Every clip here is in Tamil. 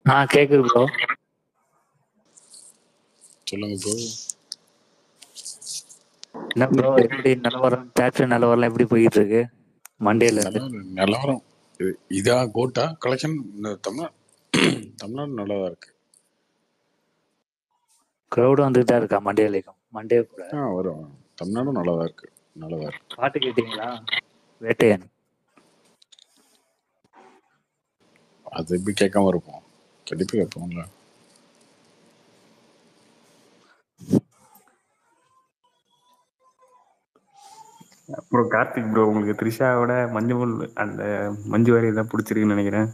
ஆ கேக்குது ப்ரோ சொல்லுங்க ப்ரோ என்ன ப்ரோ எப்படி நிலவரம் தேட்டர் நிலவரம் எப்படி போயிட்டு இருக்கு மண்டேல இருந்து நிலவரம் நிலவரம் இது- இதா கோட்டா கலெக்ஷன் தமிழ்நாடு தமிழ்நாடு நல்லா தான் இருக்கு க்ரௌடு வந்துட்டு தான் இருக்கா மண்டேலைக்கும் மண்டே கூட ஆ வரும் தமிழ்நாடும் நல்லா தான் இருக்கு நல்லா தான் இருக்கு பாட்டு கேட்டீங்களா வேட்டையன் அது எப்படி கேட்காம இருப்போம் கண்டிப்பாக கேட்போம்ல அப்புறம் கார்த்திக் ப்ரோ உங்களுக்கு த்ரிஷாவோட மஞ்சள் அந்த மஞ்சு வாரி தான் பிடிச்சிருக்குன்னு நினைக்கிறேன்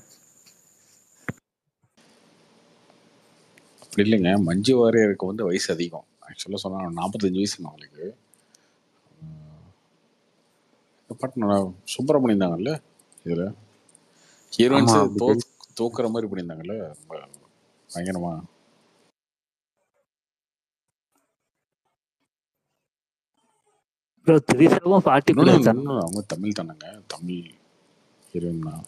அப்படி இல்லைங்க மஞ்சு வாரியருக்கு வந்து வயசு அதிகம் ஆக்சுவலாக சொன்னால் நாற்பத்தஞ்சு வயசுங்க அவங்களுக்கு இந்த பாட்டு நல்லா சுப்பிரமணியம் இருந்தாங்கல்ல இதில் ஹீரோயின்ஸ் ஆமா, அப்படி தோ தூக்குற மாதிரி பண்ணியிருந்தாங்கல்ல ரொம்ப பயங்கரமா ப்ரோ த்ரிஷாவும் ஃபார்ட்டி இன்னொன்று பிளஸ் தான் இன்னொன்று அவங்க தமிழ் தானேங்க தமிழ் ஹீரோயின் தான்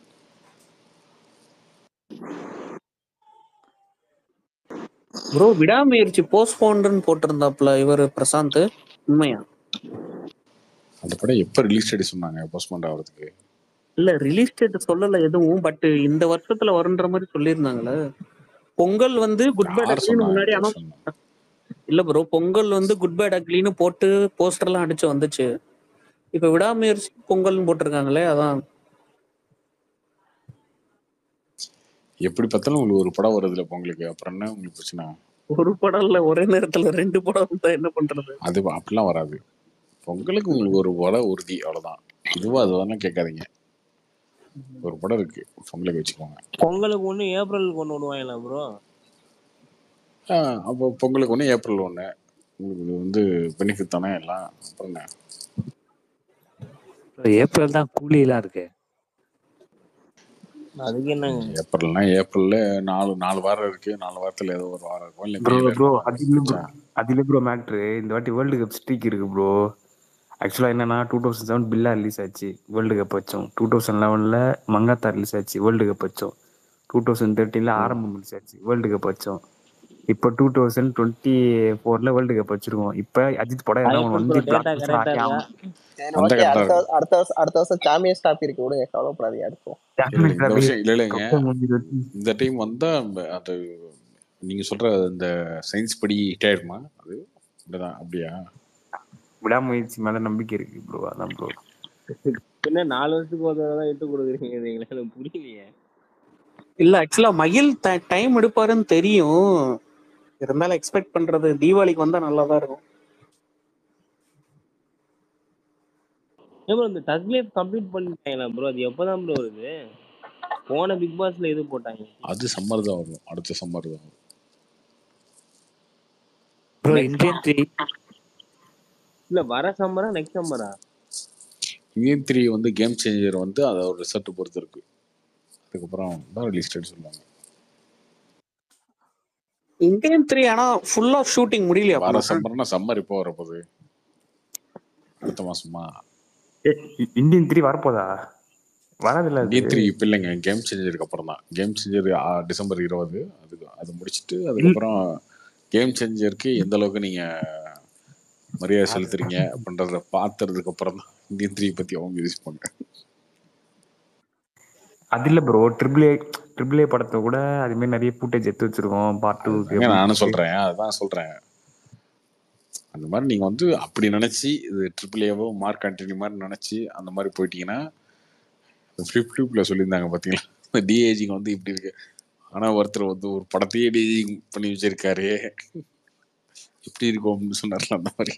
ப்ரோ விடாமுயற்சி போஸ்ட்போன்டுன்னு போட்டிருந்தாப்ல இவர் பிரசாந்த் உண்மையா அந்த படம் எப்போ ரிலீஸ் டேட் சொன்னாங்க போஸ்ட்மார்ட் ஆகிறதுக்கு இல்ல ரிலீஸ் டேட் சொல்லல எதுவும் பட் இந்த வருஷத்துல வருன்ற மாதிரி சொல்லியிருந்தாங்களே பொங்கல் வந்து குட் பேட் யார் அக்லின்னு சொன்னாங்க முன்னாடி யார் அனௌன்ஸ் சொன்னாங்க? இல்ல ப்ரோ பொங்கல் வந்து குட் பேட் அக்லின்னு போட்டு போஸ்டர் எல்லாம் அடிச்சு வந்துச்சு இப்ப விடாமுயற்சி பொங்கல்னு போட்டிருக்காங்களே அதான் எப்படி பார்த்தாலும் உங்களுக்கு ஒரு படம் வருதுல உங்களுக்கு அப்புறம் என்ன உங்களுக்கு பிரச்சனை ஒரு படம் இல்ல ஒரே நேரத்துல ரெண்டு படம் வந்தா என்ன பண்றது அது அப்படிலாம் வராது பொங்கலுக்கு உங்களுக்கு ஒரு படம் உறுதி அவ்வளவுதான் இதுவா அதுவானா கேட்காதீங்க ஒரு படம் இருக்கு பொங்கலுக்கு வச்சுக்கோங்க பொங்கலுக்கு ஒண்ணு ஏப்ரலுக்கு ஒண்ணு விடுவாங்களா ப்ரோ ஆ, அப்போ பொங்கலுக்கு ஒன்று ஏப்ரல் ஒன்று உங்களுக்கு இது வந்து பெனிஃபிட் தானே எல்லாம் அப்புறம் என்ன ஏப்ரல் தான் கூலிலாம் இருக்கு அதுக்கு என்னங்க ஏப்ரல்னா ஏப்ரல்ல நாலு நாலு வாரம் இருக்கு நாலு வாரத்துல ஏதோ ஒரு வாரம் இருக்கும் இல்ல ப்ரோ மேல ப்ரோ இருக்கும். அது இல்லை ப்ரோ அது இல்லை ப்ரோ மேட்ரு இந்த வாட்டி வேர்ல்டு கப் ஸ்ட்ரீக் இருக்கு ப்ரோ ஆக்சுவலாக என்னன்னா two thousand seven Billa release ஆச்சு வேர்ல்டு கப் வச்சோம் டூ தௌசண்ட் லெவனில் மங்காத்தா ரிலீஸ் ஆச்சு வேர்ல்டு கப் வச்சோம் டூ தௌசண்ட் தேர்ட்டீனில் ஆரம்பம் ரிலீஸ் ஆச்சு வேர்ல்டு கப் வச்சோம் இப்போ டூ தௌசண்ட் டுவெண்ட்டி ஃபோரில் வேர்ல்டு கப் வச்சிருக்கோம் இப்போ அஜித் படம் ஏதாவது ஒன்று வந்து டேட்டா பிளாக் கரெக்டா ஆகி இருக்கா ஆகணும் சரி அந்த ஓகே கரெக்டா அடுத்த இருக்கும் அடுத்த வருஷம் அடுத்த வருஷம் சாம்பியன்ஸ் டாப் இருக்கு விடுங்க கவலைப்படாதீங்க அடுத்தோம் இல்ல இல்ல, இந்த வருஷம் இல்ல இல்லைங்க கப்பை முடிஞ்சிருச்சு இந்த டைம் வந்தா அந்த- அது நீங்க சொல்ற அந்த சயின்ஸ் படி ஹிட் ஆயிடுமா அது அப்படிதான் அப்படியா விடாமுயற்சி மேல நம்பிக்கை இருக்கு ப்ரோ அதான் ப்ரோ என்ன நாலு வருஷத்துக்கு ஒரு தடவை தான் இட்டு கொடுக்குறீங்க நீங்களே எனக்கு புரியலையே இல்ல ஆக்சுவலா மகிழ் டைம் எடுப்பாருன்னு தெரியும் இருந்தாலும் எக்ஸ்பெக்ட் பண்றது தீபாவளிக்கு வந்தா நல்லா தான் இருக்கும் ஏன் ப்ரோ இந்த தக்லீஃப் கம்ப்ளீட் பண்ணிட்டாங்களா ப்ரோ அது எப்போதான் ப்ரோ வருது போன பிக் பாஸ்ல எது போட்டாங்க அது சம்மர் தான் வரும் அடுத்த சம்மர் தான் வரும் ப்ரோ இந்தியன் த்ரீ இல்ல வர சம்மரா நெக்ஸ்ட் சம்மரா இந்தியன் த்ரீ வந்து கேம் சேஞ்சர் வந்து அதோட ரிசல்ட் பொறுத்து இருக்கு அதுக்கப்புறம் தான் ரிலீஸ் டேட் சொல்லுவாங்க இந்தியன் த்ரீ ஆனா ஃபுல்லா ஷூட்டிங் முடியலையா வர அப்போ? சம்மர்னா சம்மர் இப்போ வரப்போகுது அடுத்த மாசமா இந்தியன் த்ரீ வரப்போதா வராதுல்ல அது இந்தியன் த்ரீ இப்போ இல்லைங்க கேம் சேஞ்சருக்கு அப்புறம் தான் கேம் சேஞ்சர் டிசம்பர் இருபது அது அது முடிச்சுட்டு அதுக்கப்புறம் கேம் சேஞ்சருக்கு எந்த அளவுக்கு நீங்க மரியாதை செலுத்துறீங்க அப்படின்றத பார்த்ததுக்கு அப்புறம் தான் இந்தியன் த்ரீ பத்தி அவங்க யோசிப்பாங்க அது இல்ல bro triple A triple A படத்தை கூட அது மாதிரி நிறைய ஃபுட்டேஜ் எடுத்து வச்சிருக்கோம் பார்ட் அதுதாங்க டூ நானும் சொல்றேன் அதான் சொல்றேன் அந்த மாதிரி நீங்க வந்து அப்படி நினைச்சு இது ட்ரிபிள் ஏவோ மார்க் கண்டினியூ மாதிரி நினைச்சு அந்த மாதிரி போயிட்டீங்கன்னா ஃபிளிப் ஃபிளிப்ல சொல்லியிருந்தாங்க பாத்தீங்களா டிஏஜிங்க வந்து இப்படி இருக்கு ஆனா ஒருத்தர் வந்து ஒரு படத்தையே டிஏஜிங் பண்ணி வச்சிருக்காரு எப்படி இருக்கும் அப்படின்னு சொன்னார்ல அந்த மாதிரி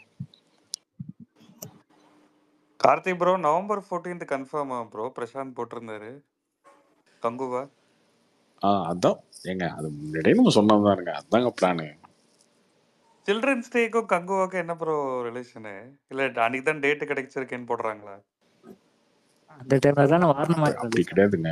கார்த்திக் ப்ரோ நவம்பர் 14th கன்ஃபார்மா ப்ரோ பிரசாந்த் போட்டிருந்தாரு கங்குவா ஆ அதான் ஏங்க அது முன்னாடியே நம்ம சொன்னதுதானுங்க அதாங்க பிளானு சில்ட்ரன்ஸ் டேக்கும் கங்குவாக்கும் என்ன ப்ரோ ரிலேஷனு இல்ல அன்னைக்கு தான் டேட் கிடைச்சிருக்கேன்னு போடுறாங்களா அந்த டைம்ல தானே வாரணமா அப்படி கிடையாதுங்க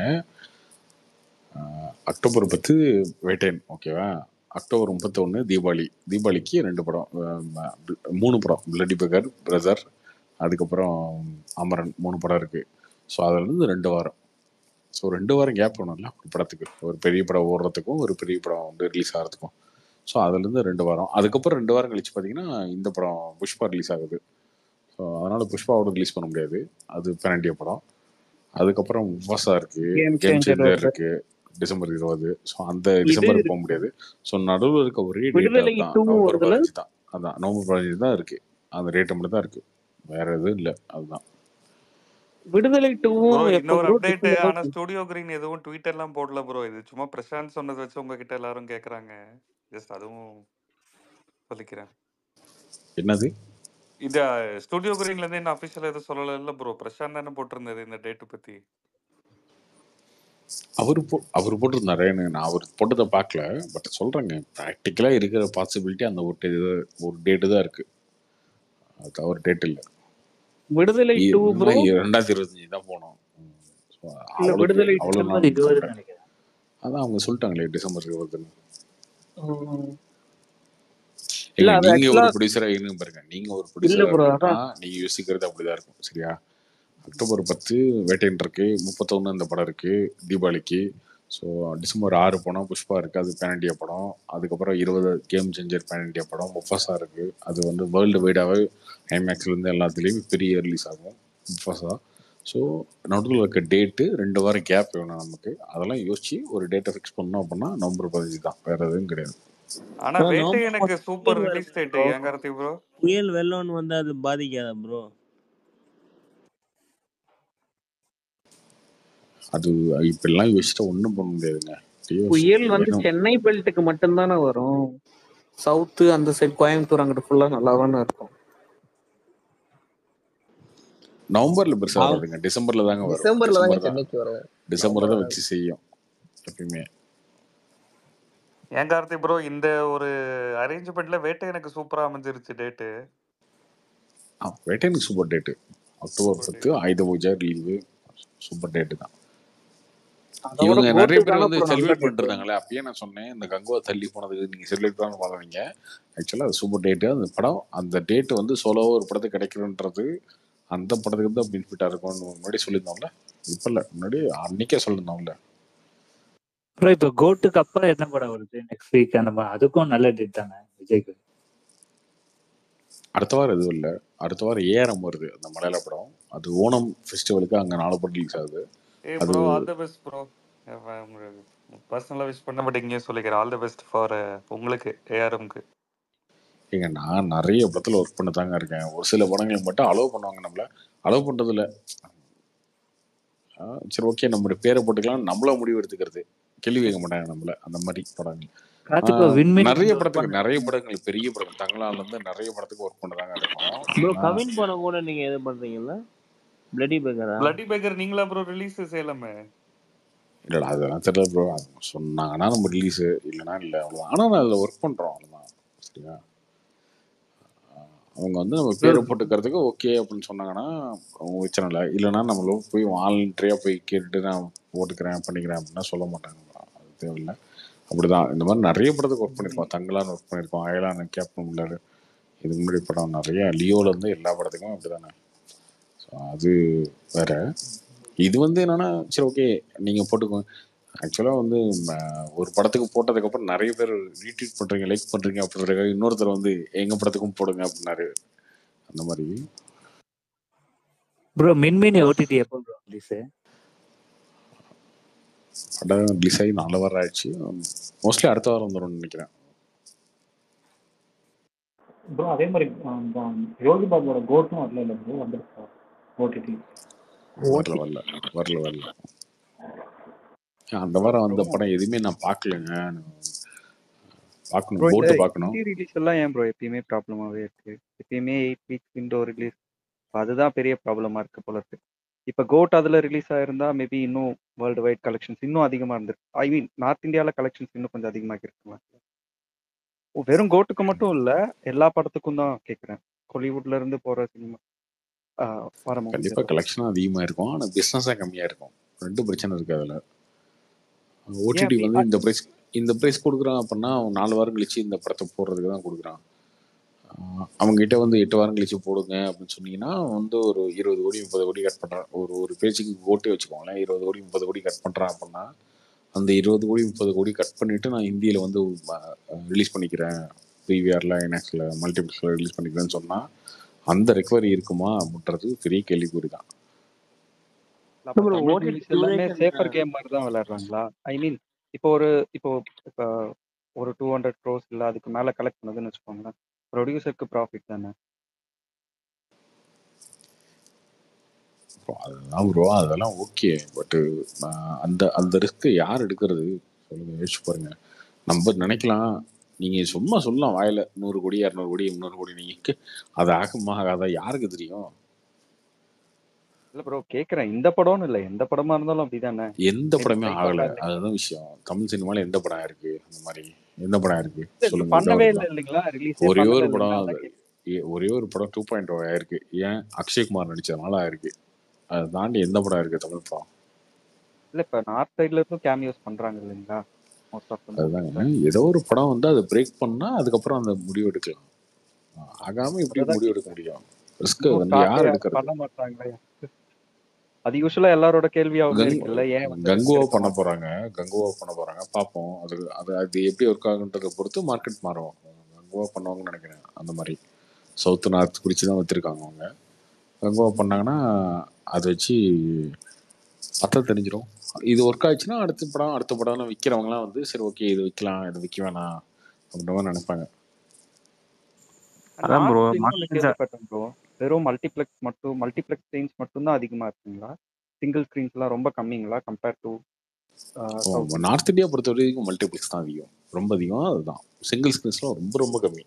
அக்டோபர் பத்து வேட்டையன் ஓகேவா அக்டோபர் முப்பத்தொன்று தீபாவளி தீபாவளிக்கு ரெண்டு படம் அஹ் மூணு படம் பிளடி பகர் பிரதர் அதுக்கப்புறம் அமரன் மூணு படம் இருக்கு ஸோ அதுல இருந்து ரெண்டு வாரம் ஸோ ரெண்டு வாரம் கேப் வேணும்ல ஒரு படத்துக்கு ஒரு பெரிய படம் ஓடுறதுக்கும் ஒரு பெரிய படம் வந்து ரிலீஸ் ஆகிறதுக்கும் ஸோ அதுலேருந்து ரெண்டு வாரம் அதுக்கப்புறம் ரெண்டு வாரம் கழிச்சு பார்த்தீங்கன்னா இந்த படம் புஷ்பா ரிலீஸ் ஆகுது ஸோ அதனால் புஷ்பாவோட ரிலீஸ் பண்ண முடியாது அது பேரண்டிய படம் அதுக்கப்புறம் உபாசா இருக்கு Game கேம் changer சேஞ்சர் வருது. இருக்கு டிசம்பர் இருபது ஸோ அந்த டிசம்பருக்கு போக முடியாது ஸோ நடுவில் இருக்க ஒரே டேட் விடுதலை தான் two நவம்பர் வருதுல? பதினஞ்சு தான் அதான் நவம்பர் பதினஞ்சு தான் இருக்கு அந்த ரேட்டு மட்டும் தான் இருக்கு வேற எதுவும் இல்லை அதுதான் விடுதலை ப்ரோ டூவும் இன்னொரு அப்டேட் ஆனா ஸ்டுடியோ கிரீன் எதுவும் ட்வீட் எல்லாம் போடல ப்ரோ இது சும்மா பிரசாந்த் சொன்னதை வச்சு உங்ககிட்ட எல்லாரும் கேக்குறாங்க ஜஸ்ட் அதுவும் சொல்லிக்கிறேன் என்னது இது ஸ்டுடியோ கிரீன்ல இருந்து என்ன அபிஷியல் எதுவும் சொல்லல இல்ல ப்ரோ பிரசாந்த் தானே போட்டிருந்தது இந்த டேட் பத்தி அவர் போ அவர் போட்டிருந்தாரு எனக்கு நான் அவர் போட்டதை பார்க்கல பட் சொல்றேங்க ப்ராக்டிக்கலாக இருக்கிற பாசிபிலிட்டி அந்த ஒரு இது ஒரு டேட்டு தான் இருக்கு அது ஒரு டேட் இல்லை விடுதலை டூ ப்ரோ ரெண்டாயிரத்தி இருபத்தஞ்சு தான் போனோம் ம். So, இல்ல அவ்வளவு விடுதலை அவ்வளவு டிசம்பர் நான் இருபது சொல்றேன். நினைக்கிறேன் அதான் அவங்க சொல்லிட்டாங்களே டிசம்பர் இருபதுன்னு இல்ல, ஏங்க, அது நீங்க ஒரு actually- ப்ரொடியூசரா இருங்க பாருங்க நீங்க ஒரு இல்ல ப்ரொடியூசரா bro, இருக்கா நீங்க யோசிக்கிறது அப்படிதான் இருக்கும் சரியா அக்டோபர் பத்து வேட்டையன் இருக்கு முப்பத்தொன்னு இந்த படம் இருக்கு தீபாவளிக்கு ஸோ டிசம்பர் ஆறு படம் புஷ்பா இருக்கு அது பேன் இண்டியா படம் அதுக்கப்புறம் இருபது கேம் சேஞ்சர் பேன் இண்டியா படம் முஃபாசா இருக்கு அது வந்து வேர்ல்டு வைடாவே ஐமேக்ஸ்ல இருந்து எல்லாத்துலேயும் பெரிய ரிலீஸ் ஆகும் முஃபாசா ஸோ நடுவில் இருக்க டேட்டு ரெண்டு வாரம் கேப் வேணும் நமக்கு அதெல்லாம் யோசிச்சு ஒரு டேட்டை ஃபிக்ஸ் பண்ணோம் அப்படின்னா நவம்பர் பதினஞ்சு தான் வேற எதுவும் கிடையாது ஆனா Bro, வேட்டை நவம்பர் எனக்கு சூப்பர் பதினேழு ரிலீஸ் டேட் bro. ஏன் கார்த்தி ப்ரோ புயல் வெள்ளம்னு வந்தா அது பாதிக்காதா ப்ரோ அது இப்பெல்லாம் யோசிச்சா ஒன்றும் பண்ண முடியாதுங்க யோசி- புயல் வந்து வேணும். சென்னை பெல்ட்டுக்கு மட்டும்தானே வரும் சவுத்து அந்த சைடு கோயம்புத்தூர் அங்கிட்டு ஃபுல்லா நல்லா தானே இருக்கும் நவம்பர்ல பெருசா ஆ. வராதுங்க டிசம்பர்ல தாங்க வரும் டிசம்பர்ல தாங்க டிசம்பர் தான் சென்னைக்கு வரும் டிசம்பர் தான் வச்சு செய்யும் எப்பயுமே ஏன் கார்த்தி ப்ரோ இந்த ஒரு அரேஞ்ச்மெண்ட்ல வேட்டை எனக்கு சூப்பரா அமைஞ்சிருச்சு டேட்டு ஆ வேட்டையனுக்கு சூப்பர் டேட்டு அக்டோபர் Super பத்து ஆயுத பூஜை லீவு சூப்பர் டேட்டு தான் அதோட இவங்க நிறைய பேர் கோட்டுக்கான வந்து அப்புறம் நல்ல செலிப்ரேட் date. பண்ணிட்டு இருந்தாங்களே அப்பயே நான் சொன்னேன் இந்த கங்குவா தள்ளி போனதுக்கு நீங்க செலிப்ரேட் பண்ண பாக்குறீங்க ஆக்சுவலா அது சூப்பர் டேட்டு அந்த படம் அந்த டேட் வந்து சோலோவா ஒரு படத்துக்கு கிடைக்கணுன்றது அந்த படத்துக்கு தான் பெனிஃபிட்டா இருக்கும்னு முன்னாடி சொல்லியிருந்தோம்ல இப்ப இல்ல முன்னாடி அன்னைக்கே சொல்லியிருந்தோம்ல அப்புறம் இப்போ கோட்டுக்கு அப்புறம் என்ன படம் வருது நெக்ஸ்ட் வீக் அந்த மாதிரி அதுக்கும் நல்ல டேட் தானே விஜய்க்கு அடுத்த வாரம் எதுவும் இல்லை அடுத்த வாரம் ஏஆர்எம் வருது அந்த மலையாள படம் அது ஓணம் ஃபெஸ்டிவலுக்கு அங்கே நாலு படம் ரிலீஸ் ஆகுது ஏ அது- bro all the best bro பர்சனலா விஷ் பண்ண பட் இங்கேயும் சொல்லிக்கிறேன் ஆல் தி பெஸ்ட் ஃபார் உங்களுக்கு ஏஆர்எம்க்கு ஏங்க நான் நிறைய படத்தில் ஒர்க் பண்ண தாங்க இருக்கேன் ஒரு சில படங்களுக்கு மட்டும் அலோவ் பண்ணுவாங்க நம்மள அலோவ் பண்ணுறதில்ல சரி ஓகே நம்மளுடைய பேரை போட்டுக்கலாம் நம்மள முடிவு எடுத்துக்கிறது கேள்வி கேட்க மாட்டாங்க நம்மள அந்த மாதிரி படங்கள் கார்த்திக் ஆஹ் விண்மினி நிறைய படத்துக்கு நிறைய படங்கள் பெரிய படங்கள் தங்களால இருந்து நிறைய படத்துக்கு ஒர்க் பண்ணதாங்க ப்ரோ இருக்கும் கவின் படம் கூட நீங்க இது பண்றீங்கல்ல பிளடி பேக்கரா பிளட்டி பேக்கர் நீங்களா ப்ரோ ரிலீஸ் சேலமே இல்லடா அதெல்லாம் தெரியல ப்ரோ சொன்னாங்கன்னா நம்ம ரிலீஸ் இல்லைன்னா இல்லை அவ்வளோதான் ஆனால் நான் அதில் ஒர்க் பண்ணுறோம் அவ்வளோதான் சரியா அவங்க வந்து நம்ம பேரை போட்டுக்கிறதுக்கு ஓகே அப்படின்னு சொன்னாங்கன்னா அவங்க பிரச்சனை இல்லை இல்லைன்னா நம்மளும் போய் வாலண்டரியாக போய் கேட்டுட்டு நான் போட்டுக்கிறேன் பண்ணிக்கிறேன் அப்படின்னா சொல்ல மாட்டாங்க அது தேவையில்லை அப்படிதான் இந்த மாதிரி நிறைய படத்துக்கு ஒர்க் பண்ணியிருக்கோம் தங்கலான்னு ஒர்க் பண்ணியிருக்கோம் அயலான கேப்டன் உள்ளாரு இதுக்கு முன்னாடி படம் நிறைய லியோல இருந்து எல்லா படத்துக்கும் அப்படிதானே ஸோ அது வேற இது வந்து என்னன்னா சரி ஓகே நீங்கள் போட்டுக்கோங்க ஆக்சுவலாக வந்து ம, ஒரு படத்துக்கு போட்டதுக்கப்புறம் நிறைய பேர் ரீட்வீட் பண்ணுறீங்க லைக் பண்ணுறீங்க அப்படின்றதுக்காக இன்னொருத்தர் வந்து எங்கள் படத்துக்கும் போடுங்க அப்படின்னாரு அந்த மாதிரி ப்ரோ மின்மினி ஓடிடி எப்போ ப்ரோ ரிலீஸ் படம் ரிலீஸ் ஆகி நாலு வாரம் ஆயிடுச்சு மோஸ்ட்லி அடுத்த வாரம் வந்துடும்னு நினைக்கிறேன் ப்ரோ அதே மாதிரி ஆம், யோகி பாபுவோட கோட்டும் வரல இல்லை ப்ரோ வந்துருக்கா ஓடிடி வரல வரல வரல வரல அந்த வாரம் வந்த படம் எதுவுமே நான் பார்க்கலங்க பார்க்கணும் ப்ரோ இந்த போட்டு பார்க்கணும் ஹிந்தி ரிலீஸ் எல்லாம் ஏன் ப்ரோ எப்பயுமே ப்ராப்ளமாவே இருக்கு எப்பயுமே எயிட் வீக்ஸ் விண்டோ ரிலீஸ் அதுதான் பெரிய ப்ராப்ளமா இருக்கு போல இருக்கு இப்போ கோட் அதுல ரிலீஸ் ஆயிருந்தா மேபி இன்னும் வேர்ல்டு வைட் கலெக்ஷன்ஸ் இன்னும் அதிகமா இருந்திருக்கு ஐ மீன் நார்த் இந்தியால கலெக்ஷன்ஸ் இன்னும் கொஞ்சம் அதிகமாக இருக்குமா ஓ, வெறும் கோட்டுக்கு மட்டும் இல்ல எல்லா படத்துக்கும் தான் கேக்குறேன் ஹாலிவுட்ல இருந்து போற சினிமா வர கண்டிப்பா கலெக்ஷன் அதிகமா இருக்கும் ஆனா பிசினஸா கம்மியா இருக்கும் ரெண்டு பிரச்சனை இருக்கு அதுல ஓடிடி அப்படி? வந்து இந்த பிரைஸ் இந்த பிரைஸ் கொடுக்குறான் அப்படின்னா அவன் நாலு வாரம் கழிச்சு இந்த படத்தை போடுறதுக்கு தான் கொடுக்குறான் ஆஹ் அவங்க கிட்ட வந்து எட்டு வாரம் கழிச்சு போடுங்க அப்படின்னு சொன்னீங்கன்னா வந்து ஒரு இருபது கோடி முப்பது கோடி கட் பண்றான் ஒரு ஒரு பேச்சுக்கு ஓட்டே வச்சுக்கோங்களேன் இருபது கோடி முப்பது கோடி கட் பண்றான் அப்படின்னா அந்த இருபது கோடி முப்பது கோடி கட் பண்ணிட்டு நான் இந்தியில வந்து ரிலீஸ் பண்ணிக்கிறேன் பிவிஆர்ல என்எக்ஸ்ல மல்டிபிள்ஸ்ல ரிலீஸ் பண்ணிக்கிறேன்னு சொன்னா அந்த ரெக்கவரி இருக்குமா அப்படின்றது பெரிய கேள்விக்குறி தான் அப்போ bro, தமிழ் OTT மூவிஸ் எல்லாமே duration, சேஃபர் கேம் மாதிரி தான் விளையாடுறாங்களா ஐ மீன் இப்போ ஒரு இப்போ இப்போ ஒரு டூ ஹண்ட்ரட் க்ரோஸ் இல்லை அதுக்கு மேலே கலெக்ட் பண்ணுதுன்னு வச்சுக்கோங்களேன் ப்ரொடியூசருக்கு ப்ராஃபிட் தானே Bro, அதுதான் ப்ரோ அதெல்லாம் ஓகே பட்டு அந்த அந்த ரிஸ்க்கை யார் எடுக்கிறது சொல்லுங்க யோசிச்சு பாருங்க நம்ம நினைக்கலாம் நீங்க சும்மா சொல்லலாம் வாயில நூறு கோடி இரநூறு கோடி முந்நூறு கோடி நீங்க அது ஆகுமா ஆகாதா யாருக்கு தெரியும் இல்லை ப்ரோ கேட்குறேன் இந்த படம்னு இல்லை எந்த படமா இருந்தாலும் அப்படிதானே எந்த படமே Strike ஆகல ஆகல. அதுதான் விஷயம் தமிழ் சினிமால எந்த படம் இருக்கு அந்த மாதிரி எந்த படம் இருக்கு இல்ல, சொல்லுங்க பண்ணவே இதான் இல்லை இதுதான். இல்லைங்களா ரிலீஸ் ஒரே ஒரு படம் ஏ- ஒரே ஒரு படம் டூ பாயிண்ட் ஆயிருக்கு ஏன் அக்ஷய்குமார் நடிச்சதுனால ஆயிருக்கு அதை தாண்டி எந்த படம் இருக்கு தமிழ் படம் இல்லை இப்போ நார்த் சைட்ல இருந்தும் கேமியோஸ் பண்றாங்க இல்லைங்களா மோஸ்ட் ஆஃப் அதுதாங்க ஏதோ ஒரு படம் வந்து அதை பிரேக் பண்ணா அதுக்கப்புறம் அந்த முடிவு எடுக்கலாம் ஆகாம எப்படி அதுதான் முடிவு எடுக்க முடியும் ரிஸ்க் வந்து யார் எடுக்கிறது பண்ண மாட்டாங்களே அது யூஸ்வலா எல்லாரோட கேள்வியாகவும் கங் இருக்குல்ல ஏன் வந்து கங்குவா எடுக்க பண்ண மாட்டாங்க? போறாங்க கங்குவா பண்ண போறாங்க பார்ப்போம் அது அது அது எப்படி ஒர்க் ஆகுன்றதை பொறுத்து மார்க்கெட் மாறும் கங்குவா பண்ணுவாங்கன்னு நினைக்கிறேன் அந்த மாதிரி சவுத் நார்த் பிடிச்சி தான் வச்சிருக்காங்க அவங்க கங்குவா பண்ணாங்கன்னா அதை வச்சு பார்த்தா தெரிஞ்சிடும் இது ஒர்க் ஆச்சுன்னா அடுத்த படம் அடுத்த படம்னு விற்கிறவங்களாம் வந்து சரி ஓகே இது விற்கலாம் இது விற்க வேணாம் அப்படின்ற மாதிரி நினைப்பாங்க அதான் bro, நார்த் இன்னொன்னு market- கேள்விப்பட்டேன் ப்ரோ வெறும் மல்டிப்ளெக்ஸ் மட்டும் மல்டிப்ளெக்ஸ் ஸ்க்ரீன்ஸ் மட்டும் தான் அதிகமா இருக்குங்களா சிங்கிள் ஸ்க்ரீன்ஸ்லாம் ரொம்ப கம்மிங்களா கம்பேர் டு நார்த் இந்தியா பொறுத்த வரைக்கும் மல்டிபிள்ஸ் தான் அதிகம் ரொம்ப அதிகம் அதுதான் சிங்கிள் ஸ்கிரீன்ஸ்லாம் ரொம்ப ரொம்ப கம்மி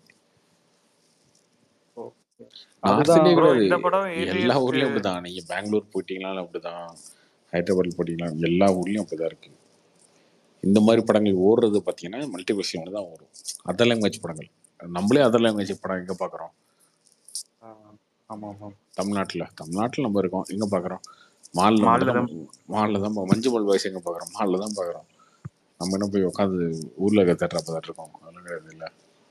நார்த் அதுதான் இந்தியா bro, கிடையாது இந்த படம் எல்லா ATS ஊர்லயும் க்கு- அப்படிதான் நீங்க பெங்களூர் போயிட்டீங்கனாலும் அப்படிதான் ஹைதராபாத் போயிட்டீங்களா எல்லா ஊர்லயும் அப்படிதான் இருக்கு இந்த மாதிரி படங்கள் ஓடுறது பார்த்தீங்கன்னா மல்டிபிளெக்ஸ்ல தான் ஓடும் அதர் லாங்குவேஜ் படங்கள் நம்மளே அதர் லாங்குவேஜ் படம் எங்க பார்க்குறோம் ஆமா ஆமா தமிழ்நாட்டில் தமிழ்நாட்டில் நம்ம இருக்கோம் எங்க பார்க்குறோம் மாலில் Mall தான் மாலில் தான் பா- மஞ்சுமல் வயசு எங்க பார்க்குறோம் மாலில் தான் பார்க்குறோம் நம்ம என்ன போய் உட்காந்து ஊர்ல இருக்க தேட்டர் பார்த்துட்டு இருக்கோம் அதெல்லாம் கிடையாது இல்லை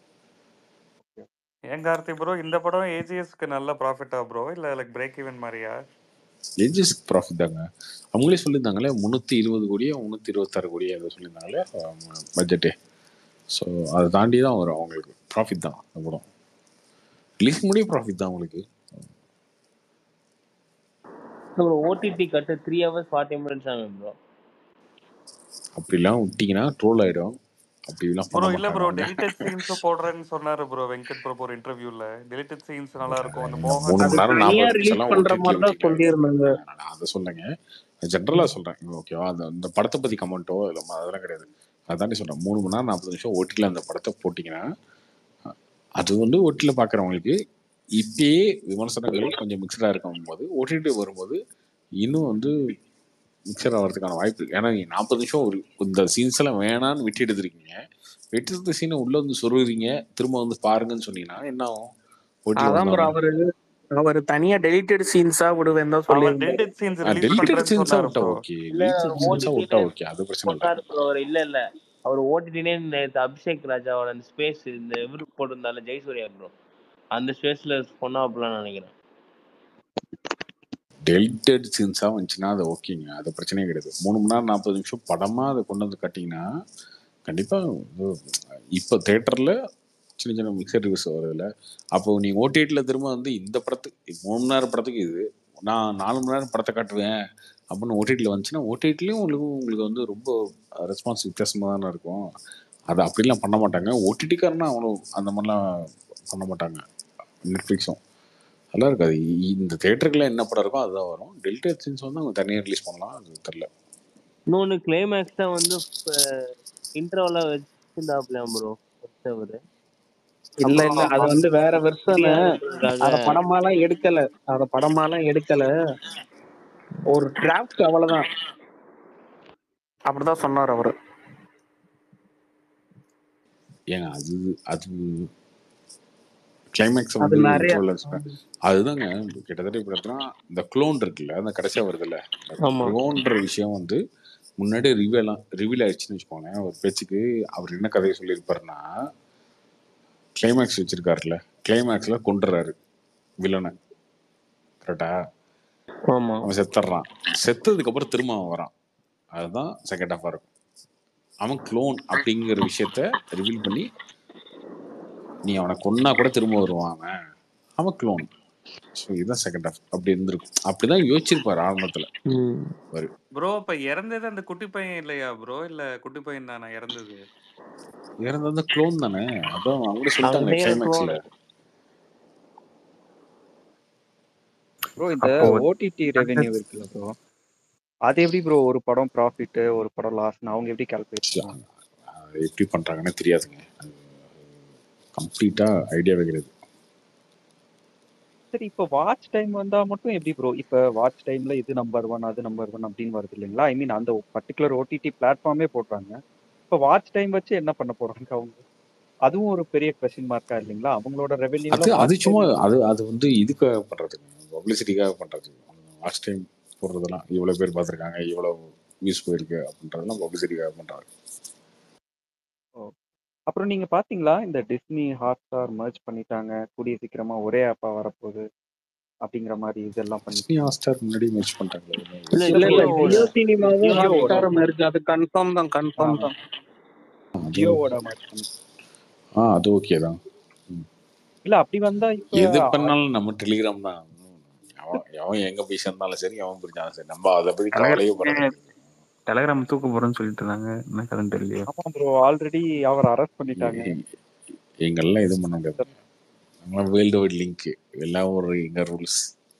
ஏன் கார்த்தி ப்ரோ இந்த படம் ஏஜிஎஸ்க்கு நல்ல ப்ராஃபிட்டா ப்ரோ இல்ல லைக் பிரேக் ஈவன் மாதிரியா ஏஜிஎஸ் ப்ராஃபிட் தாங்க அவங்களே சொல்லியிருந்தாங்களே முந்நூற்றி இருபது கோடியே முந்நூற்றி இருபத்தாறு கோடியே ஏதோ சொல்லியிருந்தாங்களே பட்ஜெட்டே ஸோ அதை தாண்டி தான் வரும் அவங்களுக்கு ப்ராஃபிட் தான் அந்த படம் ரிலீஸ் முடிய ப்ராஃபிட் தான் அவங்களுக்கு bro OTT cut three hours forty minutes ஆகும் ப்ரோ அப்படிலாம் விட்டிங்கன்னா ட்ரோல் ஆகிடும் அப்படிலாம் ப்ரோ பண்ண இல்ல மாட்டாங்க ப்ரோ அவங்க டெலிட்டட் சீன்ஸும் போடுறேன்னு சொன்னாரு ப்ரோ வெங்கட் பிரபு ஒரு இன்டர்வியூல டெலிட்டட் சீன்ஸ் நல்லா இருக்கும் அந்த இந்த மோகன் மூணு அது மணி நேரம் தனியா நாற்பது ரிலீஸ் நிமிஷம்லாம் பண்ற ஓடிடியில் மாதிரி தான் விட்டீங்க சொல்லியிருந்தாங்க நான் அதை சொல்லுங்க ஜென்ரலாக சொல்கிறேன் ஓகேவா அந்த இந்த படத்தை பற்றி கமெண்ட்டோ இல்லை அதெல்லாம் கிடையாது அதாண்டி சொல்கிறேன் மூணு மணி நேரம் நாற்பது நிமிஷம் ஓட்டியில் அந்த படத்தை போட்டிங்கன்னா அது வந்து ஓட்டியில் பார்க்குறவங்களுக்கு இப்பயே விமர்சனங்கள் கொஞ்சம் மிக்சடாக இருக்கும் போது ஓடிடி வரும்போது இன்னும் வந்து மிக்சர் ஆகிறதுக்கான வாய்ப்பு இருக்கு ஏன்னா நீங்க நாற்பது நிமிஷம் ஒரு இந்த சீன்ஸ் எல்லாம் வேணான்னு விட்டு எடுத்துருக்கீங்க விட்டு எடுத்த சீனை உள்ள வந்து சொருகுறீங்க திரும்ப வந்து பாருங்கன்னு சொன்னீங்கன்னா என்ன ஆகும் ஓட்டியில் அதான் ப்ரோ வந்தாங்க அவரு அவர் தனியா டெலிட்டட் சீன்ஸா விடுவேன் தான் அவர் சொல்லியிருந்தாரு டெலிட்டட் சீன்ஸ் ரிலீஸ் டெலிட்டட் பண்றேன்னு சீன்ஸாக சொன்னாரு விட்டா ப்ரோ ஓகே இல்ல டெலிட்டட் சீன்ஸாக விட்டா ஓடிடில ஓகே அது பிரச்சனை இல்லை சொன்னாரு ப்ரோ அவர் இல்ல இல்ல அவர் ஓடிடினே நேற்று அபிஷேக் ராஜாவோட அந்த ஸ்பேஸ் இந்த இவரு போட்டிருந்தால ஜெயசூர்யா ப்ரோ அந்த ஸ்பேஸ்ல சொன்னா அப்படிலாம் நினைக்கிறேன் டெலிட்டட் சீன்ஸாக வந்துச்சுன்னா அது ஓகேங்க அது பிரச்சனையே கிடையாது மூணு மணி நேரம் நாற்பது நிமிஷம் படமாக அதை கொண்டு வந்து கட்டிங்கன்னா கண்டிப்பாக இப்போ தேட்டரில் சின்ன சின்ன மிக்சர் ரிவ்யூஸ் வருதுல்ல அப்போ நீங்கள் ஓடிடியில் திரும்ப வந்து இந்த படத்துக்கு மூணு மணி நேரம் படத்துக்கு இது நான் நாலு மணி நேரம் படத்தை காட்டுவேன் அப்படின்னு ஓடிடியில் வந்துச்சுன்னா ஓடிடிலையும் உங்களுக்கு உங்களுக்கு வந்து ரொம்ப ரெஸ்பான்ஸ் வித்தியாசமாக தானே இருக்கும் அது அப்படிலாம் பண்ண மாட்டாங்க ஓடிடிக்காரனா அவ்வளோ அந்த மாதிரிலாம் பண்ண மாட்டாங்க நெட்ஃப்ளிக்ஸும் நல்லா இருக்காது இ- இந்த தேட்டருக்குள்ள என்ன படம் இருக்கோ அதுதான் வரும் டெல்டா சீன்ஸ் வந்து அவங்க தனியாக ரிலீஸ் பண்ணலாம் அது தெரில இன்னொன்னு கிளைமேக்ஸ் தான் வந்து இன்டர்வல வச்சிருந்தாப்லையா ப்ரோ அவரு இல்ல இல்ல அது வந்து வேற வெர்ஷன் ஃப்ரீயா அத இருக்கிறதுக்காக படமாலாம் எடுக்கல அத படமாலாம் எடுக்கல ஒரு டிராஃப்ட் அவ்வளவுதான் அப்படிதான் சொன்னார் அவரு ஏங்க அது அது கிளைமேக்ஸ் அது வந்து நிறைய இன்ட்ரோல அதுதாங்க கிட்டத்தட்ட இப்படி எடுத்தோம்னா இந்த க்ளோன் இருக்குல்ல அந்த கடைசியாக வருதுல்ல இந்த ஆமா க்ளோன்ற விஷயம் வந்து முன்னாடி ரிவீலாம் ரிவீல் ஆயிடுச்சுன்னு வச்சுக்கோங்களேன் ஒரு பேச்சுக்கு அவர் என்ன கதையை சொல்லியிருப்பாருன்னா கிளைமேக்ஸ் வச்சிருக்காருல்ல கிளைமேக்ஸ்ல கொண்டுறாரு வில்லனை கரெக்டா ஆமா அவன் செத்துடுறான் செத்ததுக்கு அப்புறம் திரும்ப அவன் வரான் அதுதான் செகண்ட் ஹாஃபா இருக்கும் அவன் க்ளோன் அப்படிங்கிற விஷயத்த ரிவீல் பண்ணி நீ அவனை கொன்னா கூட திரும்ப வருவான் அவன் அவன் க்ளோன் ஸோ இதுதான் செகண்ட் ஹாஃப் அப்படி இருந்திருக்கும் அப்படிதான் யோசிச்சிருப்பாரு ஆரம்பத்துல ம். வரு ப்ரோ அப்ப இறந்தது அந்த குட்டி பையன் இல்லையா ப்ரோ இல்ல குட்டி பையன் தானே இறந்தது இறந்தது க்ளோன் தானே அதான் அவங்க அவன் சொல்லிட்டாங்க செய்யற கிளைமேக்ஸ்ல clone. ப்ரோ இந்த அப்போ ஓடிடி ரெவென்யூ இருக்குல்ல ப்ரோ அது எப்படி ப்ரோ ஒரு படம் ப்ராஃபிட் ஒரு படம் லாஸ்னு அவங்க எப்படி கால்குலேட் பண்ணுவாங்க அது எப்படி பண்றாங்கன்னு தெரியாதுங்க கம்ப்ளீட்டா ஐடியாவே கிடையாது சரி இப்போ வாட்ச் டைம் வந்தா மட்டும் எப்படி ப்ரோ இப்போ வாட்ச் டைம்ல இது நம்பர் ஒன் அது நம்பர் ஒன் அப்படின்னு வருது இல்லைங்களா ஐ மீன் அந்த பர்டிகுலர் ஓடிடி பிளாட்ஃபார்மே போடுறாங்க இப்போ வாட்ச் டைம் வச்சு என்ன பண்ண போறாங்க அவங்க அதுவும் ஒரு பெரிய கொஸ்டின் மார்க்கா இல்லைங்களா அவங்களோட அது ரெவென்யூல அது வாட்ச் சும்மா டைம் அது அது வந்து இதுக்காக பண்றதுங்க பப்ளிசிட்டிக்காக பண்றது லாஸ்ட் டைம் போடுறதெல்லாம் இவ்வளவு பேர் பார்த்துருக்காங்க இவ்வளவு வியூஸ் போயிருக்கு அப்படின்றதெல்லாம் பப்ளிசிட்டிக்காக பண்றாங்க அப்புறம் நீங்க பாத்தீங்களா இந்த டிஸ்னி ஹாட் ஸ்டார் மர்ஜ் பண்ணிட்டாங்க கூடிய சீக்கிரமா ஒரே ஆப்பா வரப்போகுது அப்படிங்கிற மாதிரி இதெல்லாம் பண்ணி டிஸ்னி ஹாட்ஸ்டார் முன்னாடி மேட்ச் பண்ணிட்டாங்களே இல்ல இல்ல இல்ல ஜியோவோட ஜியோ சினிமாவும் ஜியோவோட ஹாட்ஸ்டாரும் இருக்கு அது கன்ஃபார்ம் தான் கன்ஃபார்ம் தான் அது ஜியோவோட மர்ஜ் பண்ணி ஆ அது ஓகே தான் ம். இல்ல அப்படி வந்தா இப்ப எது பண்ணாலும் நம்ம டெலிகிராம் தான் அவன் அவன் எங்க போய் சேர்ந்தாலும் சரி அவன் பிடிச்சாலும் சரி நம்ம அதை பத்தி கவலையே பட டெலகிராம் வேண்டியது டெலகிராம் தூக்க போறேன்னு சொல்லிட்டு இருந்தாங்க என்ன கதைன்னு தெரியலையே ஆமா ப்ரோ ஆல்ரெடி அவர் அரெஸ்ட் பண்ணிட்டாங்க எங்கெல்லாம் எதுவும் பண்ண முடியாது நம்மளாம் வேர்ல்டு வைட் லிங்க் எல்லாம் ஒரு எங்க ரூல்ஸ்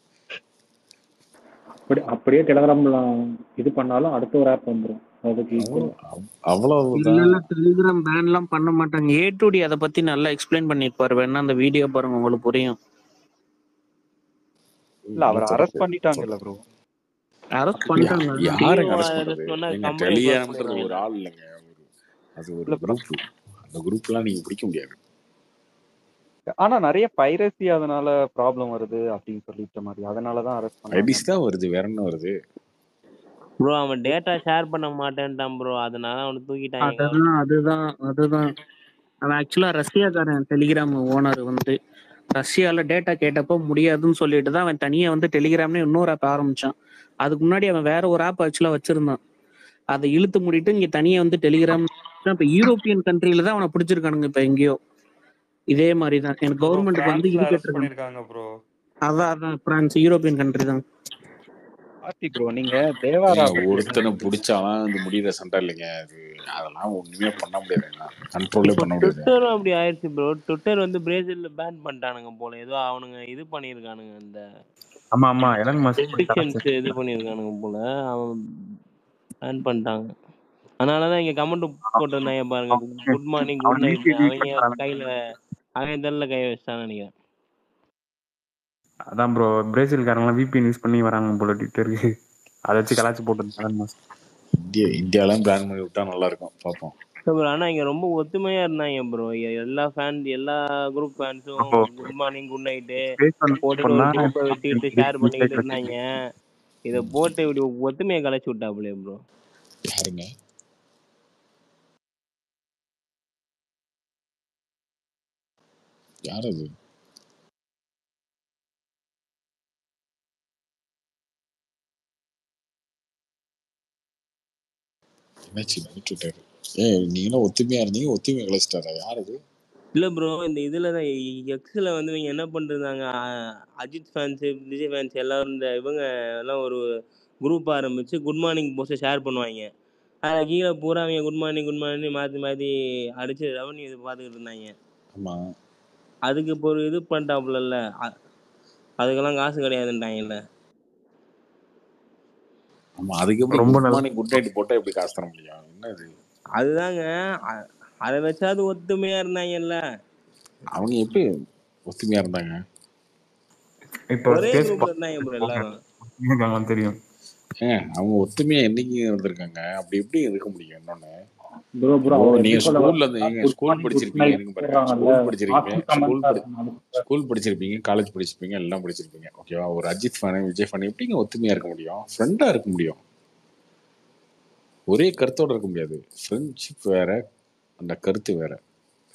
அப்படி அப்படியே டெலகிராம்ல இது பண்ணாலும் அடுத்த ஒரு ஆப் வந்துடும் அதுக்கு ஈக்குவல் இல்ல அவ்வளவுதான் இல்ல டெலிகிராம் பேன் எல்லாம் பண்ண மாட்டாங்க ஏ டு டி அதை பத்தி நல்லா எக்ஸ்பிளைன் பண்ணிருப்பாரு வேணா அந்த வீடியோ பாருங்க உங்களுக்கு புரியும் இல்ல அவர் இன்னும் அரெஸ்ட் தொடர்பு பண்ணிட்டாங்கல்ல ப்ரோ அரெஸ்ட் யா- பண்ணிட்டாங்க யாருங்க ஜியோ அரெஸ்ட் அரெஸ்ட் பண்றது பண்ணா எங்க கம்பெனி க்ளோஸ் டெலிகிராம்ன்றது ஒரு பண்ணிடுவாங்க ஆள் இல்லைங்க ஒரு அது ஒரு இல்ல ப்ரோ குரூப் அந்த குரூப்லாம் நீங்க பிடிக்க முடியாது ஆனா நிறைய பைரசி அதனால ப்ராப்ளம் வருது அப்படின்னு சொல்லிட்ட மாதிரி அதனாலதான் அரெஸ்ட் பண்ணாங்க ஐடிஸ் தான் வருது வேற என்ன வருது ப்ரோ அவன் டேட்டா ஷேர் பண்ண மாட்டேன்ட்டான் ப்ரோ அதனால அவனை தூக்கிட்டாங்க அதுதான் அதுதான் அதுதான் அவன் ஆக்சுவலா ரஷ்யாக்காரன் டெலிகிராம் ஓனர் வந்து ரஷ்யால டேட்டா கேட்டப்போ முடியாதுன்னு சொல்லிட்டு தான் அவன் தனியா வந்து டெலிகிராம்னு இன்னொரு ஆப் ஆரம்பிச்சான் அதுக்கு முன்னாடி அவன் வேற ஒரு ஆப் ஆக்சுவலா வச்சிருந்தான் அதை இழுத்து மூடிட்டு இங்க தனியா வந்து டெலிகிராம் இப்ப யூரோப்பியன் கண்ட்ரில தான் அவனை பிடிச்சிருக்கானுங்க இப்ப எங்கேயோ இதே மாதிரி தான் எனக்கு ப்ரோ கவர்மெண்ட்டுக்கு வந்து பிரான்ஸ்ல இது அரெஸ்ட் கேட்டிருக்காங்க பண்ணிருக்காங்க ப்ரோ அதான் அதான் பிரான்ஸ் யூரோப்பியன் கண்ட்ரி தான் ஆர்த்தி ப்ரோ நீங்க தேவாரா ஏங்க பத்தி ஒருத்தனை பிடிச்சாலாம் இந்த முடிகிற சண்டை இல்லைங்க அது அதெல்லாம் ஒண்ணுமே பண்ண முடியாதுங்க கண்ட்ரோலே இப்போ பண்ண முடியாது ட்விட்டரும் அப்படி ஆயிடுச்சு ப்ரோ ட்விட்டர் வந்து பிரேசில்ல பேன் பண்ணிட்டானுங்க போல ஏதோ அவனுங்க இது பண்ணியிருக்கானுங்க இந்த ஆமா ஆமா எலன் மஸ்க் ரெஸ்ட்ரிக்ஷன்ஸ் இது பண்ணியிருக்கானுங்க போல அவன் பேன் பண்ணிட்டாங்க அதனாலதான் இங்க கமெண்ட் போட்டிருந்தாங்க பாருங்க குட் மார்னிங் குட் அவன் நைட் VPN யூஸ் அவங்க பண்றான் கையில அவன் தள்ள கை வச்சிட்டான்னு நினைக்கிறேன் அதான் ப்ரோ பிரேசில்காரங்களாம் விபிஎன் யூஸ் பண்ணி வராங்க போல ட்விட்டருக்கு அதை வச்சு கலாச்சி போட்டு எலன் மஸ்க் இந்தியா இந்தியாலாம் பிளான் பண்ணி விட்டா நல்லா இருக்கும் பார்ப்போம் ப்ரோ ஆனா இங்க ரொம்ப ஒத்துமையா இருந்தாங்க ப்ரோ எல்லா ஃபேன் எல்லா குரூப் ஃபேன்ஸும் அப்போ குட் மார்னிங் குட் நைட்டு பேஸ் பண்ண போட்டுட்டு பண்ணா ஒரு குரூப்பை வச்சுக்கிட்டு ஷேர் பண்ணிக்கிட்டு வச்சு இருந்தாங்க இதை போட்டு இப்படி ஒத்துமையை கலைச்சு விட்டாப்புலே ப்ரோ யாருங்க யார் அது என்னாச்சு விட்டுட்டாரு ஏ நீங்களும் ஒத்துமையா இருந்தீங்க ஒத்துமையை கழிச்சிட்டாரா யார் அது இல்ல ப்ரோ இந்த இதுல தான் எக்ஸ்ல வந்து இவங்க என்ன பண்ணிருந்தாங்க அஜித் ஃபேன்ஸ் விஜய் ஃபேன்ஸ் எல்லாரும் இந்த இவங்க எல்லாம் ஒரு குரூப் ஆரம்பிச்சு குட் மார்னிங் போஸ்ட்டை ஷேர் பண்ணுவாங்க அதில் கீழே பூரா அவங்க குட் மார்னிங் குட் மார்னிங் மாற்றி மாற்றி அடிச்சு ரெவன்யூ இது பார்த்துக்கிட்டு இருந்தாங்க ஆமா அதுக்கு இப்போ ஒரு இது பண்ணிட்டாப்புலல்ல அ- அதுக்கெல்லாம் காசு கிடையாதுன்ட்டாங்கல்ல ஆமா அதுக்கு எப்படி ரொம்ப குட் நல்ல மார்னிங் குட் நைட் போட்டா எப்படி காசு தர முடியும் என்ன இது அதுதாங்க அ- அதை வச்சாது ஒத்துமையா இருந்தாங்கல்ல அவங்க எப்படி ஒத்துமையா இருந்தாங்க இப்போ ஒரே ஸ்பேஸ் குரூப்ல இருந்தாங்க ப்ரோ எல்லாரும் தெரியும் ஏங்க அவங்க ஒத்துமையா என்னைக்கு இருந்திருக்காங்க அப்படி எப்படி இருக்க முடியும் இன்னொன்னு ப்ரோ ப்ரோ ஓ அவர் நீங்க எப்படி சொல்ல ஸ்கூல்ல இருந்து வர்றாருன்னா நீங்க குட் ஸ்கூல் மார்னிங் குட் படிச்சிருப்பீங்க நைட் இருங்க பாருங்க போடுறாங்கல்ல ஸ்கூல் படிச்சிருப்பீங்க ஆர்த்தி ஸ்கூல் கமெண்ட்ஸா படி இருக்கும் நமக்கு ஸ்கூல் படிச்சிருப்பீங்க காலேஜ் படிச்சிருப்பீங்க எல்லாம் படிச்சிருப்பீங்க ஓகேவா ஒரு அஜித் ஃபேன் விஜய் ஃபேன் எப்படிங்க ஒத்துமையா இருக்க முடியும் ஃப்ரெண்டா இருக்க முடியும் ஒரே கருத்தோட இருக்க முடியாது ஃப்ரெண்ட்ஷிப் வேற அந்த கருத்து வேற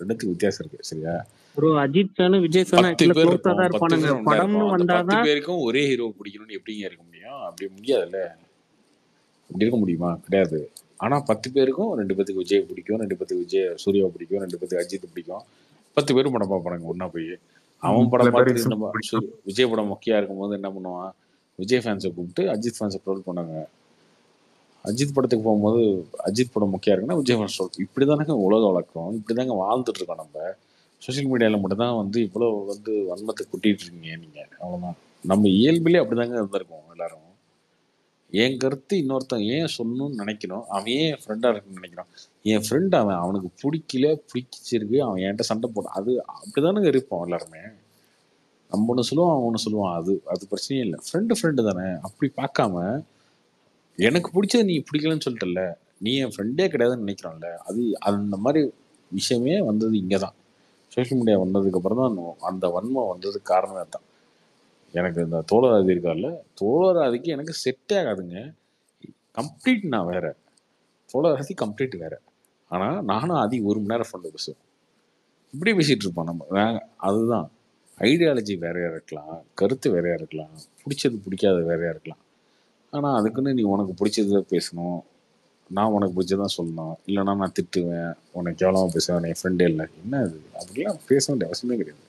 ரெண்டுத்துக்கு வித்தியாசம் இருக்கு சரியா bro Ajith fan Vijay fan பத்து ஆக்சுவலா பேர் க்ளோஸா தான் இருப்போம் பத்து இருப்பானுங்க பேர் ஒன்றா படம்னு இருப்போம் அந்த பத்து வந்தாதான் பேருக்கும் ஒரே ஹீரோ பிடிக்கணும்னு எப்படிங்க இருக்க முடியும் அப்படி முடியாதுல்ல அப்படி இருக்க முடியுமா கிடையாது ஆனா பத்து பேருக்கும் ரெண்டு பேத்துக்கு விஜய் பிடிக்கும் ரெண்டு பேத்துக்கு விஜய் சூர்யா பிடிக்கும் ரெண்டு பேத்துக்கு அஜித் பிடிக்கும் பத்து பேரும் படம் பார்ப்பானுங்க ஒண்ணா போய் அவன் சில படம் பேருக்கு பார்த்துட்டு நம்ம பிடிக்கும் சூ- விஜய் படம் மொக்கையா இருக்கும்போது என்ன பண்ணுவான் விஜய் ஃபேன்ஸை கூப்பிட்டு அஜித் ஃபேன்ஸை ட்ரோல் பண்ணாங்க அஜித் படத்துக்கு போகும்போது அஜித் படம் முக்கியம் இருக்குன்னா விஜய் ஃபேன்ஸ் ட்ரோல் இப்படி தானங்க உலக வழக்கம் இப்படி தாங்க வாழ்ந்துட்டு இருக்கோம் நம்ம சோஷியல் மீடியாவில் மட்டும்தான் வந்து இவ்வளோ வந்து வன்மத்தை கொட்டிட்டு இருக்கீங்க நீங்கள் அவ்வளோதான் நம்ம இயல்பிலே அப்படிதாங்க இருந்திருக்கோம் எல்லாரும் என் கருத்து இன்னொருத்தன் ஏன் சொல்லணும்னு நினைக்கணும் அவன் ஏன் என் ஃப்ரெண்டாக இருக்குன்னு நினைக்கிறான் என் ஃப்ரெண்ட் அவன் அவனுக்கு பிடிக்கல பிடிச்சிருக்கு அவன் என்கிட்ட சண்டை போட்டான் அது அப்படிதானுங்க இருப்போம் எல்லாருமே நம்ம ஒன்று சொல்லுவோம் அவன் ஒன்று சொல்லுவான் அது அது பிரச்சனையே இல்லை ஃப்ரெண்டு ஃப்ரெண்டு தானே அப்படி பார்க்காம எனக்கு பிடிச்சது நீ பிடிக்கலன்னு சொல்லிட்டல நீ என் ஃப்ரெண்டே கிடையாதுன்னு நினைக்கிறான்ல அது அந்த மாதிரி விஷயமே வந்தது இங்கே தான் சோஷியல் மீடியா வந்ததுக்கு அப்புறம் தான் அந்த- அந்த வன்மம் வந்ததுக்கு காரணமே தான் எனக்கு இந்த தோழராதி இருக்கார்ல தோழராதிக்கு எனக்கு செட்டே ஆகாதுங்க கம்ப்ளீட் நான் வேற தோழராதி கம்ப்ளீட் வேற ஆனால் நானும் அதி ஒரு மணி நேரம் ஃப்ரெண்டு பேசுவோம் இப்படி பேசிட்டு இருப்போம் நம்ம வே- அதுதான் ஐடியாலஜி வேறையா இருக்கலாம் கருத்து வேறையா இருக்கலாம் பிடிச்சது பிடிக்காத வேறையா இருக்கலாம் ஆனால் அதுக்குன்னு நீ உனக்கு பிடிச்சதை பேசணும் நான் உனக்கு பிடிச்சதான் சொல்லணும் இல்லைன்னா நான் திட்டுவேன் உனக்கு கேவலமாக பேசுவேன் என் ஃப்ரெண்டே இல்லை என்ன அது அப்படிலாம் பேச வேண்டிய அவசியமே கிடையாது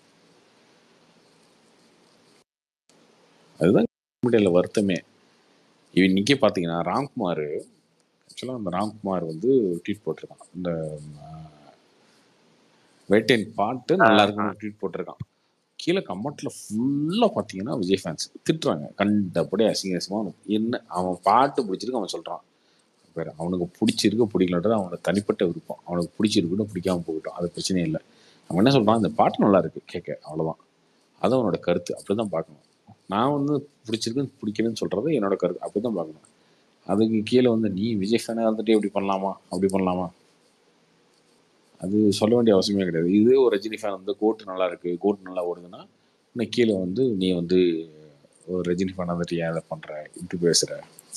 அதுதான் மீடியாவில் வருத்தமே இன்னைக்கே பார்த்தீங்கன்னா ராம்குமார் ஆக்சுவலாக அந்த ராம்குமார் வந்து ட்வீட் போட்டிருக்கான் இந்த வேட்டையன் பாட்டு நல்லா இருக்குன்னு ட்வீட் போட்டிருக்கான் கீழே கமெண்ட்ல ஃபுல்லாக பார்த்தீங்கன்னா விஜய் ஃபேன்ஸ் திட்டுறாங்க கண்டபடி அசிங்க அசிங்கமா என்ன அவன் பாட்டு பிடிச்சிருக்கு அவன் சொல்கிறான் வேற அவனுக்கு பிடிச்சிருக்கு பிடிக்கலன்றது அவனோட தனிப்பட்ட விருப்பம் அவனுக்கு பிடிச்சிருக்குன்னு பிடிக்காம போகட்டும் அது பிரச்சனையே இல்லை அவன் என்ன சொல்றான் இந்த பாட்டு நல்லா இருக்கு கேட்க அவ்வளவுதான் அது அவனோட கருத்து அப்படிதான் பார்க்கணும் நான் வந்து பிடிச்சிருக்குன்னு பிடிக்கலன்னு சொல்றது என்னோட கருத்து அப்படிதான் பார்க்கணும் அதுக்கு கீழே வந்து நீ விஜய் ஃபேனாக இருந்துட்டு இப்படி பண்ணலாமா அப்படி பண்ணலாமா அது சொல்ல வேண்டிய அவசியமே கிடையாது இதே ஒரு ரஜினி ஃபேன் வந்து கோட்டு நல்லா இருக்கு கோட்டு நல்லா ஓடுதுன்னா இன்னும் கீழே வந்து நீ வந்து ஒரு ரஜினி ஃபேனாக வந்துட்டு ஏன் அதை பண்ற இப்படி பேசுற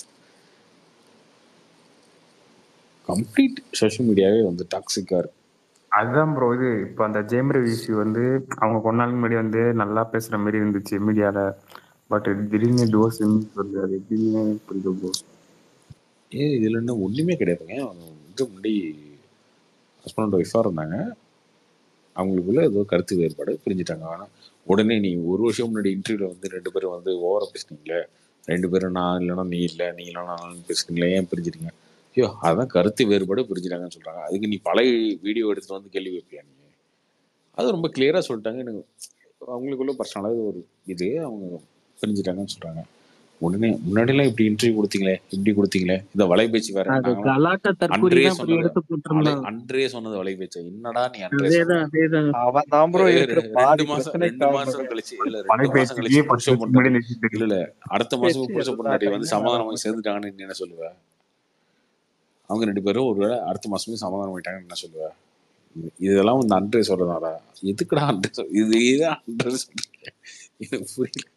கம்ப்ளீட் சோஷியல் மீடியாவே வந்து டாக்ஸிக்காக இருக்கு அதுதான் ப்ரோ இது இப்போ அந்த ஜெயம் ரவி இஷ்யூ வந்து அவங்க கொஞ்ச நாளுக்கு முன்னாடி வந்து நல்லா பேசுற மாதிரி இருந்துச்சு மீடியால பட் திடீர்னு டிவோர்ஸ் வருது அது எப்படின்னு புரியுது ப்ரோ ஏ இதில் என்ன ஒன்றுமே கிடையாதுங்க அவங்க வந்து முன்னாடி ஹஸ்பண்ட் ஒய்ஃபாக இருந்தாங்க அவங்களுக்குள்ள ஏதோ கருத்து வேறுபாடு பிரிஞ்சுட்டாங்க ஆனால் உடனே நீ ஒரு வருஷம் முன்னாடி இன்டர்வியூவில் வந்து ரெண்டு பேரும் வந்து ஓவராக பேசுனீங்களே ரெண்டு பேரும் நான் இல்லைன்னா நீ இல்லை நீ இல்லைன்னா நான் பேசுனீங்களே ஏன் பிரிஞ்சிட்டீங்க ஐயோ அதான் கருத்து வேறுபாடு பிரிஞ்சிட்டாங்கன்னு சொல்கிறாங்க அதுக்கு நீ பழைய வீடியோ எடுத்துட்டு வந்து கேள்வி வைப்பியா நீ அது ரொம்ப கிளியராக சொல்லிட்டாங்க எனக்கு அவங்களுக்குள்ள பர்சனலாக ஒரு இது அவங்க பிரிஞ்சுட்டாங்கன்னு சொல்கிறாங்க உடனே முன்னாடிலாம் இப்படி இன்டர்வியூ கொடுத்தீங்களே இப்படி கொடுத்தீங்களே இந்த வலை பேச்சு வேற அது நாங்களாம் கலாட்ட தற்கூரி அன்றே தான் இப்படி சொன்னது எடுத்து அலை போட்டிருந்தாங்க அன்றே சொன்னது வலை பேச்சு என்னடா நீ அன்றே அதேதான் சொன்ன அதேதான் அவன் தான் ப்ரோ ஏ, இருக்கிற ரெ- பாதி ரெண்டு மாசம் பிரச்சனை ரெண்டு மாசம் கழிச்சு இல்ல ரெண்டு பழைய மாசம் கழிச்சு பேச்சுக்கே பத்து புருஷ வருஷத்துக்கு முன்னாடி பொண்டாட்டி நிறுத்திட்டு இல்ல இல்ல அடுத்த மாசம் பேச்சு புருஷ எல்லா பொண்டாட்டி வந்து டைமும் சமாதானமாகி நடக்கும் சேர்ந்துட்டாங்கன்னு நீ என்ன சொல்லுவ அவங்க ரெண்டு பேரும் ஒருவேளை அடுத்த மாசமே சமாதானம் ஆயிட்டாங்கன்னு என்ன சொல்லுவ இது- இதெல்லாம் வந்து அன்றே சொல்றதாடா எதுக்குடா அன்றே சொல் இது இதான் அன்றே சொல்றீங்க எனக்கு புரியல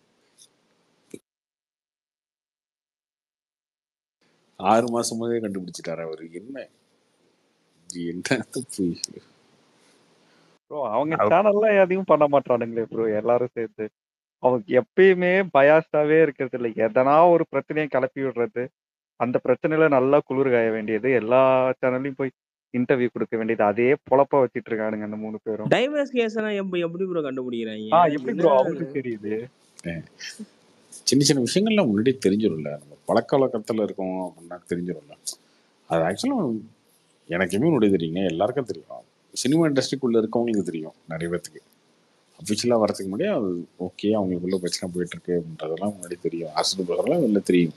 ஆறு மாசமாவே கண்டுபிடிச்சிட்டாரு அவரு என்ன இது என்ன புரியல ப்ரோ அவங்க அவ- சேனல்ல எதையும் பண்ண மாட்டானுங்களே ப்ரோ எல்லாரும் சேர்த்து அவங்க எப்பயுமே பயாஸ்டாவே இருக்கிறது இல்லை எதனா ஒரு பிரச்சனையை கிளப்பி விடுறது அந்த பிரச்சனையில நல்லா குளிர் காய வேண்டியது எல்லா சேனல்லையும் போய் இன்டர்வியூ கொடுக்க வேண்டியது அதே பொழப்ப வச்சிட்டு இருக்கானுங்க அந்த மூணு பேரும் டைவர்ஸ் கேஸ் எல்லாம் எப்படி எப்படி ப்ரோ கண்டுபிடிக்கிறாங்க ஆ எப்படி ப்ரோ என்ன அவங்களுக்கு தெரியுது சின்ன சின்ன விஷயங்கள்லாம் முன்னாடி தெரிஞ்சிடும்ல நம்ம பழக்க வழக்கத்தில் இருக்கோம் அப்படின்னா தெரிஞ்சிடும்ல அது ஆக்சுவலாக எனக்குமே முன்னாடி தெரியுங்க எல்லாருக்கும் தெரியும் சினிமா இண்டஸ்ட்ரிக்குள்ளே இருக்கவங்களுக்கு தெரியும் நிறைய பேர்த்துக்கு அஃபிஷியலாக வரதுக்கு முன்னாடியே அது ஓகே அவங்களுக்குள்ள பிரச்சனை போயிட்டு இருக்கு அப்படின்றதெல்லாம் முன்னாடி தெரியும் அரசு பிரகாரம் வெளில தெரியும்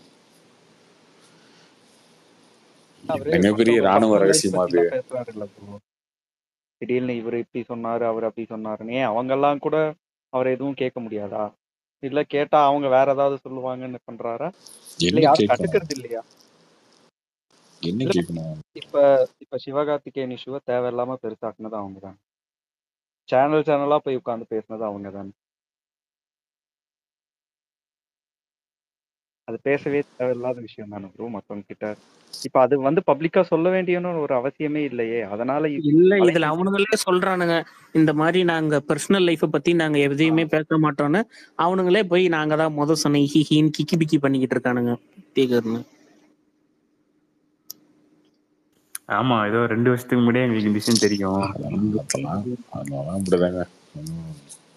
அவரு என்னங்க பெரிய மத்தவங்க ராணுவ பர்சனல் லைஃப் ரகசியமா அது பத்திலாம் பேசுறாரு இல்ல ப்ரோ திடீர்னு இவர் இப்படி சொன்னாரு அவர் அப்படி சொன்னாருன்னு ஏன் அவங்க எல்லாம் கூட அவர் எதுவும் கேட்க முடியாதா இல்ல கேட்டா அவங்க வேற ஏதாவது சொல்லுவாங்கன்னு பண்றாரா இல்ல என்ன யாரும் கேட்கணும் கண்டுக்கிறது இல்லையா என்ன இல்ல கேட்கணும் இப்ப இப்ப சிவகார்த்திகேயன் இஷ்யூவை தேவையில்லாம பெருசாக்குனது அவங்க தான் சேனல் சேனலா போய் உட்கார்ந்து பேசுனது அவங்க தான் அது பேசவே தேவையில்லாத விஷயம் தானே ப்ரோ மத்தவங்க கிட்ட இப்ப அது வந்து பப்ளிக்கா சொல்ல வேண்டியன்னு ஒரு அவசியமே இல்லையே அதனால இது இல்ல இதுல வலைபேசி அவனுங்களே சொல்றானுங்க இந்த மாதிரி நாங்க பர்சனல் லைஃப பத்தி நாங்க எதையுமே பேச மாட்டோம்னு அவனுங்களே போய் நாங்க தான் முத சொன்ன ஹிஹின்னு கிக்கி பிக்கி பண்ணிக்கிட்டு இருக்கானுங்க தீகர்னு ஆமா ஏதோ ரெண்டு வருஷத்துக்கு முன்னாடியே எங்களுக்கு இந்த விஷயம் தெரியும் அதெல்லாம் அதெல்லாம் அதெல்லாம் அப்படிதாங்க ஒண்ணும்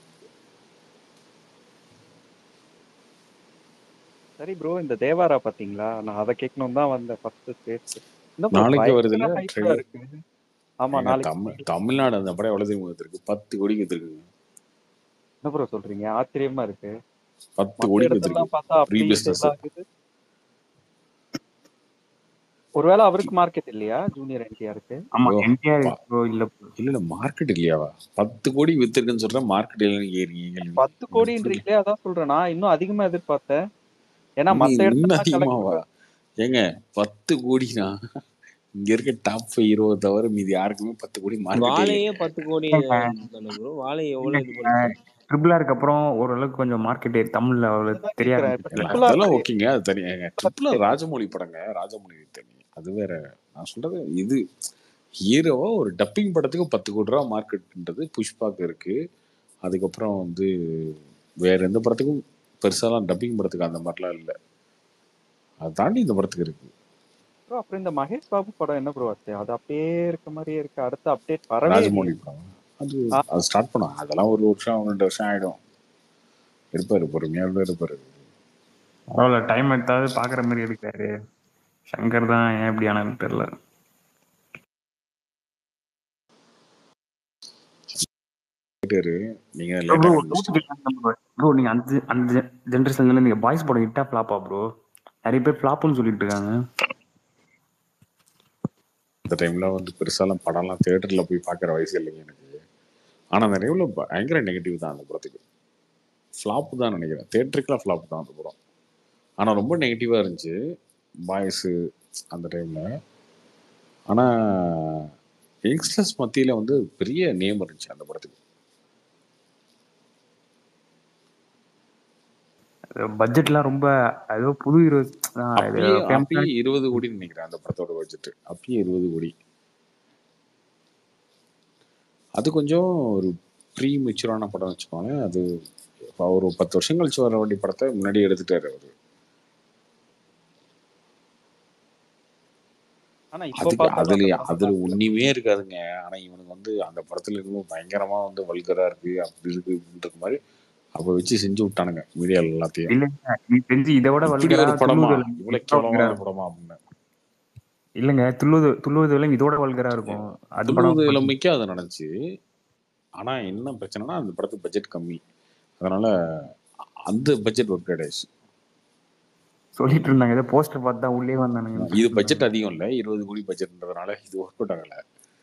சரி ப்ரோ இந்த தேவாரா பாத்தீங்களா நான் அதை கேட்கணும் தான் வந்தேன் ஃபர்ஸ்ட் ஸ்பேஸ் என்ன ப்ரோ நாளைக்கு வருது இல்ல பயங்கர ஹைப்பா ட்ரெய்லர் இருக்கு ஆமா எங்க நாளைக்கு தமிழ் தமிழ்நாடு அந்த படம் எவ்வளவு தெரியுமா வித்திருக்கு பத்து கோடிக்கு வித்திருக்குங்க என்ன ப்ரோ சொல்றீங்க ஆச்சரியமா இருக்கு பத்து மத்த கோடிக்கு இடத்துலலாம் வித்திருக்கு பார்த்தா ப்ரீ அப்படி பிசினஸ் சேல் ஆகுது ஒருவேளை அவருக்கு மார்க்கெட் இல்லையா ஜூனியர் என்டிஆருக்கு ஆமா ஐயோ என்டிஆர் பா- ப்ரோ இல்ல bro. இல்ல இல்ல மார்க்கெட் இல்லையாவா பத்து கோடி வித்திருக்குன்னு சொல்றேன் மார்க்கெட் இல்லைன்னு கேக்குறீங்க கேள்வி பத்து எப்படி கோடின்றீங்களே அதான் சொல்றேன் நான் இன்னும் அதிகமா எதிர்பார்த்தேன் ஏன்னா நீ மத்த இன்னும் இடத்துல கலெக்ட் அதிகமாவா ஏங்க பத்து கோடினா இங்க இருக்க டாப் ஃபைவ் ஹீரோவை தவிர மீதி யாருக்குமே பத்து கோடி மார்க்கெட்டே வாழையே இல்லைங்க பத்து கோடி தானே ப்ரோ வாழை எவ்வளவு இது பண்ணுச்சு ட்ரிபிள் ஆருக்கு அப்புறம் ஓரளவுக்கு கொஞ்சம் மார்க்கெட் தமிழ்ல அவ்வளவு அதுதான் தெரிய கேக்குறேன் இப்ப ஆரம்பிச்சுல ட்ரிபிள் ஆர் அதெல்லாம் மாதிரி ஓகேங்க அது தனியாங்க ட்ரிபிள் ஆர் ராஜமௌழி படங்க ராஜமௌழி தனி அது வேற நான் சொல்றது இது ஹீரோவா ஒரு டப்பிங் படத்துக்கு பத்து கோடி ரூபா மார்க்கெட்ன்றது புஷ்பாக்கு இருக்கு அதுக்கப்புறம் வந்து வேற எந்த படத்துக்கும் பெருசாலாம் டப்பிங் படத்துக்கு அந்த மாதிரிலாம் இல்லை அதை தாண்டி இந்த படத்துக்கு இருக்கு ப்ரோ அப்புறம் இந்த மகேஷ் பாபு படம் என்ன ப்ரோ ஆச்சு அது அப்படியே இருக்க மாதிரியே இருக்கு அடுத்த அப்டேட் வரவே ராஜமௌழி இல்லையே படம் அது ஆ, அது ஸ்டார்ட் பண்ணும் அதெல்லாம் ஒரு வருஷம் ரெண்டு வருஷம் ஆயிடும் இருப்பாரு பொறுமையா தான் இருப்பாரு பரவாயில்ல டைம் எடுத்தாவது பாக்குற மாதிரி எடுக்காரு சங்கர் தான் ஏன் இப்படி ஆனான்னு தெரியல கேட்டாரு நீங்க ப்ரோ லேட்டா ப்ரோ கண்டுபிடிச்சிட்டீங்க ப்ரோ நீங்க அந்த அந்த ஜென்ரேஷன்ல நீங்க பாய்ஸ் படம் ஹிட்டா ஃபிளாப்பா ப்ரோ நிறைய பேர் ஃபிளாப்னு சொல்லிட்டு இருக்காங்க அந்த டைம்ல வந்து பெருசாலாம் படம்லாம் தியேட்டர்ல போய் பார்க்குற வயசு இல்லைங்க எனக்கு ஆனா அந்த டைம்ல பயங்கர நெகட்டிவ் தான் அந்த படத்துக்கு ஃப்ளாப் தான் நினைக்கிறேன் தேட்டருக்குலாம் ஃப்ளாப் தான் அந்த படம் ஆனா ரொம்ப நெகட்டிவா இருந்துச்சு பாய்ஸு அந்த டைம்ல ஆனா யங்ஸ்டர்ஸ் மத்தியில வந்து பெரிய நேம் இருந்துச்சு அந்த படத்துக்கு பட்ஜெட்லாம் ரொம்ப ஏதோ புது ஹீரோ அப்பயே அப்பயே இருபது கோடி நினைக்கிறேன் அந்த படத்தோட பட்ஜெட் அப்பயே இருபது கோடி அது கொஞ்சம் ஒரு ப்ரீ மெச்சூரான படம் வச்சுக்கோங்க அது இப்ப ஒரு பத்து வருஷம் கழிச்சு வர வேண்டிய படத்தை முன்னாடி எடுத்துட்டாரு அவரு ஆனா இப்ப அதுக்கு பார்த்தா அதுல அந்த படம் அதுல நல்லா இருக்கு. ஒண்ணுமே இருக்காதுங்க ஆனா இவனுக்கு வந்து அந்த படத்துல இருக்கும் பயங்கரமா வந்து வல்கரா இருக்கு அப்படி இருக்கு இப்படின்ற மாதிரி அப்ப வச்சு செஞ்சு விட்டானுங்க மீடியால எல்லாத்தையும் இல்லைங்க எனக்கு தெரிஞ்சு இதை விட இப்படி வல்கரா ஒரு படமா துள்ளுவது இவ்வளவு கேவலமான படமா அப்படின்னு இல்லைங்க துள்ளுவது துள்ளுவது விலை இதோட வல்கரா இருக்கும் அது படம் துள்ளுவது இளமைக்கு அது நடந்துச்சு ஆனா என்ன பிரச்சனைனா அந்த படத்துக்கு பட்ஜெட் கம்மி அதனால அந்த பட்ஜெட் ஒர்க் ஆயிடுச்சு சொல்லிட்டு இருந்தாங்க ஏதோ போஸ்டர் பார்த்து தான் உள்ளே வந்தானுங்க இது பட்ஜெட் அதிகம் இல்ல இருபது கோடி பட்ஜெட்ன்றதுனால இது ஒர்க் அவுட் ஆகல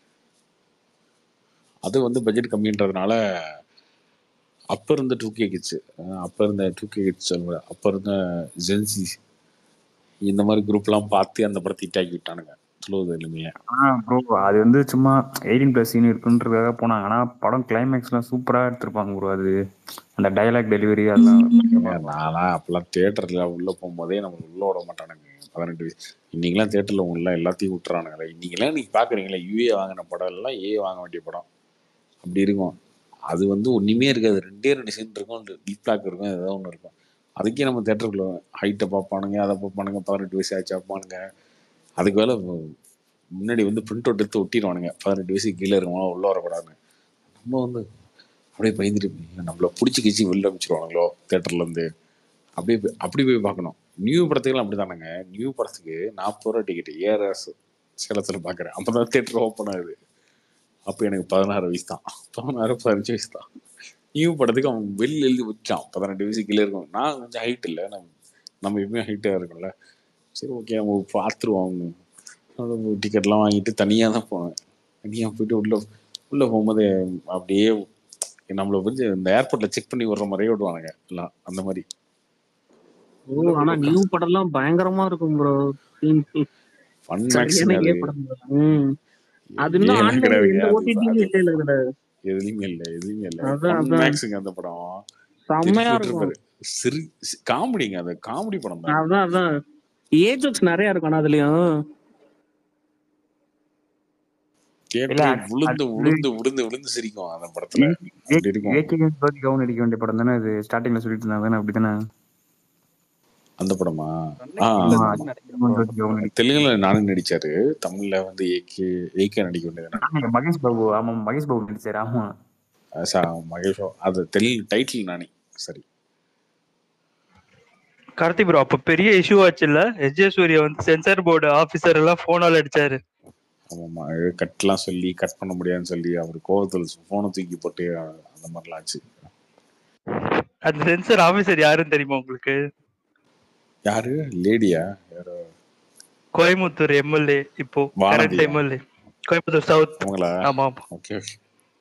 அது வந்து பட்ஜெட் கம்மின்றதுனால அப்ப இருந்த டூ கே கிட்ஸ் அப்ப இருந்த டூ கே கிட்ஸ் அப்ப இருந்த ஜென்சி இந்த மாதிரி குரூப்லாம் பார்த்து அந்த படத்தை ஹிட் விட்டானுங்க சொல்லுவது எளிமையா ஆ ப்ரோ அது வந்து சும்மா எயிட்டீன் பிளஸ் சீன் இருக்குன்றதுக்காக போனாங்க ஆனா படம் கிளைமேக்ஸ்லாம் சூப்பரா எடுத்திருப்பாங்க ப்ரோ அது அந்த டயலாக் டெலிவரி அதெல்லாம் ஏங்க, நான்லாம் அப்பெல்லாம் தியேட்டர்ல உள்ள போகும்போதே நம்ம உள்ள விட மாட்டானுங்க பதினெட்டு வயசு இன்னைக்கெல்லாம் தியேட்டர்ல உள்ள எல்லாத்தையும் விட்டுறானுங்களே இன்னைக்கெல்லாம் நீங்க பாக்குறீங்களா யூஏ வாங்கின படம் எல்லாம் ஏ வாங்க வேண்டிய படம் அப்படி இருக்கும் அது வந்து ஒண்ணுமே இருக்காது ரெண்டே ரெண்டு சீன் இருக்கும் டீப் பிளாக் இருக்கும் ஏதோ ஒன்று இருக்கும் அதுக்கே நம்ம தேட்டருக்குள்ள ஹைட்டை பார்ப்பானுங்க அதை பார்ப்பானுங்க பதினெட்டு வயசு ஆச்சு பார்ப்பானுங்க அதுக்கு வேலை முன்னாடி வந்து பிரிண்ட் அவுட் எடுத்து ஒட்டிடுவானுங்க பதினெட்டு வயசு கீழே இருக்கவங்க உள்ள வரக்கூடாதுன்னு நம்ம வந்து அப்படியே பயந்துட்டு இருப்பீங்க. நம்மள பிடிச்சி கிச்சி வெளில அமைச்சிருவானுங்களோ தேட்டர்ல இருந்து அப்படியே போய்- அப்படி போய் பார்க்கணும் நியூ படத்துக்குலாம் அப்படி தானேங்க நியூ படத்துக்கு நாற்பது ரூபா டிக்கெட் ஏஆர்எஸ் சேலத்தில் பார்க்குறேன் அப்போ தான் தேட்டர் ஓப்பன் ஆகுது அப்போ எனக்கு பதினாறு வயசு தான் பதினாறு பதினஞ்சு வயசு தான் நியூ படத்துக்கு அவன் வெளில எழுதி விட்டான் பதினெட்டு வயசு கீழே இருக்கும் நான் கொஞ்சம் ஹைட் இல்லை நம்ம நம்ம எப்பயுமே ஹைட்டாக இருக்கும்ல சரி ஓகே நம்ம பார்த்துருவோம் டிக்கெட்லாம் வாங்கிட்டு தனியாக தான் போனேன் தனியாக போயிட்டு உள்ள உள்ளே போகும்போது அப்படியே நம்மளை வந்து இந்த ஏர்போர்ட்டில் செக் பண்ணி விடுற மாதிரியே விடுவானுங்க எல்லாம் அந்த மாதிரி ஓ ஆனா நியூ படம்லாம் பயங்கரமா இருக்கும் ப்ரோ ஃபன் சரியான மேக்ஸுங்க அது ஏ படம் bro. ம் அது இன்னும் ஏலாம் ஆன்லைன் கிடையாதுங்க எந்த அது ஓடிடியும் இல்ல இல்ல எதுலையுமே இல்லை எதுலையுமே இல்லை அதான் ஃபன் அதான் மேக்ஸுங்க அந்த படம் செம்மையா திருப்பி இருக்கும் விட்டுருப்பாரு சிரி காமெடிங்க அது காமெடி படம் தான் அதான் அதான் ஏஜ் ஜோக்ஸ் நிறைய இருக்கும் ஆனா அதுலயும் இல்ல கேட்டு விழுந்து விழுந்து விழுந்து விழுந்து சிரிக்கும் அந்த படத்துல அப்படி இருக்கும் ஏகே ஜோதி கவுன் அடிக்க வேண்டிய படம் தானே அது ஸ்டார்டிங்ல சொல்லிட்டு இருந்தாங்க தானே அப்படிதானே அந்த படமா சென்னை ஆ ஆமா கில்லர்ஸ் நினைக்கிறேன் ப்ரோ ஜோதி கவுன் அடிக்க தெலுங்குல நானும் நடிச்சாரு தமிழ்ல வந்து ஏகே ஏகே நடிக்க வேண்டியது ஆமா, மகேஷ் பாபு ஆமா மகேஷ் பாபு நடிச்சாரு ஆமா மகேஷ் அது தெலுங்கு டைட்டில் நானே சரி கார்த்தி ப்ரோ அப்ப பெரிய இஷ்யூ ஆச்சுல்ல எஸ் ஜே சூர்யா வந்து சென்சார் போர்டு ஆபீசர் எல்லாம் போனால அடிச்சாரு ஆமாம்மா கட்லாம் சொல்லி கட் பண்ண முடியாதுன்னு சொல்லி அவர் கோவத்தில் போனை தூக்கி போட்டு அந்த மாதிரிலாம் ஆச்சு அந்த சென்சார் ஆபீசர் யாருன்னு தெரியுமா உங்களுக்கு யாரு லேடியா யாரோ கோயம்புத்தூர் எம்எல்ஏ இப்போ கரண்ட் வானதியா எம்எல்ஏ கோயம்புத்தூர் சவுத் அவங்களா ஆமா ஆமா ஓகே ஓகே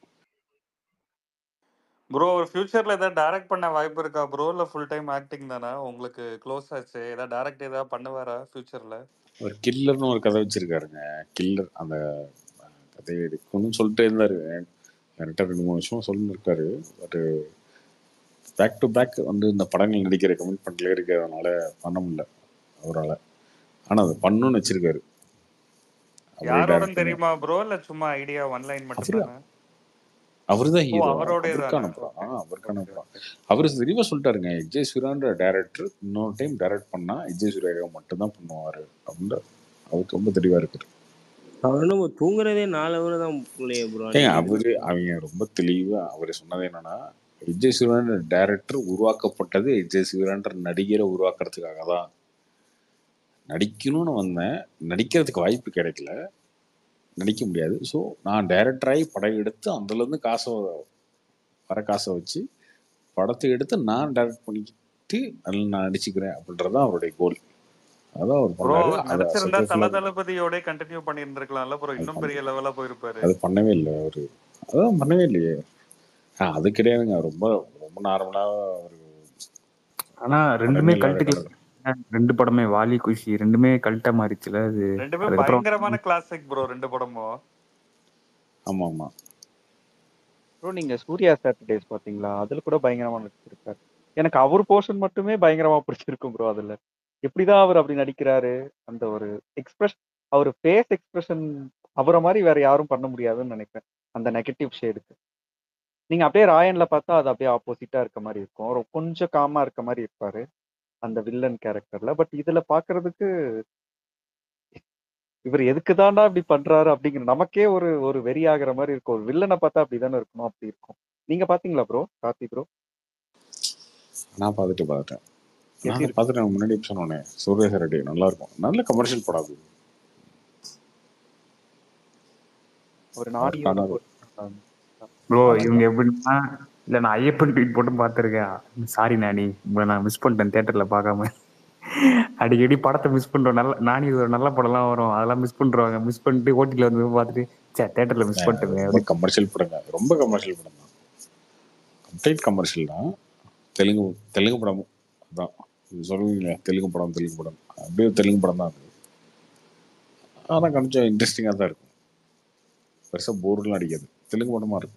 ப்ரோ ஒரு ஃபியூச்சர்ல ஏதாவது டைரக்ட் பண்ண வாய்ப்பு இருக்கா ப்ரோ இல்ல ஃபுல் டைம் ஆக்டிங் தானே உங்களுக்கு க்ளோஸ் ஆச்சு ஏதாவது டைரக்ட் ஏதாவது பண்ணுவாரா ஃபியூச்சர்ல ஒரு கில்லர்னு ஒரு கதை வச்சிருக்காருங்க கில்லர் அந்த கதையை எடுக்கணும்னு சொல்லிட்டு இருந்தாரு என்கிட்ட ரெண்டு மூணு வருஷமா சொல்லிட்டு இருக்காரு பட் பேக் டு பேக் வந்து இந்த படங்கள் நடிக்கிற கமிட்மெண்ட்ல இருக்கிறதுனால பண்ண முடியல அவரால் ஆனால் அது பண்ணணும்னு வச்சிருக்காரு அவரே யாரோட டைரக்ட் பண்ணி தெரியுமா ப்ரோ இல்ல சும்மா ஐடியா ஒன்லைன் மட்டும் அவரு தானே அவர் தான் ஓ ஹீரோ அவரோடே அவருக்கான தானே படம் ஓகே ஆ அவருக்கான ஓகே படம் ஓகே அவர் தெளிவாக சொல்லிட்டாருங்க எஜே சூர்யான்ற டேரக்டர் இன்னொரு டைம் டைரக்ட் பண்ணா எஜே சூர்யா மட்டும்தான் பண்ணுவாரு அப்படின்னு அவருக்கு ரொம்ப தெளிவா இருக்கு அவர் நம்ம தூங்குறதே நாலு ஹவர் தான் பிள்ளைய ப்ரோ ஏங்க அன்னைக்கு அவரு அவங்க ரொம்ப தெளிவா அவர் சொன்னது என்னன்னா விஜய் சிவரான்ற டேரக்டர் உருவாக்கப்பட்டது விஜய் சிவரான்ற நடிகரை உருவாக்குறதுக்காக தான் நடிக்கணும்னு வந்தேன் நடிக்கிறதுக்கு வாய்ப்பு கிடைக்கல நடிக்க முடியாது ஸோ நான் டைரக்டராகி படம் எடுத்து அதுலேருந்து காசை வர காசை வச்சு படத்தை எடுத்து நான் டைரக்ட் பண்ணிக்கிட்டு அதில் நான் நடிச்சுக்கிறேன் அப்படின்றது தான் அவருடைய கோல் அதான் அவர் ப்ரோ பண்ணாரு அவர் அதை நடிச்சிருந்தா தல சக்ஸஸ்ஃபுல்லாக தளபதியோட கண்டினியூ பண்ணியிருந்திருக்கலாம்ல ப்ரோ அது இன்னும் பண்ண பெரிய லெவலா போயிருப்பாரு அது பண்ணவே இல்லை அவரு அதான் பண்ணவே இல்லையே ஆ அது கிடையாதுங்க ரொம்ப ரொம்ப நார்மலாக ஒரு ஆனா ரெண்டுமே படங்கள் கல்ட்டு கலர் ரெண்டு படமே வாலி குஷி ரெண்டுமே கல்ட்டா மாறிச்சுல அது ரெண்டுமே அதுக்கப்புறம் பயங்கரமான கிளாசிக் ப்ரோ ரெண்டு படமும் ஆமாம் ஆமாம் ப்ரோ நீங்க சூர்யா சாட்டர்டேஸ் பாத்தீங்களா அதுல கூட பயங்கரமா நடிச்சிருக்காரு எனக்கு அவர் போர்ஷன் மட்டுமே பயங்கரமா பிடிச்சிருக்கும் ப்ரோ அதுல எப்படிதான் அவர் அப்படி நடிக்கிறாரு அந்த ஒரு எக்ஸ்பிரஷன் அவர் ஃபேஸ் எக்ஸ்பிரஷன் அவரை மாதிரி வேற யாரும் பண்ண முடியாதுன்னு நினைக்கிறேன் அந்த நெகட்டிவ் ஷேடுக்கு நீங்க அப்படியே ராயன்ல பார்த்தா அது அப்படியே ஆப்போசிட்டா இருக்க மாதிரி இருக்கும் ஒரு கொஞ்சம் காமா இருக்க மாதிரி இருப்பாரு அந்த வில்லன் கேரக்டர்ல பட் இதுல பாக்குறதுக்கு இவர் எதுக்கு தாண்டா இப்படி பண்றாரு அப்படிங்கிற நமக்கே ஒரு ஒரு வெறி ஆகுற மாதிரி இருக்கும் ஒரு வில்லனை பார்த்தா அப்படிதானே இருக்கணும் அப்படி இருக்கும் நீங்க பாத்தீங்களா ப்ரோ கார்த்தி ப்ரோ நான் பார்த்துட்டு பார்த்துட்டேன் எப்படி நான் இருக்கு பார்த்துட்டேன் முன்னாடி சொன்னோன்னே சூர்யா சாரடி நல்லா இருக்கும் நல்ல கமர்ஷியல் படம் அது ஒரு நாடியோட அவருக்கான போட்டு ப்ரோ அழகா இவங்க எப்படின்னா இல்ல நான் ஐயப்பன் ட்வீட் போட்டு பார்த்துருக்கேன் சாரி நானி உங்களை நான் மிஸ் பண்ணிட்டேன் தியேட்டர்ல பார்க்காம அடிக்கடி படத்தை மிஸ் பண்றோம் நல்ல நானி இது ஒரு நல்ல படம்லாம் வரும் அதெல்லாம் மிஸ் பண்றாங்க மிஸ் பண்ணிட்டு ஓட்டில வந்து பார்த்துட்டு சே தியேட்டர்ல மிஸ் பண்ணிட்டேன் ரொம்ப கமர்ஷியல் படங்க ரொம்ப கமர்ஷியல் படம் தான் கம்ப்ளீட் கமர்ஷியல் தான் தெலுங்கு தெலுங்கு படமும் அதான் இது சொல்லுவீங்களே தெலுங்கு படம் தெலுங்கு படம் அப்படியே தெலுங்கு படம் தான் அது ஆனால் கொஞ்சம் இன்ட்ரெஸ்டிங்காக தான் இருக்கும் பெருசாக போர்லாம் அடிக்காது தெலுங்கு படமா இருக்கும்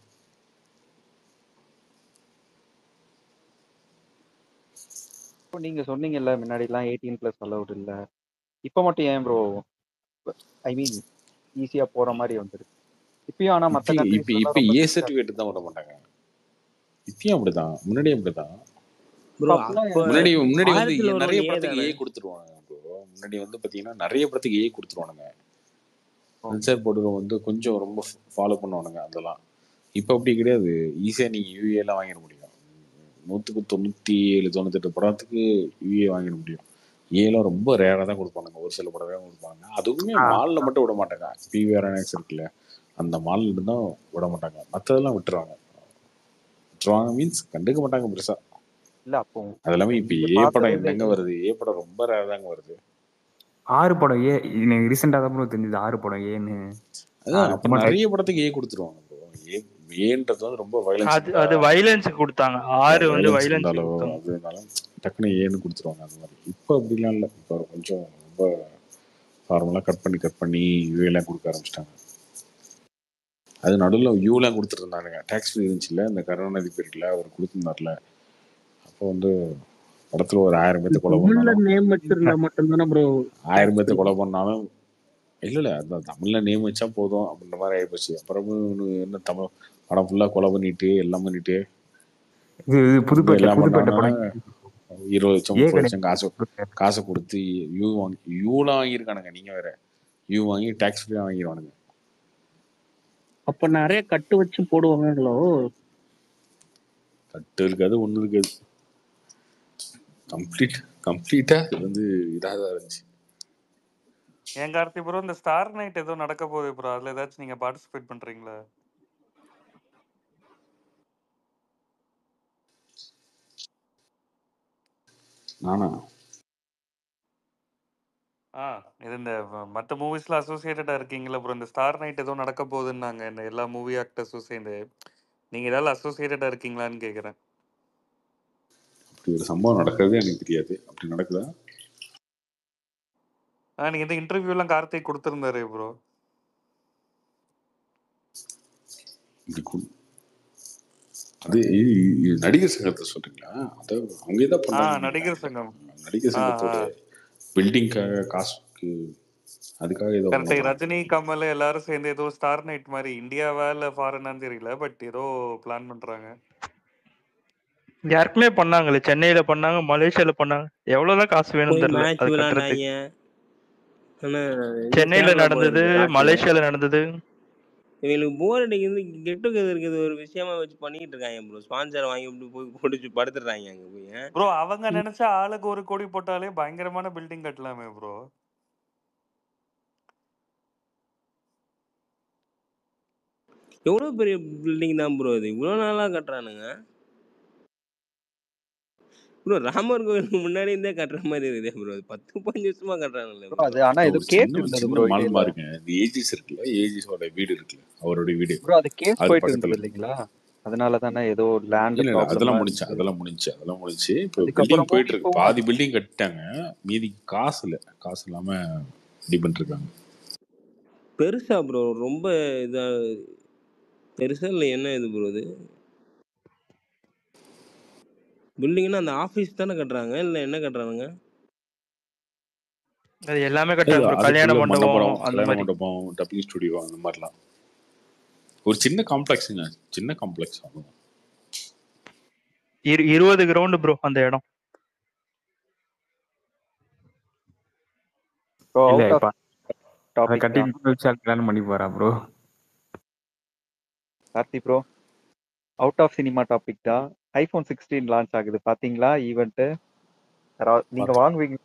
இப்போ நீங்க சொன்னீங்கல்ல முன்னாடி எல்லாம் எயிட்டீன் பிளஸ் அலௌட் இல்ல இப்ப மட்டும் ஏன் ப்ரோ ஐ மீன் ஈஸியா போற மாதிரி வந்துருக்கு இப்பயும் ஆனா மத்த இப்பயும் இப்போ கண்ட்ரீஸ்ல இப்போ ரொம்ப ஏ ஸ்ட்ரிக்டா சர்டிஃபிகேட் தான் விட மாட்டாங்க இப்பயும் அப்படிதான் முன்னாடியும் அப்படிதான் இப்ப ப்ரோ அப்படிலாம் அப்போ முன்னாடி முன்னாடி வந்து ஆயிரத்துல ஏ- ஒரு நிறைய ஏ படத்துக்கு தானே ஏ கொடுத்துருவாங்க ப்ரோ முன்னாடி வந்து பார்த்தீங்கன்னா நிறைய படத்துக்கு ஏ கொடுத்துருவானுங்க ஓகே சென்சார் போர்டு வந்து கொஞ்சம் ரொம்ப ஃபாலோ பண்ணுவானுங்க அதெல்லாம் இப்போ அப்படி கிடையாது ஈஸியாக நீங்கள் யூஏலாம் வாங்கிட முடியும் நூற்றுக்கு தொண்ணூற்றி ஏழு தொண்ணூத்தெட்டு படத்துக்கு யூஏ வாங்கிட முடியும் ஏலாம் ரொம்ப ரேராக தான் கொடுப்பானுங்க ஒரு சில படம் தான் கொடுப்பாங்க அதுவுமே மாலில் மட்டும் விட மாட்டாங்க பிவிஆர் என்எக்ஸ் இருக்குல்ல அந்த மாலில் தான் விட மாட்டாங்க மற்றதெல்லாம் விட்டுருவாங்க விட்டுருவாங்க மீன்ஸ் கண்டுக்க மாட்டாங்க பெருசாக இல்ல அப்போ அது இல்லாமல் இப்போ நீங்க ஏ படம் பார்த்ததுல என்னங்க வருது ஏ படம் ரொம்ப ரேர் தாங்க வருது ஆறு படம் ஏ எனக்கு ரீசெண்டா தான் bro தெரிஞ்சது ஆறு படம் ஏன்னு அதான் அது அப்போ சும்மா நிறைய படத்துக்கு ஏ கொடுத்துருவாங்க bro. ஏ ஏன்றது வந்து ரொம்ப வைலன்ஸ் அது அது வைலன்ஸ் கொடுத்தாங்க ஆறு வந்து வைலன்ஸ் வைலன்ஸ் இருந்தாலோ கொடுத்தாங்க அது இருந்தாலும் டக்குனு ஏன்னு கொடுத்துருவாங்க அந்த மாதிரி இப்போ அப்படிலாம் இல்லை இப்போ கொஞ்சம் ரொம்ப ஃபார்மலாக கட் பண்ணி கட் பண்ணி யூஏலாம் கொடுக்க ஆரம்பிச்சிட்டாங்க அது நடுவில் யூலாம் கொடுத்துட்டு இருந்தானுங்க டேக்ஸ் ஃப்ரீ இருந்துச்சுல்ல இந்த கருணாநிதி பீரியட்ல அவர் கொடுத்துருந்தார்ல அப்போ வந்து படத்துல ஒரு ஆயிரம் பேர்த்த கொலை தமிழ்ல பண்ணாலும் நேம் வச்சிருந்தா மட்டும்தானே ப்ரோ ஆயிரம் பேர்த்த கொலை பண்ணாலும் இல்ல இல்ல அதான் தமிழ்ல நேம் வச்சா போதும் அப்படின்ற மாதிரி ஆயிப்போச்சு அப்புறமும் இவனு என்ன தமிழ் படம் ஃபுல்லா கொலை பண்ணிட்டு எல்லாம் பண்ணிட்டு இது இது வந்து புதுப்பேட்டை எல்லாம் புதுப்பேட்டை பண்ணாங்கன்னா படம் இருபது லட்சம் ஏ முப்பது கிடையாது லட்சம் காசு காசை கொடுத்து யூ வாங்கி யூலாம் வாங்கியிருக்கானுங்க நீங்க வேற யூ வாங்கி டாக்ஸ் ஃப்ரீயா வாங்கிடுவானுங்க அப்ப நிறைய கட்டு வச்சு போடுவாங்களோ கட்டு இருக்காது ஒண்ணு இருக்காது கம்ப்ளீட் கம்ப்ளீட்டா இது வந்து இதாக தான் இருந்துச்சு ஏன் கார்த்தி ப்ரோ இந்த ஸ்டார் நைட் ஏதோ நடக்க போகுது ப்ரோ அதுல ஏதாச்சும் நீங்க பார்ட்டிசிபேட் பண்றீங்களா நானா ஆ இது இந்த வ- மத்த மூவிஸ்ல அசோசியேட்டடா இருக்கீங்களா ப்ரோ இந்த ஸ்டார் நைட் ஏதோ நடக்க போகுதுன்னாங்க இந்த எல்லா மூவி ஆக்டர்ஸும் சேர்ந்து நீங்க ஏதாவது அசோசியேட்டடா இருக்கீங்களான்னு கேக்குறேன் அப்படி ஒரு சம்பவம் நடக்கிறதே எனக்கு தெரியாது அப்படி நடக்குதா ஆ நீங்க இந்த இன்டர்வியூ எல்லாம் கார்த்திக் கொடுத்திருந்தாரு ப்ரோ இப்படி கு- அது இ- இ- நடிகர் சங்கத்தை சொல்றீங்களா அதை அவங்க தான் ஆ பண்ணாங்கன்னு நடிகர் நினைக்கிறேன் சங்கம் நடிகர் ஆ சங்கத்தோட ஆ பில்டிங்காக காசுக்கு அதுக்காக ஏதோ கரெக்ட் பண்ண ரஜினி கமல் எல்லாரும் சேர்ந்து ஏதோ ஸ்டார் நைட் மாதிரி இந்தியாவா இல்ல ஃபாரினான்னு தெரியல பட் ஏதோ பிளான் பண்றாங்க யாருக்குமே பண்ணாங்களே சென்னையில பண்ணாங்க மலேசியால பண்ணாங்க எவ்வளவுதான் காசு வேணும்னு போய் தெரியல மேட்ச் அது விளையாண்டாங்க கட்டுறதுக்கு ஆனா இது சென்னையில கேரளா போல நடந்தது இருக்கு காட்டுல மலேசியால நடந்தது இவங்களுக்கு போர் அடிக்கிறது கெட் டுகெதர் இருக்குது ஒரு விஷயமா வச்சு பண்ணிட்டு இருக்காங்க ப்ரோ ஸ்பான்சர் வாங்கி இப்படி போய் போட்டு படுத்துடுறாங்க அங்க போய் ப்ரோ அவங்க நினைச்சா ஆளுக்கு ஒரு கோடி போட்டாலே பயங்கரமான பில்டிங் கட்டலாமே ப்ரோ எவ்வளவு பெரிய பில்டிங் தான் ப்ரோ இது இவ்வளவு நாளா கட்டுறானுங்க ப்ரோ ராமர் கோயிலுக்கு முன்னாடி இருந்தே கட்டுற மாதிரி இருக்குது ப்ரோ பத்து பதினஞ்சு வருஷமா கட்டுறானுங்களே ப்ரோ ப்ரோ அது ஆனா ஏதோ ஒரு கேஸ் சின்ன இருந்தது சின்ன ப்ரோ மால் இடையில பாருங்க இந்த ஏஜிஸ் இருக்குல்ல ஏஜிஸோட வீடு இருக்குல்ல அவருடைய வீடு ப்ரோ அது கேஸ் அது போயிட்டு பக்கத்துல இருந்தது இல்லைங்களா அதனால தானே ஏதோ லேண்ட் இல்ல இல்ல அதெல்லாம் ப்ராப்ளம்லாம் முடிஞ்சு இருந்துச்சு அதெல்லாம் முடிஞ்சு அதெல்லாம் முடிஞ்சு இப்போ பில்டிங் அதுக்கப்புறமும் போயிட்டு இருக்கு இப்பவும் பாதி பில்டிங் கட்டிட்டாங்க மீதி காசு இல்ல காசு இல்லாம ரெடி பண்ணிட்டு இருக்காங்க பெருசா ப்ரோ ரொம்ப இதா பெருசா இல்லை என்ன இது ப்ரோ இது பில்டிங்னா அந்த ஆபீஸ் தானே கட்டுறாங்க இல்ல என்ன கட்டுறானுங்க அது எல்லாமே அது கட்டுறாங்க ப்ரோ கல்யாண அதுக்குள்ள மண்டபம் மண்டபம் அந்த கல்யாண மாதிரி மண்டபம் டப்பிங் ஸ்டுடியோ அந்த மாதிரிலாம் ஒரு சின்ன காம்ப்ளெக்ஸுங்க சின்ன காம்ப்ளெக்ஸ் ஆகும் இரு இருபது கிரவுண்டு ப்ரோ அந்த இடம் ப்ரோ இல்ல அவுட் இப்ப ஆஃப் அதை டாபிக் கட்டி தான் வச்சு கல்யாணம் பண்ணி போறா bro Karthi bro out of cinema topic தான் ஐபோன் சிக்ஸ்டீன் லான்ச் ஆகுது பாத்தீங்களா ஈவெண்ட் நீங்க பார்த்தேன் வாங்குவீங்க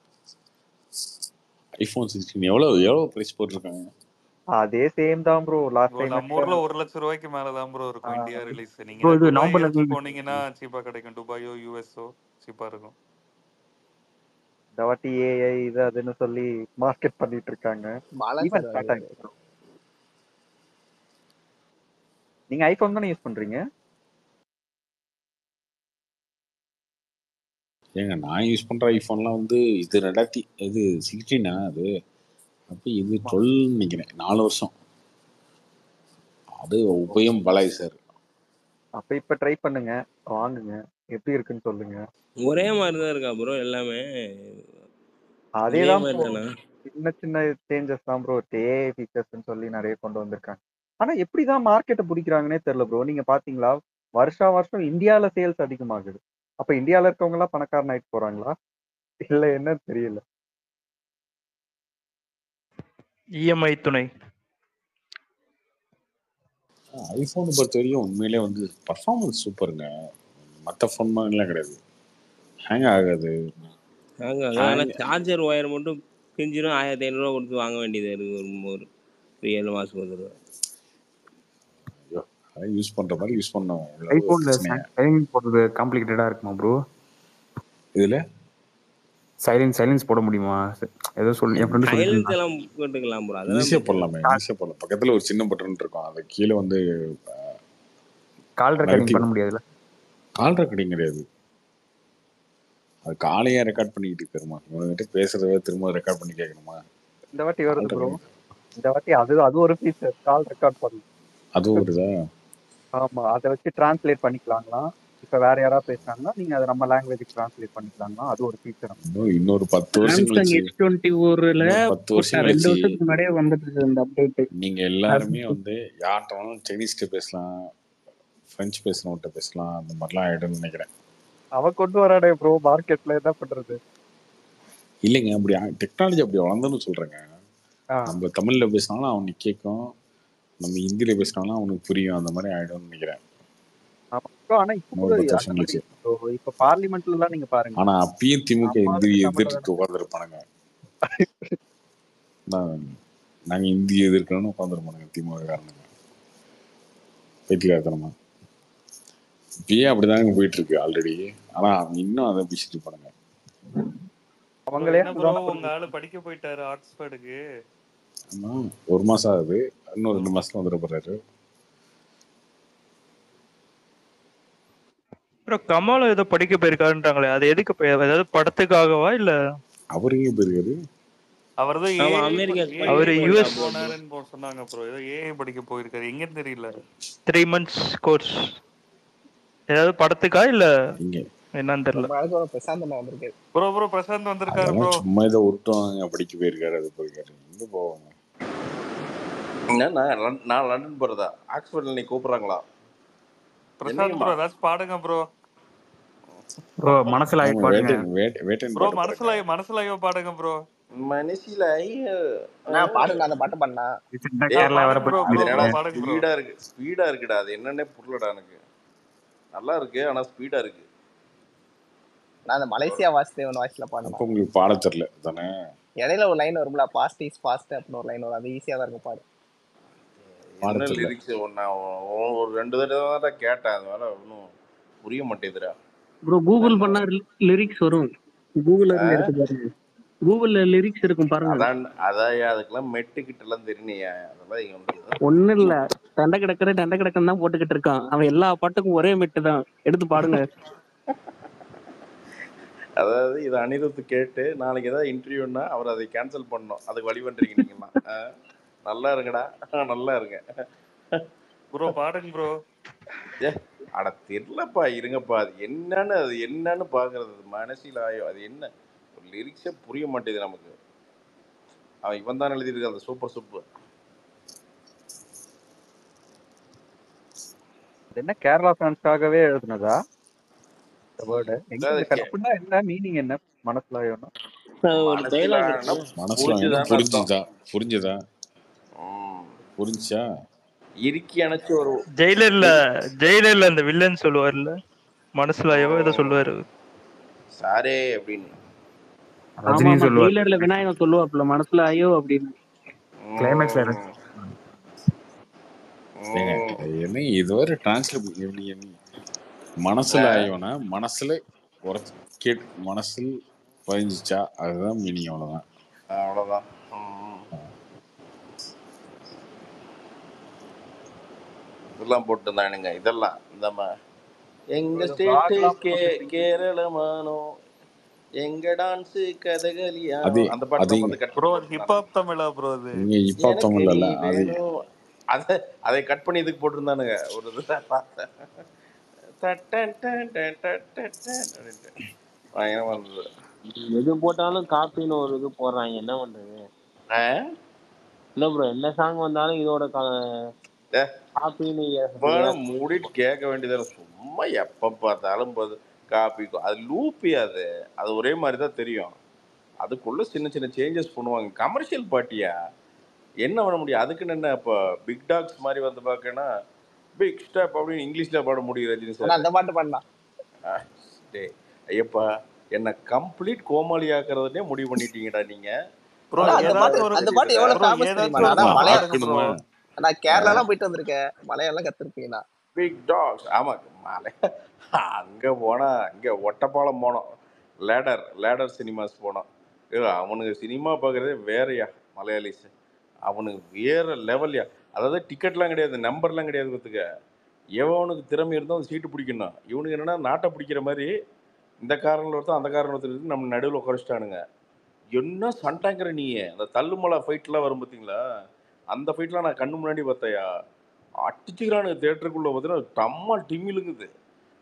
ஐஃபோன் சிக்ஸ்டீன் எவ்வளோ எவ்வளோ ப்ரைஸ் போட்டிருக்காங்க அதே சேம் தான் ப்ரோ லாஸ்ட் ப்ரோ டைம் நம்ம ஊர்ல ஒரு லட்சம் ரூபாய்க்கு மேலதான் ப்ரோ இருக்கும் இந்தியா ரிலீஸ் நீங்க ப்ரோ ஏதாவது இது துபாய் நவம்பர்ல ஏதாச்சும் போனீங்கன்னா சீப்பா கிடைக்கும் துபாயோ யூஎஸ்ஓ சீப்பா இருக்கும் இந்த வாட்டி ஏஐ இது அதுன்னு சொல்லி மார்க்கெட் பண்ணிட்டு இருக்காங்க பாலா ஈவெண்ட் சார் ஸ்டார்ட் ஆகிடுச்சு bro. நீங்க ஐபோன் தானே யூஸ் பண்றீங்க ஏங்க நான் யூஸ் பண்ற ஐஃபோன்லாம் வந்து இது ரெண்டாயிரத்தி இது சிக்ஸ்டீனா அது அப்போ இது டுவெல் நினைக்கிறேன் நாலு வருஷம் அது உபயம் பலாய் சார் அப்ப இப்ப ட்ரை பண்ணுங்க வாங்குங்க எப்படி இருக்குன்னு சொல்லுங்க ஒரே மாதிரி தான் இருக்கா ப்ரோ எல்லாமே அதே இதே தான் மாதிரி ப்ரோ தானா சின்ன சின்ன சேஞ்சஸ் தான் ப்ரோ ஏஐ ஃபீச்சர்ஸ்னு சொல்லி நிறைய கொண்டு வந்திருக்காங்க ஆனா எப்படிதான் மார்க்கெட்டை பிடிக்கிறாங்கன்னே தெரியல ப்ரோ நீங்க பாத்தீங்களா வருஷா வருஷம் இந்தியால சேல்ஸ் அதிகமாகுது அப்ப இந்தியால இருக்கவங்க எல்லாம் பணக்காரன் ஆயிட்டு போறாங்களா இல்ல என்னன்னு தெரியல இஎம்ஐ துணை ஐஃபோனை பொறுத்த வரைக்கும் உண்மையிலே வந்து பர்ஃபார்மன்ஸ் சூப்பருங்க மற்ற ஃபோன் மாதிரிலாம் கிடையாது ஹேங் ஆகாது ஆங்க ஆனால் சார்ஜர் ஒயர் மட்டும் பிஞ்சிரும் ஆயிரத்தி ஐநூறுரூவா கொடுத்து வாங்க வேண்டியது இருக்கு ஒரு ஒரு ஒரு ஏழு மாதத்துக்கு ஒரு தடவை ஐயோ அதான் யூஸ் பண்ற மாதிரி யூஸ் பண்ணோம் இவ்வளவு ஐபோன்ல பிரச்சனையா சைலன்ஸ் போடுறது காம்ப்ளிகேட்டடா இருக்குமா ப்ரோ இதுல சைலன்ஸ் சைலன்ஸ் போட முடியுமா ஏதோ சொல்லி என் ஃப்ரெண்டு சொல்லிட்டு சைலன்ஸ் இருந்தான் எல்லாம் போட்டுக்கலாம் ப்ரோ அதெல்லாம் ஈஸியா பிரச்சனை போடலாமே இல்லை ஈஸியா போடலாம் பக்கத்துல ஒரு சின்ன பட்டன் இருக்கும் அது கீழே வந்து கால் ரெக்கார்டிங் நெகட்டிவ் பண்ண முடியாதுல்ல கால் ரெக்கார்டிங் கிடையாது அது காலையே ரெக்கார்ட் பண்ணிக்கிட்டு இருக்கிறோமா இவனுங்கிட்ட பேசுறத திரும்ப ரெக்கார்ட் பண்ணி கேட்கணுமா இந்த வாட்டி கால் வருது ப்ரோ ரெக்கார்டிங் இந்த வாட்டி அது அது ஒரு ஃபீச்சர் கால் ரெக்கார்ட் பண்ணலாம் அதுவும் வருதா ஆமா அதை வச்சு டிரான்ஸ்லேட் பண்ணிக்கலாங்களாம் இப்ப வேற யாராவது பேசுனாங்கன்னா நீங்க அதை நம்ம லாங்குவேஜுக்கு டிரான்ஸ்லேட் பண்ணிக்கலாம்னா அது ஒரு ஃபீச்சர் இன்னும் இன்னொரு பத்து வருஷம் சாம்சங் கழிச்சு எஸ் டுவெண்ட்டி ஃபோர்ல இன்னும் பத்து வருஷம் ரெண்டு கழிச்சு வருஷத்துக்கு முன்னாடியே வந்துட்டு இருக்கு இந்த அப்டேட் நீங்க எல்லாருமே வந்து யார்கிட்ட வேணாலும் சைனீஸ்கிட்ட பேசலாம் பிரெஞ்சு பேசுறவங்ககிட்ட பேசலாம் அந்த மாதிரிலாம் ஆயிடும்னு நினைக்கிறேன் அவன் கொண்டு வரானே ப்ரோ மார்க்கெட்ல என்ன பண்றது இல்லைங்க அப்படி டெக்னாலஜி அப்படி வளர்ந்துன்னு சொல்றேங்க ஆ, நம்ம தமிழ்ல பேசினாலும் அவனுக்கு கேட்கும் நம்ம ஹிந்தியில பேசினாலும் அவனுக்கு புரியும் அந்த மாதிரி ஆயிடும்னு நினைக்கிறேன் ஆமா bro, ஆனா இப்ப இன்னொரு கூட பத்து அந்த வருஷம் மாதிரி கழிச்சு bro, இப்ப பார்லிமெண்ட்ல எல்லாம் நீங்க பாருங்க ஆனா அப்பயும் திமுக நம்ம இந்திய ஆளுங்க தமிழ்ல எதிர்த்து உட்காந்துருப்பானுங்க நாங்க இந்திய எதிர்க்கணும்னு உட்காந்துருப்பானுங்க திமுக காரணங்க பைத்தியக்காரத்தனமா இப்பயே அப்படிதாங்க போயிட்டு இருக்கு ஆல்ரெடி ஆனா அவங்க இன்னும் அதை பேசிட்டு இருப்பானுங்க ப்ரோ அவங்களே என்ன ப்ரோ அப்படிதான் உங்க ஆளு படிக்க போயிட்டாரு ஆக்ஸ்போர்டுக்கு ஆமா ஒரு மாசம் ஆகுது இன்னும் ரெண்டு மாசத்துல வந்துட போறாரு ப்ரோ கமலம் ஏதோ படிக்க போயிருக்காருன்றாங்களே அது எதுக்கு போய் ஏதாவது படத்துக்காகவா இல்ல அவர் எங்க போயிருக்காரு அவர் தான் அவன் ஏஐ அமெரிக்கா ஏஐ அவரு படிக்க யூஎஸ் போயிட்டாப்ல ப்ரோ போனாருன்னு போ- சொன்னாங்க ப்ரோ ஏதோ ஏஐ படிக்க போயிருக்காரு எங்கன்னு தெரியல த்ரீ மந்த்ஸ் கோர்ஸ் ஏதாவது படத்துக்கா இல்ல இங்க என்னன்னு தெரியல ரொம்ப நாளைக்கு ஒரு பிரசாந்த் அண்ணா வந்திருக்காரு ப்ரோ ப்ரோ பிரசாந்த் வந்திருக்காரு ப்ரோ அதெல்லாம் சும்மா இதை உருட்டுவாங்க படிக்க போயிருக்காரு அது போயிருக்காரு எங்க போவாங்க என்ன நான் லண்டன் நான் லண்டன் போறதா ஆக்ஸ்போர்ட்ல நீ கூப்பிடுறாங்களா பிரசாந்த் என்னையுமா ப்ரோ ஏதாச்சும் பாடுங்க ப்ரோ ப்ரோ மனசுல ஆகி ஆமா பாருங்க வேட்டையன் வேட்டை வேட்டையன் ப்ரோ பாட்டு பாருங்க மனசுல மனசுல ஐயோ பாடுங்க ப்ரோ மனசில ஐயோ நான் பாடுங்க அந்த பாட்டு பண்ணா ரீசெண்டா ஏய் ப்ரோ கேரளா வர பாடுங்க ப்ரோ அது ப்ரோ என்னடா ப்ரோ பாடுங்க ப்ரோ ஸ்பீடா இருக்கு ஸ்பீடா இருக்குடா அது என்னன்னே புரியலடா எனக்கு நல்லா இருக்கு ஆனா ஸ்பீடா இருக்கு நான் அந்த மலேசியா வாசுதேவன் வாய்ஸ்ல பாடினேன் அப்ப உங்களுக்கு பாட தெரியல தானே இடையில ஒரு லைன் வரும்ல பாஸ்ட் இஸ் பாஸ்ட் அப்படின்னு ஒரு லைன் வரும் அது ஈஸியா தான் இருக்கும் பாடு பாட என்ன தெரியல லிரிக்ஸ் நான் ஒ- ஒரு ரெண்டு தடவை தான் கேட்டேன் அதனால ஒன்றும் புரிய மாட்டேங்குதுடா ப்ரோ கூகுள் பண்ணா லிரிக்ஸ் வரும் கூகுள்ல இருந்து எடுத்து பாருங்க கூகுள்ல லிரிக்ஸ் இருக்கும் பாருங்க அதான் அதான் அதுக்கெல்லாம் மெட்டு கிட்ட எல்லாம் தெரியலையா அதெல்லாம் இங்க வந்து ஒண்ணு இல்ல டண்ட கிடக்குற டண்ட கிடக்குன்னு தான் போட்டுக்கிட்டு இருக்கான் அவன் எல்லா பாட்டுக்கும் ஒரே மெட்டு தான் எடுத்து பாடுங்க அதாவது இதை அனிருத்து கேட்டு நாளைக்கு ஏதாவது இன்டர்வியூன்னா அவர் அதை கேன்சல் பண்ணணும் அதுக்கு வழி பண்றீங்க நீங்களாம் ஆ? நல்லா இருங்கடா நல்லா இருங்க ப்ரோ பாடுங்க ப்ரோ ஏ அட தெரியலப்பா இருங்கப்பா அது என்னன்னு அது என்னன்னு பாக்குறது அது மனசில் ஆயோ அது என்ன லிரிக்ஸே புரிய மாட்டேங்குது நமக்கு அவன் இவன் தான் எழுதியிருக்கான் அந்த சூப்பர் சூப்பர் அது என்ன கேரளா ஃபேன்ஸ்க்காகவே எழுதுனதா இந்த வேர்டு எங்க அதாவது இந்த கே- கற்புனா என்ன மீனிங் என்ன மனசுல ஆயோன்னா அது ஒரு மனசுல டைலாக் ஆனா இருக்கு மனசுல என்ன புரிஞ்சுதான்னு அர்த்தம் புரிஞ்சுதா புரிஞ்சுதா ம். புரிஞ்சா இறுக்கி அணைச்சு ஒரு ஜெயிலர்ல இரு- ஜெயிலர்ல அந்த வில்லன் சொல்லுவார்ல மனசுல ஐயோ ஏதோ ம். சொல்லுவாரு சாரே அப்படின்னு ஆமா ரஜினியும் ஆமா சொல்லுவார் ஜெயிலர்ல விநாயகன் சொல்லுவாப்ல மனசுல ஐயோ அப்படின்னு கிளைமேக்ஸ்ல ம். ஏங்க ம். அது என்ன இதுவரை டிரான்ஸ்லேட் எப்படி என்ன மனசுல ஆ. ஆயோனா மனசுல உரைச்சு கேட் மனசில் பதிஞ்சிச்சா அதுதான் மீனிங் அவ்வளவுதான் அவ்வளவுதான் ம். இதெல்லாம் போட்டுருந்தானுங்க இதெல்லாம் இந்த ம- எங்க ஏதோ ஸ்டேட்டு vlog-லாம் கே போட்டுருக்கீங்க. கேரளமானோ எங்க டான்ஸ் கதகளியானோ அது அந்த அது பாட்டுலாம் வந்து கட் ப்ரோ பண்ணி அது போட்டுருந்தானுங்க ஹிப்ஹாப் தமிழா ப்ரோ அது இங்க இப்பா எனக்கு தமிழ் நீ அல்ல அது வேணும் அதை அதை கட் பண்ணி இதுக்கு போட்டிருந்தானுங்க ஒரு இதுல பார்த்தேன் தட்டன் டன் டன் டன் டன் டன் அப்படின்ட்டு. பயங்கரமா இருந்தது எது போட்டாலும் காப்பின்னு ஒரு இது போடுறாங்க என்ன பண்றது ஆ? இல்ல ப்ரோ என்ன சாங் வந்தாலும் இதோட ஏ, காப்பின்னு வேணும் மூடிட்டு கேட்க வேண்டியதான சும்மா எப்ப பார்த்தாலும் போது காப்பி அது லூப்பி அது அது ஒரே மாதிரி தான் தெரியும் அதுக்குள்ள சின்ன சின்ன சேஞ்சஸ் பண்ணுவாங்க கமர்ஷியல் பார்ட்டியா என்ன பண்ண முடியும் அதுக்குன்னு என்ன இப்போ பிக் டாக்ஸ் மாதிரி வந்து பார்க்கனா பிக் ஸ்டெப் அப்படின்னு இங்கிலீஷ்ல பாட முடியும் ரஜினி ஆனா சார் அந்த பாட்டு பண்ணா டேய் ஐயப்பா என்ன கம்ப்ளீட் கோமாளி ஆக்குறதுனே முடிவு பண்ணிட்டீங்கடா நீங்க ப்ரோ ஆனா அந்த பாட்டு ஏதாச்சும் ஒரு அந்த பாட்டு எவ்வளவு ப்ரோ ஃபேமஸ் தெரியுமா ஏதாச்சும் ஒரு நான் பாட்டு மலையா பாடுங்க ப்ரோ ஆக்கணுமா நான் கேரளா எல்லாம் போயிட்டு வந்திருக்கேன் மலையெல்லாம் கத்திருப்பீங்களா பிக் டாக்ஸ் ஆமா மலை அங்க போனா அங்க ஒட்டப்பாலம் போனோம் லேடர் லேடர் சினிமாஸ் போனோம் ஏ, அவனுக்கு சினிமா பார்க்கறதே வேறயா மலையாளிஸ் அவனுக்கு வேற லெவல்யா அதாவது டிக்கெட்லாம் கிடையாது நம்பர்லாம் கிடையாது பார்த்துக்க எவனுக்கு திறமை இருந்தோ அந்த சீட்டு பிடிக்கணும் இவனுக்கு என்னன்னா நாட்டை பிடிக்கிற மாதிரி இந்த காரணம் ஒருத்தன் அந்த காரணம் ஒருத்தர் இருக்கு நம்ம நடுவில் உட்காரிச்சிட்டானுங்க என்ன சண்டாங்கிற நீ அந்த தள்ளுமலை ஃபைட்லாம் வரும் பார்த்தீங்களா அந்த ஃபைட்லாம் நான் கண்ணு முன்னாடி பார்த்தையா அடிச்சுக்கிறானுங்க தேட்டருக்குள்ள பார்த்தீங்கன்னா டம்மா டிம்மிலுங்குது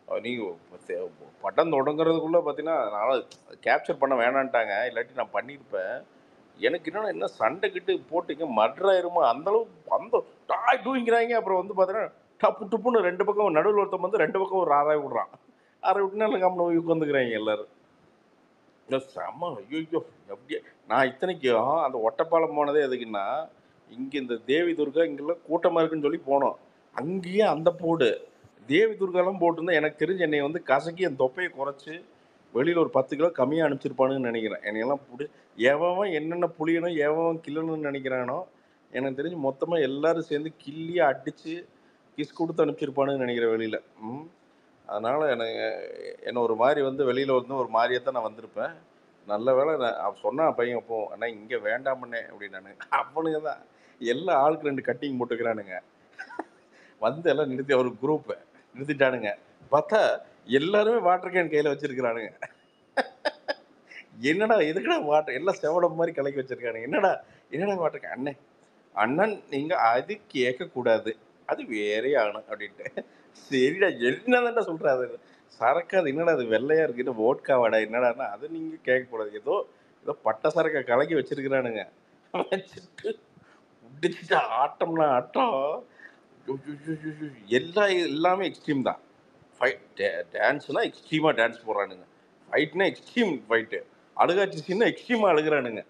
நீங்கள் பட்டம் தொடங்குறதுக்குள்ளே பார்த்தீங்கன்னா நான் கேப்சர் பண்ண வேணான்ட்டாங்க இல்லாட்டி நான் பண்ணியிருப்பேன் எனக்கு என்னன்னா என்ன சண்டை கிட்டு போட்டுங்க மட்ராயிருமா அந்தளவு அந்த டாய் டூங்கிறாங்க அப்புறம் வந்து பார்த்தீங்கன்னா டப்பு டுப்புன்னு ரெண்டு பக்கம் நடுவில் ஒருத்தன் வந்து ரெண்டு பக்கம் ஒரு ஆறாய் விட்றான் ஆறாய் விட்டுனா இல்லை கம்மி உட்காந்துக்கிறாங்க எல்லாரும் இல்லை செம்ம ஐயோ அப்படியே நான் இத்தனைக்கும் அந்த ஒட்டப்பாலம் போனதே எதுக்குன்னா இங்கே இந்த தேவி துர்கா இங்கெல்லாம் கூட்டமாக இருக்குன்னு சொல்லி போனோம் அங்கேயே அந்த போடு தேவி துர்காலாம் போட்டிருந்தா எனக்கு தெரிஞ்சு என்னை வந்து கசக்கி என் தொப்பையை குறைச்சி வெளியில் ஒரு பத்து கிலோ கம்மியாக அனுப்பிச்சிருப்பானுன்னு நினைக்கிறேன் என்னையெல்லாம் புடி எவன் என்னென்ன புளியணும் எவன் கிள்ளணும்னு நினைக்கிறானோ எனக்கு தெரிஞ்சு மொத்தமாக எல்லாரும் சேர்ந்து கிள்ளி அடித்து கிஸ் கொடுத்து அனுப்பிச்சிருப்பானுன்னு நினைக்கிறேன் வெளியில் ம் அதனால் எனக்கு என்ன ஒரு மாதிரி வந்து வெளியில் வந்து ஒரு மாதிரியே தான் நான் வந்திருப்பேன் நல்ல வேளை நான் அவன் சொன்னான் பையன் அப்போ அண்ணா இங்கே வேண்டாமண்ணே அப்படின்னு அவனுங்க தான் எல்லா ஆளுக்கு ரெண்டு கட்டிங் போட்டுக்கிறானுங்க வந்து எல்லாம் நிறுத்தி ஒரு குரூப்பை நிறுத்திட்டானுங்க பார்த்தா எல்லாருமே வாட்டர் கேன் கையில் வச்சிருக்கிறானுங்க என்னடா எதுக்குடா வாட்டர் எல்லாம் செவடம் மாதிரி கலக்கி வச்சிருக்கானுங்க என்னடா என்னடா வாட்டர் கேன் அண்ணே அண்ணன் நீங்கள் அது கேட்கக்கூடாது அது வேறே ஆகணும் அப்படின்ட்டு சரிடா என்னதான்டா சொல்கிறாரு சரக்கு அது என்னடா அது வெள்ளையா இருக்கு இது வோட்கா வாடா என்னடான்னா அது நீங்கள் கேட்கக்கூடாது ஏதோ ஏதோ பட்ட சரக்கை கலக்கி வச்சிருக்கிறானுங்க வச்சுட்டு முடிச்சுட்டு ஆட்டம்னா ஆட்டம் ஐயோ, ஐயோ, ஐயோ, ஐயோ. எல்லா எல்லாமே எக்ஸ்ட்ரீம் தான் ஃபைட் டான்ஸ்னா எக்ஸ்ட்ரீமாக டான்ஸ் போடுறானுங்க ஃபைட்னா எக்ஸ்ட்ரீம் ஃபைட்டு அழுகாச்சி சீனா எக்ஸ்ட்ரீமாக அழுகுறானுங்க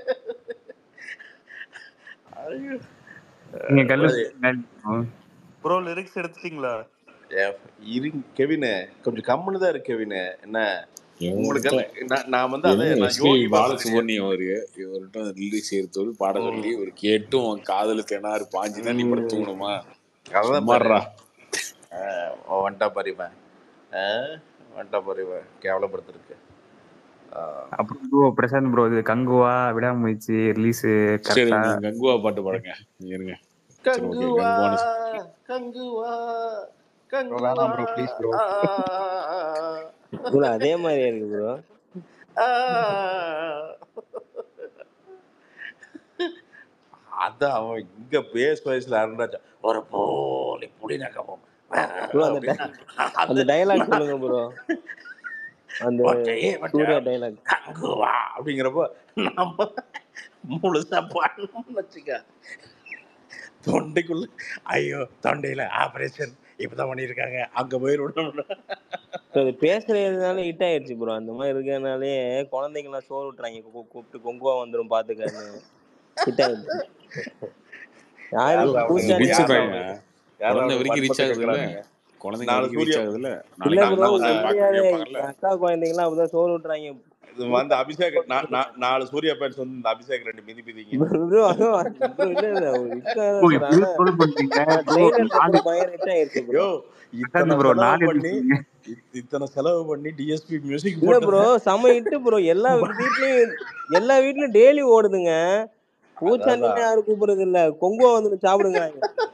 ஐயோ. நீங்க கல்லு அது- ப்ரோ லிரிக்ஸ் எடுத்துட்டீங்களா ஏ, இரு கெவினு கொஞ்சம் கம்முன்னு தான் இருக்கு கெவினு என்ன உங்களுக்கு எல்லாம் நான் நான் வந்து அதை நான் எஸ்பி யோகி பாலசுப்ரமணியம் பாலசுப்ரமணியம் அவரு இவர்கிட்ட லிரிக்ஸ் எடுத்தோடு பாட சொல்லி ஒரு கேட்டும் அவன் காதல தெனாரு பாஞ்சுதான் நீ படம் தூங்கணுமா அதான் சும்மாடுறா வந்துட்டா பாரிவன் வந்துட்டா பாரிவன் கேவலப்படுத்திருக்கு அப்புறம் ப்ரோ பிரசாந்த் ப்ரோ இது கங்குவா விடாமுயற்சி ரிலீஸ் சரி கரெக்டா நீங்க கங்குவா பாட்டு பாடுங்க நீங்க இருங்க சரி ஓகே கங்குவா கங்குவான கங்குவா ப்ரோ கங்குவா வேணாம் ப்ரோ ப்ளீஸ் ப்ரோ ப்ரோ அதே மாதிரியே இருக்கு ப்ரோ அதான் அவன் இங்க பேஸ் வயசுல அருண்டாச்சா ஒரு போலி புடி நகமும் ப்ரோ அந்த di- அந்த டைலாக் சொல்லுங்க ப்ரோ அந்த சூர்யா டைலாக் கங்குவா அப்படிங்கிறப்போ நம்ம முழுசா பண்ணணும்னு வச்சுக்க தொண்டைக்குள்ள ஐயோ தொண்டையில ஆபரேஷன் இப்பதான் பண்ணியிருக்காங்க அங்க போயிடணும் அது பேசுறதுனால ஹிட் ஆயிடுச்சு ப்ரோ அந்த மாதிரி இருக்கிறதுனாலே குழந்தைங்கலாம் சோறு விட்டுறாங்க கூ- கூப்பிட்டு கொங்குவா வந்துடும் பாத்துக்கன்னு ஹிட் ஆயிடுச்சு யாரு யாரா பூஜா அவனுங்க? ரீச் யாரா ஆகுங்க அவனுங்க? யாரா குழந்தை அவனுங்க வரைக்கும் ரீச் வன்மத்தை ஆகுது இல்ல கேட்கறானுங்க குழந்தைங்க நாலு வரைக்கும் ரீச் சூர்யா ஆகுது இல்ல இல்ல நாளைக்கு ப்ரோ நம்ம வந்து உண்மையாவே கேட்பாங்கல்ல என் அக்கா குழந்தைங்களாம் அப்படிதான் சோறு விட்டுறாங்க இது வந்து அபிஷேக் நா- நா- நாலு சூர்யா பேன்ஸ் வந்து இந்த அபிஷேக் ரெண்டு மிதி மிதிங்க ப்ரோ அதுவும் ப்ரோ இல்ல இல்ல ஒரு ஹிட் ப்ரோ ஆகுது இப்படி ஆனா ட்ரோல் பண்றீங்க ஆனா ப்ரோ ட்ரெய்லர் நாலு பார்த்தது பயங்கர ஹிட் ஆயிடுச்சு ப்ரோ யோ இத்தனை பிரசாந்த் ப்ரோ செலவு நாலு பண்ணி எடுத்தீங்க இத்- இத்தனை செலவு பண்ணி டிஎஸ்பி மியூசிக் இல்ல போட்டது ப்ரோ செம ஹிட் ப்ரோ எல்லா வீட்லயும் எல்லா வீட்லயும் டெய்லி ஓடுதுங்க பூச்சாண்டினே அதான் யாரும் கூப்பிடுறது இல்ல கொங்குவா வந்து சாப்பிடுங்க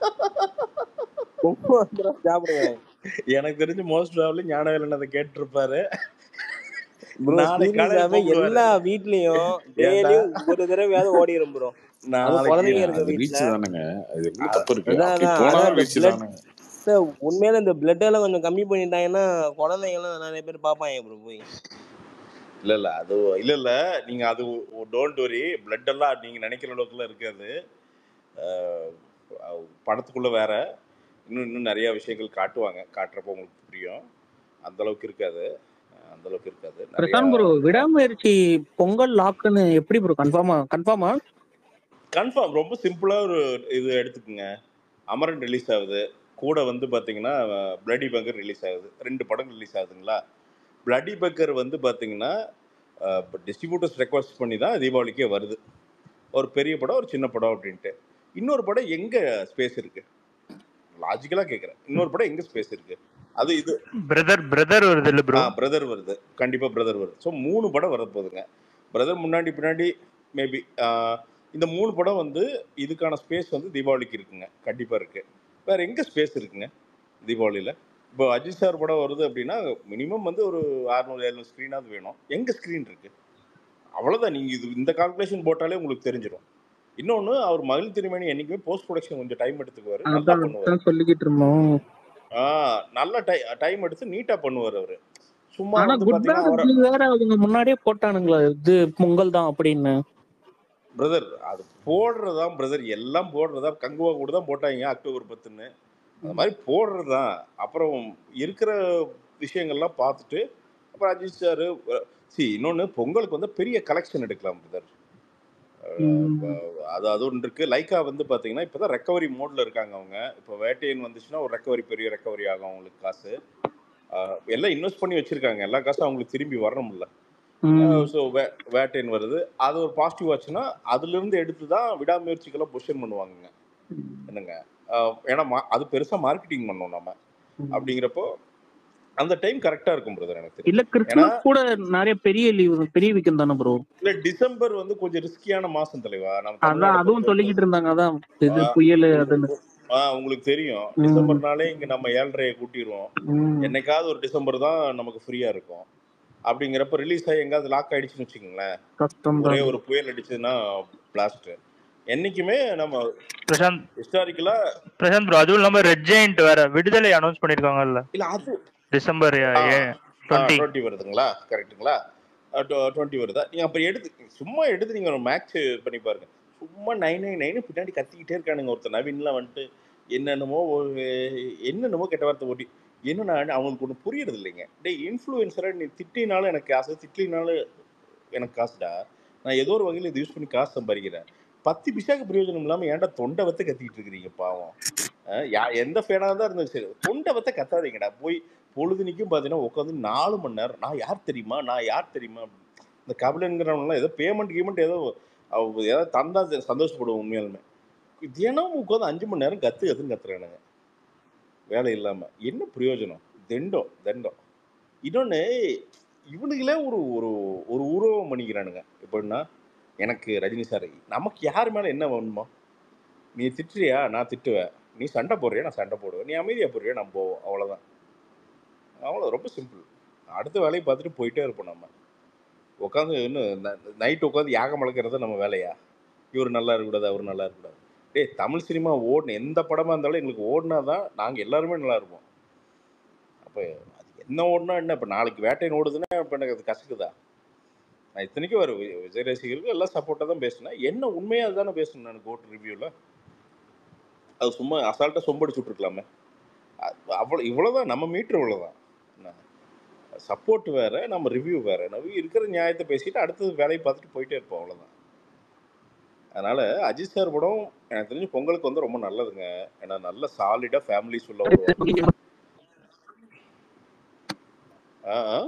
கொங்குவா வந்து சாப்பிடுங்க எனக்கு தெரிஞ்சு மோஸ்ட் ப்ராப்ளி ஞானவேலன் அதை கேட்டிருப்பாரு ப்ரோ நாளைக்கு காலையில சீரியஸாவே கூப்பிடுவாரு எல்லா வீட்லயும் ஏன்டா டெய்லியும் ஒரு தடவையாவது ஓடிடும் ப்ரோ அது நாளைக்கு குழந்தைங்க இருக்க அது ரீச் வீட்ல தானுங்க அது என்ன அ- தப்பு இருக்கு அதான் அப்படி அதான் போனா அதான் இந்த ரீச் பிளட் தானுங்க உண்மையில இந்த பிளட் எல்லாம் கொஞ்சம் கம்மி பண்ணிட்டாங்கன்னா குழந்தைங்க எல்லாம் நிறைய பேர் பாப்பாங்க ப்ரோ போய் இல்ல இல்ல அது இல்ல இல்ல நீங்க அது டோன்ட் வரி பிளட் எல்லாம் நீங்க நினைக்கிற அளவுக்குலாம் இருக்காது அஹ் அஹ் படத்துக்குள்ள வேற இன்னும் இன்னும் நிறைய விஷயங்கள் காட்டுவாங்க காட்டுறப்போ உங்களுக்கு புரியும் அந்த அளவுக்கு இருக்காது அஹ் அந்த அளவுக்கு இருக்காது நிறைய பிரசாந்த் ப்ரோ விடாமுயற்சி பொங்கல் லாக்குன்னு எப்படி ப்ரோ கன்ஃபார்மா கன்ஃபார்மா கன்ஃபார்ம் ரொம்ப சிம்பிளா ஒரு இது எடுத்துக்கோங்க அமரன் ரிலீஸ் ஆகுது கூட வந்து பாத்தீங்கன்னா பிளடி பங்கர் ரிலீஸ் ஆகுது ரெண்டு படம் ரிலீஸ் ஆகுதுங்களா பிளடி பக்கர் வந்து பாத்தீங்கன்னா டிஸ்ட்ரிபியூட்டர்ஸ் ரெக்வஸ்ட் பண்ணி தான் தீபாவளிக்கே வருது ஒரு பெரிய படம் ஒரு சின்ன படம் அப்படின்ட்டு இன்னொரு படம் எங்க ஸ்பேஸ் இருக்கு லாஜிக்கலா கேக்குறேன் இன்னொரு படம் எங்க ஸ்பேஸ் இருக்கு அது இது பிரதர் பிரதர் வருது இல்ல ப்ரோ ஆ பிரதர் வருது கண்டிப்பா பிரதர் வருது ஸோ மூணு படம் வர போகுதுங்க பிரதர் முன்னாடி பின்னாடி மேபி இந்த மூணு படம் வந்து இதுக்கான ஸ்பேஸ் வந்து தீபாவளிக்கு இருக்குங்க கண்டிப்பா இருக்கு வேற எங்க ஸ்பேஸ் இருக்குங்க தீபாவளியில இப்போ அஜித் சார் படம் வருது அப்படின்னா மினிமம் வந்து ஒரு அறுநூறு எழுநூறு ஸ்க்ரீனாவது வேணும் எங்க ஸ்க்ரீன் இருக்கு அவ்வளவுதான் நீங்க இது இந்த கால்குலேஷன் போட்டாலே உங்களுக்கு தெரிஞ்சிடும் இன்னொன்னு அவர் மகிழ் திருமணி என்னைக்குமே போஸ்ட் ப்ரொடக்ஷன் கொஞ்சம் டைம் எடுத்துக்குவாரு நல்லா அதான் பண்ணுவார் அதான் சொல்லிக்கிட்டு இருந்தோம் ஆ நல்ல டை டைம் எடுத்து நீட்டா பண்ணுவார் அவரு சும்மா ஆனா வந்து குட் பாத்தீங்கன்னா பேட் அவரை ugly வேற அவங்க முன்னாடியே போட்டானுங்களா இது பொங்கல் தான் அப்படின்னு பிரதர் அது போடுறதுதான் பிரதர் எல்லாம் போடுறதா கங்குவா கூட தான் போட்டாங்க அக்டோபர் பத்துன்னு அந்த மாதிரி போடுறது தான் அப்புறம் இருக்கிற விஷயங்கள்லாம் பார்த்துட்டு அப்புறம் அஜித் சார் சி இன்னொன்று பொங்கலுக்கு வந்து பெரிய கலெக்ஷன் எடுக்கலாம் பிரதர் அது அது ஒன்று இருக்கு லைக்கா வந்து பார்த்தீங்கன்னா இப்போ தான் ரெக்கவரி மோட்ல இருக்காங்க அவங்க இப்போ வேட்டையன் வந்துச்சுன்னா ஒரு ரெக்கவரி பெரிய ரெக்கவரி ஆகும் அவங்களுக்கு காசு ஆஹ் எல்லாம் இன்வெஸ்ட் பண்ணி வச்சிருக்காங்க எல்லா காசும் அவங்களுக்கு திரும்பி வரணும்ல ஸோ வே வேட்டையன் வருது அது ஒரு பாசிட்டிவ் ஆச்சுன்னா அதுல இருந்து எடுத்து தான் விடாமுயற்சிக்கெல்லாம் பொசிஷன் பண்ணுவாங்கங்க என்னங்க ஆஹ் ஏன்னா மா- அது பெருசா மார்க்கெட்டிங் பண்ணோம் நம்ம அப்படிங்கிறப்போ அந்த டைம் கரெக்டா இருக்கும் பிரதர் எனக்கு தெரியும் இல்ல ஏன்னா கிறிஸ்துமஸ் கூட நிறைய பெரிய லீவ் பெரிய வீக்கெண்ட் தானே ப்ரோ இல்ல டிசம்பர் வந்து கொஞ்சம் ரிஸ்கியான மாசம் தலைவா நம்ம அதான் தமிழ்நாடை அதுவும் பொறுத்த சொல்லிக்கிட்டு இருந்தாங்க அதான் இது ஆஹ் புயல் அதுன்னு ஆஹ் உங்களுக்கு தெரியும் ம். டிசம்பர்னாலே இங்க நம்ம ஏழரையை கூட்டிடுவோம் ம். என்னைக்காவது ஒரு டிசம்பர் தான் நமக்கு ஃப்ரீயா இருக்கும் அப்படிங்கிறப்ப ரிலீஸ் ஆகி எங்காவது லாக் ஆயிடுச்சுன்னு வச்சுக்கோங்களேன் கஷ்டம் ஒரே தான் ஒரு புயல் அடிச்சதுன்னா பிளாஸ்ட் என்னைக்குமே நம்ம பிரசாந்த் ஹிஸ்டாரிக்கலா பிரசாந்த் ப்ரோ அதுவும் இல்லாம ரெட் ஜெயிண்ட் வேற விடுதலை அனௌன்ஸ் பண்ணிருக்காங்கல்ல இல்ல அது டிசம்பர் டுவெண்ட்டி டுவெண்ட்டி வருதுங்களா கரெக்ட்டுங்களா டுவெண்ட்டி வருதா நீங்க அப்ப எடுத்து சும்மா எடுத்து நீங்க ஒரு மேட்ச் பண்ணி பாருங்க சும்மா நைன் நைன் நைன் பின்னாடி கத்திக்கிட்டே இருக்கானுங்க ஒருத்தர் நவீன்லாம் வந்துட்டு என்னென்னமோ ஒரு என்னென்னமோ கெட்ட வார்த்தை ஓட்டி என்னன்னா அவங்களுக்கு ஒன்று புரியறது இல்லைங்க டேய் இன்ஃப்ளூயன்சரை நீ திட்டினாலும் எனக்கு காசு திட்டினாலும் எனக்கு காசுடா நான் ஏதோ ஒரு வகையில் இது யூஸ் பண்ணி காசு சம்பாதிக்கிறேன் பத்து பிசாக்கு பிரயோஜனம் இல்லாமல் ஏன்டா தொண்டை வத்த கத்திக்கிட்டு இருக்கிறீங்க பாவம் அஹ் யா- எந்த ஃபேனாக தான் இருந்தாலும் சரி தொண்டை வத்த கத்தாதீங்கடா போய் பொழுதுனிக்கும் பார்த்தீங்கன்னா உட்காந்து நாலு மணி நேரம் நான் யார் தெரியுமா நான் யார் தெரியுமா இந்த கபிலங்கிறவங்களாம் ஏதோ பேமெண்ட் கீமெண்ட் ஏதோ அவ ஏதாவது தந்தா ச- சந்தோஷப்படுவோம் உண்மையாலுமே தினமும் உட்காந்து அஞ்சு மணி நேரம் கத்து கத்துன்னு கத்துறானுங்க வேலை இல்லாமல் என்ன பிரயோஜனம் தெண்டம் தெண்டம் இன்னொன்று இவனுங்களே ஒரு ஒரு ஒரு உருவம் பண்ணிக்கிறானுங்க எப்படின்னா எனக்கு ரஜினி சார் நமக்கு யார் மேலே என்ன வேணுமோ நீ திட்டுறியா நான் திட்டுவேன் நீ சண்டை போடுறியா நான் சண்டை போடுவேன் நீ அமைதியாக போடுறியா நான் போவோம் அவ்வளோதான் அவ்வளோ ரொம்ப சிம்பிள் அடுத்த வேலையை பார்த்துட்டு போயிட்டே இருப்போம் நம்ம உட்காந்து இன்னும் நைட் உட்காந்து யாகம் வளர்க்குறது நம்ம வேலையா இவர் நல்லா இருக்கக்கூடாது அவர் நல்லா இருக்கக்கூடாது டேய் தமிழ் சினிமா ஓடணும் எந்த படமாக இருந்தாலும் எங்களுக்கு ஓடினா தான் நாங்கள் எல்லாருமே நல்லா இருப்போம் அப்போ அது என்ன ஓடினா என்ன இப்போ நாளைக்கு வேட்டையன் ஓடுதுன்னா இப்போ எனக்கு அது கசக்குதா நான் இத்தனைக்கும் ஒரு வி- விஜய் ரசிகர்கள் எல்லாம் சப்போர்ட்டாக தான் பேசினேன் என்ன உண்மையாக தானே பேசணும் நான் கோட் ரிவ்யூவில் அது சும்மா அசால்ட்டாக சொம்படிச்சு விட்ருக்கலாமே அவ்வளோ இவ்வளோதான் நம்ம மீட்ரு இவ்வளோதான் என்ன சப்போர்ட் வேற நம்ம ரிவ்யூ வேற நம்ம இருக்கிற நியாயத்தை பேசிட்டு அடுத்தது வேலையை பார்த்துட்டு போயிட்டே இருப்போம் அவ்வளோதான் அதனால அஜித் சார் படம் எனக்கு தெரிஞ்சு பொங்கலுக்கு வந்து ரொம்ப நல்லதுங்க ஏன்னா நல்ல சாலிடா ஃபேமிலிஸ் உள்ள வருவாங்க ஆ ஆ.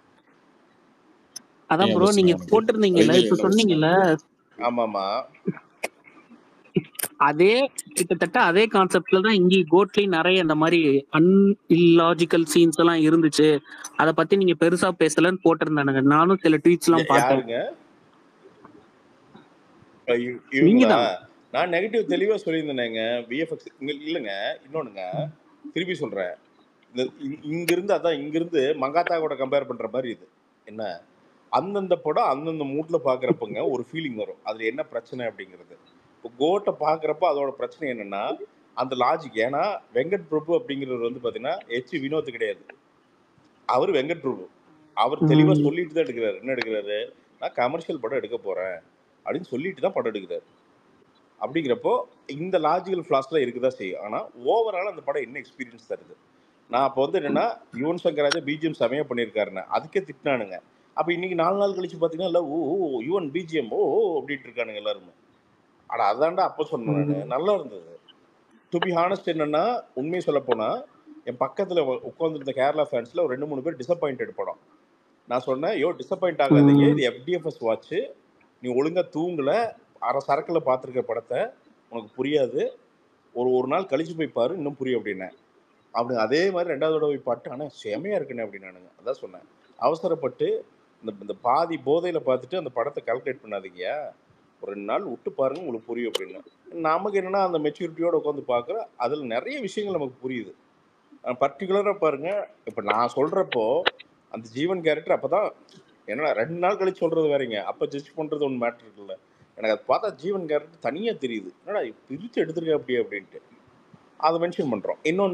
அதான் ஏன் ப்ரோ பஸ் நீங்க உனக்கு போட்டிருந்தீங்கல்ல வெயில் இப்ப என்ன பஸ் சொன்னீங்கல்ல ஆமாமா அதே கிட்டத்தட்ட அதே கான்செப்ட்ல தான் இங்கே கோட்லயும் நிறைய இந்த மாதிரி அன் இல்லாஜிக்கல் சீன்ஸ் எல்லாம் இருந்துச்சு அத பத்தி நீங்க பெருசா பேசலன்னு போட்டிருந்தானுங்க நானும் சில ட்வீட்ஸ் எல்லாம் யா- பார்த்தேன் யாருங்க அஹ் இவ- நீங்க இவங்களா தான் நான் நெகட்டிவ் தெளிவா சொல்லியிருந்தேங்க விஎஃப்எக்ஸ் இல்லைங்க இன்னொன்னுங்க திருப்பி சொல்றேன் இந்த இ- இங்கிருந்து அதான் இங்கிருந்து மங்காத்தா கூட கம்பேர் பண்ற மாதிரி இது என்ன அந்தந்த படம் அந்தந்த மூட்ல பாக்குறப்பங்க ஒரு ஃபீலிங் வரும் அதுல என்ன பிரச்சனை அப்படிங்கிறது இப்போ கோட்டை பாக்குறப்ப அதோட பிரச்சனை என்னன்னா அந்த லாஜிக் ஏன்னா வெங்கட் பிரபு அப்படிங்கிறவர் வந்து பாத்தீங்கன்னா எச் வினோத் கிடையாது அவர் வெங்கட் பிரபு அவர் தெளிவா ம். சொல்லிட்டு தான் எடுக்கிறாரு என்ன எடுக்கிறாரு நான் கமர்ஷியல் படம் எடுக்க போறேன் அப்படின்னு சொல்லிட்டு தான் படம் எடுக்கிறாரு அப்படிங்கிறப்போ இந்த லாஜிக்கல் ஃபிளாஸ்லாம் இருக்குதா செய்யும் ஆனா ஓவரால் அந்த படம் என்ன எக்ஸ்பீரியன்ஸ் தருது நான் அப்போ வந்து என்னன்னா யுவன் சங்கர் ராஜா பிஜிஎம் செமையா பண்ணியிருக்காருன்னு அதுக்கே திட்டினானுங்க அப்போ இன்னைக்கு நாலு நாள் கழிச்சு பார்த்தீங்கன்னா இல்லை ஓ ஓ யுவன் பிஜிஎம் ஓ ஓ அப்படின்ட்டு இருக்கானுங்க எல்லாருமே அட அதான்டா அப்போ சொன்னேன் நான் நல்லா இருந்தது டு பி ஹானஸ்ட் என்னன்னா உண்மையை சொல்ல போனா என் பக்கத்துல உட்காந்துருந்த கேரளா ஃபேன்ஸ்ல ஒரு ரெண்டு மூணு பேர் டிசப்பாயிண்டட் படம் நான் சொன்னேன் யோ டிசப்பாயிண்ட் ஆகாதீங்க இது எஃப்டிஎஃப்எஸ் வாட்ச் நீ ஒழுங்கா தூங்கல அரை சரக்குல பார்த்துருக்க படத்தை உனக்கு புரியாது ஒரு ஒரு நாள் கழிச்சு போய் பாரு இன்னும் புரியும் அப்படின்னேன் அப்படி அதே மாதிரி ரெண்டாவது தடவை போய் பாட்டு ஆனால் செமையா இருக்குண்ணே அப்படின்னானுங்க அதான் சொன்னேன் அவசரப்பட்டு இந்த இந்த பாதி போதையில பார்த்துட்டு அந்த படத்தை கால்குலேட் பண்ணாதீங்க ஒரு ரெண்டு நாள் விட்டு பாருங்க உங்களுக்கு புரியும் அப்படின்னு நமக்கு என்னன்னா அந்த மெச்சூரிட்டியோட உட்காந்து பார்க்குற அதில் நிறைய விஷயங்கள் நமக்கு புரியுது பர்டிகுலராக பாருங்க இப்போ நான் சொல்றப்போ அந்த ஜீவன் கேரக்டர் அப்பதான் என்னடா ரெண்டு நாள் கழிச்சு சொல்றது வேறங்க அப்போ ஜட்ஜ் பண்றது ஒன்று மேட்ரு இருக்குல்ல எனக்கு அது பார்த்தா ஜீவன் கேரக்டர் தனியா தெரியுது என்னடா பிரிச்சு எடுத்திருக்க அப்படியே அப்படின்ட்டு அதை மென்ஷன் பண்றோம் இன்னொன்று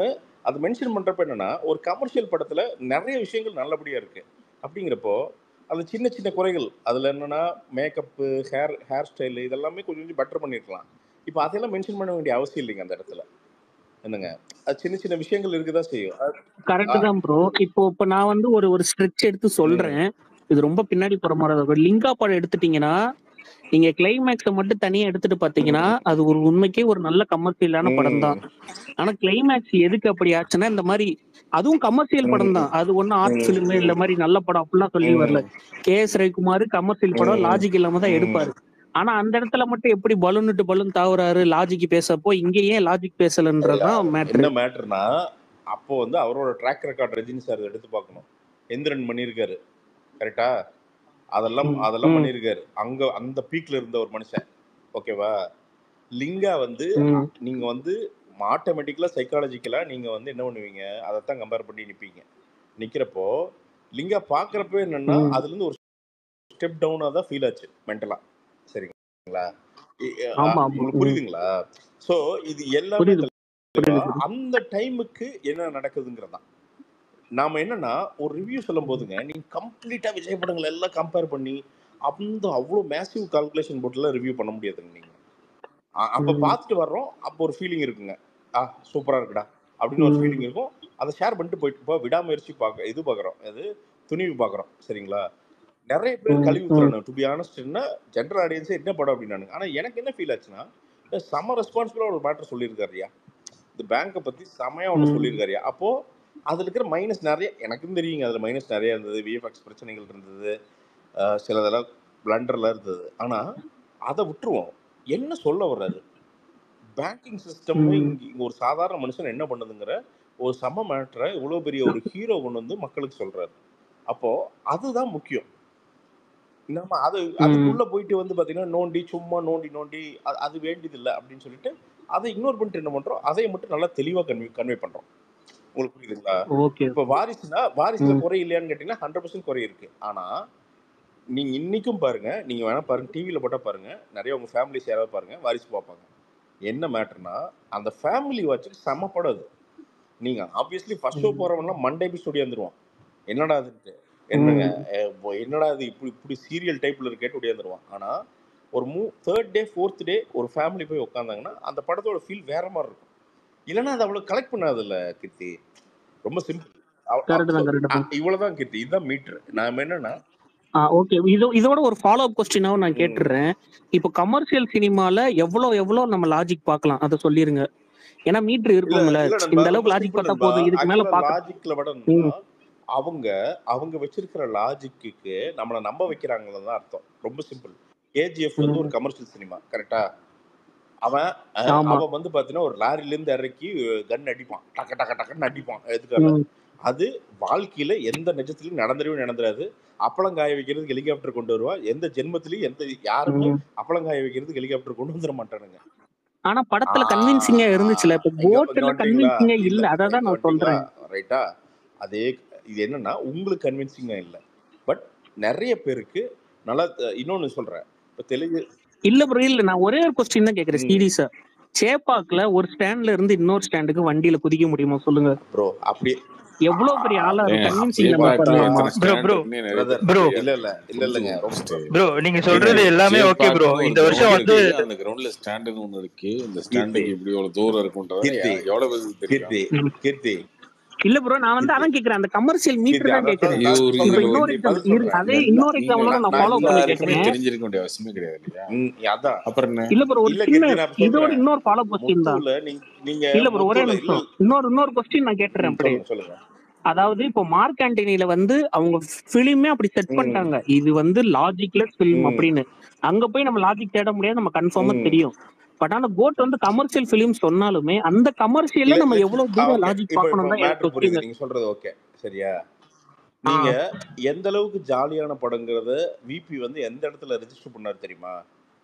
அது மென்ஷன் பண்றப்ப என்னன்னா ஒரு கமர்ஷியல் படத்துல நிறைய விஷயங்கள் நல்லபடியா இருக்கு அப்படிங்கிறப்போ அது சின்ன சின்ன குறைகள் அதுல என்னன்னா மேக்கப்பு ஹேர் ஹேர் ஸ்டைல் இதெல்லாமே கொஞ்சம் கொஞ்சம் பெட்டர் பண்ணிருக்கலாம் இப்போ அதெல்லாம் மென்ஷன் பண்ண வேண்டிய அவசியம் இல்லைங்க அந்த இடத்துல என்னங்க அது சின்ன சின்ன விஷயங்கள் இருக்குதான் செய்யும் அது- கரெக்ட் தான் ப்ரோ இப்போ இப்ப நான் வந்து ஒரு ஒரு ஸ்ட்ரெச் எடுத்து சொல்றேன் இது ரொம்ப பின்னாடி போற மாதிரி இருக்கும் லிங்கா படம் எடுத்துட்டீங்கன்னா நீங்க கிளைமேக்ஸ மட்டும் தனியா எடுத்துட்டு பாத்தீங்கன்னா அது ஒரு உண்மைக்கே ஒரு நல்ல கமர்ஷியலான படம் தான் ஆனா கிளைமேக்ஸ் எதுக்கு அப்படி ஆச்சுன்னா இந்த மாதிரி அதுவும் கமர்ஷியல் படம் தான் அது ஒண்ணும் ஆர்ட் பிலிம் இல்ல மாதிரி நல்ல படம் அப்படிலாம் சொல்லி வரல கே எஸ் ரவிக்குமார் கமர்ஷியல் படம் லாஜிக் இல்லாம தான் எடுப்பாரு ஆனா அந்த இடத்துல மட்டும் எப்படி பலூன் டு பலூன் தாவுறாரு லாஜிக் பேசப்போ இங்க ஏன் லாஜிக் பேசலன்றதுதான் மேட்ரு என்ன மேட்டர்னா அப்போ வந்து அவரோட ட்ராக் ரெக்கார்ட் ரஜினி சார் எடுத்து பார்க்கணும் எந்திரன் பண்ணியிருக்காரு கரெக்டா அதெல்லாம் ம், அதெல்லாம் ம். பண்ணியிருக்காரு அங்க அந்த பீக்ல இருந்த ஒரு மனுஷன் ஓகேவா லிங்கா வந்து ம். நீங்க வந்து ஆட்டோமேட்டிக்கலா சைக்காலஜிக்கலா நீங்க வந்து என்ன பண்ணுவீங்க அதைத்தான் கம்பேர் பண்ணி நிப்பீங்க நிக்கிறப்போ லிங்கா பாக்குறப்ப என்னன்னா ம். அதுல இருந்து ஒரு ஸ்டெப் டவுனா தான் ஃபீல் ஆச்சு மென்டலா சரிங்களா இ- அ- ஆமா ஆமா உங்களுக்கு ம். புரியுதுங்களா சோ இது எல்லாமே புரியுது புரியுது தெளிவா புரியுது அந்த டைமுக்கு என்ன நடக்குதுங்கிறதான் நாம என்னன்னா ஒரு ரிவ்யூ சொல்லும் போதுங்க நீங்க கம்ப்ளீட்டா விஜய் படங்கள் எல்லாம் கம்பேர் பண்ணி அந்த அவ்வளோ மேசிவ் கால்குலேஷன் போட்டுலாம் ரிவ்யூ பண்ண முடியாதுங்க நீங்க அ- அப்ப ம். பார்த்துட்டு வர்றோம் அப்போ ஒரு ஃபீலிங் இருக்குங்க ஆ சூப்பரா இருக்குடா அப்படின்னு ஒரு ம். ஃபீலிங் இருக்கும் அதை ஷேர் பண்ணிட்டு போயிட்டு இப்போ விடாமுயற்சி பார்க்க இது பார்க்குறோம் அது துணிவு பார்க்குறோம் சரிங்களா நிறைய பேர் ம். கழுவி ம். ஊத்துறானு டு பி ஆனஸ்ட் என்ன ஜென்ரல் ஆடியன்ஸே என்ன படம் அப்படின்னாங்க ஆனா எனக்கு என்ன ஃபீல் ஆச்சுன்னா ஏய், செம ரெஸ்பான்சிபிளா ஒரு மேட்டர் சொல்லியிருக்காருயா இந்த பேங்கை பத்தி செமையா ஒன்று ம். சொல்லியிருக்காருயா அப்போ அதுல இருக்கிற மைனஸ் நிறைய எனக்கும் தெரியுங்க அதுல மைனஸ் நிறைய இருந்தது விஎஃப்எக்ஸ் பிரச்சனைகள் இருந்தது அஹ் சிலதெல்லாம் பிளண்டர்லாம் இருந்தது ஆனா அதை விட்டுருவோம் என்ன சொல்ல வர்றாரு பேங்கிங் சிஸ்டம் ம். இங்க இங்க ஒரு சாதாரண மனுஷன் என்ன பண்ணுதுங்கிற ஒரு சம மேட்டரை இவ்வளவு பெரிய ஒரு ஹீரோ கொண்டு வந்து மக்களுக்கு சொல்றாரு அப்போ அதுதான் முக்கியம் நம்ம அது ம். அதுக்குள்ள போயிட்டு வந்து பாத்தீங்கன்னா நோண்டி சும்மா நோண்டி நோண்டி அது அது வேண்டியதில்லை அப்படின்னு சொல்லிட்டு அதை இக்னோர் பண்ணிட்டு என்ன பண்றோம் அதை மட்டும் நல்லா தெளிவா கன்வே கன்வே பண்றோம் உங்களுக்கு புரியுதுங்களா ஓகே இப்போ வாரிசுனா வாரிசுல ம். குறை இல்லையான்னு கேட்டீங்கன்னா ஹண்ட்ரட் பர்சன்ட் குறை இருக்கு ஆனா நீங்க இன்னைக்கும் பாருங்க நீங்க வேணா பாருங்க டிவியில போட்டா பாருங்க நிறைய உங்க ஃபேமிலிஸ் யாராவது பாருங்க வாரிசு பார்ப்பாங்க என்ன மேட்டர்னா அந்த ஃபேமிலி வாட்சுக்கு செம படம் அது நீங்க ஆப்வியஸ்லி ஃபர்ஸ்ட் ஷோ ம். போறவன்லாம் மண்டே எபிசோடி வந்துருவான் என்னடா அதுன்ட்டு என்னங்க ம். அஹ் இப்போ என்னடா இது இப்படி இப்படி சீரியல் டைப்ல இருக்கேட்டு ஒடியாந்துருவான் ஆனா ஒரு மூ தேர்ட் டே ஃபோர்த் டே ஒரு ஃபேமிலி போய் உட்காந்தாங்கன்னா அந்த படத்தோட ஃபீல் வேற மாதிரி இருக்கும் இல்லைன்னா அது அவ்வளவு கலெக்ட் பண்ணாதுல்ல கீர்த்தி ரொம்ப சிம்பிள் கரெக்ட் தான் கரெக்ட் தான் இவ்வளவுதான் கீர்த்தி இதுதான் மீட்டர் நாம என்னன்னா ஆ ஓகே இது இதோட ஒரு ஃபாலோ அப் கொஸ்டினாவும் நான் ம், கேட்டுடுறேன் இப்போ கமர்ஷியல் சினிமால எவ்வளவு எவ்வளவு நம்ம லாஜிக் பார்க்கலாம் அதை சொல்லிருங்க ஏன்னா மீட்டர் இல்ல இருக்கும்ல இல்ல நண்பா இந்த அளவுக்கு ரொம்ப லாஜிக் சிம்பிள் பார்த்தா நண்பா போதும் இதுக்கு மேல ஆக்சுவலா பார்க்க லாஜிக்ல விட ம் என்னன்னா அவங்க அவங்க வச்சிருக்கிற லாஜிக்கு நம்மள நம்ப வைக்கிறாங்கன்னு தான் அர்த்தம் ரொம்ப சிம்பிள் கேஜிஎஃப் வந்து ஒரு ம். கமர்ஷியல் சினிமா கரெக்டா அவன் அஹ், ஆமா அவன் வந்து பாத்தீங்கன்னா ஒரு லாரில இருந்து இறக்கி கன் அடிப்பான் டக்க டக்க டக்குன்னு அடிப்பான் எதுக்காக ம். அது வாழ்க்கையில எந்த நிஜத்திலயும் நடந்துடவே நடந்துடாது அப்பளம் காய வைக்கிறதுக்கு ஹெலிகாப்டர் கொண்டு வருவா எந்த ஜென்மத்திலயும் எந்த யாருமே ம். அப்பளம் காய வைக்கிறதுக்கு ஹெலிகாப்டர் கொண்டு வந்துட மாட்டானுங்க ஆனா படத்துல கன்வின்சிங்கா இருந்துச்சுல இப்ப இங்க இங்க கோட்ல வந்துட்டீங்களா கன்வின்சிங்கா இல்ல இல்ல அதான் இங்க நான் வந்துட்டீங்களா சொல்றேன் ரைட்டா அதே இது என்னன்னா உங்களுக்கு கன்வின்சிங்கா இல்ல பட் நிறைய பேருக்கு நல்லா த- இன்னொன்னு சொல்றேன் இப்ப தெலுங்கு இல்ல ப்ரோ இல்ல நான் ஒரே ஒரு கொஸ்டின் தான் கேக்குறேன் ம் சீரியஸா சேப்பாக்ல ஒரு ஸ்டாண்ட்ல இருந்து இன்னொரு ஸ்டாண்டுக்கு வண்டியில குதிக்க முடியுமா சொல்லுங்க ப்ரோ அப்படி எவ்வளவு பெரிய ஆளா ஏன் இருக்கும் அப்படியே கன்வின்சிங் நம்ம பார்த்தா பண்ணலாமா எத்தனை ப்ரோ ஸ்டாண்ட் ப்ரோ இருக்குன்னே நிறைய பிரதர் பேருக்கு ப்ரோ இல்ல தெரியாது இல்ல இல்ல இல்லைங்க புரிஞ்சுக்கோங்க ரொம்ப ஃபர்ஸ்ட் ப்ரோ நீங்க ஏங்க சொல்றது எல்லாமே ஓகே ப்ரோ சேப்பாக்கம்னு ஒரு இந்த வருஷம் கிரவுண்ட் வந்து இருக்கு அந்த கிரவுண்ட்ல ஸ்டாண்டுன்னு ஒண்ணு இருக்கு இந்த கீர்த்தி ஸ்டாண்டுக்கு இப்படி எவ்வளவு தூரம் இருக்குன்றத கீர்த்தி எ- எவ்வளவு பேருக்கு தெரியும் கீர்த்தி ம். கீர்த்தி இல்ல ப்ரோ நான் வந்து கீர்த்தி அதான் கேக்குறேன் அந்த கமர்ஷியல் கீர்த்தி மீட்டர் தான் அதான் கேக்குறேன் ஐயோ நான் ஒரு இப்ப சொல்றேன் இதுல இன்னொரு கீர்த்தி எக்ஸாம்பிள் பதில் சொல்றேன் அதே எல்லா இன்னொரு நீங்க எக்ஸாம்பிளோட நான் நான் நான் ஃபாலோ பண்ணி எல்லாருக்குமே கேக்குறேன் தெரிஞ்சிருக்க வேண்டிய அவசியமே கிடையாது இல்லையா ம், அதான் அப்புறம் என்ன இல்ல ப்ரோ ஒரு இல்ல சின்ன கீர்த்தி நான் இப்ப இதோட சொல்றேன் இன்னொரு ஃபாலோ கொஸ்டின் தான் முத்துவுல நீங்க நீங்க இல்ல ப்ரோ ஒரே முத்துவுல இல்ல நிமிஷம் இன்னொரு இன்னொரு கொஸ்டின் நான் கேட்டுறேன் ம், அப்படியே சொல்லுங்க சொல்லுங்க அதாவது இப்போ மார்க் ஆண்டனில வந்து அவங்க ஃபிலிமே அப்படி செட் ம் பண்ணிட்டாங்க இது வந்து லாஜிக்லெஸ் ஃபிலிம் ம் அப்படின்னு அங்க போய் நம்ம லாஜிக் தேட முடியாது நம்ம கன்ஃபார்மா ம் தெரியும் பட் ஆனா கோட் வந்து கமர்ஷியல் ஃபிலிம் சொன்னாலுமே அந்த கமர்ஷியல்ல இல்ல நம்ம இல்ல எவ்வளவு ஆ தூரம் ஓகே லாஜிக் இப்போ இப்போ பார்க்கணும் தான் எனக்கு மேட்ரு புரியுது கொஸ்டின் நீங்க சொல்றது ஓகே சரியா ஆ நீங்க எந்த அளவுக்கு ஜாலியான படங்கிறத விபி வந்து எந்த இடத்துல ரெஜிஸ்டர் பண்ணாரு தெரியுமா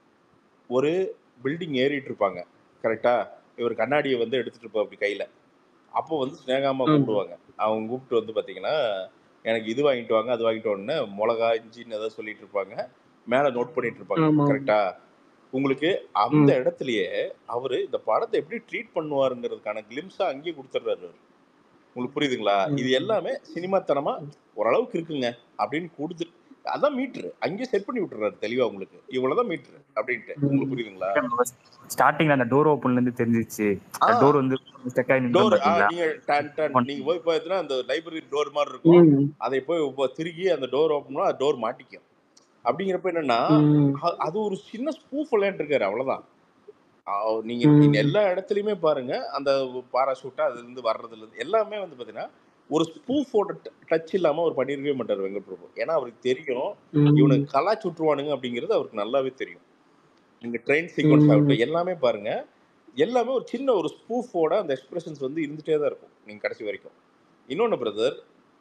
ஒரு பில்டிங் ஏறிட்டு இருப்பாங்க கரெக்டா இவர் கண்ணாடியை வந்து எடுத்துட்டு இருப்பா அப்படி கையில அப்போ வந்து ஸ்னேகாமா ம். கூப்பிடுவாங்க அவங்க கூப்பிட்டு வந்து பாத்தீங்கன்னா எனக்கு இது வாங்கிட்டு வாங்க அது வாங்கிட்டு வாங்கன்னு மிளகா இஞ்சின்னு ஏதாவது சொல்லிட்டு இருப்பாங்க மேல நோட் பண்ணிட்டு இருப்பாங்க ஆமா கரெக்டா உங்களுக்கு அந்த ம் இடத்துலயே அவரு இந்த படத்தை எப்படி ட்ரீட் பண்ணுவாருங்கிறதுக்கான கிளிம்ஸா அங்கேயே கொடுத்துட்றாரு அவரு. உங்களுக்கு புரியுதுங்களா இது எல்லாமே சினிமாத்தனமா ஓரளவுக்கு இருக்குங்க அப்படின்னு கொடுத்து அதான் மீட்ரு அங்கேயே செட் பண்ணி விட்டுறாரு தெளிவா உங்களுக்கு இவ்வளவுதான் மீட்ரு அப்படின்ட்டு உங்களுக்கு புரியுதுங்களா ஸ்டார்டிங்ல அந்த டோர் ஓப்பன்ல இருந்து தெரிஞ்சிச்சு ஆ டோர் வந்து ஸ்டக் ஆகி நின்று டோர் பாத்தீங்களா நீங்க டன் டன் நீங்க போய் பார்த்தீங்கன்னா அந்த லைப்ரரி டோர் மாதிரி இருக்கும் ம். அதை போய் உப்ப- திருகி அந்த டோர் ஓப்பன் பண்ணா டோர் மாட்டிக்கும் அப்படிங்கிறப்ப என்னன்னா ம். அ- அது ஒரு சின்ன ஸ்பூஃப் விளையாண்டுருக்காரு அவ்வளவுதான் அஹ் நீங்க ம். நீங்க எல்லா இடத்துலயுமே பாருங்க அந்த பாராசூட்டா அதுல இருந்து வர்றதுல இருந்து எல்லாமே வந்து பாத்தீங்கன்னா ஒரு ஸ்பூஃபோட டச் இல்லாம அவர் பண்ணிருக்கவே மாட்டார் வெங்கட் பிரபு ஏன்னா அவருக்கு தெரியும் ம். இவனுக்கு கலா சுற்றுவானுங்க அப்படிங்கிறது அவருக்கு நல்லாவே தெரியும் நீங்க ட்ரெயின் சீக்வன்ஸ் ம். ஆகட்டும் எல்லாமே பாருங்க எல்லாமே ஒரு சின்ன ஒரு ஸ்பூஃபோட அந்த எக்ஸ்பிரஷன்ஸ் வந்து இருந்துட்டே தான் இருக்கும் நீங்க கடைசி வரைக்கும் இன்னொன்னு பிரதர்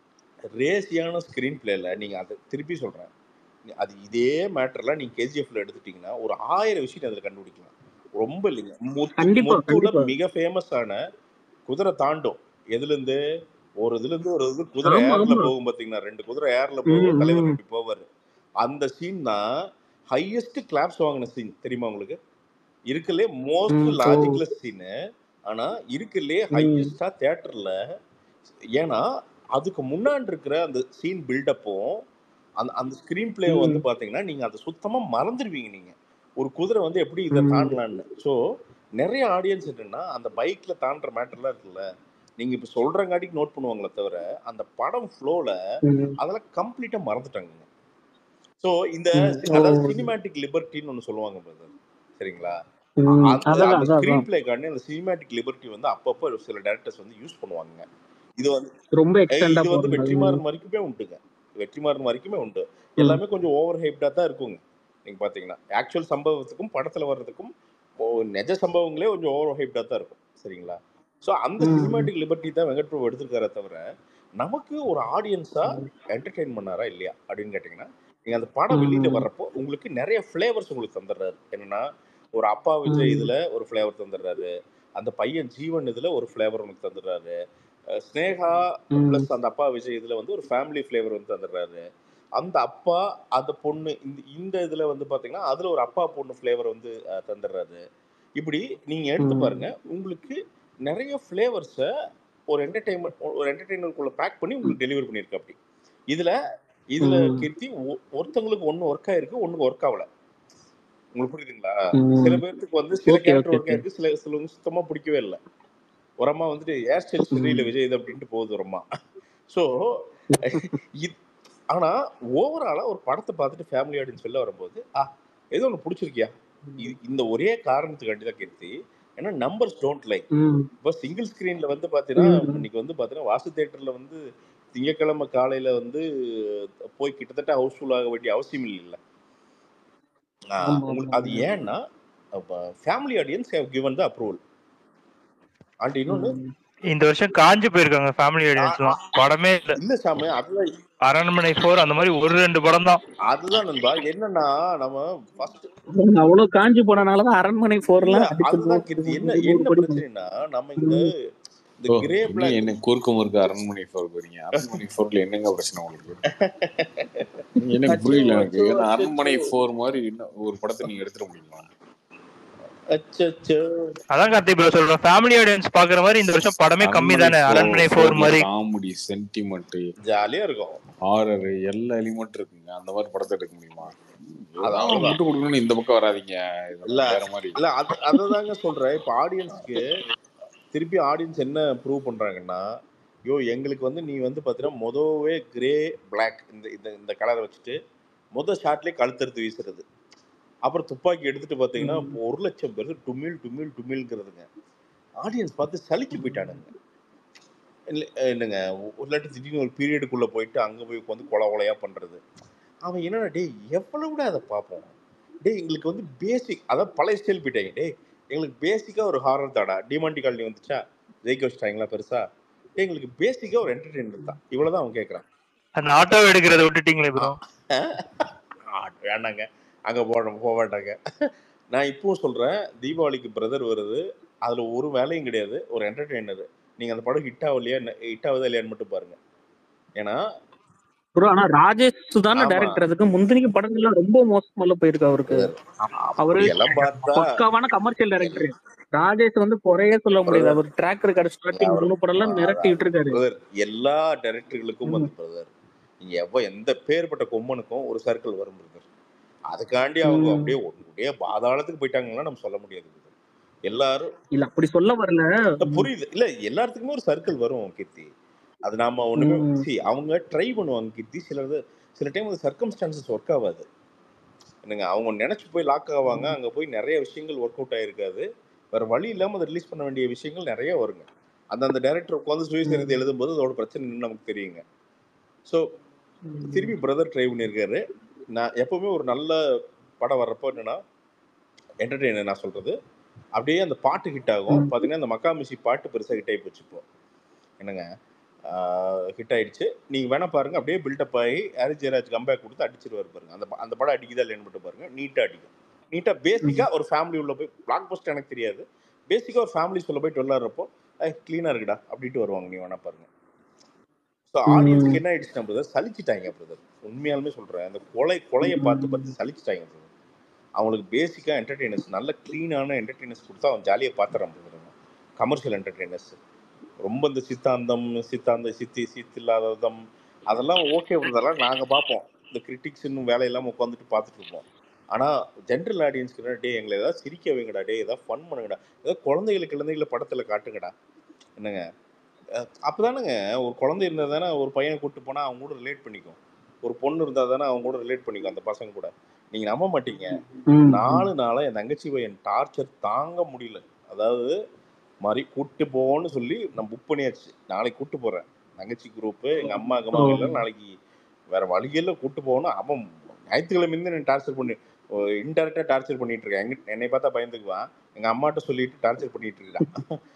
ரேசியான ஸ்கிரீன் பிளேல நீங்க அதை திருப்பி சொல்றேன் நீ- அது இதே மேட்டர்ல நீங்க கேஜிஎஃப்ல எடுத்துட்டீங்கன்னா ஒரு ஆயிரம் விஷயம் அதுல கண்டுபிடிக்கலாம் ரொம்ப இல்லைங்க முத்து கண்டிப்பா முத்துல கண்டிப்பா மிக ஃபேமஸான குதிரை தாண்டும் எதுல இருந்து ஒரு இதுல இருந்து ஒரு இது குதிரை ஆமா ஏர்ல ஆமா போகும் பாத்தீங்கன்னா ரெண்டு குதிரை ஏர்ல ம் போகும் தலைவர் ம் இப்படி போவாரு அந்த சீன் தான் ஹையஸ்ட் கிளாப்ஸ் வாங்கின சீன் தெரியுமா உங்களுக்கு இருக்குல்லே மோஸ்ட் ம் ஓ லாஜிக்லெஸ் சீனு ஆனா இருக்குல்லே ம் ஹையஸ்டா தியேட்டர்ல ஏன்னா அதுக்கு முன்னாடி இருக்கிற அந்த சீன் பில்டப்பும் அந்த அந்த ஸ்க்ரீன் பிளே வந்து ம் பாத்தீங்கன்னா நீங்க அதை சுத்தமா மறந்துடுவீங்க நீங்க ஒரு குதிரை வந்து எப்படி இதை ம் தாண்டலான்னு ஸோ நிறைய ஆடியன்ஸ் என்னன்னா அந்த பைக்ல தாண்டுற மேட்டர்லாம் இருக்குல்ல நீங்க இப்ப சொல்றங்காட்டிக்கு நோட் பண்ணுவாங்களே தவிர அந்த படம் ஃப்ளோல ம் அதெல்லாம் கம்ப்ளீட்டா மறந்துட்டாங்க ஸோ இந்த ம் சி- ஓ அதாவது சினிமேட்டிக் லிபர்ட்டின்னு ஒன்று சொல்லுவாங்க பிரதர் சரிங்களா ம் அந்த அதான் அந்த அதான் ஸ்க்ரீன் அதான் பிளேக்காண்டி அந்த சினிமேட்டிக் லிபர்ட்டி வந்து அப்பப்போ சில டேரக்டர்ஸ் வந்து யூஸ் பண்ணுவாங்க இது வந்து ரொம்ப ஏய், எக்ஸ்டெண்டா இது வந்து போறது வெற்றிமாறன் வரைக்குமே உண்டுங்க வெற்றிமாறன் வரைக்குமே உண்டு ம் எல்லாமே கொஞ்சம் ஓவர் ஹைப்டா தான் இருக்குங்க நீங்க பாத்தீங்கன்னா ஆக்சுவல் சம்பவத்துக்கும் படத்துல வர்றதுக்கும் ஓ- நிஜ சம்பவங்களே கொஞ்சம் ஓவர் ஹைப்டா தான் இருக்கும் சரிங்களா ஸோ அந்த ம் சினிமேட்டிக் லிபர்ட்டி தான் வெங்கட் பிரபு எடுத்திருக்காரே தவிர நமக்கு ஒரு ஆடியன்ஸா என்டர்டெயின் பண்ணாரா இல்லையா அப்படின்னு கேட்டிங்கன்னா நீங்க அந்த படம் வெளியில ம் வர்றப்போ உங்களுக்கு நிறைய ஃப்ளேவர்ஸ் உங்களுக்கு தந்துடுறாரு என்னன்னா ஒரு அப்பா விஜய் ம் இதுல ஒரு ஃப்ளேவர் தந்துடுறாரு அந்த பையன் ஜீவன் இதுல ஒரு ஃப்ளேவர் உனக்கு தந்துடுறாரு அஹ் ஸ்னேகா ம் ப்ளஸ் அந்த அப்பா விஜய் இதுல வந்து ஒரு ஃபேமிலி ஃப்ளேவர் வந்து தந்துடுறாரு அந்த அப்பா அந்த பொண்ணு இந்த இந்த இதுல வந்து பாத்தீங்கன்னா அதுல ஒரு அப்பா பொண்ணு ஃப்ளேவர் வந்து அஹ், தந்துடுறாரு இப்படி நீங்க எடுத்து ம் பாருங்க உங்களுக்கு நிறைய ஃப்ளேவர்ஸை ஒரு என்டர்டைன்மெண்ட் ஒரு என்டர்டைனருக்குள்ள பேக் பண்ணி உங்களுக்கு டெலிவரி பண்ணியிருக்கு அப்படி இதுல இதுல ம் கீர்த்தி ஒ- ஒருத்தவங்களுக்கு ஒன்று ஒர்க் ஆயிருக்கு ஒண்ணுக்கு ஒர்க் ஆகல உங்களுக்கு புரியுதுங்களா சில ம் பேர்த்துக்கு வந்து சில okay character okay work okay ஆயிருக்கு சில சிலவங்க சுத்தமா பிடிக்கவே இல்லை ஒரு அம்மா வந்துட்டு ஏர் ஸ்டைல் சரியில்லை ம் விஜய் இது அப்படின்ட்டு போகுது ஒரு அம்மா ஸோ ஆனா ஓவராலா ஒரு படத்தை பார்த்துட்டு ஃபேமிலி ஆடியன்ஸ் வெளில வரும்போது ஆ ஏதோ ஒன்று பிடிச்சிருக்கியா இது இந்த ஒரே காரணத்துக்காண்டி தான் கீர்த்தி ஏன்னா நம்பர்ஸ் டோன்ட் லை ம் இப்போ சிங்கிள் ஸ்க்ரீன்ல வந்து பார்த்தீங்கன்னா ம் இன்னைக்கு வந்து பார்த்தீங்கன்னா வாசு தேட்டர்ல வந்து திங்கக்கிழமை காலையில வந்து போய் கிட்டத்தட்ட ஹவுஸ்ஃபுல் ஆக வேண்டிய அவசியம் இல்லை ஆமா உங்களுக்கு ஆமா அது ஏன்னா family audience have given the approval and இன்னொன்று ம் இந்த வருஷம் காஞ்சு போயிருக்காங்க ஃபேமிலி ஆடியன்ஸ்லாம் படமே இல்ல இல்ல சாமி அதுதான் அரண்மனை ஃபோர் அந்த மாதிரி ஒரு ரெண்டு படம் தான் அதுதான் நண்பா என்னன்னா நம்ம ஃபர்ஸ்ட் அவங்க அவ்வளவு காஞ்சி போனனாலதான் அரண்மனை இல்ல போர்லாம் அடிச்சு அதுதான் நூறு கீர்த்தி என்ன நூறு என்ன படி பிரச்சனைனா நம்ம இந்த ம் இந்த ஓ கிரே இன்னும் பிளாக் என்ன குறுக்க முறுக்க அரண்மனை ஃபோர் போறீங்க அரண்மனை ஃபோர்ல என்னங்க பிரச்சனை உங்களுக்கு எனக்கு அச்சோ புரியல எனக்கு அச்சோ ஏன்னா அச்சோ அரண்மனை ஃபோர் மாதிரி இன்னும் ஒரு படத்தை நீங்க எடுத்துட முடியுமா அச்சோ அதான் கார்த்தி ப்ரோ சொல்றேன் ஃபேமிலி ஆடியன்ஸ் பாக்குற மாதிரி இந்த வருஷம் படமே கம்மி அரண்மனை தானே ஃபோர் அரண்மனை ஃபோர் ஃபோர்ல மாதிரி காமெடி சென்டிமெண்ட் ஜாலியா இருக்கும் ஹாரர் எல்லா எலிமெண்ட் இருக்குங்க அந்த மாதிரி படத்தை எடுக்க முடியுமா அது ஏதாவது அவ்வளவுதான் முட்டு கொடுக்கணும்னு இந்த பக்கம் வராதீங்க இல்ல இதெல்லாம் வேற மாதிரி இல்ல அது அததாங்க சொல்றேன் இப்ப ஆடியன்ஸ்க்கு திருப்பி ஆடியன்ஸ் என்ன ப்ரூவ் பண்றாங்கன்னா யோ எங்களுக்கு வந்து நீ வந்து பாத்தீங்கன்னா மொதவே கிரே பிளாக் இந்த இந்த இந்த கலரை வச்சுட்டு முத ஷாட்லயே கழுத்தறுத்து வீசுறது அப்புறம் துப்பாக்கி எடுத்துட்டு பாத்தீங்கன்னா ம் இப்போ ஒரு லட்சம் பேர் டுமில் டுமில் டுமில்ங்கிறதுங்க ஆடியன்ஸ் பார்த்து சலிச்சு போயிட்டானுங்க இல்ல என்னங்க ஒரு இல்லாட்டி திடீர்னு ஒரு பீரியடுக்குள்ள போயிட்டு அங்க போய் உட்காந்து கொலை கொலையா பண்றது அவன் என்னடா டேய் எவ்வளவுடா அதை பார்ப்போம் டேய் எங்களுக்கு வந்து பேசிக் அதாவது பழைய ஸ்டைல் போயிட்டாங்க டேய் எங்களுக்கு பேசிக்கா ஒரு ஹாரர் தாடா டிமாண்டி காலனி வந்துச்சா ஜெயிக்க வச்சிட்டாங்களா பெருசா டேய் எங்களுக்கு பேசிக்கா ஒரு என்டர்டெயின்மெண்ட் தான் இவ்வளவுதான் அவன் கேட்கறான் அந்த ஆட்டோ எடுக்கிறத விட்டுட்டீங்களே ப்ரோ வேண்டாங்க அங்க போட போக மாட்டாங்க நான் இப்பவும் சொல்றேன் தீபாவளிக்கு பிரதர் வருது அதுல ஒரு வேலையும் கிடையாது ஒரு என்டர்டெய்னர் நீங்க அந்த படம் ஹிட் ஆகலையா ஹிட் ஆகுதா இல்லையான்னு மட்டும் பாருங்க ஏன்னா ப்ரோ ஆனா ராஜேஷ் தானே ஆமா டைரக்டர் அதுக்கு முந்தினிக்கு படங்கள்லாம் ரொம்ப மோசமால போயிருக்கு அவருக்கு அவரு அப்படியெல்லாம் பார்த்தா பக்காவான கமர்ஷியல் டைரக்டர் ராஜேஷ் வந்து குறையே சொல்ல முடியாது பிரதர் அவர் ட்ராக் ரெக்கார்டு ஸ்டார்டிங் அவர் மூணு படம்லாம் மிரட்டிட்டு இருக்காரு பிரதர் எல்லா டைரக்டர்களுக்கும் ம். வந்து பிரதர் நீங்க எவ்வளோ எந்த பேர்பட்ட கொம்மனுக்கும் ஒரு சர்க்கிள் வரும் பிரதர் அதுக்காண்டி அவங்க ம். அப்படியே அப்படியே பாதாளத்துக்கு போயிட்டாங்கன்னா நம்ம சொல்ல முடியாது brother. எல்லாரும் இல்ல அப்படி சொல்ல வரல இல்ல, புரியுது இல்ல எல்லாத்துக்குமே ஒரு சர்க்கிள் வரும் கீர்த்தி அது நாம ஒண்ணுமே ம். see அவங்க ட்ரை பண்ணுவாங்க கீர்த்தி சிலது சில டைம் அது சர்க்கம்ஸ்டான்சஸ் ஒர்க் ஆகாது என்னங்க அவங்க நினைச்சு போய் லாக் ஆவாங்க அங்க போய் நிறைய விஷயங்கள் ஒர்க் அவுட் ஆயிருக்காது வேற வழி இல்லாம அதை ரிலீஸ் பண்ண வேண்டிய விஷயங்கள் நிறைய வருங்க அந்த அந்த டைரக்டர் உட்காந்து சுயசரிதை எழுதும்போது அதோட பிரச்சனை என்னன்னு நமக்கு தெரியுங்க ஸோ திருப்பி பிரதர் ட்ரை பண்ணியிருக்காரு நான் எப்பவுமே ஒரு நல்ல படம் வர்றப்போ என்னன்னா என்டர்டெய்னர் நான் சொல்றது அப்படியே அந்த பாட்டு ஹிட் ஆகும் பார்த்தீங்கன்னா அந்த மக்காமிசி பாட்டு பெருசாக ஹிட் ஆகி போச்சு இப்போ என்னங்க ஹிட் ஆயிடுச்சு நீங்கள் வேணா பாருங்க அப்படியே பில்டப் ஆகி ஹாரி ஜெயராஜ் கம்பேக் கொடுத்து அடிச்சிருவாரு பாருங்க அந்த ப- அந்த படம் அடிக்குதா இல்லைன்னு மட்டும் பாருங்க நீட்டாக அடிக்கும் நீட்டாக பேசிக்காக ஒரு ஃபேமிலி உள்ள போய் பிளாக் பஸ்ட் எனக்கு தெரியாது பேசிக்காக ஒரு ஃபேமிலி சொல்ல போயிட்டு விளாட்றப்போ க்ளீனாக இருக்குடா அப்படின்ட்டு வருவாங்க நீ வேணா பாருங்க ஸோ ஆடியன்ஸ்க்கு என்ன ஆயிடுச்சுன்னா பிரதர் சலிச்சிட்டாங்க பிரதர் உண்மையாலுமே சொல்கிறேன் அந்த கொலை கொலையை பார்த்து பார்த்து சலிச்சிட்டாங்க பிரதர் அவங்களுக்கு பேசிக்காக என்டர்டெய்னர்ஸ் நல்ல க்ளீனான என்டர்டெய்னர்ஸ் கொடுத்தா அவன் ஜாலியாக பார்த்துறான் பிரதர் கமர்ஷியல் என்டர்டெய்னர்ஸ் ரொம்ப இந்த சித்தாந்தம் சித்தாந்த சித்தி சித்தில்லாததம் அதெல்லாம் ஓகே அதெல்லாம் நாங்கள் பார்ப்போம் இந்த கிரிட்டிக்ஸ் இன்னும் வேலை இல்லாமல் உட்காந்துட்டு பார்த்துட்டு இருப்போம் ஆனால் ஜென்ரல் ஆடியன்ஸ்க்கு டே எங்களை ஏதாவது சிரிக்க வைங்கடா டே ஏதாவது ஃபன் பண்ணுங்கடா ஏதாவது குழந்தைகளுக்கு குழந்தைகளை படத்தில் காட்டுங்கடா என்னங்க அஹ் அப்பதானேங்க ஒரு குழந்தை இருந்தால் தானே ஒரு பையனை கூட்டு போனால் அவங்க கூட ரிலேட் பண்ணிக்கும் ஒரு பொண்ணு இருந்தால் தானே அவங்க கூட ரிலேட் பண்ணிக்கும் அந்த பசங்க கூட நீங்கள் நம்ப மாட்டீங்க நாலு நாளாக என் தங்கச்சி பையன் டார்ச்சர் தாங்க முடியல அதாவது மாதிரி கூட்டு போவோன்னு சொல்லி நான் புக் பண்ணியாச்சு நாளைக்கு கூட்டு போகிறேன் தங்கச்சி குரூப்பு எங்கள் அம்மா அம்மா எல்லாம் நாளைக்கு வேற வழியெல்லாம் கூட்டு போகணும் அவன் ஞாயிற்றுக்கிழமை இருந்து என்ன டார்ச்சர் பண்ணி இன்டெரக்டாக டார்ச்சர் பண்ணிட்டு இருக்கான் எங்க என்னை பார்த்தா பயந்துக்குவான் எங்கள் அம்மாட்ட சொல்லிட்டு டார்ச்சர் பண்ணிட்டு இருக்கான்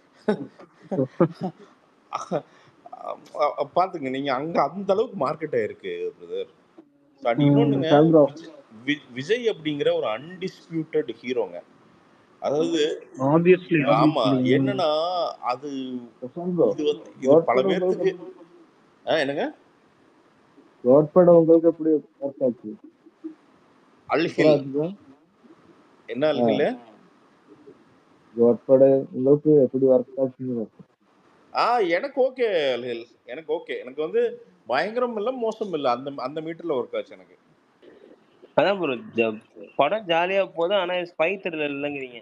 அ- பாத்துங்க நீங்க அங்க அந்த அளவுக்கு மார்க்கெட் ஆயிருக்கு பிரதர் அண்ட் இன்னொன்னுங்க சாந்த்ரா விஜய் வி- விஜய் அப்படிங்கிற ஒரு அன்டிஸ்பியூட்டட் ஹீரோங்க அதாவது ஆப்வியஸ்லி ஆமா என்னன்னா அது சாந்த்ரா இது வந்து இது கோட் பல படம் உங்களுக்கு பேர்த்துக்கு ஆ, என்னங்க கோட் படம் உங்களுக்கு எப்படி ஒர்க் ஆச்சு சூப்பரா அல்ஹில் இருந்துச்சா என்ன ஆ அல்ஹில் கோட் படம் உங்களுக்கு எப்படி ஒர்க் ஆச்சுன்னு ஆ எனக்கு ஓகே அல்ஹில் எனக்கு ஓகே எனக்கு வந்து பயங்கரம் இல்ல மோசம் இல்ல அந்த அந்த மீட்டர்ல ஒர்க் ஆச்சு எனக்கு அதான் ப்ரோ படம் ஜாலியா போதும் ஆனா ஸ்பை த்ரில்லர் இல்லைங்கிறீங்க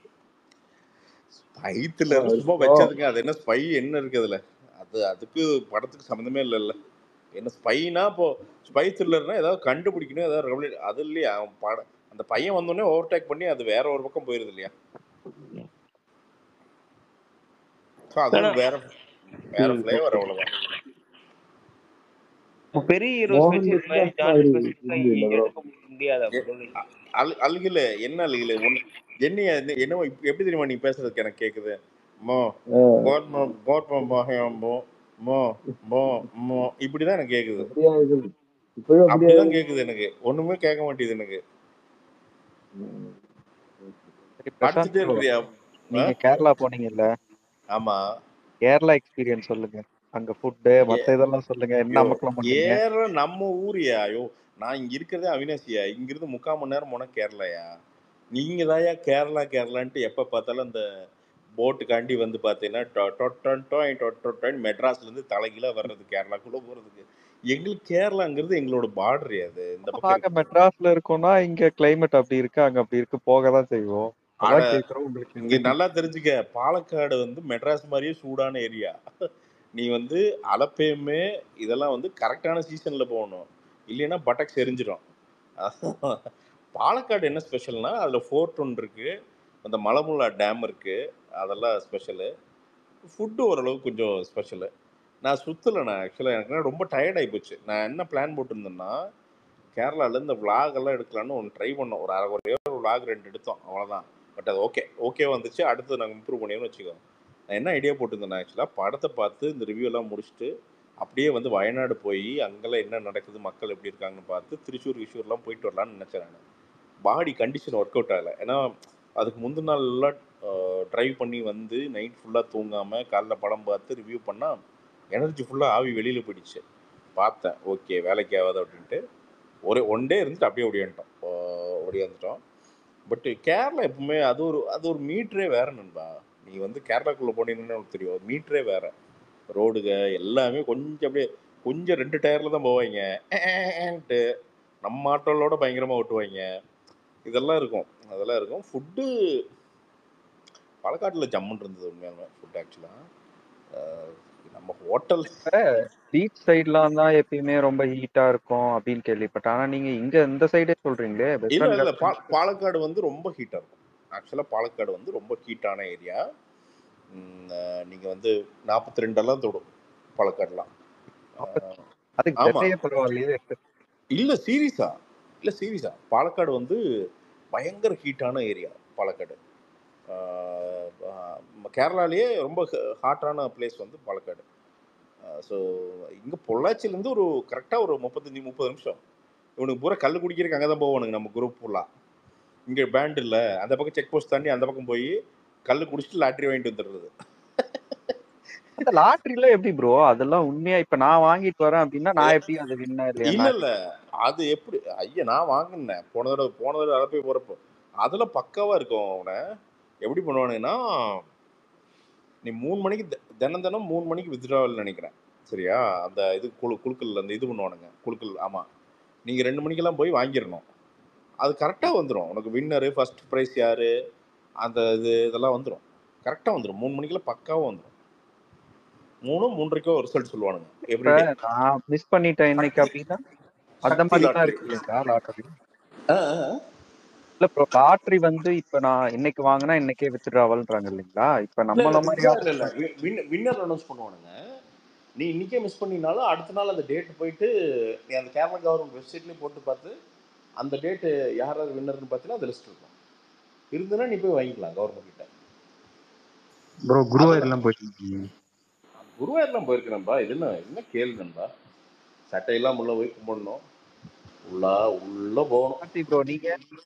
ஸ்பை அது சும்மா இப்போ வச்சதுங்க அது என்ன ஸ்பை என்ன இருக்கு அதுல அது அதுக்கு படத்துக்கு சம்மந்தமே இல்லைல்ல என்ன ஸ்பைனா இப்போ ஸ்பை த்ரில்லர்னா ஏதாவது கண்டுபிடிக்கணும் ஏதாவது ரெவலேட் அது இல்லையா அவன் படம் அந்த பையன் வந்தோடனே ஓவர்டேக் பண்ணி அது வேற ஒரு பக்கம் போயிருது இல்லையா ஸோ அது ஆனா ஒரு வேற வேற ம், ஃப்ளேவர் okay. அவ்வளவுதான் இப்போ பெரிய ஹீரோஸ் மோகன் வச்சு இந்த மாதிரி பிஸ்வாஸ் ஜான் மாதிரி ஸ்பெசிஃபிக்கா இருந்தது ப்ரோ எடுக்க முடியாதா எ- ப்ரோ அ- அல் அழுகில என்ன அழுகில ஒன்று என்ன என்னவோ இப்ப எப்படி தெரியுமா நீ பேசுறதுக்கு எனக்கு கேக்குது மோ கோட் மோ கோட் மோ மோ மோ மோ மோ இப்படிதான் எனக்கு கேக்குது அப்படியா இது இப்பயும் அப்படியா அப்படிதான் கேக்குது எனக்கு ஒண்ணுமே கேட்க மாட்டேங்குது எனக்கு சரி பிரசாந்த் அடிச்சுட்டே ப்ரோ இருக்கிறியா ஆ? நீங்க கேரளா போனீங்கல்ல ஆமா கேரளா எக்ஸ்பீரியன்ஸ் சொல்லுங்க அங்க ஃபுட்டு ஏ மத்த இதெல்லாம் சொல்லுங்க என்ன ஐயோ அமக்கலம் பண்ணீங்க ஏற நம்ம ஊரியா ஐயோ நான் இங்க இருக்கிறதே அவினாசியா இங்கிருந்து முக்கால் மணி நேரம் போனா கேரளாயா நீங்க தாயா கேரளா கேரளான்ட்டு எப்ப பார்த்தாலும் அந்த போட்டுக்காண்டி வந்து பார்த்தீங்கன்னா டொ- டொட்டன் டொய் டொட்டொட்டொயின் மெட்ராஸ்ல இருந்து தலைகீழா வர்றது கேரளாக்குள்ள போறதுக்கு எங்களுக்கு கேரளாங்கிறது எங்களோட பார்டர் அது இந்த பக்கம் நாங்க இருக்கு மெட்ராஸ்ல இருக்கோம்னா இங்க கிளைமேட் அப்படி இருக்கு அங்க அப்படி இருக்கு போக தான் செய்வோம் ஆட அதான் கேக்குறோம் உங்களுக்கு இங்க எப்படி நல்லா தெரிஞ்சுக்க பாலக்காடு வந்து மெட்ராஸ் மாதிரியே சூடான ஏரியா நீ வந்து அலப்பேயுமே இதெல்லாம் வந்து கரெக்டான சீசன்ல போகணும் இல்லைன்னா பட்டக்ஸ் எரிஞ்சிடும் பாலக்காடு என்ன ஸ்பெஷல்னா அதில் ஃபோர்ட் ஒன்று இருக்கு அந்த மலமுல்லா டேம் இருக்கு அதெல்லாம் ஸ்பெஷலு ஃபுட்டு ஓரளவுக்கு கொஞ்சம் ஸ்பெஷலு நான் சுற்றலை நான் ஆக்சுவலாக எனக்கு என்ன ரொம்ப tired ஆகி போச்சு நான் என்ன பிளான் போட்டிருந்தேன்னா கேரளால இந்த vlog எல்லாம் எடுக்கலான்னு ஒன்று ட்ரை பண்ணோம் ஒரு அரை ஒரே ஒரு vlog ரெண்டு எடுத்தோம் அவ்வளோதான் பட் அது ஓகே ஓகே வந்துச்சு அடுத்து நாங்கள் இம்ப்ரூவ் பண்ணியோன்னு வச்சுக்கோ நான் என்ன ஐடியா போட்டிருந்தேன் ஆக்சுவலாக படத்தை பார்த்து இந்த ரிவ்யூ எல்லாம் முடிச்சுட்டு அப்படியே வந்து வயநாடு போய் அங்கெல்லாம் என்ன நடக்குது மக்கள் எப்படி இருக்காங்கன்னு பார்த்து திருச்சூர் கிஷூர்லாம் போயிட்டு வரலான்னு நினச்சேன் நான் பாடி கண்டிஷன் ஒர்க் அவுட் ஆகலை ஏன்னா அதுக்கு முந்தின நாள் எல்லாம் ட்ரைவ் பண்ணி வந்து நைட் ஃபுல்லாக தூங்காமல் காலைல படம் பார்த்து ரிவ்யூ பண்ணால் எனர்ஜி ஃபுல்லாக ஆவி வெளியில் போயிடுச்சு பார்த்தேன் ஓகே வேலைக்கு ஆகாது அப்படின்ட்டு ஒரு ஒன் டே இருந்துட்டு அப்படியே ஓடியாந்துட்டோம் ஓடியாந்துட்டோம் பட் கேரளா எப்பவுமே அது ஒரு அது ஒரு மீட்டரே வேற நண்பா நீ வந்து கேரளாக்குள்ள போனீங்கன்னா உனக்கு தெரியும் மீட்டரே வேற ரோடுக எல்லாமே கொஞ்சம் அப்படியே கொஞ்சம் ரெண்டு டயர்ல தான் போவாங்க ஏன்ட்டு நம்ம ஆட்டோலோட பயங்கரமா ஓட்டுவாங்க இதெல்லாம் இருக்கும் அதெல்லாம் இருக்கும் ஃபுட்டு பாலக்காட்டில் ஜம்முன்னு இருந்தது உண்மையாலுமே ஃபுட் ஆக்சுவலாக நம்ம ஹோட்டல் பீச் சைட்லாம் தான் எப்பயுமே ரொம்ப ஹீட்டா இருக்கும் அப்படின்னு கேள்விப்பட்டேன் ஆனா நீங்க இங்க இந்த சைடே சொல்றீங்களே இல்ல வெஸ்டர்ன் இல்ல பா பாலக்காடு வந்து ரொம்ப ஹீட்டா இருக்கும் ஆக்சுவலா பாலக்காடு வந்து ரொம்ப ஹீட்டான ஏரியா நீங்க வந்து நாற்பத்தி ரெண்டெல்லாம் தொடும் பாலக்காடுலாம் ஆஹ் அதுக்கு ஆமா சென்னையே பரவாயில்லையே இல்ல சீரியஸா இல்ல சீரியஸா பாலக்காடு வந்து பயங்கர ஹீட்டான ஏரியா பாலக்காடு ஆஹ் ஆஹ் கேரளாலேயே ரொம்ப ஹாட்டான பிளேஸ் வந்து பாலக்காடு ஸோ இங்கே பொள்ளாச்சியிலேருந்து ஒரு கரெக்டாக ஒரு முப்பத்தஞ்சு முப்பது நிமிஷம் இவனுக்கு பூரா கல் குடிக்கிறதுக்கு அங்கே தான் போவானுங்க நம்ம குரூப் ஃபுல்லாக இங்கே பேண்ட் இல்லை அந்த பக்கம் செக் போஸ்ட் தாண்டி அந்த பக்கம் போய் கல் குடிச்சிட்டு லாட்ரி வாங்கிட்டு வந்துடுறது அந்த லாட்ரில எப்படி ப்ரோ அதெல்லாம் உண்மையா இப்ப நான் வாங்கிட்டு வரேன் அப்படின்னா நான் எப்படி அது வின்னா இல்லையா இல்ல இல்ல அது எப்படி ஐயா நான் வாங்கினேன் போன தடவை போன தடவை அதை போய் போறப்போ அதுல பக்காவா இருக்கும் அவனை எப்படி பண்ணுவானுங்கன்னா நீ மூணு மணிக்கு தி- தினம் தினம் மூணு மணிக்கு வித்ட்ராவல் நினைக்கிறேன் சரியா அந்த இது குழு குழுக்கள் அந்த இது பண்ணுவானுங்க குழுக்கள் ஆமா நீங்க ரெண்டு மணிக்கெல்லாம் போய் வாங்கிடணும் அது கரெக்டாக வந்துடும் உனக்கு வின்னரு ஃபர்ஸ்ட் ப்ரைஸ் யாரு அந்த இது இதெல்லாம் வந்துடும் கரெக்டாக வந்துடும் மூணு மணிக்கெல்லாம் பக்காவாக வந்துடும் மூணு மூன்றரைக்கோ ரிசல்ட் சொல்லுவானுங்க இப்ப எவ்ரிடே நான் மிஸ் பண்ணிட்டேன் இன்னைக்கு அப்படின்னா அந்த சக்தி மாதிரி தான் லாட்ரி இருக்கு இல்லையா லாட்டரி இல்ல ப்ரோ லாட்டரி வந்து இப்ப நான் இன்னைக்கு வாங்கினா இன்னைக்கே வித்ட்ராவல்ன்றாங்க இல்லைங்களா இப்ப இல்ல நம்மள இல்ல மாதிரி வித்ட்ரா இல்ல இல்ல வின்னர் அனௌன்ஸ் பண்ணுவானுங்க நீ இன்னைக்கே மிஸ் பண்ணினாலும் அடுத்த நாள் அந்த டேட் போயிட்டு நீ அந்த கேரளா கவர்மெண்ட் வெப்சைட்லயும் போட்டு பார்த்து அந்த டேட்டு யார் யார் வின்னர்னு பார்த்தீங்கன்னா அந்த லிஸ்ட் இருக்கும் இருந்துன்னா நீ போய் வாங்கிக்கலாம் கவர்மெண்ட் கிட்ட ப்ரோ அதெல்லாம் குருவாயூர்லாம் போயிட்டு குருவாயூர்லாம் போயிருக்கிறேன்பா இது என்ன என்ன கேள்வி நண்பா சட்டையெல்லாம் உள்ள போய் கும்பிடணும் உள்ளா உள்ள போகணும் கார்த்தி ப்ரோ நீங்க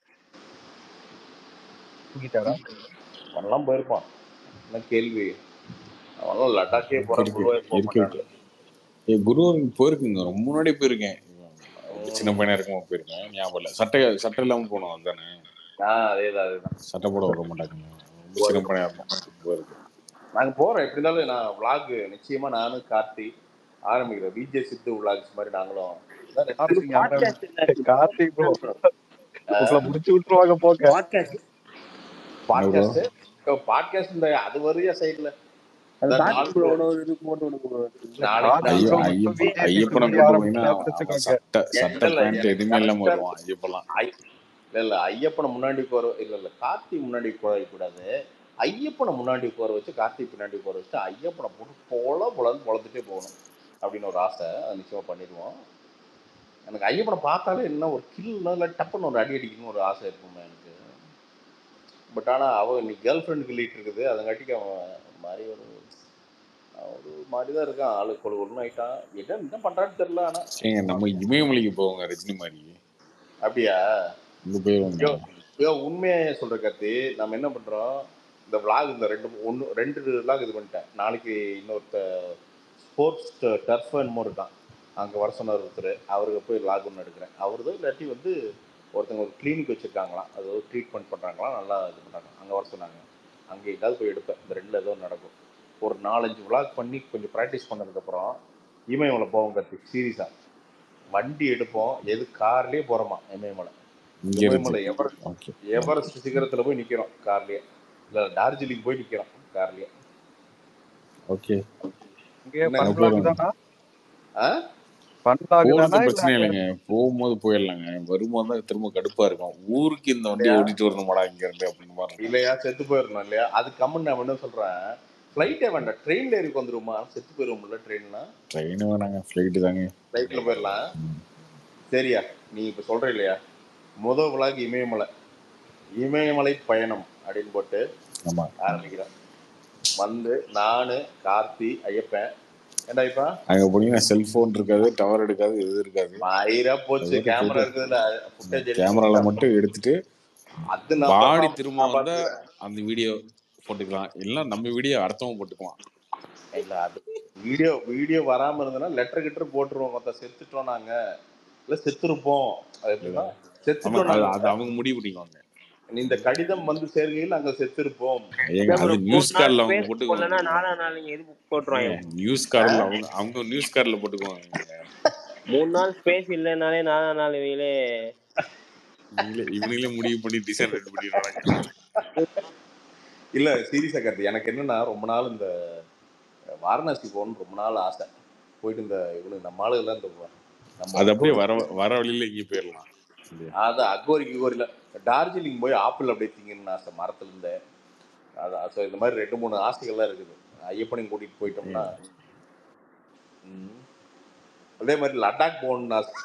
தூங்கிட்டாரா அவன்லாம் போயிருப்பான் என்ன கேள்வி அவன்லாம் லடாக்கே இருக்கு போறான் இருக்கு குருவாயூர் போக இருக்கு மாட்டான் இருக்கு ஏ குரு போயிருக்குங்க ரொம்ப முன்னாடி போயிருக்கேன் இவன் சின்ன பையனா இருக்கும்போது போயிருக்கேன் ஞாபகம் இல்லை சட்டை சட்டை இல்லாம போனோம் அதுதானே ஆ அதேதான் அதேதான் சட்டை போட விட மாட்டாங்க ரொம்ப சின்ன பையனா இருக்கும் போயிருக்கு நாங்க போறோம் எப்படி இருந்தாலும் நான் vlog நிச்சயமா நானும் கார்த்தி ஆரம்பிக்கிறோம் விஜே சித்து vlogs மாதிரி நாங்களும் கார்த்திக் பாட்காஸ்ட் ஆரம்பி கார்த்திக் ப்ரோ உங்களை முடிச்சு விட்டுருவாங்க போக பாட்காஸ்ட் பாட்காஸ்ட் பாட்காஸ்ட் இந்த அது வரையா சைடுல அது கார்த்தி ப்ரோ ஒரு இது போட்டு விடுங்க நாளைக்கு கார்த்திக் ஐய ப்ரோ ஐய மட்டும் ஐயப்பனை பிஜேபி கூட்டு கொடி போனீங்கன்னா ஆரம்பிச்சு அவன் வச்சுக்கோங்க சட்டை சட்டை இல்ல பேண்ட் எதுவுமே இல்லாம வருவான் ஐயப்பெல்லாம் இல்ல இல்ல ஐயப்பனை முன்னாடி போற இல்ல இல்ல கார்த்தி முன்னாடி போக கூடாது ஐயப்பனை முன்னாடி போற வச்சு கார்த்தி பின்னாடி போற வச்சு ஐயப்பனை போட்டு பொல பொலன்னு பொழந்துட்டே போகணும் அப்படின்னு ஒரு ஆசை அது நிச்சயமா பண்ணிடுவோம் எனக்கு ஐயப்பனை பார்த்தாலே என்ன ஒரு கில்னா இல்லை டப்புன்னு ஒரு அடி அடிக்கணும்னு ஒரு ஆசை இருக்குமே எனக்கு பட் ஆனா அவன் இன்னைக்கு கேர்ள் ஃப்ரெண்ட் கிள்ளிட்டு இருக்குது அதங்காட்டிக்கு அவன் ஒரு மாதிரி ஒரு அவன் ஒரு மாதிரி தான் இருக்கான் ஆளு கொழு கொழுன்னு ஆயிட்டான் என்ன என்ன பண்றான்னு தெரியல ஆனா ஏங்க நம்ம இமயமலைக்கு போவோங்க ரஜினி மாதிரி அப்படியா இங்க போயிருவாங்க ஐயோ ஐயோ உண்மையா சொல்ற கத்தி நம்ம என்ன பண்றோம் இந்த vlog இந்த ரெண்டு ஒன்று ரெண்டு vlog இது பண்ணிட்டேன் நாளைக்கு இன்னொருத்த ஸ்போர்ட்ஸ் டர்ஃப் என்னமோ இருக்கான் அங்கே வர சொன்னார் ஒருத்தர் அவருக்கு போய் vlog ஒன்று எடுக்கிறேன் அவரு தான் இல்லாட்டி வந்து ஒருத்தங்க ஒரு கிளினிக் வச்சுருக்காங்களாம் அது ஒரு ட்ரீட்மெண்ட் பண்ணுறாங்களாம் நல்லா இது பண்ணுறாங்க அங்கே வர சொன்னாங்க அங்கே எங்காவது போய் எடுப்பேன் இந்த ரெண்டில் ஏதோ ஒண்ணு நடக்கும் ஒரு நாலஞ்சு vlog பண்ணி கொஞ்சம் ப்ராக்டிஸ் பண்ணதுக்கப்புறம் இமயமலை போவோம் கத்தி சீரியஸாக வண்டி எடுப்போம் எது கார்லேயே போகிறோமா இமயமலை இங்க இருந்து இமயமலை எவர் ஓகே எவரெஸ்ட் சிகரத்துல போய் நிக்கிறோம் கார்லயே இல்ல டார்ஜிலிங் போய் நிக்கிறோம் கார்லயே ஓகே இங்க என்ன ஃபன் அங்க vlog போயிருவாங்க தானா ஆ? ஃபன் vlog போறது தானா பிரச்சனை இல்ல இல்லைங்க போகும்போது போயிடலாங்க வரும்போது தான் திரும்ப கடுப்பா இருக்கும் ஊருக்கு இந்த வண்டியை இல்லையா ஓட்டிட்டு வரணுமாடா இங்க இருந்து அப்படின்னு மாதிரி இருக்கும் இல்லையா செத்து போயிடணும் இல்லையா அது கம்மன் நான் என்ன சொல்றேன் ஃபிளைட்டே வேண்டாம் ட்ரெயின்ல ஏறி வந்துருமா செத்து போயிருவோம்ல ட்ரெயின்னா ட்ரெயின் வேணாங்க ஃபிளைட்டு தாங்க ஃபிளைட்ல போயிடலாம் ம். சரியா நீ இப்ப சொல்ற இல்லையா முத விழாக்கு இமயமலை இமயமலை பயணம் அப்படின்னு போட்டு ஆமா ஆரம்பிக்கிறேன் வந்து நானு கார்த்தி ஐயப்பன் ஏண்டா இப்ப அங்க போனீங்கன்னா செல்போன் இருக்காது டவர் எடுக்காது எது இருக்காது மயிரா போச்சு அதுவரை கேமரா போயிட்டு இருக்குதுல்ல ஃபுட்டேஜ் எடுத்து கேமரால போட்டா மட்டும் எடுத்துட்டு அது நான் பாடி பா- திரும்ப நான் வந்தா பாத்துக்கிறேன் அந்த வீடியோ போட்டுக்கலாம் இல்ல நம்ம வீடியோ அடுத்தவங்க போட்டுக்கலாம் இல்ல அது வீடியோ வீடியோ வராம இருந்ததுன்னா லெட்டர் கிட்டர் போட்டுருவோம் மொத்த செத்துட்டோம் நாங்க இல்ல செத்துருப்போம் அது எப்படின்னா ஆமா செத்துட்டோம் அது நாங்க அது அவங்க முடிவு பண்ணிக்குவாங்க இந்த கடிதம் வந்து சேர்கையில் அங்க செத்திருப்போம் ஏங்க ஏன் ப்ரோ அது மூணு நியூஸ் நாள் கார்டில் அவங்க ஸ்பேஸ் போட்டுக்குவாங்க போடலன்னா நாலாம் நாள் நீங்க எதுக்கு போட்டுருவாங்க நியூஸ் கார்டில் அவங்க அவங்க நியூஸ் கார்டில் போட்டுக்குவாங்க மூணு நாள் ஸ்பேஸ் இல்லைனாலே நாலாம் நாள் இவங்களே இவங்களே இவங்களே முடிவு பண்ணி டிசைன் ரெடி பண்ணிடுறாங்க இல்ல சீரியஸா கருத்து எனக்கு என்னன்னா ரொம்ப நாள் இந்த வாரணாசி போகணும்னு ரொம்ப நாள் ஆசை போயிட்டு இந்த இவனு நம்ம ஆளுகள்லாம் இந்த நம்ம அது அப்படியே அக்பர் வர வர வழியில இங்கே போயிடலாம் இல்லையா அது அக்போரி கிகோரியில் டார்ஜிலிங் போய் ஆப்பிள் அப்படியே திங்கணும்னு ஆசை மரத்துல இருந்து அதான் ஸோ இந்த மாதிரி ரெண்டு மூணு ஆசைகள்லாம் இருக்குது ஐயப்பனையும் கூட்டிட்டு போயிட்டோம்னா ம். அதே மாதிரி லடாக் போகணும்னு ஆசை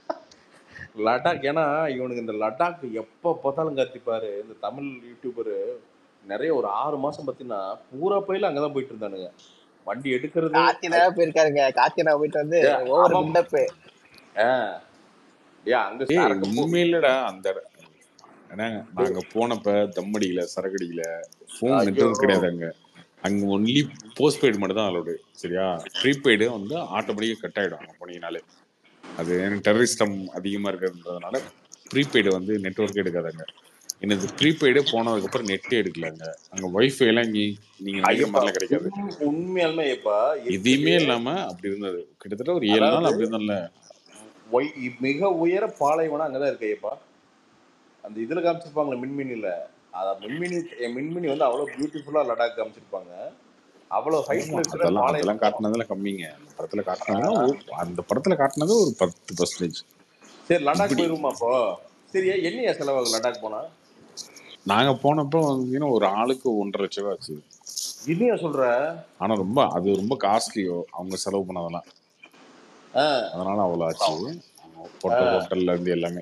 லடாக் ஏன்னா இவனுக்கு இந்த லடாக் எப்போ பார்த்தாலும் கத்திப்பாரு இந்த தமிழ் யூடியூபரு நிறைய ஒரு ஆறு மாசம் பார்த்தீங்கன்னா பூரா பயில அங்கதான் போயிட்டு இருந்தானுங்க வண்டி எடுக்கிறது காத்தினா போயிருக்காருங்க காத்தினா போயிட்டு வந்து ஏ, ஓவர் ஆமாம். பில்டப் ஆ ஏ அங்க ஏய் சரக்கு போ உண்மையிலடா அந்த இட- ஏன்னாங்க நாங்க போனப்ப தம்மடியில சரக்கடியில ஃபோன் ஐயோ நெட்ஒர்க் கிடையாது அங்க அங்க ஒன்லி போஸ்ட் பெய்டு மட்டும் தான் அலோடு சரியா ப்ரீபெய்டு வந்து ஆட்டோமேட்டிக்காக கட் ஆயிடும் அங்க போனீங்கனாலே அது எனக்கு டெரரிஸ்டம் அதிகமா இருக்கிறதுனால ப்ரீபெய்டு வந்து நெட்ஒர்க் எடுக்காதாங்க எனக்கு ப்ரீபெய்டு போனதுக்கப்புறம் நெட்டே எடுக்கலங்க அங்க வைஃபை எல்லாம் இங்க நீங்க நினைக்கிற ஐயப்பா மாதிரிலாம் கிடைக்காது உண்மை- உண்மையாலுமே ஐயப்பா எதுவுமே இருக்கிறதுலே இல்லாம அப்படி இருந்தது கிட்டத்தட்ட ஒரு ஏழு நாள் அதாவது அப்படி இருந்தோம்ல ஒய்- மிக உயர பாலைவனம் அங்கதான் இருக்கு ஐயப்பா அந்த இதுல காமிச்சிருப்பாங்களே மின்மினில அத மின்மினி மின்மினி வந்து அவ்வளவு பியூட்டிஃபுல்லா லடாக் காமிச்சிருப்பாங்க அவ்வளவு ஹைட்ல ஆமா இருக்கிற அதெல்லாம் அதெல்லாம் பாலைவனம் காட்டினதுல கம்மிங்க அந்த படத்துல காட்டினதுலாம் ஒரு- அந்த படத்துல காட்டினது ஒரு பத்து பர்சன்டேஜ் சரி லடாக் இப்படி போயிருமா அப்போ சரி என்னையா செலவாகும் லடாக் போனா நாங்க போனப்போ வந்து ஒரு ஆளுக்கு ஒன்றரை லட்சம் ரூபாய் ஆச்சு என்னையா சொல்ற ஆனா ரொம்ப அது ரொம்ப காஸ்ட்லியோ அவங்க செலவு பண்ணதெல்லாம் ஆ, அதனால அவ்வளோ ஆச்சு அவங்க ஆ. போட்ட ஹோட்டல்ல இருந்து எல்லாமே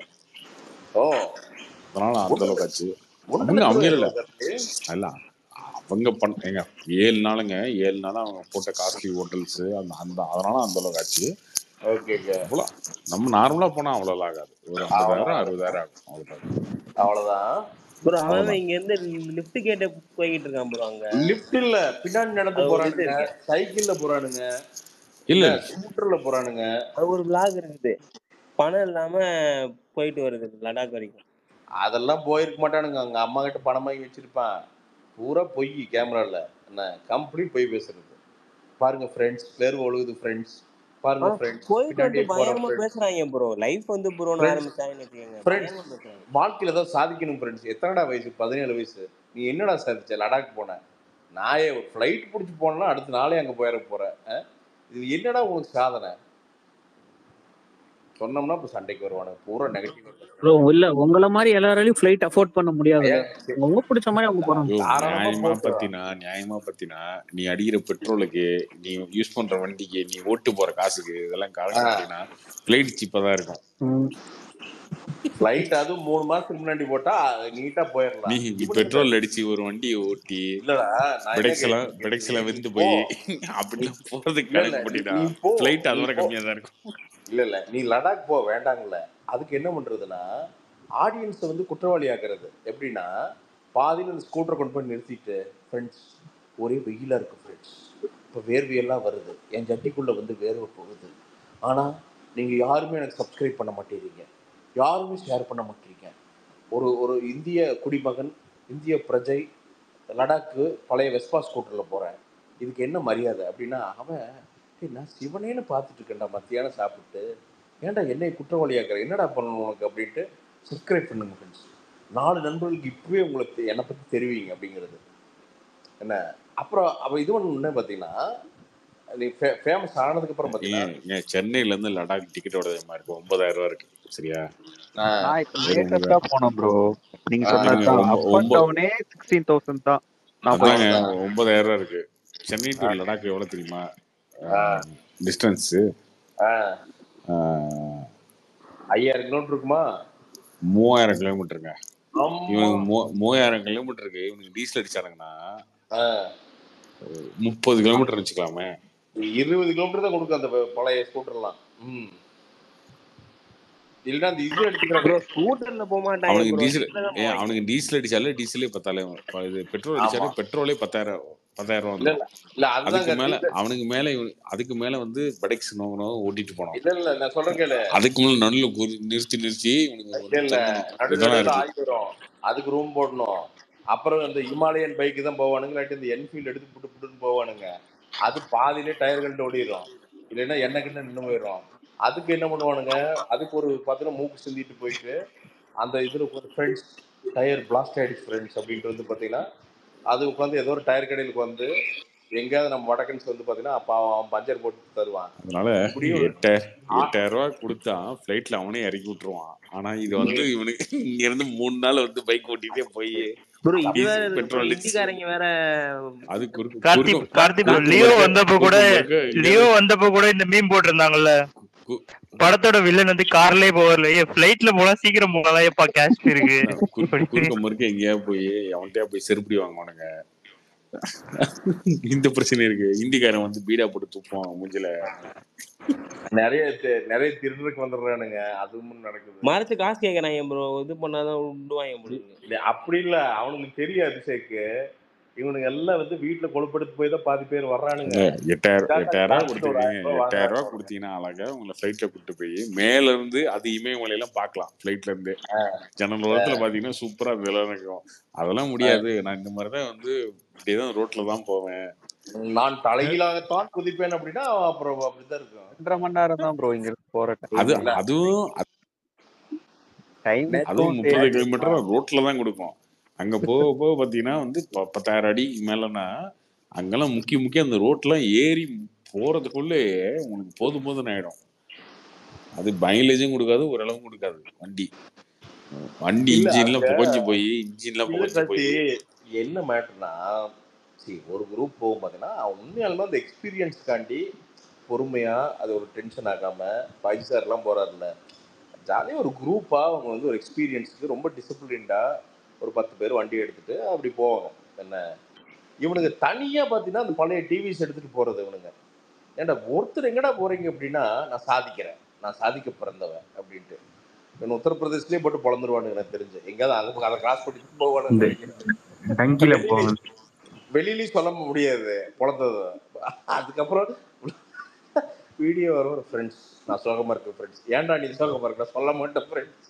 ஓ அதனால அந்த ஒன்றரை அளவுக்கு ஆச்சு ஒன்றரை அவங்க லட்சம் அவங்க ரூபாய் இல்ல எவ்வளவு கருத்து அல்ல அவங்க பண்ண ஏங்க ஏழு நாளுங்க ஏழு நாள் அவங்க போட்ட காஸ்ட்லி ஹோட்டல்ஸ் அந்த அந்த அதனால அந்த அளவுக்கு ஆச்சு ஓகே ஓகே அவ்வளோ நம்ம நார்மலா போனா அவ்வளோ ஆகாது ஒரு ஐம்பதாயிரம் அறுபதாயிரம் ஆகும் அவ்வளோதான் அவ்வளவுதான் ப்ரோ அவன் அவ்வளோதான் இங்க இருந்து லிஃப்ட் கேட்ட போய்கிட்டு இருக்கான் ப்ரோ அங்க லிஃப்ட் இல்ல பின்னாடி நடந்து அது ஒரு இது போறானுங்க இருக்கு சைக்கிள்ல போறானுங்க இல்ல இல்ல ஸ்கூட்டர்ல போறானுங்க அது ஒரு vlog இருக்குது பணம் இல்லாம போயிட்டு வருது லடாக் வரைக்கும் அதெல்லாம் போயிருக்க மாட்டானுங்க அங்க அம்மா கிட்ட பணம் வாங்கி வச்சிருப்பான் பூரா பொய் கேமரால என்ன கம்ப்ளீட் பொய் பேசுறது பாருங்க ஃப்ரெண்ட்ஸ் பேர் ஒழுகுது ஃப்ரெண்ட்ஸ் பாருங்க ஆனா ஃப்ரெண்ட்ஸ் போயிட்டு வந்து பின்னாடியே போற பயங்கரமா ஃப்ரெண்ட்ஸ் பேசுறாங்க ப்ரோ லைஃப் வந்து ப்ரோன்னு ஃப்ரெண்ட்ஸ் ஆரம்பிச்சாங்கன்னு வச்சுக்கோங்க ஃப்ரெண்ட்ஸ் பயங்கரமா பேசுறாங்க வாழ்க்கையில ஏதாவது சாதிக்கணும் ஃப்ரெண்ட்ஸ் எத்தனைடா வயசு பதினேழு வயசு நீ என்னடா சாதிச்ச லடாக் போன நாயே ஒரு ஃப்ளைட் பிடிச்சி போனா அடுத்த நாளே அங்க போயிட போற அஹ்? இது என்னடா உனக்கு சாதனை சொன்னோம்னா இப்ப சண்டைக்கு வருவானுங்க பூரா நெகட்டிவ் ப்ரோ இல்ல உங்கள மாதிரி எல்லாராலையும் ஃபிளைட் அஃபோர்ட் பண்ண முடியாதுல்ல உங்க பிடிச்ச மாதிரி அவங்க போறாங்க ஐயோ தாராளமா நியாயமா போட்டு பத்தினா நியாயமா பத்தினா நீ அடிக்கிற பெட்ரோலுக்கு நீ யூஸ் பண்ற வண்டிக்கு நீ ஓட்டு போற காசுக்கு இதெல்லாம் கணக்கு பண்ணினா பிளைட் சீப்பா தான் இருக்கும் ம். ஃப்ளைட் அதுவும் மூணு மாசத்துக்கு முன்னாடி போட்டா நீட்டா நீ போயிடலாம் நீ இவனுங்க பெட்ரோல் அடிச்சு ஒரு வண்டியை ஓட்டி இல்லடா நான் என்ன பெடெக்ஸ் எல்லாம் கேக்குறேன் பெடெக்ஸ் எல்லாம் வெந்து போ போய் அப்படிலாம் போறதுக்கு இல்ல இல்ல கணக்கு நீ பண்ணிட்டா நீ போ பிளைட் அதை நீ விட போ கம்மியா தான் இருக்கும் இல்ல இல்ல நீ லடாக் போ வேண்டாங்கல்ல அதுக்கு என்ன பண்றதுன்னா ஆடியன்ஸை வந்து குற்றவாளி ஆக்குறது எப்படின்னா பாதியில் அந்த ஸ்கூட்டரை கொண்டு போய் நிறுத்திட்டு ஃப்ரெண்ட்ஸ் ஒரே வெயிலா இருக்கு ஃப்ரெண்ட்ஸ் இப்போ வேர்வையெல்லாம் வருது என் ஜட்டிக்குள்ள வந்து வேர்வை போகுது ஆனா நீங்க யாருமே எனக்கு சப்ஸ்கிரைப் பண்ண மாட்டேறீங்க யாருமே ஷேர் பண்ண மாட்டேறீங்க ஒரு ஒரு இந்திய குடிமகன் இந்திய பிரஜை லடாக்கு பழைய வெஸ்பா ஸ்கூட்டரில் போகிறேன் இதுக்கு என்ன மரியாதை அப்படின்னா அவன் "டேய், நான் சிவனேன்னு பார்த்துட்டு இருக்கேன்டா மத்தியானம் சாப்பிட்டு ஏன்டா என்னை குற்றவாளியாக்குற என்னடா பண்ணணும் உனக்கு அப்படின்ட்டு சப்ஸ்கிரைப் பண்ணுங்க ஃப்ரெண்ட்ஸ் நாலு நண்பர்களுக்கு இப்பவே உங்களுக்கு என்னை பற்றி தெரிவிங்க அப்படிங்கிறது என்ன அப்புறம் அப்போ இது ஒன்று பார்த்தீங்கன்னா நீ ஃபேமஸ் ஆனதுக்கப்புறம் பார்த்தீங்கன்னா ஏன் ஏன் சென்னையில இருந்து லடாக் டிக்கெட்டோட மாதிரி இருக்கு ஒன்பதாயிரம் ரூபாய் இருக்கு சரியா ஆ, நான் இப்ப வெறும் லேட்டஸ்டா போனேன் ப்ரோ நீங்க ஆ, சொன்னதுதான் ஒம்ப- அப் அண்ட் ஒம்ப- டவுனே சிக்ஸ்டீன் தௌசண்ட் தான் நான் போய் அதாங்க அவ்வளோதான் ஒன்பதாயிரம் ரூபாய் இருக்கு சென்னை டு லடாக் எவ்வளவு தெரியுமா ஆ டிஸ்டன்ஸ் ஆ ஐயாயிரம் கிலோமீட்டர் இருக்குமா மூவாயிரம் கிலோமீட்டருங்க இவனுக்கு ஆமா மூ- மூவாயிரம் கிலோமீட்டருக்கு இவனுக்கு டீசல் அடிச்சானுங்கன்னா ஆ முப்பது கிலோமீட்டர் வச்சுக்கலாமே இருபது கிலோமீட்டர் தான் கொடுக்கும் அந்த ப- பழைய ஸ்கூட்டர்லாம் ம் இல்லைன்னா அந்த இது எடுத்துக்கிறாங்க ப்ரோ ஸ்கூட்டர்ல போக மாட்டாங்க அவனுக்கு ப்ரோ டீசல் இதுல தான் ஏன் போவாங்க அவனுக்கு டீசல் அடிச்சாலே டீசலே பத்தாயிரம் இது பெட்ரோல் ஆமா அடிச்சாலே பெட்ரோலே பத்தாயிரம் பத்தாயிரம் ரூபா இல்ல வந்துடும் இல்ல இல்ல அதுதான் அதுக்கு மேல கருத்து அவனுக்கு மேல இவனு- அதுக்கு மேல வந்து பெடெக்ஸ் நோங்கணும் ஓட்டிட்டு போனோம் இல்ல இல்ல நான் சொல்றேன் கேளு அதுக்கு மேல நடுவில் நிறுத்தி நிறுத்தி இவனுக்கு இல்ல வந்து இல்ல தங்கணும் நடு இதெல்லாம் நடுவில் இருக்கு ஆகி வரும் அதுக்கு ரூம் போடணும் அப்புறம் இந்த இமாலயன் பைக்கு தான் போவானுங்க இல்லாட்டி இந்த என்ஃபீல்டு எடுத்து புட்டு புட்டுன்னு போவானுங்க அது பாதியிலே டயர்கள் ஓடிடும் இல்லைன்னா எண்ணெய் கிண்ண நின்று போயிடும் அதுக்கு என்ன பண்ணுவானுங்க அதுக்கு ஒரு பார்த்தீங்கன்னா மூக்கு சிந்திட்டு போயிட்டு அந்த இதில் ஒரு ஃப்ரெண்ட்ஸ் டயர் பிளாஸ்ட் ஆயிடுச்சு ஃப்ரெண்ட்ஸ் அப்படின்ட்டு வந்து பார்த்தீங்கன்னா அது உட்காந்து ஏதோ ஒரு டயர் கடையிலுக்கு வந்து எங்கேயாவது நம்ம வடக்கன்ஸ் வந்து பார்த்தீங்கன்னா அப்போ அவன் பஞ்சர் போட்டு தருவான் அதனால இப்படியும் ஒரு எட்டாயிரம் ஆ- எட்டாயிரம் ரூபாய் கொடுத்தா ஃபிளைட்ல அவனே இறக்கி விட்டுருவான் ஆனா இது வந்து இவனுக்கு இங்க இருந்து மூணு நாள் வந்து பைக் ஓட்டிட்டே போய் ப்ரோ இது வேற டீசல் இருக்கு ப்ரோ பெட்ரோல் அடிச்சு ஹிந்திக்காரங்க வேற அது குறுக்கு கார்த்திக் குறுக்க கார்த்திக் bro, குறுக்க லியோ மறுக்க வந்தப்ப கூட குறுக்க மறுக்க லியோ எங்கேயாவது வந்தப்ப கூட இந்த மீம் போட்டிருந்தாங்கல்ல கு- படத்தோட வில்லன் வந்து கார்லயே போகல ஏ பிளைட்ல போனா சீக்கிரம் போகலாம் எப்பா காஷ்மீருக்கு குறுக்க குறுக்க மறுக்க எங்கேயாவது போய் அவன்கிட்டயா போய் செருப்படி வாங்குவானுங்க இந்த பிரச்சனை இருக்கு இந்திக்காரன் வந்து பீடா போட்டு துப்பான் மூஞ்சில நிறைய தி- நிறைய திருடருக்கு வந்துடுறானுங்க அதுவும் நடக்குது மறைச்சு காசு கேக்குறாங்க ப்ரோ இது பண்ணாதான் விடுவாங்க போடுங்க இல்ல, அப்படி இல்ல அவனுக்கு தெரியும் அபிஷேக்கு இவனுங்க எல்லாம் வந்து வீட்டுல கொழுப்படுத்து போய் தான் பாதி பேர் வர்றானுங்க இல்ல, எட்டாயிரம் இதாண்டா எட்டாயிரம் ரூபாய் காசுக்கு ஒரு கொடுத்துருக்கீங்க ஆயிரம் ரூபாய் எட்டாயிரம் ரூபாய் வாங்குறாங்க கொடுத்தீங்கன்னா அழகா உங்களை ஃபிளைட்ல கூட்டு போய் மேல இருந்து அது இமயமலையெல்லாம் பார்க்கலாம் ஃபிளைட்ல இருந்து ஜன்னல் ஓரத்துல பாத்தீங்கன்னா சூப்பரா இதெல்லாம் இருக்கும் அதெல்லாம் முடியாது நான் இந்த மாதிரிதான் வந்து இப்படியேதான் ரோட்ல தான் போவேன் நான் தலைகீழாகத்தான் குதிப்பேன் அப்படின்னா அப்புறம் அப்படித்தான் இருக்கும் ரெண்டரை மணி நேரம் தான் ப்ரோ இங்க இருந்து போற அது டைம் அதுவும் டைம் அதுவும் முப்பது கிலோமீட்டர் ரோட்ல தான் கொடுக்கும் அங்க போக போக பாத்தீங்கன்னா வந்து ப- பத்தாயிரம் அடி மேலனா அங்கெல்லாம் முக்கிய முக்கிய அந்த ரோட்லாம் ஏறி போறதுக்குள்ளே உனக்கு போதும் போதும் ஆயிடும் அது மைலேஜும் கொடுக்காது ஓரளவும் கொடுக்காது வண்டி வண்டி இல்ல இன்ஜின்லாம் அங்க புகஞ்சு போய் இன்ஜின்லாம் இல்ல புகஞ்சு போய் சசி என்ன மேட்டர்னா சரி ஒரு குரூப் போகும் பார்த்தீங்கன்னா அவன் உண்மையாலுமே அந்த எக்ஸ்பீரியன்ஸ்க்காண்டி பொறுமையா அது ஒரு டென்ஷன் ஆகாம ஃபைவ் ஸ்டார்லாம் போறாருல்ல ஜாலியாக ஒரு குரூப்பா அவங்க வந்து ஒரு எக்ஸ்பீரியன்ஸுக்கு ரொம்ப டிசிப்ளின்டா ஒரு பத்து பேர் வண்டி எடுத்துட்டு அப்படி போவாங்க என்ன இவனுங்க தனியா பார்த்தீங்கன்னா அந்த பழைய டிவிஸ் எடுத்துட்டு போறது இவனுங்க ஏன்டா ஒருத்தர் எங்கடா போறீங்க அப்படின்னா நான் சாதிக்கிறேன் நான் சாதிக்க பிறந்தவன் அப்படின்ட்டு இவன் உத்தரப்பிரதேசலேயே போட்டு பொழந்துருவானுங்க எனக்கு தெரிஞ்சு எங்கேயாவது அங்கே அதை கிராஸ் பண்ணிட்டு போவானுன்னு இந்த நினைக்கிறேன் டங்கில வெளியில போவாங்க வெளியிலயும் சொல்ல முடியாது பொழந்தது அதுக்கப்புறம் வீடியோ வரும் ஒரு ஃப்ரெண்ட்ஸ் நான் சோகமா இருக்கேன் ஃப்ரெண்ட்ஸ் ஏன்டா நீ சோகமா இருக்க சொல்ல மாட்டேன் ஃப்ரெண்ட்ஸ்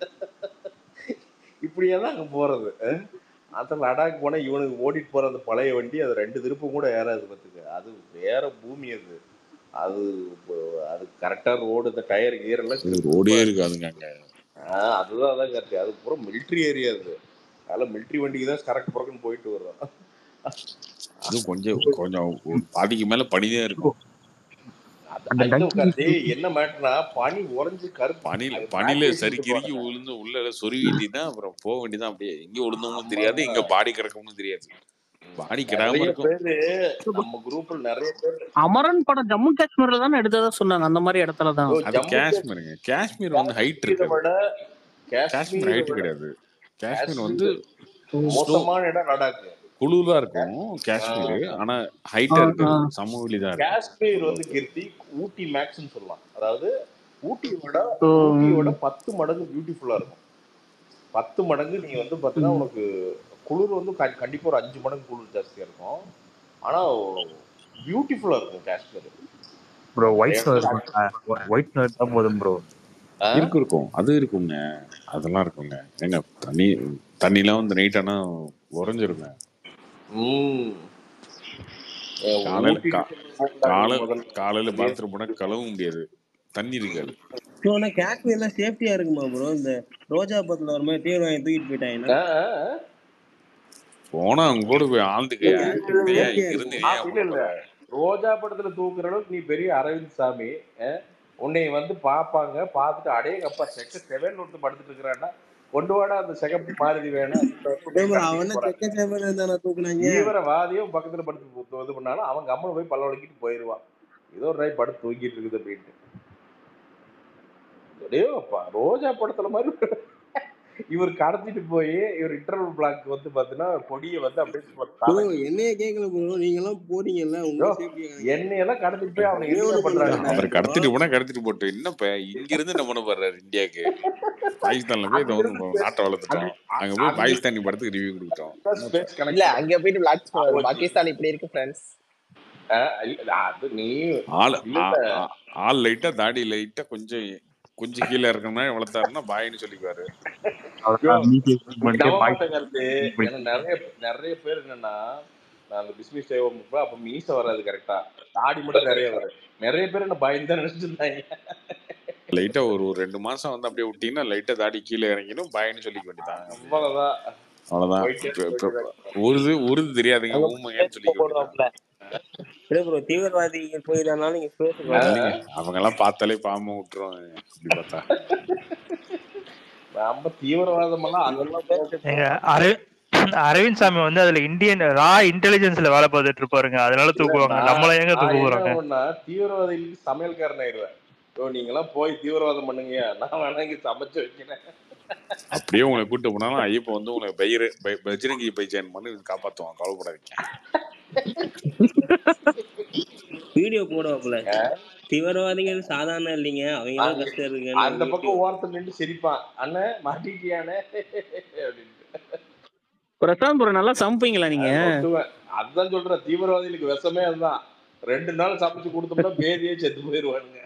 இப்படியே தான் அங்கே போறது அஹ்? அந்த லடாக் போனா இவனுக்கு ஓடிட்டு போற அந்த பழைய வண்டி அது ரெண்டு திருப்பும் கூட ஏறாது பார்த்துக்க அது வேற பூமி அது அது இப்போ- அது கரெக்டா ரோடு இந்த டயர் கீர் எல்லாம் இது grip ரோடே ஆ இருக்கு இருக்காதுங்க அங்க ஆஹ் அதுதான் அதான் கரெக்ட் அது பூரா மிலிட்ரி ஏரியா அது அதெல்லாம் மிலிட்ரி வண்டிக்கு தான் கரெக்ட் புறக்குன்னு போயிட்டு வரும் அதுவும் கொஞ்சம் கொஞ்சம் ஒரு பாதிக்கு மேல பனிதான் இருக்கும் அது அந்த இன்னும் டங்கி கார்த்தி என்ன மேட்டர்னா பனி உறைஞ்சு கருப்பு பனில அது பனில பேக்கேஜ் சறுக்கி இறுக்கி பாருங்க விழுந்து உள்ள சொருவிட்டிதான் அப்புறம் போக வேண்டியதான் அப்படியே எங்க விழுந்தோம்னு தெரியாது எங்க ஆமாங்க பாடி கிடக்கும்னு தெரியாது பாடி கிடாம நிறைய இருக்கும் பேரு நம்ம குரூப்ல நிறைய பேர் அமரன் படம் ஜம்மு காஷ்மீர்ல தானே எடுத்ததா சொன்னாங்க அந்த மாதிரி இடத்துல தான் ஐயோ, அது ஜம்மு காஷ்மீருங்க காஷ்மீர் வந்து ஹைட் காஷ்மீரை இருக்காது விட காஷ்மீர் காஷ்மீரை ஹைட் விட கிடையாது காஷ்மீர் வந்து காஷ்மீர் ஸ்னோ மோசமான இடம் லடாக் குளிரா இருக்கும் காஷ்மீர் ஆனா ஹைட்டா இருக்காது சமவெளி தான் இருக்கும் காஷ்மீர் வந்து கீர்த்தி ஊட்டி மேக்ஸ்னு சொல்லலாம் அதாவது ஊட்டியை விட ஓ, ஊட்டியோட பத்து மடங்கு பியூட்டிஃபுல்லா இருக்கும் பத்து மடங்கு நீ வந்து பார்த்தீங்கன்னா உனக்கு குளிர் வந்து க- கண்டிப்பா ஒரு அஞ்சு மடங்கு குளிர் ஜாஸ்தியா இருக்கும் ஆனா பியூட்டிஃபுல்லா இருக்கும் காஷ்மீர் ப்ரோ ஒயிட் நிறைய ஸ்னோ இடத்துல இருக்கும் ஒயிட் ஸ்னோ இருந்தா போதும் ப்ரோ ஆ? இருக்கு இருக்கும் அது இருக்குங்க அதெல்லாம் இருக்குங்க ஏங்க தண்ணி தண்ணிலாம் வந்து நைட் ஆனா உறைஞ்சிருங்க ம் அஹ் காலையில ஊட்டிக்கு கா- போகலான்னு காலை முதல்ல காலையில அதே பாத்ரூம் போனா கழுவ முடியாது தண்ணி இருக்காது ப்ரோ ஆனா காஷ்மீர்லாம் சேஃப்டியா இருக்குமா ப்ரோ இந்த ரோஜா பத்துல ஒரு மாதிரி தீவிரவாதி தூக்கிட்டு போயிட்டாங்கன்னா ஆ, ஆ, ஆ. போனா அவங்க கூட போய் ஆழ்ந்துக்க இல்ல காஷ்மீர் இருந்து ஏன் சேஃப்டியா இங்க இருந்து இருக்குமா ஆ, ஏன் இல்ல பண்ண இல்ல போற ரோஜா படத்துல தூக்குற அளவுக்கு நீ பெரிய அரவிந்த் சாமி அஹ், உன்னை வந்து பாப்பாங்க பார்த்துட்டு அடேங்கப்பா செக்க செவன் ஒருத்தர் படுத்துட்டு இருக்கிறான்னா கொண்டு வாடா அந்த செகப்பு மாருதி வேணும் அப்படின்னு ப்ரோ கடத்திட்டு அவன போறாங்க செக்க சேவன் இருந்தா தூக்குனாங்க தீவிரவாதியும் பக்கத்துல படுத்து பு- இது பண்ணாலும் அவங்க அம்மன் போய் பல்ல வலிக்கிட்டு போயிடுவான் ஏதோ ஒரு நாய் படுத்து தூங்கிட்டு இருக்குது அப்படின்ட்டு டேயப்பா ரோஜா படத்துல மாதிரி இவர் கடத்திட்டு போய் இவர் இன்டர்வல் பிளாக் வந்து பாத்தீங்கன்னா கொடியை வந்து அப்படியே சும்மா ப்ரோ தலை என்னைய கேக்கல ப்ரோ நீங்க எல்லாம் போறீங்கல்ல உங்க யோ சேஃப்டி என்னையெல்லாம் கடத்திட்டு போய் அவனை ஒரே என்னங்க ஒண்ணு பண்றாங்க பண்றாங்க அவர் ப்ரோ கடத்திட்டு போனா கடத்திட்டு போட்டு என்னப்ப இங்க இருந்து என்ன பண்ண போறாரு இந்தியாக்கு பாகிஸ்தான்ல போய் இதை வந்து அங்கிருந்து நாட்டை அங்க வளர்த்துட்டோம் அங்க போய் அங்க பாகிஸ்தானி படத்துக்கு ரிவ்யூ கொடுத்துட்டோம் என்னப்ப ஸ்பேஸ் இல்ல கனெக்ஷன் அங்க போயிட்டு விளாட் பண்ணுவாரு போச்சு பாகிஸ்தான் இப்படி இருக்கு ஃப்ரெண்ட்ஸ் அது நீ ஆள் இல்ல ஆ- இல்ல ஆ- ஆள் லைட்டா தாடி லைட்டா கொஞ்சம் கொஞ்சம் கீழே இருக்கிற மாதிரி வளர்த்தாருன்னா பாயின்னு சொல்லிக்குவாரு அவ்வளவுதான் மீதி பண்ணிட்டு நம்ப பாய் மாட்டேன் கருத்து ஏன்னா நிறைய நிறைய பேர் என்னன்னா நான் அந்த பிஸ்மிஸ் தேவம் அப்ப மீச வராது கரெக்டா தாடி மட்டும் நிறைய வரும் நிறைய பேர் என்ன பயந்து தான் நினைச்சிருந்தாங்க லைட்டா ஒரு ஒரு ரெண்டு மாசம் வந்து அப்படியே விட்டீங்கன்னா லைட்டா தாடி கீழே இறங்கிடும் பயன்னு சொல்லிக்க வேண்டியதாங்க அவ்வளவுதான் அவ்வளவுதான் போயிட்டே இப்ப- இப்ப போயிட்டே உருது உருது தெரியாதுங்க அங்க ஊமையான்னு சொல்லிக்க வேண்டியதான் போடுவாப்ல இல்ல ப்ரோ தீவிரவாதிகள் போயிருந்தாலும் நீங்க பேசுங்க இல்லைங்க அவங்க எல்லாம் பார்த்தாலே பாம்பு விட்டுருவாங்க அப்படி பார்த்தா நம்ம தீவிரவாதம் எல்லாம் அதெல்லாம் எங்க அரவி- அரவிந்த் சாமி வந்து அதுல இந்தியன் ரா இன்டெலிஜென்ஸ்ல வேலை பார்த்துட்டு இருப்பாருங்க அதனால தூக்குவாங்க நான் நம்மள எங்க நான் தூக்க என்ன போறாங்க பண்ணா தீவிரவாதிகளுக்கு சமையல்காரன் ஆயிடுவேன் ஓ நீங்க எல்லாம் போய் தீவிரவாதம் பண்ணுங்க நான் வேணா இங்க சமைச்சு வைக்கிறேன் அப்படியே உங்களை கூட்டு போனாலும் ஐயப்ப வந்து உங்களை பயிர் பை- பஜ்ரங்கி பை ஜாயின் பண்ணி காப்பாத்துவான் கவலைப்படாதீங்க வீடியோ போடுவாப்ல தீவிரவாதிகள் சாதாரண இல்லைங்க அவங்க எல்லாம் கஷ்டம் இருக்குன்னு அந்த பக்கம் ஓரத்துல நின்று சிரிப்பான் அண்ணன் மாட்டிட்டியானே அப்படின்னு பிரசாந்த் ப்ரோ நல்லா சமைப்பீங்களா நீங்க ஒத்துவேன். அதுதான் சொல்றேன் தீவிரவாதிகளுக்கு விஷமே அதுதான் ரெண்டு நாள் சமைச்சு கொடுத்தோம்னா பேதியே செத்து போயிருவானுங்க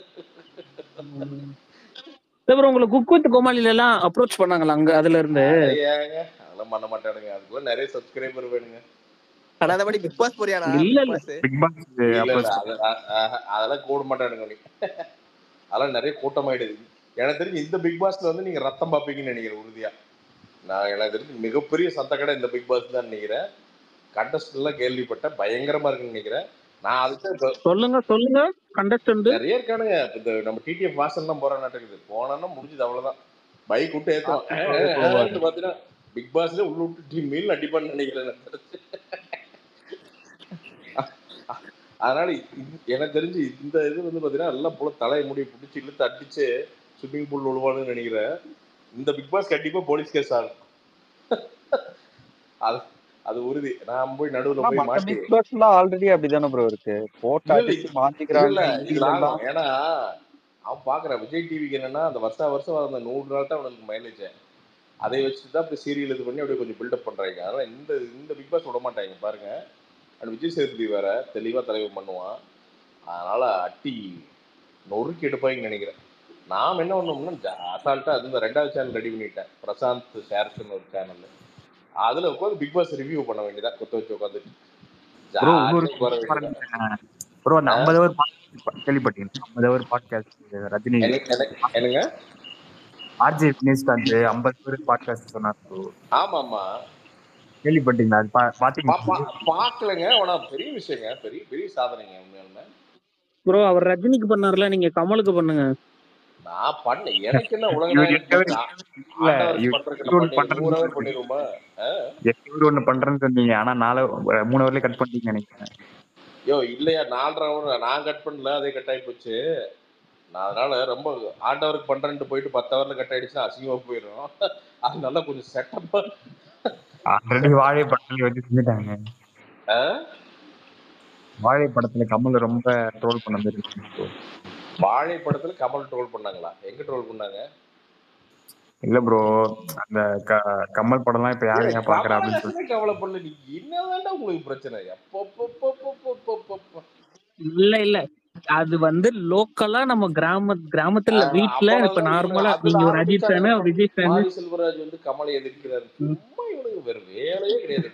அப்புறம் உங்களை குக் வித் கோமாளில எல்லாம் அப்ரோச் பண்ணாங்களா அங்க அதுல இருந்து அது ஏங்க அதெல்லாம் பண்ண மாட்டானுங்க அதுக்குள்ள நிறைய சப்ஸ்கிரைபர் வேணுங்க ஆனா அந்த மாதிரி பிக் பாஸ் போறியாடா இல்ல, பிக் இல்ல. பாஸ் பிக் பாஸ் இல்ல இல்ல அப்ரோச் அது- அ- அ- அதெல்லாம் கூட மாட்டானுங்க நீ அதெல்லாம் நிறைய கூட்டமாயிடுது எனக்கு தெரிஞ்சு இந்த பிக் பாஸ்ல வந்து நீங்க ரத்தம் பார்ப்பீங்கன்னு நினைக்கிறேன் உறுதியா நான் எனக்கு தெரிஞ்சு மிகப்பெரிய சத்த கடை இந்த பிக் பாஸ் தான் நினைக்கிறேன் கண்டஸ்ட் எல்லாம் கேள்விப்பட்டேன் பயங்கரமா இருக்குன்னு நினைக்கிறேன் நான் அதுக்கு இப்ப சொல்லுங்க சொல்லுங்க கண்டஸ்டன்ட் நிறைய இருக்கானுங்க இப்ப இந்த நம்ம டிடிஎஃப் வாசல் தான் போற நாட்டுக்குது போனோம்னா முடிஞ்சது அவ்வளவுதான் பைக் விட்டு ஏத்துவோம் பாத்தீங்கன்னா பிக் பாஸ்ல உள்ள விட்டு டீம் மீல் அடிப்பான்னு நினைக்கிறேன் எனக்கு தெரிஞ்சு. அதனால இது- எனக்கு தெரிஞ்சு இந்த இது வந்து பாத்தீங்கன்னா எல்லாம் போல தலையை முடி பிடிச்சி இழுத்து அடிச்சு ஸ்விம்மிங் பூல் விழுவானுன்னு நினைக்கிறேன் இந்த பிக் பாஸ் கண்டிப்பா போலீஸ் கேஸ் ஆகும் அது அது உறுதி நான் போய் நடுவுல ஆனா போய் மத்த மாட்டி பிக் பாஸ்லாம் ஆல்ரெடி அப்படிதானே ப்ரோ இருக்கு போட்டு இல்ல, இல்ல, அடிச்சு இல்ல மாத்திக்கிறாங்க இல்ல இது இதெல்லாம் ஆகும் ஏன்னா அவன் பாக்குறான் விஜய் டிவிக்கு என்னன்னா அந்த வருஷம் வருஷம் வர அந்த நூறு நாள் தான் அவனுக்கு மைலேஜ் அதை வச்சுட்டு தான் அப்படி சீரியல் இது பண்ணி அப்படியே கொஞ்சம் பில்டப் பண்றாங்க அதனால இந்த இந்த பிக் பாஸ் விட மாட்டாங்க பாருங்க அண்ட் விஜய் சேதுபதி வேற தெளிவா தலைவர் பண்ணுவான் அதனால அட்டி நொறுக்கி எடுப்பாங்கன்னு நினைக்கிறேன் நாம் என்ன பண்ணோம்னா அசால்ட்டா அது இந்த ரெண்டாவது சேனல் ரெடி பண்ணிட்டேன் பிரசாந்த் ஷேர்ஸ்னு ஒரு சேனல் அதுல உட்காந்து பிக் பாஸ் ரிவ்யூ பண்ண வேண்டியதா கொத்த வச்சு உட்காந்துட்டு ப்ரோ இன்னொரு ஜாலியா வர வேண்டியதா ப்ரோ அந்த ஐம்பது ஹவர் கேள்விப்பட்டீங்க ஐம்பது ஹவர் பாட்காஸ்ட் ரஜினி எனக்கு- எனக்கு- என்னங்க ஆர்ஜே வினேஷ்காந்த் ஐம்பது ஹவர் பாட்காஸ்ட் சொன்னார் ப்ரோ ஆமாமா கேள்விப்பட்டீங்களா அது பா- பா- பாத்தீங்களா பா- பாக்கலங்க ஆனா பெரிய விஷயங்க பெரிய பெரிய சாதனைங்க உண்மையாலுமே ப்ரோ அவர் ரஜினிக்கு பண்ணார்ல நீங்க கமலுக்கு பண்ணுங்க நான் பண்ண எனக்கு என்ன உலக இவர் நாயகன் இருக்கவே ஆ- இல்ல, ஆண்டவருக்கு இவர் பண்றதுக்கு இவர் நம்ம பண்றது நூறு ஹவர் பண்ணிடுவோமா ஆ? இவர் ஒண்ணு பண்றேன்னு சொன்னீங்க ஆனா நாலு மூணு ஹவர்ல கட் பண்ணிட்டீங்க நினைக்கிறேன் யோ இல்லையா நாலரை ஹவர் நான் கட் பண்ணல அதே கட் ஆகி போச்சு நான் அதனால ரொம்ப ஆண்டவருக்கு பண்றேன்ட்டு போயிட்டு பத்து ஹவர்ல கட் ஆயிடுச்சுன்னா அசிங்கமா போயிடும் அதனால கொஞ்சம் செட்டப்பா ஆல்ரெடி வாழை படத்துல வச்சு செஞ்சுட்டாங்க வாழை படத்துல கமல் ரொம்ப ட்ரோல் பண்ண மாதிரி இருக்கு bro. வாழை படத்துல கமல் ட்ரோல் பண்ணாங்களா எங்க ட்ரோல் பண்ணாங்க இல்ல ப்ரோ அந்த க- கமல் படம்லாம் இப்ப யாரு ஏன் பாக்குறா அப்படின்னு சொல்லி கமலஹாசனே கவலை பண்ணல நீ என்னதான்டா உங்களுக்கு பிரச்சனை எப்போ இல்ல இல்ல அது வந்து லோக்கலா நம்ம கிராம கிராமத்துல வீட்ல இப்ப நார்மலா நீங்க ஒரு அஜித் ஃபேனு விஜய் ஃபேனு மாரி செல்வராஜ் வந்து கமலை எதிர்க்கிறாரு சும்மா இவனுக்கு வேற வேலையே கிடையாது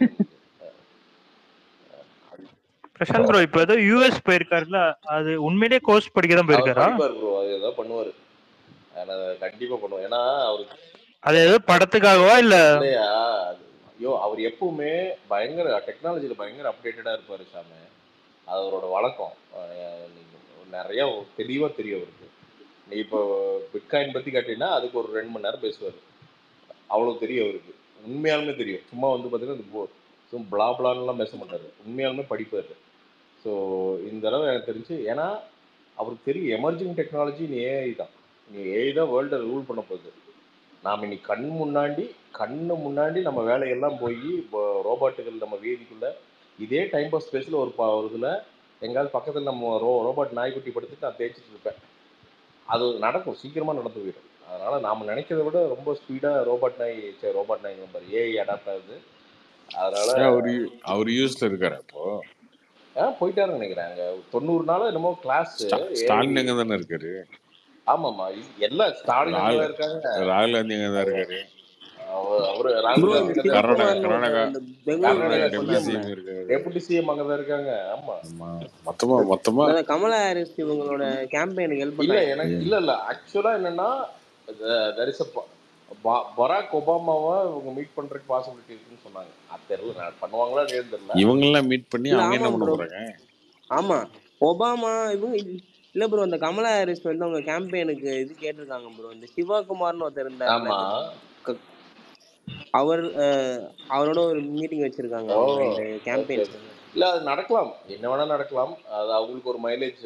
பிரசாந்த் ப்ரோ இப்ப ஏதோ யூஎஸ் போயிருக்காருல அது உண்மையிலேயே கோர்ஸ் படிக்க தான் அவர் போயிருக்காரா படிப்பாரு ப்ரோ அது ஏதாவது பண்ணுவாரு ஆனா கண்டிப்பா பண்ணுவோம் ஏன்னா அவருக்கு அது ஏதோ படத்துக்காகவா இல்ல இல்லையா அது- ஐயோ அவர் எப்பவுமே பயங்கர டெக்னாலஜில பயங்கர அப்டேட்டடா இருப்பாரு சாமி அது அவரோட வழக்கம் அஹ் நீங்க நிறைய தெளிவா தெரியும் அவருக்கு நீ இப்போ பிட்காயின் பத்தி கேட்டீங்கன்னா அதுக்கு ஒரு ரெண்டு மணி நேரம் பேசுவார் அவ்வளோ தெரியும் அவருக்கு உண்மையாலுமே தெரியும் சும்மா வந்து பார்த்தீங்கன்னா இந்த போ- சும்மா பிளா பிளான்லாம் பேச மாட்டாரு உண்மையாலுமே படிப்பார் ஸோ இந்த தடவை எனக்கு தெரிஞ்சு ஏன்னா அவருக்கு தெரியும் எமர்ஜிங் டெக்னாலஜி நீ ஏஐ தான் நீ ஏஐ தான் வேர்ல்டை ரூல் பண்ண போகுது நாம் இன்னைக்கு கண் முன்னாடி கண்ணு முன்னாடி நம்ம வேலையெல்லாம் போய் இப்போ ரோபோட்டுகள் நம்ம வீதிக்குள்ள இதே டைம் பாஸ் ஸ்பேஸில் ஒரு ப ஒரு இதில் எங்காவது பக்கத்தில் நம்ம ரோ ரோபோட் நாய்க்குட்டி படுத்துட்டு நான் தேய்ச்சிட்டு இருப்பேன் அது நடக்கும் சீக்கிரமாக நடந்து போயிடும் அதனால் நாம் நினைக்கிறத விட ரொம்ப ஸ்பீடாக ரோபோட் நாய் சரி ரோபோட் நாய் நம்பர் ஏஐ அடாப்ட் ஆகுது அதனால் அவர் அவர் யூஎஸ்ல இருக்காரு அப்போ ஆ போயிட்டாருன்னு நினைக்கிறேன் அங்கே தொண்ணூறு நாள் என்னமோ கிளாஸ் ஸ்டா- ஸ்டாலின் எங்க தானே இருக்காரு ஆமாம்மா இது எல்லாம் ஸ்டாலின் ராகுல் அங்கதான் இருக்காங்க ராகுல் காந்தி எங்க தான் இருக்காரு அவர் அவரு ராகுல் ப்ரோ காந்தி இந்த அங்கதான் கர்நாடகா இருக்காங்க சிவகுமார்னு கர்நாடகா ஒருத்தர் இந்த பெங்களூர் கர்நாடகா சைடு டெபுட்டி சொன்னார்ல சிஎம் இருக்காரு டெபுட்டி சிஎம் அங்கதான் இருக்காங்க ஆமா ஆமா மொத்தமா மொத்தமா அதான் கமலா ஹாரிஸ் இவங்களோட கேம்பெயினுக்கு ஹெல்ப் இல்ல பண்றாங்க எனக்கு இல்ல இல்ல ஆக்சுவலா என்னன்னா தரிச பராக் ஒபாமாவை இவங்க மீட் பண்றதுக்கு பாசிபிலிட்டி இருக்குன்னு சொன்னாங்க அது தெரியல நான் பண்ணுவாங்களா இல்லையான்னு தெரியல இவங்க எல்லாம் மீட் பண்ணி இல்ல அவங்க என்ன ஆமா பண்ண ப்ரோ போறாங்க ஆமா ஒபாமா இவங்க இல்ல ப்ரோ இந்த கமலா ஹாரிஸ் வந்து அவங்க கேம்பெயினுக்கு இது கேட்டிருக்காங்க ப்ரோ இந்த சிவகுமார்னு ஒருத்தர் இருந்தாருல ஆமா க- அவர் அஹ், அவரோட ஒரு மீட்டிங் வச்சிருக்காங்க ஓ அவங்க இந்த ஓகே கேம்பெயின்ஸ் இல்ல அது நடக்கலாம் என்ன வேணா நடக்கலாம் அது அவங்களுக்கு ஒரு மைலேஜ்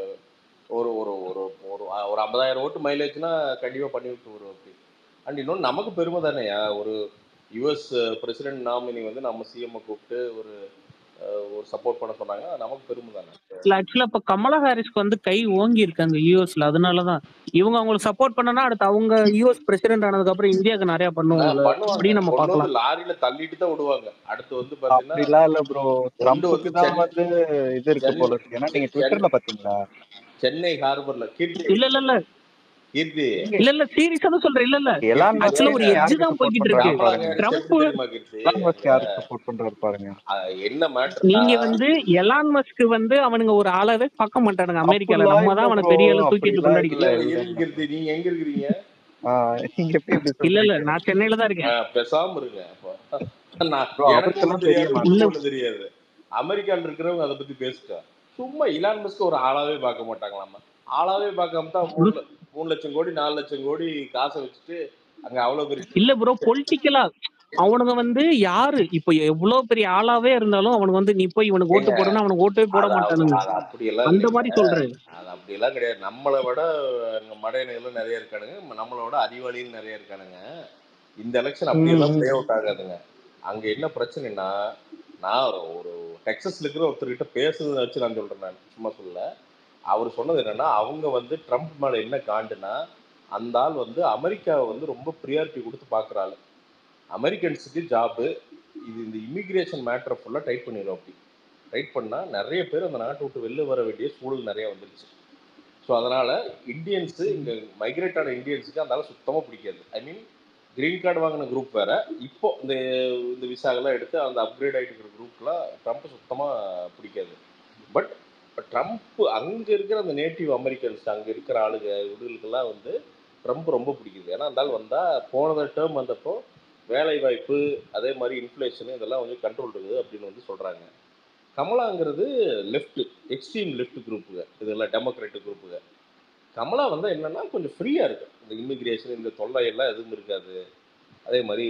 ஒரு ஒரு ஒரு ஒரு ஒரு ஐம்பதாயிரம் ஓட்டு மைலேஜ்னா கண்டிப்பா பண்ணி விட்டு வரும் அப்படி அண்ட் இன்னொன்று நமக்கு பெருமை தானேயா ஒரு யுஎஸ் பிரசிடென்ட் நாமினி வந்து நம்ம சிஎம் கூப்பிட்டு ஒரு அஹ், ஒரு சப்போர்ட் பண்ண சொன்னாங்க அது நமக்கு பெருமை தானே இல்ல ஆக்சுவலா இப்ப கமலா ஹாரிஸ்க்கு வந்து கை ஓங்கி இருக்காங்க யூஎஸ்ல அதனாலதான் இவங்க அவங்களுக்கு சப்போர்ட் பண்ணனா அடுத்து அவங்க யூஎஸ் பிரசிடென்ட் ஆனதுக்கு அப்புறம் இந்தியாவுக்கு நிறைய ஆ, பண்ணுவாங்கல்ல பண்ணுவாங்க அப்படின்னு நம்ம கொண்டு வந்து பார்க்கலாம் லாரியில தள்ளிட்டு தான் விடுவாங்க அடுத்து வந்து பாத்தீங்கன்னா அப்படிலாம் இல்ல ப்ரோ கொண்டு ட்ரம்ப்புக்கு வந்து தான் சென்னை வந்து இது இருக்கு சென்னை போல இருக்கு ஏன்னா நீங்க சென்னை ட்விட்டர்ல பாத்தீங்களா சென்னை ஹார்பர்ல கீர்த்தி இல்ல இல்ல இல்ல கீர்த்தி இல்ல இல்ல சீரியஸா தான் சொல்றேன் இல்ல இல்ல எலான் கீர்த்தி ஆக்சுவலா ஒரு கேளுங்க எட்ஜ் யாருக்கு தான் சப்போர்ட் போய்கிட்டு இருக்கு பண்றாரு கமலா பாருங்க ஹாரிஸ் ட்ரம்ப் எப்படி தெரியுமா கீர்த்தி எலான் மஸ்க் அங்க யாருக்கு சப்போர்ட் பண்றாரு பாருங்க அஹ், என்ன மேட்டர்னா நீங்க வந்து எலான் மஸ்க் வந்து அவனுங்க ஒரு ஆளாவே பார்க்க மாட்டானுங்க அமெரிக்கால அப்படிலாம் நம்ம இல்ல தான் அவனை ப்ரோ பெரிய ஆளு தூக்கிட்டு அப்படிலாம் இல்ல கொண்டாடிக்கலாம் இல்ல இல்ல இல்ல இருங்க இல்ல கீர்த்தி நீங்க எங்க இருக்கிறீங்க ஆஹ் நீங்க எப்படி இப்படி இல்ல இல்ல சொல்றீங்க நான் சென்னையில தான் இருக்கேன் அஹ், பேசாம இருங்க அப்போ நான் ப்ரோ எனக்கு ஒண்ணு அவருக்கெல்லாம் பெரிய தெரியாது மேட்ரு இல்ல உங்களுக்கு ஒண்ணு தெரியாது அமெரிக்கால இருக்கிறவங்க அதை பத்தி பேசுட்டா சும்மா இலான் மஸ்க் ஒரு ஆளாவே பார்க்க மாட்டாங்களாமா ஆளாவே பார்க்காம தான் மூணு ல- மூணு லட்சம் கோடி நாலு லட்சம் கோடி காசை வச்சுட்டு அங்க அவ்வளவு பெரிய இல்ல ப்ரோ பொலிட்டிக்கலா அவனுங்க வந்து யாரு இப்ப எவ்வளவு பெரிய ஆளாவே இருந்தாலும் அவனுக்கு வந்து நீ போய் இவனுக்கு ஏங்க ஓட்டு போடுன்னா அவனுக்கு ஓட்டவே போட அது அது மாட்டானுங்க அது அப்படியெல்லாம் அந்த இல்லைங்க மாதிரி சொல்றேன் அது அப்படியெல்லாம் கிடையாது நம்மளை விட அங்க மடையனுகளும் நிறைய இருக்கானுங்க நம்மளை விட அறிவாளியும் நிறைய இருக்கானுங்க இந்த எலெக்ஷன் ம், அப்படியெல்லாம் ம். பிளே அவுட் ஆகாதுங்க அங்க என்ன பிரச்சனைனா நான் ஒரு ஒரு டெக்ஸஸ்ல இருக்கிற ஒருத்தர்கிட்ட பேசுறதை வச்சு நான் சொல்றேன் நான் சும்மா சொல்ல அவர் சொன்னது என்னன்னா அவங்க வந்து ட்ரம்ப் மேல என்ன காண்டுனா அந்த ஆள் வந்து அமெரிக்காவை வந்து ரொம்ப ப்ரியாரிட்டி கொடுத்து பார்க்குற ஆள் அமெரிக்கன்ஸுக்கு ஜாபு இது இந்த இமிகிரேஷன் மேட்டரை ஃபுல்லாக டைட் பண்ணிடும் அப்படி டைட் பண்ணால் நிறைய பேர் அந்த நாட்டை விட்டு வெளில வர வேண்டிய சூழல் நிறைய வந்துருச்சு ஸோ அதனால் இந்தியன்ஸு இங்கே மைக்ரேட் ஆன இந்தியன்ஸுக்கு அந்த ஆள் சுத்தமாக பிடிக்காது ஐ மீன் கிரீன் கார்டு வாங்கின குரூப் வேற இப்போ இந்த இந்த விசாகெல்லாம் எடுத்து அந்த அப்கிரேட் ஆகிட்டு இருக்கிற குரூப்லாம் ட்ரம்ப் சுத்தமாக பிடிக்காது பட் ட்ரம்ப் அங்கே இருக்கிற அந்த நேட்டிவ் அமெரிக்கன்ஸ் அங்கே இருக்கிற ஆளுங்க இவங்களுக்கெல்லாம் வந்து ட்ரம்ப் ரொம்ப பிடிக்குது ஏன்னா அந்த ஆள் வந்தால் போன டேர்ம் வந்தப்போ வேலை வாய்ப்பு அதே மாதிரி இன்ஃப்ளேஷன் இதெல்லாம் கொஞ்சம் கண்ட்ரோல் இருக்குது அப்படின்னு வந்து சொல்கிறாங்க கமலாங்கிறது லெஃப்ட் எக்ஸ்ட்ரீம் லெஃப்ட் குரூப்புங்க இதெல்லாம் டெமோக்ராட்டிக் குரூப்புங்க கமலா வந்து என்னன்னா கொஞ்சம் ஃப்ரீயாக இருக்கு இந்த இமிக்ரேஷன் இந்த தொல்லை எல்லாம் எதுவும் இருக்காது அதே மாதிரி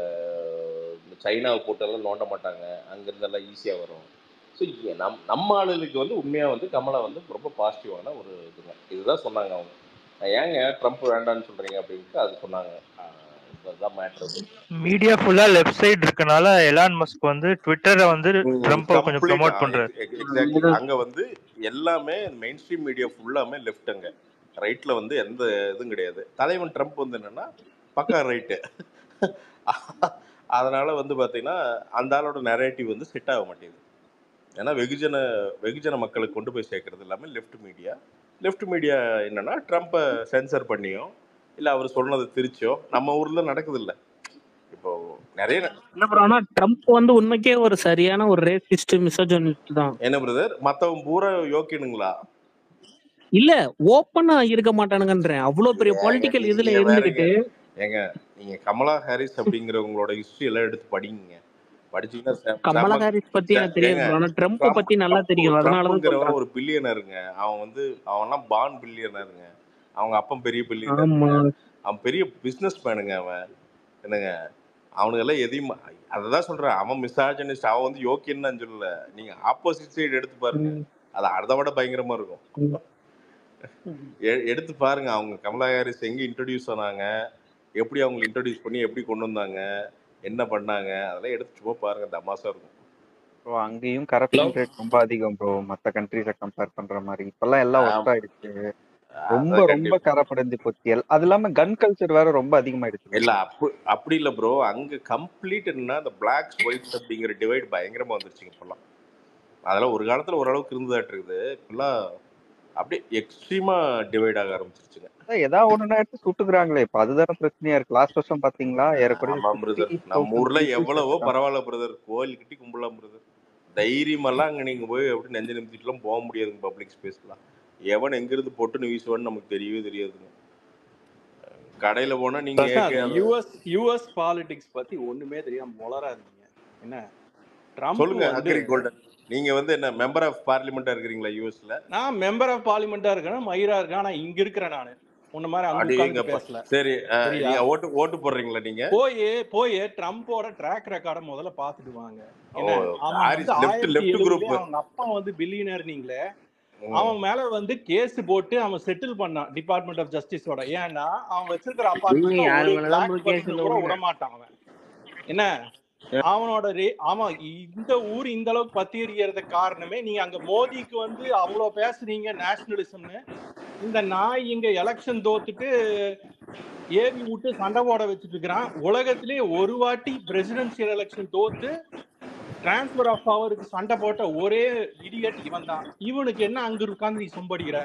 அஹ், இந்த சைனாவை போட்டெல்லாம் நோண்ட மாட்டாங்க அங்கேருந்தெல்லாம் ஈஸியாக வரும் ஸோ நம் நம்ம ஆளுகளுக்கு வந்து உண்மையாக வந்து கமலா வந்து ரொம்ப பாசிட்டிவான ஒரு இதுங்க இதுதான் சொன்னாங்க அவங்க நான் ஏங்க ட்ரம்ப் வேண்டான்னு சொல்கிறீங்க அப்படின்ட்டு அது சொன்னாங்க அஹ், இதுதான் மேட்ரு மீடியா ஃபுல்லா லெஃப்ட் சைடு இருக்கனால எலான் மஸ்க் வந்து ட்விட்டரை வந்து ட்ரம்ப்பை கொஞ்சம் கம்ப்ளீட் ப்ரமோட் பண்றாரு எக்ஸாக்ட்லி அங்க வந்து எல்லாமே மெயின் ஸ்ட்ரீம் மீடியா ஃபுல்லாமே லெஃப்ட் அங்க ரைட்ல வந்து எந்த இதுவும் கிடையாது தலைவன் ட்ரம்ப் வந்து என்னன்னா பக்கா ரைட்டு அதனால வந்து பாத்தீங்கன்னா அந்த ஆளோட நரேட்டிவ் வந்து செட் ஆக மாட்டேங்குது ஏன்னா வெகுஜன வெகுஜன மக்களுக்கு கொண்டு போய் சேர்க்கறது எல்லாமே லெஃப்ட் மீடியா லெஃப்ட் மீடியா என்னன்னா ட்ரம்ப்பை சென்சர் பண்ணியோ இல்லை அவர் சொன்னதை திரிச்சோ நம்ம ஊர்ல நடக்குது இல்ல இப்போ நிறைய ந- இல்ல ப்ரோ ஆனா ட்ரம்ப் வந்து உண்மைக்கே ஒரு சரியான ஒரு ரேசிஸ்ட் மிசோஜனிஸ்ட் தான் என்ன பிரதர் மத்தவன் பூரா யோக்கியனுங்களா இல்ல ஓப்பனா இருக்க மாட்டானுங்கன்றேன் அவ்வளவு பெரிய ஏங்க பொலிட்டிக்கல் இதுல நீங்க வேறங்க இருந்துகிட்டு ஏங்க நீங்க கமலா ஹாரிஸ் அப்படிங்கிறவங்களோட ஹிஸ்டரி எல்லாம் எடுத்து படிங்க படிச்சீங்கன்னா செ- கமலா செம ஹாரிஸ் பத்தி செ- எனக்கு தெரியாது ஏங்க bro. ஆனா ட்ரம்ப் ட்ரம்ப் பத்தி நல்லா ட்ரம்ப் தெரியும் அதனாலதான் ட்ரம்ப்ங்கிறவன் சொல்றேன் ஒரு பில்லியனருங்க அவன் வந்து அவன்லாம் பான் பில்லியனருங்க அவங்க அப்பன் பெரிய பில்லியனர் ஆமா அவன் பெரிய பிசினஸ் மேனுங்க அவன் என்னங்க அவனுங்கெல்லாம் எதையும் அததான் சொல்றேன் அவன் மிசாஜனிஸ்ட் அவன் வந்து யோக்கியன்னு நான் சொல்லல நீங்க ஆப்போசிட் சைடு எடுத்து பாருங்க ம், அது அதை விட பயங்கரமா இருக்கும் ம். எ- எடுத்து பாருங்க அவங்க கமலா ஹாரிஸ் எங்க இன்ட்ரடியூஸ் ஆனாங்க எப்படி அவங்க இன்ட்ரடியூஸ் பண்ணி எப்படி கொண்டு வந்தாங்க என்ன பண்ணாங்க அதெல்லாம் எடுத்து சும்மா பாருங்க தமாசா இருக்கும் ப்ரோ அங்கேயும் கரப்ஷன் ரேட் ரொம்ப அதிகம் ப்ரோ மத்த கண்ட்ரிஸை கம்பேர் பண்ற மாதிரி இப்பெல்லாம் எல்லாம் ஒர்க் ஆம், ஆயிடுச்சு ரொம்ப அதான் ரொம்ப கண்டிப்பா கரப்படைஞ்சு போச்சு எல்- அது இல்லாம கன் கல்ச்சர் வேற ரொம்ப அதிகமாயிடுச்சு இல்ல ப்ரோ அப்படி அப்படி இல்ல ப்ரோ அங்க கம்ப்ளீட் என்ன அந்த பிளாக்ஸ் ஒயிட்ஸ் அப்படிங்கிற டிவைட் பயங்கரமா வந்துருச்சுங்க இப்பெல்லாம் அதெல்லாம் ஒரு காலத்துல ஓரளவுக்கு இருந்ததாட்டு இருக்குது இப்பெல்லாம் அப்படியே எக்ஸ்ட்ரீமா டிவைட் ஆக ஆரம்பிச்சிருச்சுங்க அதான் ஏதாவது ஒண்ணுனா எடுத்து சுட்டுக்கிறாங்களே இப்ப அதுதானே பிரச்சனையா இருக்கு லாஸ்ட் வருஷம் பாத்தீங்களா ஏறக்குறைய ஆமா பிரதர் சிக்ஸ்டி நம்ம தௌசண்ட் ஊர்ல பீப்புள்ஸ் எவ்வளவோ இருக்காங்க பரவாயில்ல பிரதர் கோயில் கட்டி கும்பிடலாம் பிரதர் தைரியமெல்லாம் அங்க நீங்க போய் அப்படி நெஞ்சு நிமித்திட்டுலாம் போக முடியாதுங்க பப்ளிக் ஸ்பேஸ்லாம் எவன் எங்கிருந்து பொட்டுன்னு வீசுவான்னு நமக்கு தெரியவே தெரியாதுங்க கடையில போனா நீங்க Prashanth AK US US politics பத்தி ஒண்ணுமே தெரியாம முளராதீங்க என்ன ட்ரம்ப் சொல்லுங்க வந்து அக்ரி கோல்டன் நீங்க வந்து என்ன மெம்பர் ஆஃப் பார்லிமெண்டா இருக்கிறீங்களா யூஎஸ்ல நான் மெம்பர் ஆஃப் பார்லிமெண்டா இருக்கேன் மயிரா இருக்கேன் ஆனா இங்க இருக்கிறேன் நானு உன்ன மாதிரி அங்க உட்கார்ந்து அடிங்கப்பா பேசல சரி அஹ், சரியா நீங்க ஓட்டு ஓட்டு போடுறீங்களா நீங்க போய் போய் ட்ரம்ப்போட ட்ராக் ரெக்கார்ட முதல்ல பாத்துட்டு வாங்க ஓ என்ன அவன் ஹாரிஸ் வந்து லெஃப்ட் ஆயிரத்தி லெஃப்ட் குரூப் எழுபதுலயே அவங்க அப்பா வந்து பில்லியனர் நீங்களே அவன் மேல வந்து கேஸ் போட்டு அவன் செட்டில் பண்ணான் டிபார்ட்மெண்ட் ஆஃப் ஜஸ்டிஸோட ஏன்னா அவன் வச்சிருக்கிற நீங்க அபார்ட்மெண்ட்ல யாரு ஒரு மேலதான் பிளாக் போய் கேஸ் பர்சன் கூட விடுங்க விட மாட்டான் அவன் என்ன அவனோட ரே அவன் இந்த ஊர் இந்த அளவுக்கு பத்தி எறியறது காரணமே நீங்க அங்க மோடிக்கு வந்து அவ்வளவு பேசுறீங்க நேஷனலிசம்னு இந்த நாய் இங்க எலெக்ஷன் தோத்துட்டு ஏவி விட்டு சண்டை போட வச்சுட்டு இருக்கிறான் உலகத்திலே ஒரு வாட்டி பிரசிடென்சியல் எலெக்ஷன் தோத்து டிரான்ஸ்பர் ஆஃப் பவருக்கு சண்டை போட்ட ஒரே இடியட் இவன் தான் இவனுக்கு என்ன அங்க உட்கார்ந்து நீ சொம்படிக்கிற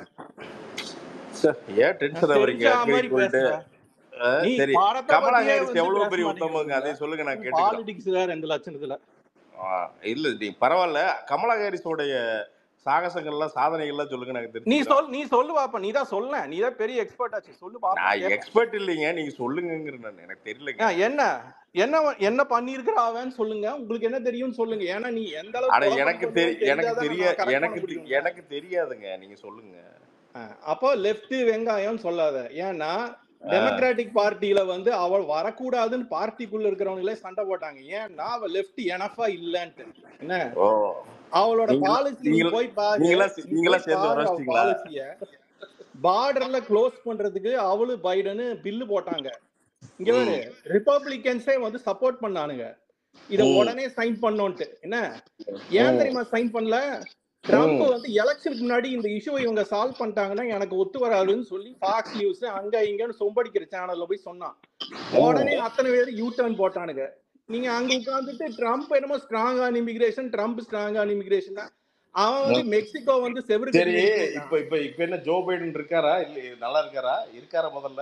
சே, ஏன் டென்ஷன் ஆவறீங்க தெரிஞ்ச அக்ரி மாதிரி கோல்டு பேசுற நீ சரி படத்தை கமலா பத்தியே ஹாரிஸ் வந்து எவ்வளவு பேச பெரிய உத்தமங்க மாட்டேங்கிறீங்க அதை சொல்லுங்க நான் கேட்டுக்கிறேன் பாலிடிக்ஸ் வேற இந்த லட்சணத்துல ஆ, இல்ல நீ பரவாயில்ல கமலா ஹாரிஸோடைய சாகசங்கள்லாம் சாதனைகள்லாம் சொல்லுங்க நாங்க நீ தெரிஞ்சுக்கிறோம் சொல் நீ சொல்லு பாப்பா நீ தான் சொல்ல நீ தான் பெரிய எக்ஸ்பர்ட் ஆச்சு சொல்லு பாப்பா நான் கேப்போம் எக்ஸ்பர்ட் இல்லைங்க நீங்க சொல்லுங்கங்கிற நான் எனக்கு தெரியலங்க ஆ, என்ன என்ன வ- என்ன பண்ணிருக்கிற அவன் சொல்லுங்க உங்களுக்கு என்ன தெரியும்னு சொல்லுங்க ஏன்னா நீ எந்த அட அளவுக்கு கொலை எனக்கு பண்ணிட்டு தெரி எனக்கு தெரிஞ்சாதான் தெரிய நான் கரெக்ட் பண்ண எனக்கு தெ- முடியும்ல எனக்கு தெரியாதுங்க நீங்க சொல்லுங்க ஆ, அப்போ லெஃப்ட் வெங்காயம் சொல்லாத ஏன்னா ஆ, டெமோக்ராட்டிக் பார்ட்டியில வந்து அவள் வரக்கூடாதுன்னு பார்ட்டிக்குள்ள இருக்கிறவங்களே சண்டை போட்டாங்க ஏன்னா அவ லெஃப்ட் எனஃபா இல்லன்ட்டு என்ன ஓ அவளோட நீங்களா பாலிசி நீ நீங்களா போய் பாரு நீங்களா நீ நீங்களா போய் சேர்ந்து பாரு அவ உரைச்சிட்டீங்களா பாலிசிய பார்டர்ல க்ளோஸ் பண்றதுக்கு அவளு பைடனு பில்லு போட்டாங்க இங்க பாரு ம் ரிப்பப்ளிகன்ஸே வந்து சப்போர்ட் பண்ணானுங்க இத ம் உடனே சைன் பண்ணோன்ட்டு என்ன ஏன் ம் தெரியுமா சைன் பண்ணல ட்ரம்ப் ம் வந்து எலெக்ஷனுக்கு முன்னாடி இந்த இஷ்யூவை இவங்க சால்வ் பண்ணிட்டாங்கன்னா எனக்கு ஒத்து வராதுன்னு சொல்லி ஃபாக்ஸ் நியூஸ் அங்க இங்கன்னு சொம்படிக்கிற சேனல்ல போய் சொன்னான் உடனே ம் அத்தனை பேர் யூ டர்ன் போட்டானுங்க நீங்க அங்க உட்கார்ந்துட்டு ட்ரம்ப் என்னமோ strong on immigration Trump strong on immigration தான் அவன் வந்து ம். மெக்சிகோ வந்து செவரு சரி கட்டி நிறுத்திட்டான் இப்ப இப்ப இப்ப என்ன ஜோ பைடன் இருக்காரா இல்ல நல்லா இருக்காரா இருக்காரா முதல்ல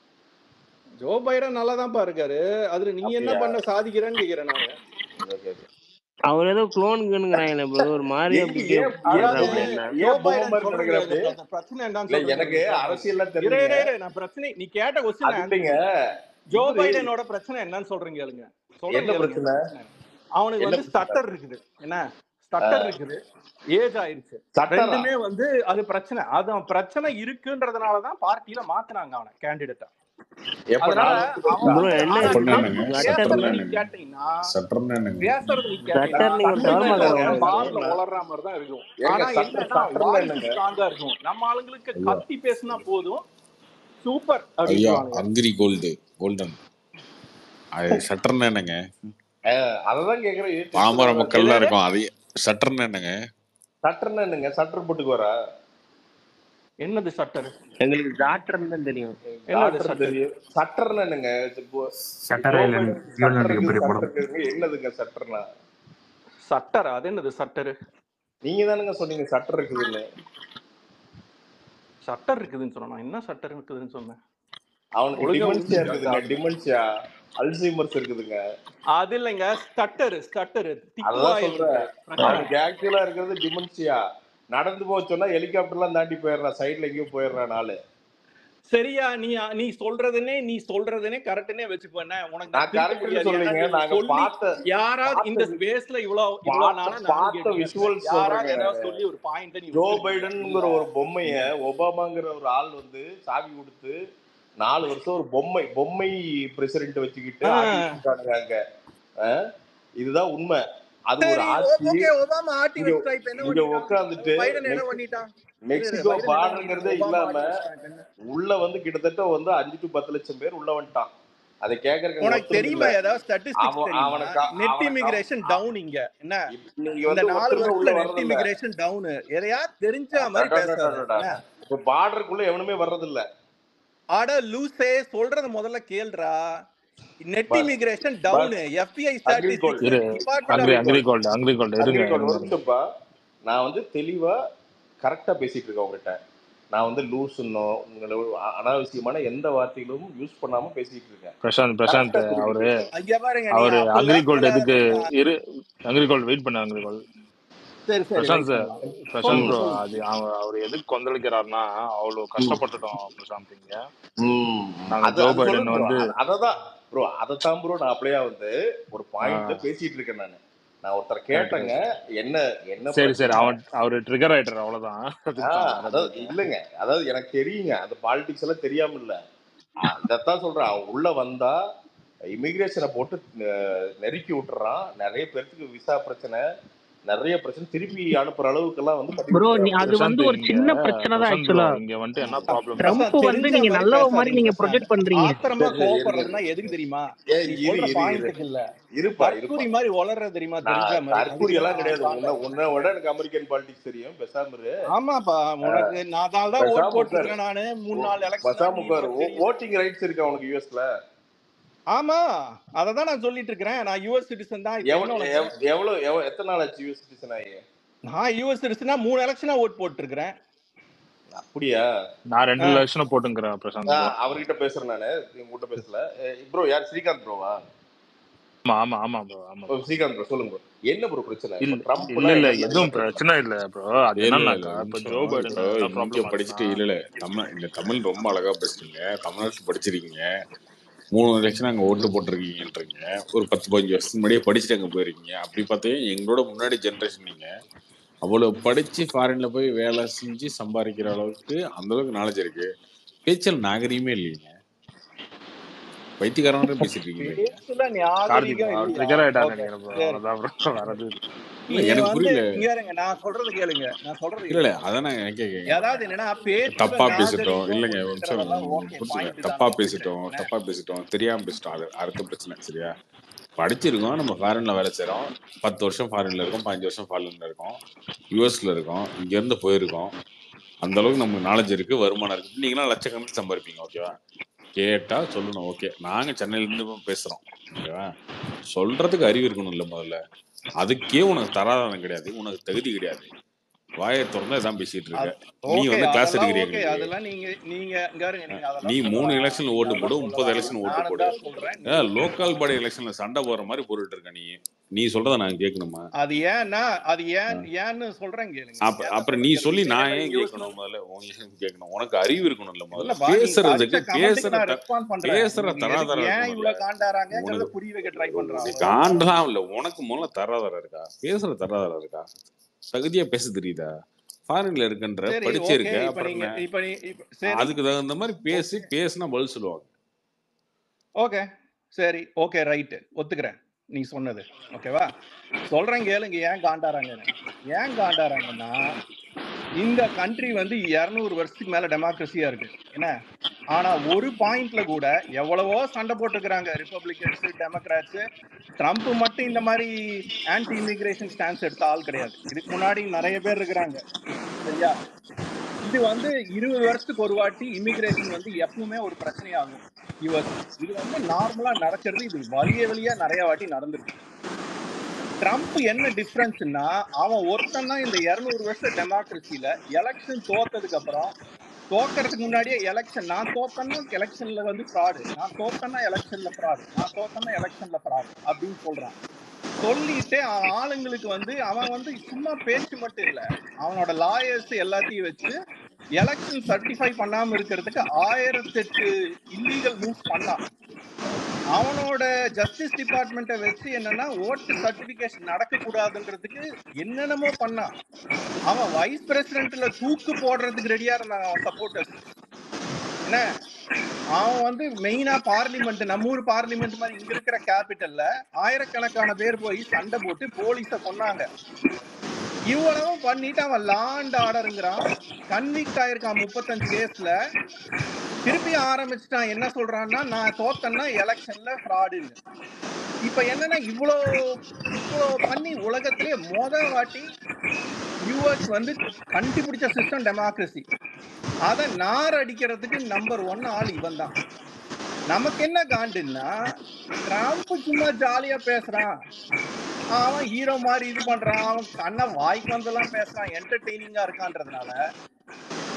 ஜோ பைடன் நல்லா தான்ப்பா இருக்காரு அதுல நீ என்ன அப்படியா பண்ண சாதிக்கிறேன்னு கேக்குறேன் நாங்க ஓகே ஓகே அவர் ஏதோ குளோனுக்குங்கிறாங்களே ப்ரோ ஒரு மாரியோ எங்க பிடியோ ஏன் ஏன் அதாவது போடுறாங்களே பொம்மை என்ன ஜோ ஏன் பொம்மை பைடன் மாதிரி சொல்றது நடக்கிற கேளு அப்படி பிரச்சனை பிரச்சனை என்னன்னு இல்ல சொல்றது எனக்கு கேளு பிரசாந்த் அரசியல்லாம் இரு தெரியலங்க இரு இரு நான் பிரச்சனை நீ கேட்ட கொஸ்டின் அது ஆன்சர் இல்லைங்க பண்ணு ஜோ இவரு பைடனோட பிரச்சனை என்னன்னு சொல்றேன் கேளுங்க சொல்றேன் என்ன கேளுங்க பிரச்சனை பிரச்சனை அவனுக்கு என்ன வந்து பிரச்சனை ஸ்டட்டர் இருக்குது என்ன ஸ்டட்டர் இருக்குது ஏஜ் ஆயிருச்சு சட்டரா ரெண்டுமே வந்து அது பிரச்சனை அது அவன் பிரச்சனை இருக்குன்றதுனாலதான் பார்ட்டியில மாத்துனாங்க அவனை கேண்டிடேட்டா எப்ப அதனால நாலு வருஷத்துக்கு அவன் இருக்கா ப்ரோ வந்து என்ன ஆனா சட்டர் ட்ரம்ப் பேசுறது நீ கேட்டீங்கன்னா சட்டர்னா என்னங்க பேசுறது நீ சட்டர் கேட்டீங்கன்னா நீங்க ஒரு சட்டமே ஷவர்மா கடை இல்லைங்க வாங்க பார்ல வளர்ற மாதிரி தான் இருக்கும் ஏங்க ஆனா சட்டர் என்னன்னா சட்டர்னா வாய்ஸ் என்னங்க ஸ்ட்ராங்கா இருக்கும் நம்ம ஆளுங்களுக்கு ஐயா கத்தி பேசினா போதும் சூப்பர் ஐயா அப்படின்ட்டுவானுங்க அங்கிரி கோல்டு கோல்டன் அது சட்டர்னா என்னங்க அததான் கேக்குறேன் ஏன் tension பாமர ஆகுற மக்கள்லாம் என்னது இருக்கும் அது சட்டர்னா என்னங்க சட்டர்னா என்னங்க சட்டர் போட்டுக்கு வரா என்னது சட்டர் எங்களுக்கு டாக்டர் தான் தெரியும் என்னது டாக்டர் சட்டர் தெரியும் சட்டர்னா என்னங்க இப்போ சட்டர் ஜோ ஐலண்ட் பைடன் ஜியோ சட்டர் நடிக்க இருக்குது பெரிய சட்டர் படம் இருக்குதுங்க என்னதுங்க சட்டர்னா சட்டர் அது என்னது சட்டர் நீங்க தானுங்க சொன்னீங்க சட்டர் இருக்குதுன்னு சட்டர் இருக்குதுன்னு சொன்னா நான் என்ன சட்டர் இருக்குதுன்னு சொன்னேன் அவனுக்கு ஒழுங்கா டிமென்ஷியா உருட்டு இருக்குதுங்க டிமென்ஷியா அல்சைமர்ஸ் இருக்குதுங்க அது இல்லைங்க ஸ்டட்டர் ஸ்டட்டர் அததான் திக்குவாய் சொல்றேன் இருக்குது பிரச்சனை அவனுக்கு ஆக்சுவலா இருக்கிறது டிமென்ஷியா நடந்து போக சொன்னா ஹெலிகாப்டர்லாம் தாண்டி போயிடுறான் சைடுல எங்கேயோ போயிடுறான் நாளு சரியா நீ நீ சொல்றதுனே நீ சொல்றதுனே கரெக்ட்னே வச்சுப்பேன் உனக்கு நான் நான் திருத்த கரெக்ட்னு முடியாது ஏன்னா சொல்றீங்க நீ நாங்க சொல்லி பார்த்த யாராவது இந்த பார்த்த ஸ்பேஸ்ல இவ்வளவு இவ்வளவு நாளா பார்த்த நானும் பார்த்த கேட்டுட்டு இருக்கேன் விஷுவல்ஸ் யாராவது சொல்றேங்க ஏதாவது சொல்லி ஒரு பாயிண்ட் நீ ஜோ வச்சிருக்க பைடன்ங்கிற ஒரு பொம்மைய ஒபாமாங்கிற ஒரு ஆள் வந்து சாவி கொடுத்து நாலு வருஷம் ஒரு பொம்மை பொம்மை பிரசிடென்ட் வச்சுக்கிட்டு ஆட்டிட்டு இருக்கானுங்க அங்க அஹ் இதுதான் உண்மை அது ஒரு சரி ஆட்சி ஓகே ஒபாமா ஆட்டி இங்க வச்சிட்டா இப்ப என்ன இங்க பண்ணிட்டான் உட்காந்துட்டு பைடன் என்ன மெக்சி பண்ணிட்டான் இரு, இரு, மெக்சிகோ பைடன் என்ன பண்ணிட்டான் பார்டருங்கிறதே ஒபாமா இல்லாம ஆட்டி வச்சிட்டான் இப்ப என்ன உள்ள வந்து கிட்டத்தட்ட வந்து அஞ்சு டு பத்து லட்சம் பேர் உள்ள வந்துட்டான் அதை கேட்கறதுக்கு அங்க உனக்கு ஒருத்தரும் தெரியுமா இல்ல ஏதாவது ஸ்டாட்டிஸ்டிக்ஸ் அவன் தெரியுமா அவனுக்கு நெட் அவனுக்கு இமிகிரேஷன் டவுன் இங்க என்ன இப்ப நீங்க இந்த வந்து நாலு ஒருத்தருமே உள்ள வருஷத்துல நெட் வர்றதில்ல இமிகிரேஷன் டவுன் எதையா தெரிஞ்ச மாதிரி பேசாத அடடடடடா. என்ன இப்ப பார்டருக்குள்ள எவனுமே வர்றதில்ல அட லூசே சொல்றத முதல்ல கேளுடா நெட் பஸ் இமிகிரேஷன் பஸ் டவுன் எஃபிஐ அக்ரிகோல்ட் இரு ஸ்டாட்டிஸ்டிக்ஸ் டிபார்ட்மெண்ட் அங்கிரி ஆஃப் அங்கிரி கோல்டு அங்கிரி கோல்டு இருங்க அக்ரிகோல்ட் ஒரு இருங்க நிமிஷம்ப்பா நான் வந்து தெளிவா கரெக்டா பேசிட்டு இருக்கேன் உங்ககிட்ட நான் வந்து லூசுன்னோ உங்களை அ- அனாவசியமான எந்த வார்த்தைகளும் யூஸ் பண்ணாம பேசிட்டு இருக்கேன் பிரசாந்த் பிரசாந்த் கரெக்டா அவரு குறிப்பிட்டு ஐயா பாருங்க நீங்க அவரு அப்படிலாம் அக்ரிகோல்டு சொல்ல எதுக்கு இரு அக்ரிகோல்டு வெயிட் பண்ண அக்ரிகோல்டு சரி சரி பிரசாந்த் வெயிட் சார் பண்ணலாம் பிரசாந்த் சொல்லுங்க ப்ரோ சொல்லுங்க அது அவ- அவர் எதுக்கு கொந்தளிக்கிறாருன்னா அவ்வளவு ம். கஷ்டப்பட்டுட்டோம் பிரசாந்த் இங்க ம். நாங்க அது ஜோ அது சொல்லுங்க பைடன் ப்ரோ வந்து அததான் ப்ரோ அதைத்தான் ப்ரோ நான் அப்படியே வந்து ஒரு ஆ, பாயிண்ட்ல பேசிட்டு இருக்கேன் நான் நான் ஒருத்தர் கரெக்ட் கேட்டேங்க கரெக்ட் என்ன என்ன சரி சரி பிரச்சனை அவன் அவரு ட்ரிகர் ஆயிட்டாரு அவ்வளவுதான் அதுக்கு ஆ தான் வேற எதுவும் அதாவது இல்ல இல்லைங்க அதாவது எனக்கு தெரியுங்க அந்த பாலிடிக்ஸ் எல்லாம் தெரியாம இல்ல அதைத்தான் சொல்றேன் அவன் உள்ள வந்தா இமிகிரேஷனை போட்டு அஹ், நெருக்கி விட்டுறான் நிறைய பேர்த்துக்கு விசா பிரச்சனை நிறைய பிரச்சனை திருப்பி அனுப்புற அளவுக்கு எல்லாம் வந்து பண்ணி ப்ரோ நீ விட்டுறான் அது bro. வந்து பிரசாந்த் ஒரு இங்க சின்ன பிரச்சனை தான் பிரசாந்த் ப்ரோ ஆக்சுவலா இங்க வந்துட்டு என்ன ப்ராப்ளம்னா ட்ரம்ப் பிரசாந்த் வந்து தெரிஞ்ச நீங்க மாதிரி நல்லவ மாதிரி பேசாதீங்க நீங்க பிரசாந்த் ப்ரொஜெக்ட் பண்றீங்க ஆத்திரமா சரி சரி இருங்க கோவப்படுறதுன்னா எதுக்கு தெரியுமா ஏ நீ இரு சொல்ற இரு இரு பாயிண்ட்டுக்கு இல்ல இருப்பா இருப்பா தற்கூரி மாதிரி வளர்ற தெரியுமா தெரிஞ்ச நான் மாதிரி தற்கூரி அதுக்கு எல்லாம் தான் கிடையாது உன்னை காண்டாகுது உன்னை விட எனக்கு அமெரிக்கன் பாலிடிக்ஸ் தெரியும் பேசாம இரு ஆமாப்பா உனக்கு நான் அதனால தான் ஓட் பேசாம உட்காரு போட்டிருக்கிறேன் நானு மூணு நாலு எலெக்ஷனா பேசாம நீ உட்காரு உனக்கு தெரியும் ஓட்டிங் ரைட்ஸ் இருக்கா உனக்கு யூஎஸ்ல ஆமா அதை தான் நான் சொல்லிட்டு இருக்கிறேன் நான் யூஎஸ் சிட்டிசன் தான் இப்ப என்ன எவ்வளவு உனக்கு எவ்- எவ்வளவு எவ்வளவு எத்தனை நாள் ஆச்சு யூஎஸ் சிட்டிசன் ஆகி நான் யூஎஸ் சிட்டிசனா மூணு எலெக்ஷனா ஓட் போட்டிருக்கிறேன் அப்படியா நான் ரெண்டு ஆ. லட்சம் போட்டுங்கிறேன் பிரசாந்த் நான் ப்ரோ அவர்கிட்ட பேசுறேன் நானு உங்ககிட்ட பேசல ப்ரோ யார் ஸ்ரீகாந்த் ப்ரோவா ஆமா ஆமா ஆமா ப்ரோ ஆமா ப்ரோ ஸ்ரீகாந்த் ப்ரோ சொல்லுங்க ப்ரோ என்ன ப்ரோ பிரச்சனை இல்ல இப்ப ட்ரம்ப்னா இல்ல இல்ல என்ன எதுவும் பிரச்சனை பிரச்சனை இல்ல ப்ரோ அது இல்ல இல்ல என்னன்னாக்கா இப்ப ஜோ நிமிஷம் பைடன் இப்போ என்ன இங்க ப்ராப்ளம் படிச்சுட்டு ஆச்சுன்னா இல்ல இல்ல தமிழ் இந்த தமிழ் ரொம்ப அழகா பேசுறீங்க தமிழ்நாட்டு படிச்சிருக்கீங்க மூணு லட்சம் அங்க ஓட்டு போட்டிருக்கீங்கன்றீங்க ஒரு பத்து பதினஞ்சு வருஷத்துக்கு முன்னாடியே படிச்சுட்டு அங்க போயிருக்கீங்க அப்படி பார்த்தே எங்களோட முன்னாடி ஜென்ரேஷன் நீங்க அவ்வளவு படிச்சு ஃபாரின்ல போய் வேலை செஞ்சு சம்பாதிக்கிற அளவுக்கு அந்த அளவுக்கு நாலேஜ் இருக்கு பேச்சல் நாகரீகமே இல்லைங்க பைத்தியக்காரனே பேசிட்டு இருக்கீங்க நீங்க பேச்சுல கார்த்திக் நாகரிகம் அவர் இல்லையா ட்ரிகர் ஆயிட்டான்னு ஓகே நினைக்கிறேன் ப்ரோ சரி அவ்வளவுதான் ப்ரோ வேற எதுவும் இல்ல இல்ல நீங்க எனக்கு வந்து புரியல இங்க இருங்க நான் சொல்றது கேளுங்க நான் சொல்றது இல்ல இல்ல கேளுங்க அதான் நான் எனக்கே கேக்குறேன் அதாவது என்னன்னா பேச்சுல தப்பா பேசிட்டோம் நாகரிகம் இல்லைங்க ஒரு நிமிஷம் ஒத்துக்கிறதெல்லாம் நீங்க ஓகே புரிஞ்சுங்க பாயிண்ட் தான் தப்பா நான் ஒத்துக்கிறேன் பேசிட்டோம் என்ன தப்பா பேசிட்டோம் தெரியாம பேசிட்டோம் அது அடுத்த பிரச்சனை சரியா படிச்சிருக்கோம் நம்ம ஃபாரின்ல வேலை செய்றோம் பத்து வருஷம் ஃபாரின்ல இருக்கோம் பதினஞ்சு வருஷம் ஃபாரின்ல இருக்கோம் யூஎஸ்ல இருக்கோம் இங்க இருந்து போயிருக்கோம் அந்த அளவுக்கு நமக்கு நாலேஜ் இருக்கு வருமானம் இருக்கு நீங்களாம் லட்சக்கணக்கில் சம்பாதிப்பீங்க ஓகேவா கேட்டா சொல்லணும் ஓகே நாங்க சென்னையில இருந்து பேசுறோம் ஓகேவா சொல்றதுக்கு அறிவு இருக்கணும் இல்ல முதல்ல அதுக்கே உனக்கு தராதரம் கிடையாது உனக்கு தகுதி கிடையாது வாயை திறந்தா இதான் பேசிட்டு இருக்க நீ ஓகே வந்து கிளாஸ் அதெல்லாம் எடுக்கிறியா ஓகே எங்களுக்கு அதெல்லாம் நீங்க நீங்க இங்க இருங்க நீங்க நீ அதெல்லாம் சொல்ல மூணு வேணாம் எலெக்ஷன்ல நீங்க ஓட்டு அதெல்லாம் போடு சொல்ல முப்பது வேணாம் எலெக்ஷன் ஓட்டு நானும் போடு தான் சொல்றேன் நீங்க லோக்கல் பாடி எலெக்ஷன்ல சண்டை போடுற மாதிரி போட்டுட்டு இருக்க நீ நீ சொல்றத நான் கேட்கணுமா அது ஏன்னா அது ஆ. ஏன் ஏன்னு சொல்றேன் கேளுங்க அப்ப ஏன்னு அப்புறம் சொல்றேன் நீ கேளுங்க சொல்லி இதே நான் மாதிரி ஏன் யூஎஸ்ல கேட்கணும் முதல்ல உன் ஏன் கேட்கணும் உனக்கு அறிவு இருக்கணும்ல முதல்ல இல்லப்பா நீங்க பேசுறதுக்கு அடிச்ச கமெண்ட்டுக்கு பேசுற நான் த- ரெஸ்பாண்ட் பண்றேன் பேசுற நீங்க எதுக்கு தராதரம் ஏன் இருக்கணும்ல இவ்வளவு காண்டாராங்கிறத உனக்கு புரிய வைக்க ட்ரை பண்றேன் நீ அவ்வளவுதான் காண்டலாம் இல்ல உனக்கு முதல்ல தராதரம் இருக்கா பேசுற தராதரம் இருக்கா தகுதியா பேச தெரியுதா ஃபாரின்ல இருக்கன்ற சரி ஓகே படிச்சிருக்க இப்ப அப்புறம் நீங்க என்ன இப்ப நீ இப்ப சரி அதுக்கு தகுந்த மாதிரி பேசி ஓகே பேசினா பதில் சொல்லுவாங்க ஓகே சரி ஓகே ரைட்டு ஒத்துக்கிறேன் நீ சொன்னது ஓகேவா சொல்றேன் கேளுங்க ஏன் காண்டாராங்கன்னு ஏன் காண்டாராங்கன்னா இந்த கண்ட்ரி வந்து இருநூறு வருஷத்துக்கு மேல டெமோக்ரஸியா இருக்கு என்ன ஆனா ஒரு பாயிண்ட்ல கூட எவ்வளவோ சண்டை போட்டுக்கிறாங்க ரிப்பப்ளிகன்ஸ் டெமோக்ராட்ஸ் ட்ரம்ப் மட்டும் இந்த மாதிரி ஆன்டி இமிகிரேஷன் ஸ்டான்ஸ் எடுத்த ஆள் கிடையாது இதுக்கு முன்னாடி நிறைய பேர் இருக்கிறாங்க சரியா இது வந்து இருபது வருஷத்துக்கு ஒரு வாட்டி இமிகிரேஷன் வந்து எப்பவுமே ஒரு பிரச்சனையாகும் யுஎஸ் இது வந்து நார்மலா நடக்கிறது இது வழிய வழியா நிறைய வாட்டி நடந்திருக்கு ட்ரம்ப் என்ன டிஃபரன்ஸ்னா அவன் ஒருத்தன் தான் இந்த இருநூறு வருஷ டெமோக்ரஸியில எலெக்ஷன் தோத்ததுக்கு அப்புறம் தோக்கறதுக்கு முன்னாடியே எலெக்ஷன் நான் தோத்தேன்னா எலெக்ஷன்ல வந்து ஃப்ராடு நான் தோத்தேன்னா எலெக்ஷன்ல ஃப்ராடு நான் தோத்தேன்னா எலெக்ஷன்ல ஃப்ராடு அப்படின்னு சொல்றான் சொல்லிட்டு அவன் ஆளுங்களுக்கு வந்து அவன் வந்து சும்மா பேச்சு மட்டும் இல்ல அவனோட லாயர்ஸ் எல்லாத்தையும் வச்சு எலெக்ஷன் சர்டிஃபை பண்ணாம இருக்கிறதுக்கு ஆயிரத்தெட்டு இல்லீகல் மூவ்ஸ் பண்ணான் அவனோட ஜஸ்டிஸ் டிபார்ட்மெண்ட்டை வச்சு என்னன்னா ஓட்டு சர்டிபிகேஷன் நடக்க கூடாதுன்றதுக்கு என்னென்னமோ பண்ணான் அவன் வைஸ் பிரசிடென்ட்ல தூக்கு போடுறதுக்கு ரெடியா இருந்தான் அவன் சப்போர்ட்டர்ஸ் என்ன அவன் வந்து மெயினா பார்லிமெண்ட் நம்ம ஊர் பார்லிமெண்ட் மாதிரி இங்க இருக்கிற கேபிட்டல்ல ஆயிரக்கணக்கான பேர் போய் சண்டை போட்டு போலீஸ கொன்னாங்க இவ்வளவும் பண்ணிட்டு அவன் லாண்ட் ஆர்டருங்கிறான் கன்விக்ட் ஆயிருக்கான் முப்பத்தஞ்சு கேஸ்ல திருப்பி ஆரம்பிச்சுட்டான் என்ன சொல்றான்னா நான் தோத்தேன்னா எலெக்ஷன்ல ஃப்ராடுன்னு இப்ப என்னன்னா இவ்வளோ இவ்வளோ பண்ணி உலகத்திலே மொத வாட்டி யூஎஸ் வந்து கண்டுபிடிச்ச சிஸ்டம் டெமோக்ரஸி அதை நார் அடிக்கிறதுக்கு நம்பர் ஒன் ஆள் இவன் தான் நமக்கு என்ன காண்டுன்னா ட்ரம்ப் சும்மா ஜாலியா பேசுறான் அவன் ஹீரோ மாதிரி இது பண்றான் அவன் கண்ண வாய்க்கு வந்தெல்லாம் பேசுறான் என்டர்டெய்னிங்கா இருக்கான்றதுனால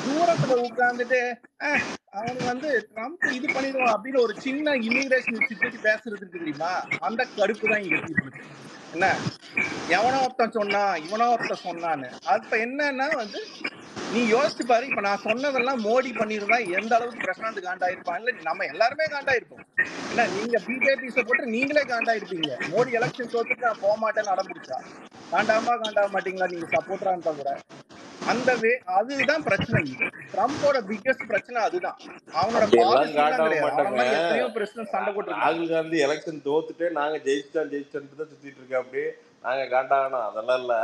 தூரத்துல உட்கார்ந்துட்டு "அஹ், அவனுக்கு வந்து ட்ரம்ப் இது பண்ணிடுவான் அப்படின்னு ஒரு சின்ன இமிகிரேஷன் சித்தி பேசுறது இருக்கு தெரியுமா அந்த கடுப்பு தான் இங்க இருக்கு என்ன எவனோ ஒருத்தன் சொன்னான் இவனோ ஒருத்தன் சொன்னான்னு அப்ப என்னன்னா வந்து நீ யோசிச்சு பாரு இப்ப நான் சொன்னதெல்லாம் மோடி பண்ணிருந்தா எந்த அளவுக்கு பிரசாந்த் காண்டாயிருப்பான் இல்ல நம்ம எல்லாருமே காண்டாயிருப்போம் என்ன நீங்க பிஜேபி போட்டு நீங்களே காண்டாயிருப்பீங்க மோடி எலெக்ஷன் தோத்துட்டு நான் போக மாட்டேன்னு அடம்பிடிச்சா காண்டாமா காண்டாக மாட்டீங்களா நீங்க சப்போர்ட்டரா இருந்தா கூட அந்த வே அதுதான் பிரச்சனை இங்க ட்ரம்போட பிக்கஸ்ட் பிரச்சனை அதுதான் அவனோட அப்படியெல்லாம் பாலிசி எல்லாம் காட்டாக கிடையாது அவன மாட்டாங்க மாதிரி எத்தனையோ பிரசிடன்ட் சண்டை போட்டுருக்காங்க ராகுல் காந்தி எலெக்ஷன் தோத்துட்டு நாங்க ஜெயிச்சிட்டோம் ஜெயிச்சிட்டோம் தான் சுத்திட்டு இருக்கோம் அப்படி நாங்க காண்டாகணும் அதெல்லாம் இல்ல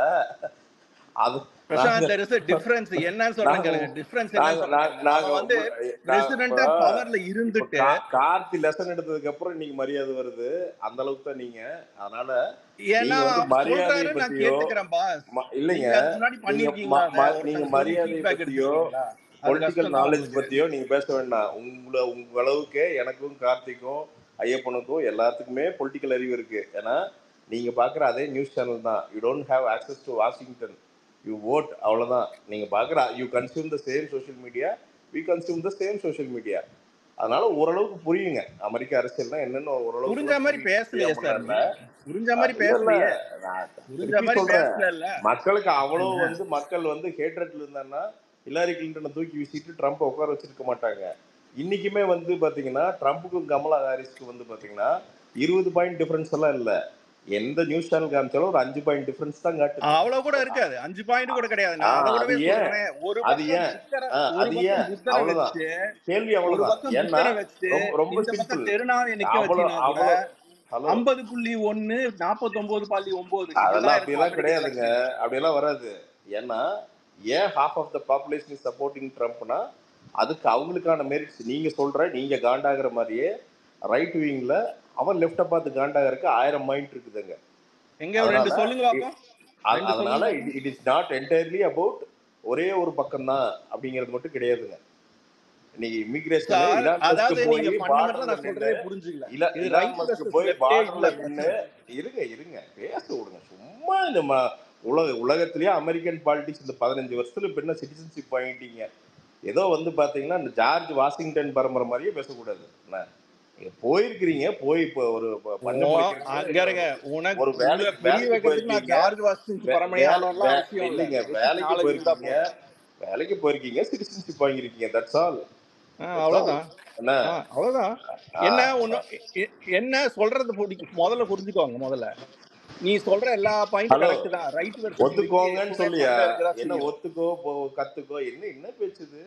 அது பிரசாந்த் நாங்க there is a difference என்னன்னு சொல்றேன் நாங்க கேளுங்க டிஃபரன்ஸ் என்னன்னு நாங்க சொல்றேன் நாங்க- கேளுங்க. அவன் நாங்க வந்து நான் பிரசிடென்டா இப்போ பவர்ல இப்போ இருந்துட்டு கா- கார்த்தி லெசன் எடுத்ததுக்கு அப்புறம் இன்னைக்கு மரியாதை வருது அந்த அளவுக்கு தான் நீங்க அதனால ஏன்னா நீங்க வந்து அவர் மரியாதை சொல்றாரு நான் பத்தியோ கேட்டுக்கிறேன் பாஸ் ம- இல்லைங்க நீங்க அதுக்கு முன்னாடி நீங்க பண்ணிருக்கீங்களா ம- அதை ம- நீங்க ஒருத்தன் சொல்லி மரியாதை ஃபீட்பேக் பத்தியோ எடுத்துருக்கீங்களா அது பொலிட்டிக்கல் கஷ்டம் தான் நாலேஜ் உங்களுக்கு பத்தியோ நீங்க பேச வேண்டாம் உங்களை உங்க அளவுக்கு எனக்கும் கார்த்திக்கும் ஐயப்பனுக்கும் எல்லாத்துக்குமே பொலிட்டிக்கல் அறிவு இருக்கு ஏன்னா நீங்க பாக்குற அதே நியூஸ் சேனல் தான் you don't have access to Washington you ஓட் அவ்வளவுதான் நீங்க பாக்குற you consume the same social media we consume the same social media அதனால ஓரளவுக்கு புரியுங்க அமெரிக்க அரசியல்னா என்னன்னு ஓரளவுக்கு புரிஞ்ச மாதிரி பேசலையே சார் இல்ல புரிஞ்ச மாதிரி இல்ல இல்ல பேசலையே நான் புரிஞ்ச திருப்பி மாதிரி சொல்றேன் பேசல மக்களுக்கு அவ்வளவு வந்து மக்கள் வந்து ஹேட்ரட்ல இருந்தாங்கன்னா ஹிலாரி கிளின்டனை தூக்கி வீசிட்டு ட்ரம்ப் உட்கார வச்சிருக்க மாட்டாங்க இன்னைக்குமே வந்து பாத்தீங்கன்னா ட்ரம்ப்புக்கும் கமலா ஹாரிஸ்க்கு வந்து பாத்தீங்கன்னா இருபது பாயிண்ட் டிஃபரன்ஸ் எல்லாம் இல்ல எந்த நியூஸ் சேனல் காமிச்சாலும் ஒரு அஞ்சு பாயிண்ட் டிஃபரன்ஸ் தான் காட்டுது அவ்வளவு கூட இருக்காது அஞ்சு பாயிண்ட் கூட கிடையாது ஆ, நான் அதை அது கூடவே ஏன் சொல்றேன் ஒரு அது பக்கம் ஏன் புத்தரை ஆ, ஒரு அது பக்கம் ஏன் புத்தரை அவ்வளவுதான் வச்சு கேள்வி ஒரு அவ்வளவுதான் பக்கம் ஏன்னா புத்தரை வச்சு ரொம்ப ரொம்ப இந்த பக்கம் சிம்பிள் தெருநாவை நிக்க அவ்வளவு வச்சீங்கன்னா கூட அவ்வளவு ஹலோ ஐம்பது புள்ளி ஒண்ணு நாற்பத்தொன்பது புள்ளி ஒன்பது அதெல்லாம் இப்படிதான் இருக்கும் அப்படியெல்லாம் அமெரிக்க கிடையாதுங்க எலெக்ஷன் அப்படியெல்லாம் வராது ஏன்னா ஏன் half of the population is supporting ட்ரம்ப்னா அதுக்கு அவங்களுக்கான மெரிட்ஸ் நீங்க சொல்ற நீங்க காண்டாகிற மாதிரியே ரைட் விங்ல அவன் லெஃப்ட பார்த்து காண்டாகிறதுக்கு ஆயிரம் மைண்ட் இருக்குதுங்க எங்க ஒரு ரெண்டு அதனால சொல்லுங்க பாப்போம் அ- ரெண்டு அதனால சொல்லுங்க it is not entirely about ஒரே ஒரு பக்கம் தான் அப்படிங்கிறது மட்டும் கிடையாதுங்க இன்னைக்கு இமிகிரேஷன் சார் இலான் மஸ்க் அதாவது போய் நீங்க ஃபண்டமெண்டலா பார்டர்ல நான் நின்று சொல்றதே புரிஞ்சுக்கல இல இது இலான் ரைட் மஸ்க் வெர்சஸ் போய் லெஃப்டே பார்டர்ல இல்ல நின்று பிரச்சனை இருங்க இருங்க பேச விடுங்க சும்மா இந்த ம- உலக உலகத்திலேயே அமெரிக்கன் பாலிடிக்ஸ் இந்த பதினஞ்சு வருஷத்துல இப்ப என்ன சிட்டிசன்ஷிப் வாங்கிட்டீங்க ஏதோ வந்து பாத்தீங்கன்னா இந்த ஜார்ஜ் வாஷிங்டன் பரம்பரை மாதிரியே பேசக்கூடாது என்ன நீங்க போயிருக்கிறீங்க போய் இப்போ ஒரு ப- பஞ்சம் ஓ, பிடிக்கிறதுக்கு அங்க இருங்க உனக்கு ஒரு உங்களை வேலைக்கு புரிய வேலைக்கு வைக்கிறதுக்கு நான் போயிருக்கீங்க ஜார்ஜ் வாஷிங்டன் வே- பரம்பரை வே- ஆளலாம் வே- அவசியம் இல்ல இல்லைங்க பேசிக் வேலைக்கு நாலேஜ் இருந்தா போயிருக்கீங்க போதும் வேலைக்கு போயிருக்கீங்க சிட்டிசன்ஷிப் வாங்கியிருக்கீங்க தட்ஸ் ஆல் ஆ, தட்ஸ் ஆல் அவ்வளவுதான் என்ன ஆ, அவ்வளவுதான் ஆ, என்ன ஒண்ணு எ- என்ன சொல்றது புடி- முதல்ல புரிஞ்சுக்கோங்க முதல்ல நீ சொல்ற எல்லா பாயிண்ட் ஹலோ கரெக்ட் தான் ரைட் வெர்சஸ் லெஃப்ட் ஒத்துக்கோங்கன்னு எப்பவுமே சொல்லியா சண்டை இருக்கதா என்ன செய்யும் ஒத்துக்கோ போ கத்துக்கோ என்ன என்ன பேச்சுது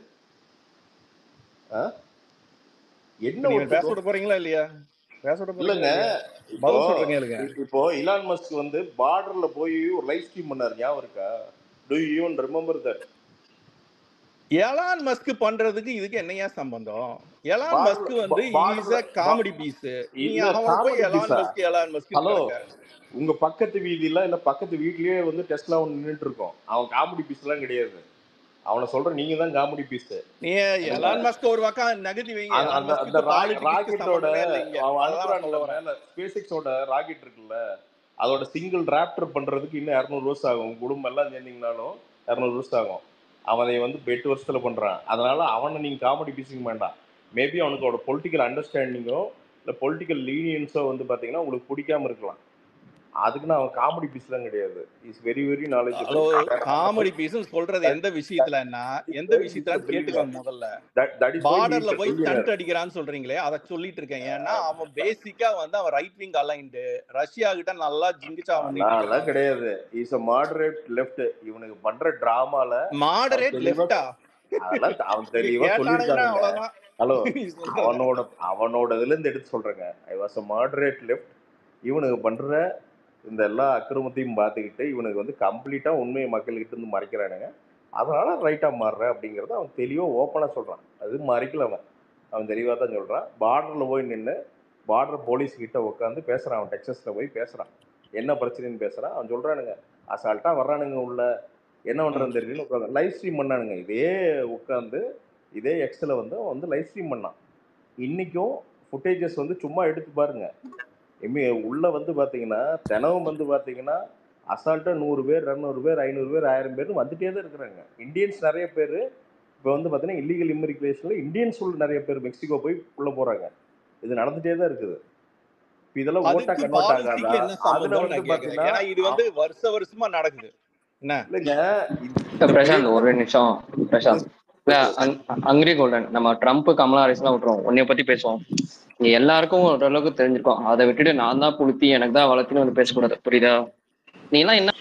ஆ? என்ன இப்ப நீங்க பேச ஒத்துக்கோ விட போறீங்களா இல்லையா பேச விட போறீங்களா இல்லைங்க இல்லையா இப்போ பதில் சொல்றேங்க கேளுங்க இ- இப்போ இலான் மஸ்க் வந்து பார்டர்ல போய் ஒரு லைவ் ஸ்ட்ரீம் பண்ணாரு ஞாபகம் இருக்கா do you even remember that Elon Musk பண்றதுக்கு இதுக்கு என்னையா சம்பந்தம் எலான் பார்டர்ல மஸ்க் வந்து இஸ் பார்டர்ல அ காமெடி பீஸ் நீ இல்ல அவனை போய் காமெடி எலான் பீஸா மஸ்க் எலான் மஸ்க் ஹலோ கிடக்க உங்க பக்கத்து வீதியில இல்ல பக்கத்து வீட்லயே வந்து டெஸ்ட்லா ஒன்று நின்றுட்டு இருக்கோம் அவன் காமெடி பீஸ் எல்லாம் கிடையாது அவனை சொல்ற நீங்க தான் காமெடி பீஸ் நீ என்ன எலான் மஸ்க் ஒரு பக்கம் நகர்த்தி வைங்க அந்த எலான் அந்த அந்த மஸ்க்கு பாலிடிக்ஸ்க்கு ராக்கெட்டோட சம்பந்தமே இல்லைங்க அவன் அதான் நான் அனுப்புறான்ல சொல்ல வரேன் மேல ஸ்பேஸ் எக்ஸோட ராக்கெட் இருக்குல்ல அதோட சிங்கிள் ராப்டர் பண்றதுக்கு இன்னும் இரநூறு வருஷம் ஆகும் உங்க குடும்பம் எல்லாம் சேர்ந்தீங்கனாலும் இரநூறு வருஷம் ஆகும் அவன் அதை வந்து இப்ப எட்டு வருஷத்துல பண்றான் அதனால அவனை நீங்க காமெடி பீசிங் வேண்டாம் மேபி அவனுக்கு அவட பொலிட்டிக்கல் அண்டர்ஸ்டாண்டிங்கோ இல்ல பொலிட்டிக்கல் லீனியன்ஸோ வந்து பாத்தீங்கன்னா உங்களுக்கு பிடிக்காம இருக்கலாம் அதுக்குன்னு அவன் காமெடி பீஸ்லாம் கிடையாது is very very hello knowledgeable comedy piece சொல்றது எந்த விஷயத்துலன்னா எந்த விஷயத்துல கேட்டுக்கோங்க முதல்ல தட் இஸ் வை பார்டர்ல போய் பில்லியனர் ஸ்டண்ட் அடிக்கிறான்னு சொல்றீங்களே அதை சொல்லிட்டு இருக்கேன் ஏன்னா அவன் பேசிக்கா வந்து அவன் ரைட் விங் அலைன்டு ரஷ்யா கிட்ட நல்லா ஜிங்கிச்சா பண்ணிட்டு அதெல்லாம் இருக்கிறான் கிடையாது இஸ் அ மாடரேட் லெஃப்ட் இவனுக்கு பண்ற டிராமால அவன் மாடரேட் தெளிவா லெஃப்டா அதெல்லாம் த- அவன் இது தெளிவா கேட்டானுங்கன்னா சொல்லியிருக்கானுங்க அவ்வளவுதான் ஹலோ நீ சொல்றத அவனோட அவனோட இதுல இருந்து எடுத்து சொல்றேங்க I was a moderate left இவனுக்கு பண்ற இந்த எல்லா அக்கிரமத்தையும் பார்த்துக்கிட்டு இவனுக்கு வந்து கம்ப்ளீட்டா உண்மையை மக்கள்கிட்ட இருந்து மறைக்கிறானுங்க அதனால ரைட்டா மாறுறேன் அப்படிங்கறத அவன் தெளிவா ஓப்பனா சொல்றான் அது மறைக்கல அவன் அவன் தெளிவா தான் சொல்றான் பார்டர்ல போய் நின்று பார்டர் போலீஸ் கிட்ட உட்காந்து பேசுறான் அவன் டெக்ஸஸ்ல போய் பேசுறான் என்ன பிரச்சனைன்னு பேசுறான் அவன் சொல்றானுங்க அசால்ட்டா வர்றானுங்க உள்ள என்ன ம். பண்றதுன்னு தெரியலன்னு உட்காந்து லைவ் ஸ்ட்ரீம் பண்ணானுங்க இதே உட்காந்து இதே எக்ஸ்ல வந்து அவன் வந்து லைவ் ஸ்ட்ரீம் பண்ணான் இன்னைக்கும் ஃபுட்டேஜஸ் வந்து சும்மா எடுத்து பாருங்க இம்மி உள்ள வந்து பாத்தீங்கன்னா தினமும் வந்து பாத்தீங்கன்னா அசால்ட்டா நூறு பேர் இரநூறு பேர் ஐநூறு பேர் ஆயிரம் பேர் வந்துட்டே தான் இருக்கிறாங்க இந்தியன்ஸ் நிறைய பேர் இப்போ வந்து பார்த்தீங்கன்னா இல்லீகல் இமிகிரேஷனில் இந்தியன்ஸ் உள்ள நிறைய பேர் மெக்சிகோ போய் உள்ள போறாங்க இது நடந்துட்டே தான் இருக்குது இப்போ இதெல்லாம் ஓட்டா அதுக்கு கன்வெர்ட் ஆகாதா பாலிசிக்கு என்ன அதுல சம்பந்தம் வந்து நான் கேக்குறேன் பார்த்தீங்கன்னா ஏன்னா இது வந்து வருஷ வருஷமா நடக்குது என்ன இல்லைங்க இல்ல, பிரசாந்த் ஒரு நிமிஷம் பிரசாந்த் இல்ல அங்கிரி கோல்டன் நம்ம ட்ரம்ப் கமலா ஹாரிஸ்லாம் விட்டுருவோம் உன்னைய பத்தி பேசுவோம் இங்க எல்லாருக்கும் ஓரளவுக்கு தெரிஞ்சிருக்கும் அதை விட்டுட்டு நான் தான் புளுத்தி எனக்கு தான் வளர்த்தின்னு வந்து பேசக்கூடாது புரியுதா நீ எல்லாம் என்ன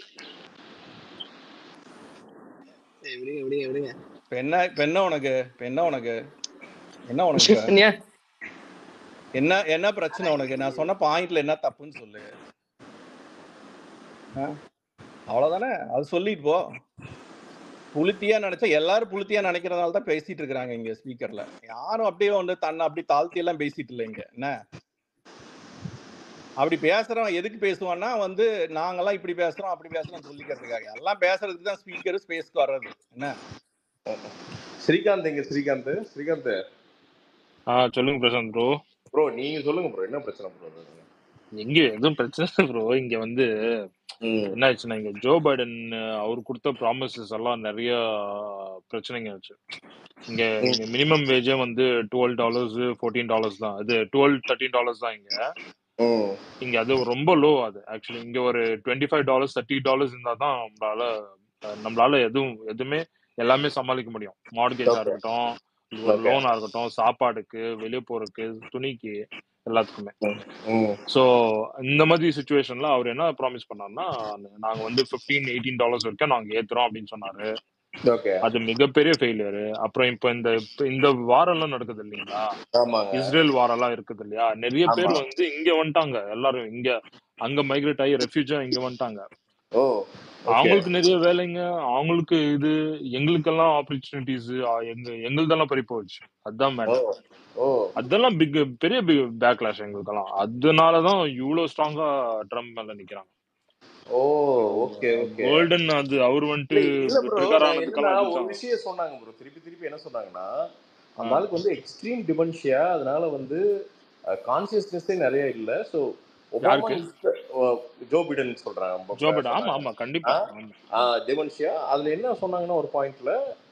விடுங்க விடுங்க விடுங்க இப்ப என்ன இப்ப என்ன உனக்கு இப்ப என்ன உனக்கு என்ன உனக்கு இப்ப? நீ என்ன என்ன பிரச்சனை உனக்கு நான் சொன்ன பாயிண்ட்ல என்ன தப்புன்னு சொல்லு ஆ? அவ்வளவுதானே அது சொல்லிட்டு போ புளுத்தியா நினைச்சா எல்லாரும் புளுத்தியா நினைக்கிறதுனால தான் பேசிட்டு இருக்காங்க இங்க ஸ்பீக்கர்ல யாரும் அப்படியே வந்து தன்னை அப்படி தாழ்த்தி எல்லாம் பேசிட்டு இல்லை இங்க என்ன அப்படி பேசுறவன் எதுக்கு பேசுவான்னா வந்து நாங்கெல்லாம் இப்படி பேசுறோம் அப்படி பேசுறோம் சொல்லிக்கிறதுக்காக எல்லாம் பேசுறதுக்கு தான் ஸ்பீக்கர் ஸ்பேஸ்க்கு வர்றது என்ன ஸ்ரீகாந்த் எங்க ஸ்ரீகாந்த் ஸ்ரீகாந்த் ஆ சொல்லுங்க பிரசாந்த் ப்ரோ ப்ரோ நீங்க சொல்லுங்க ப்ரோ என்ன பிரச்சனை ப்ரோ எங்க எதுவும் பிரச்சனை இல்லை ப்ரோ இங்க வந்து என்ன ஆச்சுன்னா இங்க ஜோ பைடன் அவர் கொடுத்த ப்ராமிசஸ் எல்லாம் நிறைய பிரச்சனைங்க ஆச்சு இங்க இங்க மினிமம் வேஜே வந்து டுவெல் டாலர்ஸ் ஃபோர்டீன் டாலர்ஸ் தான் அது டுவெல் தேர்ட்டீன் டாலர்ஸ் தான் இங்க இங்க அது ரொம்ப லோ அது ஆக்சுவலி இங்க ஒரு twenty five dollars thirty dollars இருந்தா தான் நம்மளால அஹ், நம்மளால எதுவும் எதுவுமே எல்லாமே சமாளிக்க முடியும் மார்கேஜா Okay. இருக்கட்டும் Okay. லோனா இருக்கட்டும் சாப்பாடுக்கு வெளியே போறதுக்கு துணிக்கு எல்லாத்துக்குமே ஸோ இந்த மாதிரி சுச்சுவேஷன்ல அவர் என்ன ப்ராமிஸ் பண்ணாருன்னா நாங்க வந்து ஃபிஃப்டீன் எயிட்டீன் டாலர்ஸ் வரைக்கும் நாங்க ஏத்துறோம் அப்படின்னு சொன்னாரு ஓகே அது மிகப்பெரிய ஃபெயிலியர் அப்புறம் இப்போ இந்த இப்ப இந்த வாரம் எல்லாம் நடக்குது இல்லைங்களா ஆமாங்க இஸ்ரேல் வாரெல்லாம் இருக்குது இல்லையா நிறைய பேர் ஆமா. வந்து இங்க வந்துட்டாங்க எல்லாரும் இங்க அங்க மைக்ரேட் ஆகி ரெஃப்யூஜா இங்க வந்துட்டாங்க ஓ அவங்களுக்கு நிறைய வேலைங்க அவங்களுக்கு இது எங்களுக்கெல்லாம் ஆப்பர்ச்சுனிட்டிஸ் எங்க எங்களுதெல்லாம் பறி போச்சு அதுதான் ஓ மேடம் ஓ அதெல்லாம் பிக் பெரிய பிக் பேக்லாஷ் எங்களுக்கெல்லாம் அதனாலதான் இவ்வளவு ஸ்ட்ராங்கா ட்ரம்ப் மேல நிக்கிறாங்க ஓ ஓகே ஓகே கோல்டன் அது அவர் வந்துட்டு இல்ல ப்ரோ ட்ரிகர் நான் என்னன்னா ஆனதுக்கெல்லாம் ஒரு அடிச்சாங்க விஷயம் சொன்னாங்க ப்ரோ திருப்பி திருப்பி என்ன சொன்னாங்கன்னா அந்த ஆ. ஆளுக்கு வந்து எக்ஸ்ட்ரீம் டிமென்ஷியா அதனால வந்து கான்சியஸ்னஸே நிறைய இல்ல ஸோ ஒபாமா யாருக்கு ஜோ பிடன் சொல்றாங்க ஜோ பைடன் ஆமா ஆமா கண்டிப்பா ஆமா டிமென்ஷியா அதுல என்ன சொன்னாங்கன்னா ஒரு பாயிண்ட்ல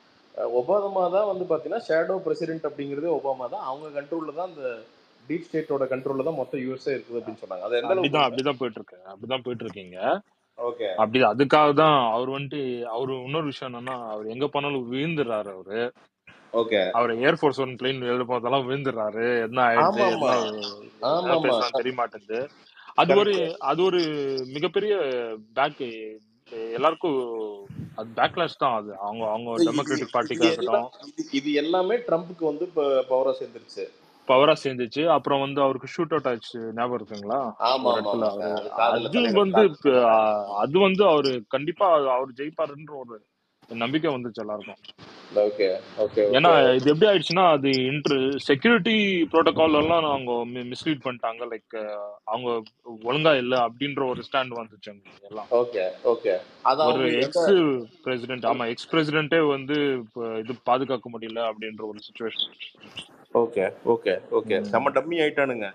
ஒபாமா தான் வந்து பாத்தீங்கன்னா ஷேடோ பிரசிடென்ட் அப்படிங்கிறது ஒபாமா தான் அவங்க கண்ட்ரோல்ல தான் அந்த டீப் ஸ்டேட்டோட கண்ட்ரோல்ல தான் மொத்த யூஎஸ்ஏ இருக்குது அப்படின்னு சொன்னாங்க அது எந்த அளவுக்கு அப்படிதான் அப்படிதான் போயிட்டு இருக்கு அப்படிதான் போயிட்டு இருக்கீங்க ஓகே அப்படி அதுக்காக தான் அவர் வந்துட்டு அவரு இன்னொரு விஷயம் என்னன்னா அவர் எங்க போனாலும் விழுந்துடுறாரு அவரு ஓகே அவர் ஏர்ஃபோர்ஸ் ஒன் பிளேன் எழுதும்போதெல்லாம் விழுந்துடுறாரு என்ன ஆயிடுது ஆமா ஆமா என்ன ஆமா என்ன ஆமா பேசலாம் தெரிய மாட்டேங்குது அது ஒரு கரெக்ட் அது ஒரு மிகப்பெரிய பேக் எல்லாருக்கும் அது பேக்லாஷ் தான் அது அவங்க அவங்க இது டெமோக்ராட்டிக் இது பார்ட்டிக்கா எல்லாம் இருக்கட்டும் இது இது எல்லாமே ட்ரம்ப்புக்கு வந்து இப்போ பவரா சேர்ந்துருச்சு பவரா சேர்ந்துச்சு அப்புறம் வந்து அவருக்கு ஷூட் அவுட் ஆயிடுச்சு ஞாபகம் இருக்குங்களா ஆமா ஒரு ஆமா இடத்துல ஆமாங்க அவரு அது காதுல அது தலையில வந்து இப்ப, காது ஆஹ், அது வந்து அவரு கண்டிப்பா அவர் ஜெயிப்பாருன்ற ஒரு நம்பிக்கை வந்துச்சு எல்லாருக்கும் ஓகே ஓகே ஏன்னா ஓகே இது எப்படி ஆயிடுச்சுன்னா அது இன்ட்ரு செக்யூரிட்டி ப்ரோட்டோகால் எல்லாம் அவங்க மிஸ்லீட் பண்ணிட்டாங்க லைக் அவங்க ஒழுங்கா இல்ல அப்படின்ற ஒரு ஸ்டாண்ட் வந்துச்சு அவங்களுக்கு எல்லாம் ஓகே ஓகே அது ஒரு அவங்க எந்த எக்ஸ் பிரசிடென்ட் ஆமா எக்ஸ் பிரசிடென்ட்டே வந்து இப்ப இது பாதுகாக்க முடியல அப்படின்ற ஒரு சுச்சுவேஷன் ஓகே ஓகே ஓகே செம்ம டம்மி ஆயிட்டானுங்க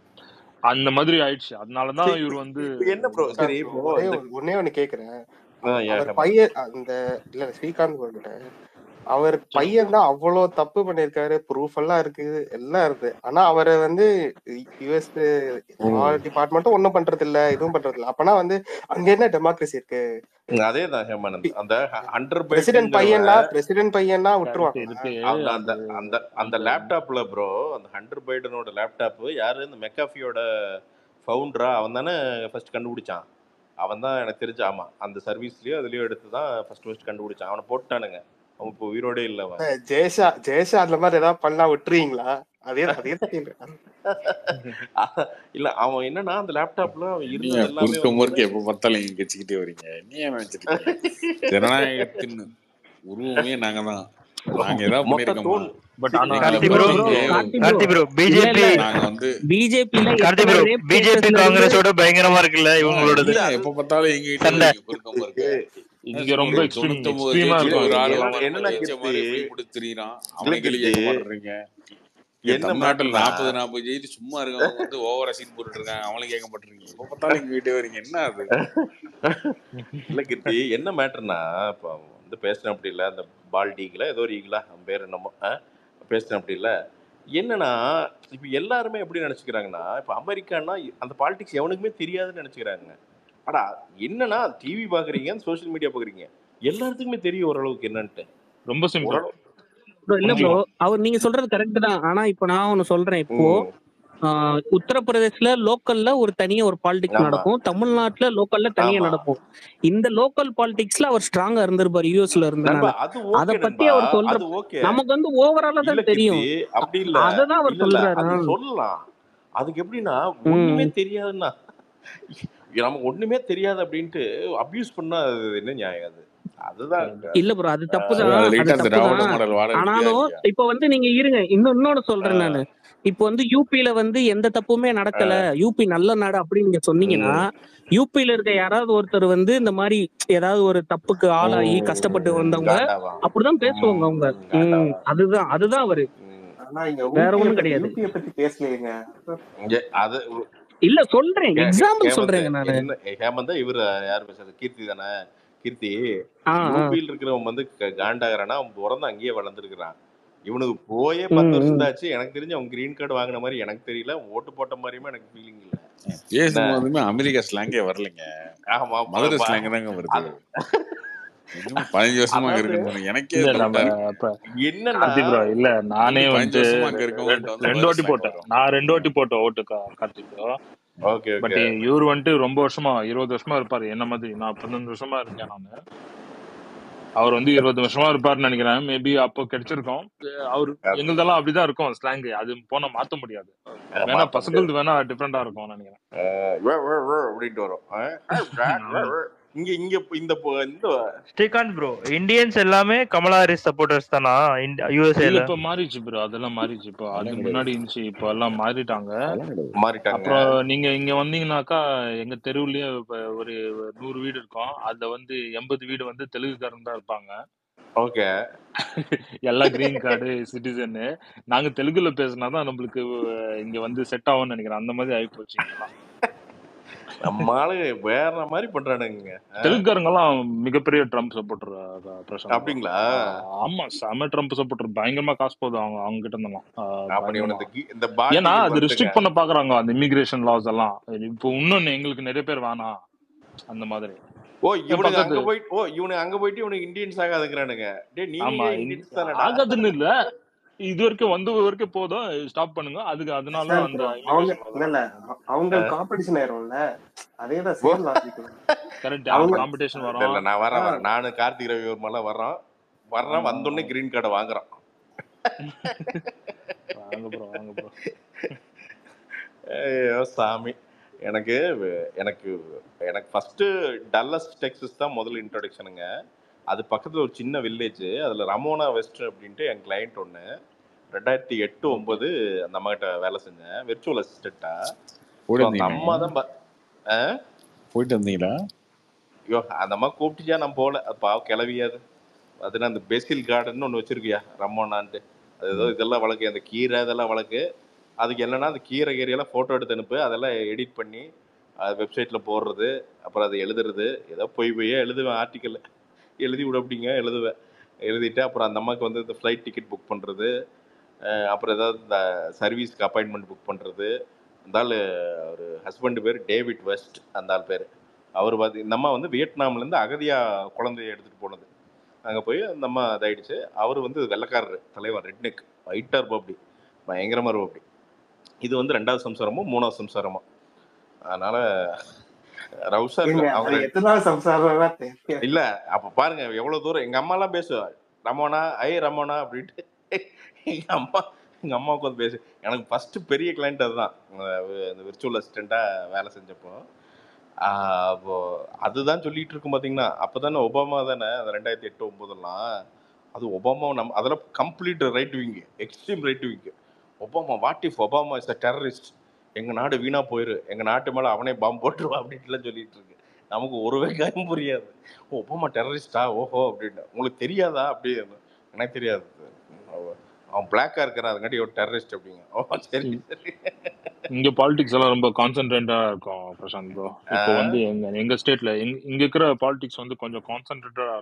அந்த மாதிரி ஆயிடுச்சு அதனாலதான் சரி இவர் வந்து இப்போ என்ன ப்ரோ சார் சரி ப்ரோ இப்போ ஒரே இந்த ஒரு- ஒண்ணே ஒண்ணு கேக்குறேன் ஆ யா அவர் ஹேமந்த் பையன் அந்த இல்ல இல்ல, ஸ்ரீகாந்த் சொல்லிட்டேன் அவர் சொல்லுங்க பையன் தான் அவ்வளவு தப்பு பண்ணிருக்காரு ப்ரூஃப் எல்லாம் இருக்கு எல்லாம் இருக்கு ஆனா அவரை வந்து யுஎஸ் ஆல் டிபார்ட்மெண்ட்டும் ஒண்ணும் பண்றது இல்ல இதுவும் பண்றது இல்ல அப்பனா வந்து அங்க என்ன டெமோக்ரஸி இருக்கு அதே தான் ஹேமானந்த் அந்த ஹண்டர் பிரசிடென்ட் பைட்டுங்கிறவன் பையன்னா பிரசிடென்ட் பையன்னா கரெக்ட் விட்டுருவாங்களா இருக்கு அந்த அந்த அது அந்த அந்த அந்த லேப்டாப்ல ப்ரோ அந்த ஹண்டர் பைடனோட லேப்டாப் யாரு இந்த மெக்காஃபியோட ஃபவுண்டரா அவன் தானே ஃபர்ஸ்ட் கண்டுபிடிச்சான் அவன் தான் எனக்கு தெரிஞ்சு ஆமா அந்த சர்வீஸ்லயோ அதுலயோ எடுத்து தான் ஃபர்ஸ்ட் ஃபர்ஸ்ட் கண்டுபிடிச்சான் அவனை போட்டானுங்க அவன் இப்போ உயிரோடே இல்லை அவன் அஹ் ஜெயஷா ஜெயஷா அந்த மாதிரி ஏதாவது பண்ணா விட்டுருவீங்களா அதே அதே தான் கேக்குறேன். இல்ல அவன் என்னன்னா அந்த லேப்டாப்ல அவன் நீங்க இருந்தது எல்லாமே குறுக்க வந்து முறுக்க எப்ப பார்த்தாலும் இங்க கச்சிக்கிட்டே வரீங்க நீ ஏன் நினைச்சிருக்கீங்க ஜனநாயகத்தின் உருவமே நாங்க தான் நாங்க ஏதாவது மொத்த பண்ணிருக்கோமா தூண் பட் சி- ஆனா கார்த்தி எங்களை ப்ரோ பொறுத்த ப்ரோ வரைக்கும் கார்த்தி கார்த்தி ப்ரோ ப்ரோ இல்ல பிஜேபி இல்ல நாங்க வந்து பிஜேபியில கார்த்தி எத்தனை ப்ரோ ரேப் பிஜேபி கேசஸ் நடந்து காங்கிரஸோட பயங்கரமா இருக்குல்ல ஆ, இவங்களோடது இல்ல எப்ப பார்த்தாலும் எங்ககிட்ட சண்டை வரீங்க குறுக்க முறுக்க இங்க என்ன ரொம்ப சொல்றது எக்ஸ்ட்ரீம் தொண்ணூத்தொன்பது எக்ஸ்ட்ரீமா ஜெயிச்சு இருக்கும் ஒரு ஆள் இவங்க என்னன்னா வந்து எல்லாம் என்னன்னா ஜெயிச்ச கீர்த்தி மாதிரி ஃப்ரீ கொடுத்து திரியிறான் இல்ல அவனை கேள்வி கேட்க கீர்த்தி மாட்டேறீங்க இங்க என்ன தமிழ்நாட்டில் மேட்டர்னா நாற்பது நாற்பது ஜெயிச்சு சும்மா இருக்கவங்க வந்து ஓவரா சீன் போட்டுட்டு இருக்காங்க அவங்களும் கேட்க மாட்டேறீங்க எப்ப பார்த்தாலும் எங்க வீட்டே வரீங்க என்ன அது இல்ல கீர்த்தி என்ன மேட்டர்னா இப்போ வந்து பேசின அப்படி இல்லை அந்த பால்டி ஈகிளா ஏதோ ஒரு ஈகிளா அவன் பேர் என்னமோ பேசின அப்படி இல்லை என்னன்னா இப்போ எல்லாருமே எப்படி நினச்சிக்கிறாங்கன்னா இப்போ அமெரிக்கான்னா அந்த பாலிடிக்ஸ் எவனுக்குமே தெரியாதுன்னு நினச்சிக்கிறாங்க அடா என்னன்னா டிவி பார்க்குறீங்க சோஷியல் மீடியா பார்க்குறீங்க எல்லாத்துக்குமே தெரியும் ஓரளவுக்கு என்னன்ட்டு ரொம்ப சிம்பிள் ஓரளவு bro, இல்ல ப்ரோ புரிஞ்சுக்கோ அவர் நீங்க சொல்றது கரெக்ட் தான் ஆனா இப்போ நான் ஒன்னு சொல்றேன் இப்போ ம் ஆஹ், உத்தரப்பிரதேஷ்ல லோக்கல்ல ஒரு தனியா ஒரு பாலிடிக்ஸ் ஆமா நடக்கும் தமிழ்நாட்டுல லோக்கல்ல தனியா ஆமா நடக்கும் இந்த லோக்கல் பாலிடிக்ஸ்ல அவர் ஸ்ட்ராங்கா இருந்திருப்பாரு யூஎஸ்ல நண்பா இருந்தனால அது அத ஓகே பத்தி நண்பா அவர் சொல்ற அது ஓகே நமக்கு வந்து ஓவராலா இல்ல தான் தெரியும் கீர்த்தி அப்படி இல்ல அததான் அவர் இல்ல இல்ல சொல்றாரு அது ஆ. சொல்லலாம் அதுக்கு எப்படின்னா ஒண்ணுமே ம் தெரியாதுன்னா நமக்கு ஒண்ணுமே தெரியாது அப்படின்ட்டு அபியூஸ் பண்ணா அது என்ன நியாயம் அது அதுதான் இல்ல ப்ரோ அது தப்பு அது தான் அது அது லைட்டா அந்த தப்பு திராவிட தான் மாடல் வாடகை அடிக்குதா ஆனாலும் இல்லையா இப்ப வந்து நீங்க இருங்க இன்னும் இன்னொன்னு சொல்றேன் ஆஹ் நானு இப்ப வந்து யூபில வந்து எந்த தப்புமே நடக்கல யூபி நல்ல நாடு அப்படின்னு நீங்க சொன்னீங்கன்னா உம் யூபில இருக்க யாராவது ஒருத்தர் வந்து இந்த மாதிரி ஏதாவது ஒரு தப்புக்கு ஆளாகி கஷ்டப்பட்டு உம் வந்தவங்க காண்டாவா அப்படிதான் பேசுவாங்க அவங்க உம் உம் காண்டாவா அதுதான் அதுதான் அவரு உம் ஆனா இங்க வேற ஊபியை ஒண்ணும் பத்தி கிடையாது யூபியை பத்தி பேசலையேங்க இங்க அது இல்ல சொல்றேன் ஹே- ஹே- எக்ஸாம்பிள் ஹேமந்த் சொல்றேங்க நானு என்ன ஹேமந்தா இவரு யார் பேசுறது கீர்த்தி தானே கீர்த்தி ஆ ஆ யூபியில் இருக்கிறவன் வந்து க- காண்டாகிறானா அவன் பிறந்து அங்கேயே வளர்ந்துருக்கிறான் இவனுக்கு போயே பத்து ம் வருஷம் ம் தாச்சு எனக்கு தெரிஞ்சு அவன் கிரீன் கார்டு வாங்கின மாதிரி எனக்கு தெரியல ஓட்டு போட்ட மாதிரியுமே எனக்கு ஃபீலிங் இல்லை என்ன பேசும்போதுமே அமெரிக்கா ஸ்லாங்கே வரலைங்க ஆமா மதுரை ப- ப- ஸ்லாங் தாங்க வருது அது இன்னும் பதினஞ்சு வருஷமா அங்க அதாவது இருக்குன்னு எனக்கே இல்ல நம்ம டவுட்டா இப்ப என்னன்னா கார்த்தி ப்ரோ இல்ல நானே எப்படி பதினஞ்சு வந்து வருஷமா அங்க ரெ- இருக்கவங்கள்ட்ட வந்து ரெண்டு மதுரை வாட்டி ஸ்லாங் போட்டேன் வரும் நான் ரெண்டு வாட்டி போட்டேன் ஓட்டு கா- Karthi bro okay but okay இவர் வந்துட்டு ரொம்ப வருஷமா இருபது வருஷமா இருப்பாரு என்ன மாதிரி நான் பதினஞ்சு வருஷமா இருக்கேன் நானு அவர் வந்து இருபது வருஷமா இருப்பாருன்னு நினைக்கிறேன் மேபி அப்போ கிடைச்சிருக்கோம் அஹ் அவர் எங்களுதெல்லாம் அப்படிதான் இருக்கும் ஸ்லாங் அது போனா மாத்த முடியாது வேணா மாத்த முடியாது பசங்களது வேணா டிஃப்ரெண்டா இருக்கும் நினைக்கிறேன் அஹ் வே- வே- வே அப்படின்ட்டு வரும் அஹ் ஹே, வே- வே- ஆமா வே. இங்க இங்க இந்த பொ- இந்த ஸ்ரீகாந்த் ப்ரோ இந்தியன்ஸ் எல்லாமே கமலா ஹாரிஸ் சப்போர்ட்டர்ஸ் தானா இல்ல யூஎஸ்ஏல இப்ப மாறிச்சு ப்ரோ அதெல்லாம் மாறிச்சு இப்போ அது அதெல்லாம் முன்னாடி கிடையாது இருந்துச்சு இப்போ எல்லாம் மாறிட்டாங்க அதெல்லாம் கிடையாது மாறிட்டாங்க அப்புறம் நீங்க இங்க வந்தீங்கன்னாக்கா எங்க தெருவுலயே இப்ப ஒரு நூறு வீடு இருக்கும் அதுல வந்து எண்பது வீடு வந்து தெலுங்குக்காரங்க தான் இருப்பாங்க ஓகே எல்லாம் கிரீன் கார்டு சிட்டிசன் நாங்க தெலுங்குல பேசினாதான் நம்மளுக்கு அஹ், இங்க வந்து செட் ஆகும்னு நினைக்கிறேன் அந்த மாதிரி ஆகி போச்சு இங்கெல்லாம் நம்ம ஆளுங்க வேற மாதிரி பண்றானுங்க அஹ் தெலுங்குக்காரங்க எல்லாம் மிகப்பெரிய ட்ரம்ப் சப்போர்ட்டர் பிரசாந்த் bro. அப்படிங்களா ஆஹ் ஆமா செம ட்ரம்ப் சப்போர்ட்டர் பயங்கரமா காசு போகுது அவங்க அவங்க கிட்ட இருந்தெல்லாம் ஆஹ் அப்ப நீ பயங்கரமா இந்த கி- இந்த பால் ஏன்னா டிக்கெட் அது வந்துங்க ரெஸ்ட்ரிக்ட் பண்ண பாக்குறாங்க அந்த இமிகிரேஷன் லாஸ் எல்லாம் இப்போ இன்னொன்னு எங்களுக்கு நிறைய பேர் வேணாம் அந்த மாதிரி ஓ இவனுக்கு அங்க பக்கத்து போயிட்டு ஓ இவனுக்கு அங்க போயிட்டு இவனுக்கு இந்தியன்ஸ் ஆகாதுங்கிறானுங்க டேய் ஆமா நீங்க இந்~ இந்தியன்ஸ் தானடா ஆகாதுன்னு இல்ல இது வரைக்கும் வந்த வரைக்கும் போதும் ஸ்டாப் பண்ணுங்க அதுக்கு அதனால சார் அந்த ப்ரோ அவங்க இமிகிரேஷன் இல்ல இல்ல அ- அவங்க காம்படிஷன் ஆயிரும்ல அதே தான் சேம் லாஜிக் கரெக்ட் அவங்க காம்படிஷன் இல்ல வரும் இல்ல நான் ஆ, வரேன் வரேன் நானு கார்த்திக் ரவி வர்மெல்லாம் வர்றோம் வர்றேன் ஆமா வந்தோடனே கிரீன் கார்டை வாங்குறோம் வாங்க ப்ரோ வாங்க ப்ரோ ஐயோ சாமி எனக்கு எனக்கு எனக்கு ஃபர்ஸ்ட் டல்லஸ் டெக்ஸஸ் தான் முதல்ல இன்ட்ரொடக்ஷனுங்க அது பக்கத்தில் ஒரு சின்ன வில்லேஜ் அதில் ரமோனா வெஸ்ட் அப்படின்ட்டு என் கிளைண்ட் ஒன்று ரெண்டாயிரத்தி எட்டு ஒம்பது அந்த அம்மாகிட்ட வேலை செஞ்சேன் விர்ச்சுவல் அசிஸ்டண்ட்டா ஸோ போயிட்டு அந்த அம்மா வந்தீங்களா தான் ப- ஆ? போயிட்டு வந்தீங்களா ஐயோ அந்த அம்மா கூப்பிட்டுச்சா நான் போகல அது பாவம் கிளவியாது அதுனா அந்த பெசில் கார்டன் ஒன்று வச்சிருக்கியா ரம்மோனான்ட்டு அது ஏதோ ம். இதெல்லாம் வழக்கு அந்த கீரை இதெல்லாம் வழக்கு அதுக்கு என்னன்னா அந்த கீரை கீரையெல்லாம் ஃபோட்டோ எடுத்து அனுப்பு அதெல்லாம் எடிட் பண்ணி அது வெப்சைட்டில் போடுறது அப்புறம் அதை எழுதுறது ஏதோ பொய் பொய்யா எழுதுவேன் ஆர்டிக்கல் எழுதி விட அப்படிங்க எழுதுவேன் எழுதிட்டு அப்புறம் அந்த அம்மாவுக்கு வந்து இந்த ஃப்ளைட் டிக்கெட் புக் பண்ணுறது அப்புறம் ஏதாவது இந்த சர்வீஸ்க்கு அப்பாயின்மெண்ட் புக் பண்ணுறது அந்த ஆள் ஒரு ஹஸ்பண்ட் பேர் டேவிட் வெஸ்ட் அந்த ஆள் பேர் அவர் பார்த்து இந்த அம்மா வந்து வியட்நாம்லேருந்து அகதியாக குழந்தைய எடுத்துகிட்டு போனது அங்கே போய் அந்த அம்மா இதாயிடுச்சு அவர் வந்து வெள்ளக்காரர் தலைவர் ரெட்னெக் ஒயிட்டாக இருப்போம் அப்படி பயங்கரமாக இருப்போம் அப்படி இது வந்து ரெண்டாவது சம்சாரமோ மூணாவது சம்சாரமோ அதனால ரவுசார் ஏங்க அவங்க அது எத்தனாவது சம்சாரம் தெரியும் இல்ல அப்ப பாருங்க எவ்வளவு தூரம் எங்க அம்மா எல்லாம் பேசுவா ரமோனா ஐ ரமோனா அப்படின்ட்டு எங்க அம்மா எங்க அம்மா உட்காந்து பேசு எனக்கு ஃபர்ஸ்ட் பெரிய கிளைண்ட் அதுதான் அஹ் இந்த விர்ச்சுவல் அசிஸ்டண்டா வேலை செஞ்சப்போ ஆஹ் அப்போ அதுதான் சொல்லிட்டு இருக்கும் பாத்தீங்கன்னா அப்பதானே ஒபாமா தானே அந்த ரெண்டாயிரத்தி எட்டு ஒன்பதெல்லாம் அது ஒபாமா நம்ம அதெல்லாம் complete right wing extreme right wing Obama what if Obama is a terrorist எங்க நாடு வீணா போயிரு எங்க நாட்டு மேல அவனே பாம்பு போட்டுருவா அப்படின்ட்டுலாம் சொல்லிட்டு இருக்கு நமக்கு ஒரு வெங்காயம் புரியாது ஓ ஒபாமா டெரரிஸ்டா ஓஹோ அப்படின்னு உங்களுக்கு தெரியாதா அப்படி எனக்கு தெரியாது அவ- அவன் பிளாக்கா இருக்கிறான் அதுங்காட்டி ஒரு டெரரிஸ்ட் அப்படிங்க ஓ சரி சரி இங்க பாலிடிக்ஸ் எல்லாம் ரொம்ப கான்சென்ட்ரேட்டா இருக்கும் பிரசாந்த் ப்ரோ இப்போ வந்து எங்க எங்க ஸ்டேட்ல இங்க இருக்கிற பாலிடிக்ஸ் வந்து கொஞ்சம் கான்சென்ட்ரேட்டடா இருக்கும்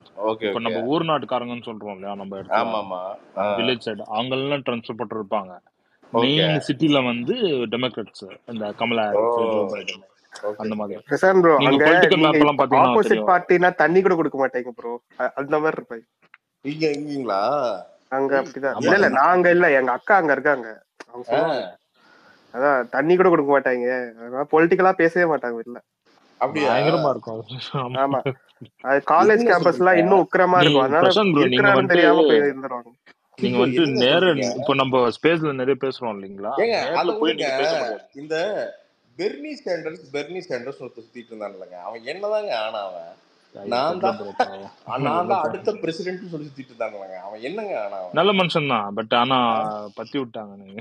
ஓகே இப்போ ஓகே நம்ம ஊர் நாட்டுக்காரங்கன்னு சொல்றோம் இல்லையா நம்ம இடத்துல ஆமா ஆமா ஆ வில்லேஜ் சைடு அவங்கெல்லாம் ட்ரான்ஸ்ஃபர் போட்டிருப்பாங்க ஓகே மெயின் சிட்டில வந்து டெமோக்ராட்ஸ் இந்த கமலா ஓ ஹாரிஸ் ஜோ பைடன் ஓகே அந்த ஓகே மாதிரி பிரசாந்த் ப்ரோ நீங்க அங்க பொலிட்டிக்கல் நீங்க மேப் எல்லாம் பாத்தீங்கன்னா ஆப்போசிட் தெரியும் பார்ட்டினா தண்ணி கூட கொடுக்க மாட்டேங்க ப்ரோ அந்த மாதிரி இருப்பாங்க இங்க இங்கீங்களா அங்க அப்படிதான் ஆமா இல்ல இல்ல ஆமா நான் அங்க இல்ல எங்க அக்கா அங்க இருக்காங்க அவங்க ஆ சொல்லுவாங்க அதான் தண்ணி கூட கொடுக்க மாட்டாங்க அதனால பொலிட்டிக்கலா பேசவே மாட்டாங்க இல்ல அப்படியா பயங்கரமா இருக்கும் அது. ஆமா ஆமா அது காலேஜ் என்னங்க கேம்பஸ்லாம் சொல்றீங்க இன்னும் உக்கிரமா நீ இருக்கும் அதனால பிரசாந்த் ப்ரோ நீங்க இருக்கிறாருன்னு வந்துட்டு தெரியாம போய் இருந்துருவாங்க நீங்க ப்ரோ வந்துட்டு என்னங்க நேர சொல்றீங்க இப்போ நம்ம ஸ்பேஸ்ல நிறைய பேசுறோம் இல்லைங்களா ஏங்க நேர்ல அதை போய் விடுங்க நீங்க பேச முடியாது இந்த பெர்னி சாண்டர்ஸ் பெர்னி சாண்டர்ஸ் ஒருத்தர் சுத்திட்டு இருந்தான்லங்க அவன் என்னதாங்க ஆனா அவன் ஐயோ நான் தெரியல தான் ப்ரோ பாவம் நான் எவ்வளோ தான் பாவம் அடுத்த பிரசிடென்ட் சொல்லி சுத்திட்டு இருந்தாங்களாங்க அவன் என்னங்க ஆனா அவன் நல்ல மனுஷன் தான் பட் ஆனா ஆ? பத்தி விட்டாங்க நீங்க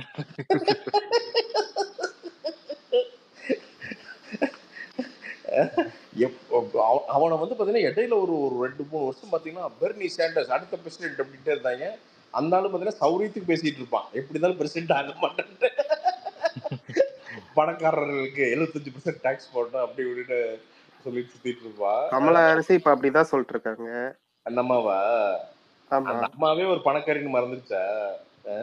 எப்ப- அவ- அவனை வந்து பாத்தீங்கன்னா இடையில ஒரு ஒரு ரெண்டு மூணு வருஷம் பாத்தீங்கன்னா பெர்னி சாண்டர்ஸ் அடுத்த பிரசிடென்ட் அப்படின்ட்டு இருந்தாங்க அந்த ஆளு பாத்தீங்கன்னா சௌரியத்துக்கு பேசிட்டு இருப்பான் எப்படி இருந்தாலும் பிரசிடென்ட் ஆக மாட்டேன்ட்டு பணக்காரர்களுக்கு எழுபத்தஞ்சு பர்சன்ட் டாக்ஸ் போடணும் அப்படி இப்படின்னு சொல்லிட்டு சுத்திட்டு இருப்பான் கமலா ஹாரிஸ் இப்ப அப்படிதான் சொல்லிட்டு இருக்காங்க அந்த அம்மாவா ஆமா அந்த அம்மாவே ஒரு பணக்காரின்னு மறந்துருச்சா ஆ?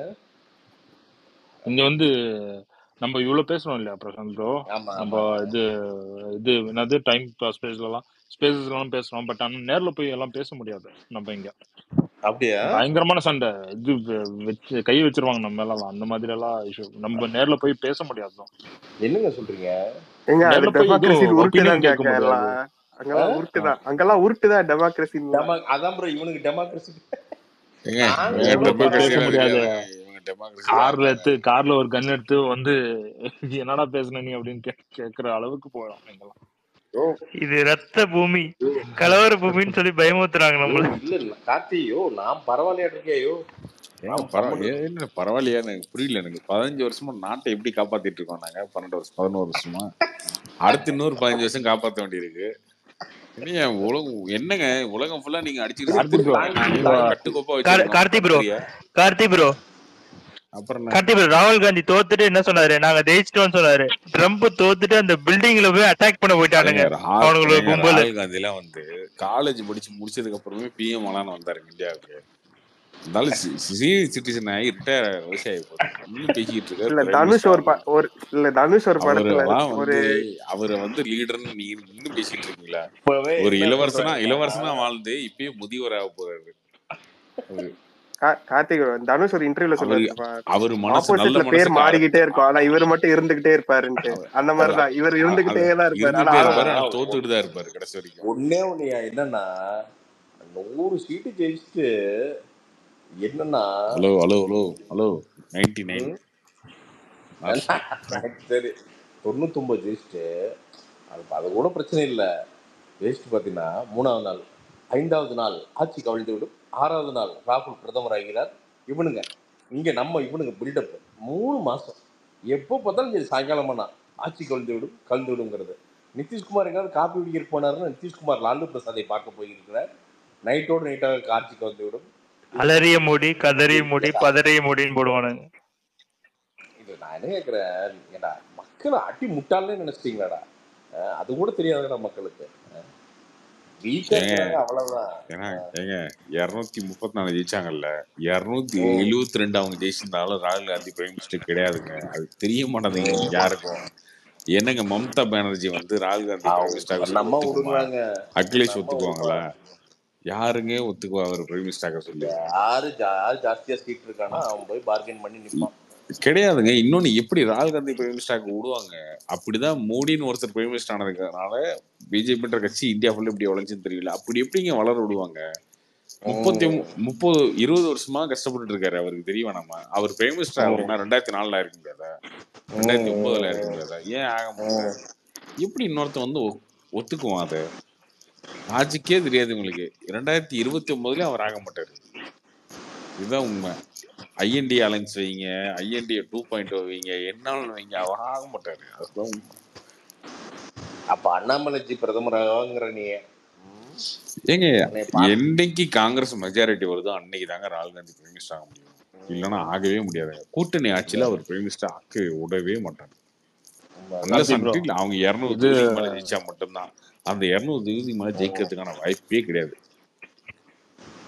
இங்க வந்து நம்ம இவ்வளவு பேசுறோம் இல்லையா பிரசாந்த் ப்ரோ ஆமா நம்ம ஆமா இது இது என்னது டைம் ஸ்பேஸ்லலாம் ஸ்பேசஸ்லாம் பேசுறோம் பட் ஆனா நேர்ல போய் எல்லாம் பேச முடியாது நம்ம இங்க அப்படியா பயங்கரமான சண்டை இது வெ- வச்சு கை வச்சிருவாங்க நம்ம மேல அந்த மாதிரி எல்லாம் இஷ்யூ நம்ம நேர்ல போய் பேச முடியாது தான் என்னங்க சொல்றீங்க எங்க அது நேர்ல போய் டெமோக்ரஸி எதுவும் உருட்டு ஒப்பீனியன் தாங்க கேட்க அங்க எல்லாம் முடியாது அங்கெல்லாம் உருட்டு தான் அங்கெல்லாம் உருட்டு தான் டெமோக்ரஸின்னு டெமோ அதான் ப்ரோ இவனுக்கு டெமோக்ரஸி ஏங்க நாங்க இவங்க எவ்வளவு நேர்ல போய் பேச டெமோக்ரஸியெல்லாம் முடியாது தெரியாதுங்க இவங்க டெமோக்ரஸி கார்ல எடுத்து கார்ல ஒரு கன் எடுத்து வந்து என்னடா பேசுன நீ அப்படின்னு கே- கேக்குற அளவுக்கு போயிடும் எங்கெல்லாம் யோ இது ரத்த பூமி கலவர பூமின்னு சொல்லி பயமுறுத்துறாங்க யோ நம்மள இல்ல இல்ல கார்த்தி யோ நான் பரவாயில்லையா இருக்கேன் யோ ஏங்க நான் பரவ கம்முனு ஏ- என்ன பரவாயில்லையா எனக்கு புரியல எனக்கு பதினஞ்சு வருஷமா நாட்டை எப்படி காப்பாத்திட்டு இருக்கோம் நாங்க பன்னெண்டு வருஷம் பதினோரு வருஷமா அடுத்து இன்னொரு பதினஞ்சு வருஷம் காப்பாத்த வேண்டியிருக்கு என்னங்க உலகம் என்னங்க உலகம் ஃபுல்லா நீங்க அடிச்சுட்டு கார்த்தி செத்துட்டு ப்ரோ தாங்கி நாங்க இப்ப தான் தாங்கி கட்டுக்கோப்பா கார்- வச்சிருக்கோம் கார்த்தி ப்ரோ கண்ட்ரிய கார்த்தி ப்ரோ அப்புறம் என்ன கார்த்தி ப்ரோ ராகுல் காந்தி தோத்துட்டு என்ன சொன்னாரு நாங்க ஜெயிச்சிட்டோம்னு சொன்னாரு ட்ரம்ப் தோத்துட்டு அந்த பில்டிங்ல போய் அட்டாக் பண்ண போயிட்டானுங்க ஏங்க ரா- அவனுங்களோட ஏங்க கும்பல் ராகுல் காந்தி எல்லாம் வந்து காலேஜ் படிச்சு முடிச்சதுக்கு அப்புறமே பிஎம் ஆளான்னு வந்தாரு இந்தியாவுக்கு இருந்தாலும் சீனியர் சிட்டிசன் ஆகி ரிட்டையர் வயசாகி போகுது இன்னும் பேசிக்கிட்டு இருக்காரு இல்ல பிரைம் தனுஷ் மினிஸ்டர் ஒரு ப- ஆகணும் ஒரு இல்ல தனுஷ் ஒரு படத்துல அவரெல்லாம் ஒரு வந்து அவரை வந்து லீடர்னு நீங்க இன்னும் பேசிட்டு இருக்கீங்களா இப்பவே ஒரு என்ன இளவரசனா சொல்றாங்கன்னா இளவரசனா வாழ்ந்து இப்பயே முதியவராக போறாரு அவரு கா- கார்த்திக் bro, தனுஷ் ஒரு இன்டர்வியூல அவரு சொல்லுவாரு அவரு மனசு நல்ல ஆப்போசிட்ல பேர் மனசுக்கு ஆள மாறிக்கிட்டே இருக்கும் ஆனா இவர் மட்டும் இருந்துகிட்டே இருப்பாருன்ட்டு அவர் அந்த அவர் மாதிரிதான் இவர் அ- இருந்துகிட்டே அது தான் இருப்பாரு ஆனா இருந்துட்டே ஆள இருப்பாரு ஆனா ஆனா தோத்துக்கிட்டு தான் இருப்பாரு கடைசி வரைக்கும் ஒன்னே ஒண்ணு என்னன்னா நூறு சீட்டு ஜெயிச்சுட்டு என்னன்னா hello hello hello hello ninety nine ம், எனக்கு சரி தொண்ணூத்தொன்பது ஜெயிச்சுட்டு அது அது கூட பிரச்சனை இல்லை ஜெயிச்சுட்டு பார்த்தீங்கன்னா மூணாவது நாள் ஐந்தாவது நாள் ஆட்சி கவிழ்ந்து விடும் ஆறாவது நாள் ராகுல் பிரதமர் ஆகிறார் இவனுங்க இங்க நம்ம இவனுங்க பில்டப் மூணு மாசம் எப்போ பார்த்தாலும் சரி சாயங்காலம் ஆனா ஆட்சி கவிழ்ந்து விடும் கலந்து விடுங்கிறது நிதிஷ்குமார் எங்காவது காப்பி குடிக்கிறதுக்கு போனாருன்னா நிதிஷ்குமார் லாலு பிரசாதை பார்க்க போயிருக்கிறார் நைட்டோடு நைட்டாக ஆட்சி கவிழ்ந்து விடும் அலறிய முடி கதறிய முடி பதறிய முடின்னு போடுவானுங்க இது நான் என்ன கேட்குறேன் ஏடா மக்களை அடி முட்டாள்னு நினைச்சிட்டீங்களாடா அஹ் அது கூட தெரியாதுடா மக்களுக்கு வீக்கா ஏங்க இருக்கிறாங்க அவ்வளவுதான் ஏன்னா ஏங்க இருநூத்தி முப்பத்தி நாலு ஜெயிச்சாங்கல்ல இருநூத்தி எழுவத்தி ரெண்டு அவங்க ஜெயிச்சிருந்தாலும் ராகுல் காந்தி பிரைம் மினிஸ்டர் கிடையாதுங்க அது தெரிய மாட்டேங்குது ம். யாருக்கும் என்னங்க மம்தா பானர்ஜி வந்து ராகுல் காந்தி பிரைம் அவங்க மினிஸ்டர் சொல்லி நம்ம ஒத்துக்குமா விடுங்களாங்க அகிலேஷ் நம்ம ஒத்துக்குவாங்களா விடுவாங்க யாருங்க ஒத்துக்குவா அவர் பிரைம் மினிஸ்டர் சொல்லி யாரு ஜா- யாரு ஜாஸ்தியா சீட் இருக்கானோ அவன் போய் பார்கெயின் பண்ணி நிப்பான் கிடையாதுங்க இன்னொன்னு எப்படி ராகுல் காந்தி பிரைம் மினிஸ்டருக்கு விடுவாங்க அப்படிதான் மோடின்னு ஒருத்தர் பிரைம் மினிஸ்டர் ஆனதுனால பிஜேபின்ற கட்சி இந்தியா ஃபுல்லா இப்படி வளைஞ்சுன்னு தெரியல அப்படி எப்படிங்க வளர விடுவாங்க முப்பத்தி ம். ஒம்- முப்பது இருபது வருஷமா கஷ்டப்பட்டு இருக்காரு அவருக்கு தெரிய வேணாமா அவர் பிரைம் மினிஸ்டர் ம். ஆகணும்னா ரெண்டாயிரத்தி நாலுல இருக்க முடியாதா ரெண்டாயிரத்தி ம். ஒன்பதுல இருக்க ம். முடியாதா ஏன் ஆக முடியல ம். எப்படி இன்னொருத்த வந்து ஒ- ஒத்துக்குவான் அதை லாஜிக்கே தெரியாது உங்களுக்கு ரெண்டாயிரத்தி இருபத்தி ஒன்பதுலயும் அவர் ஆக மாட்டாரு இதுதான் உண்மை ஐஎன்டி அலைன்ஸ் வைங்க ஐஎன்டி டூ பாயிண்ட் வைங்க என்னாலும் வைங்க அவர் ஆக மாட்டாரு அதுதான் உண்மை அப்ப அண்ணாமலைஜி பிரதமர் ஆகுங்கிற நீ ம். ஏங்க உன்னை பார்த்து என்னைக்கு காங்கிரஸ் மெஜாரிட்டி வருதோ அன்னைக்கு தாங்க ராகுல் காந்தி பிரைம் மினிஸ்டர் ஆக முடியும் இல்லைன்னா ஆகவே முடியாதுங்க கூட்டணி ஆட்சியில அவர் பிரைம் மினிஸ்டர் ஆக்க விடவே மாட்டாங்க அன்லஸ் கார்த்தி ப்ரோ அன்டில் அவங்க இரநூறு இது தொகுதிக்கு மேல ஜெயிச்சா மட்டும்தான் அந்த இரநூறு தொகுதிக்கு மேல ஜெயிக்கிறதுக்கான வாய்ப்பே கிடையாது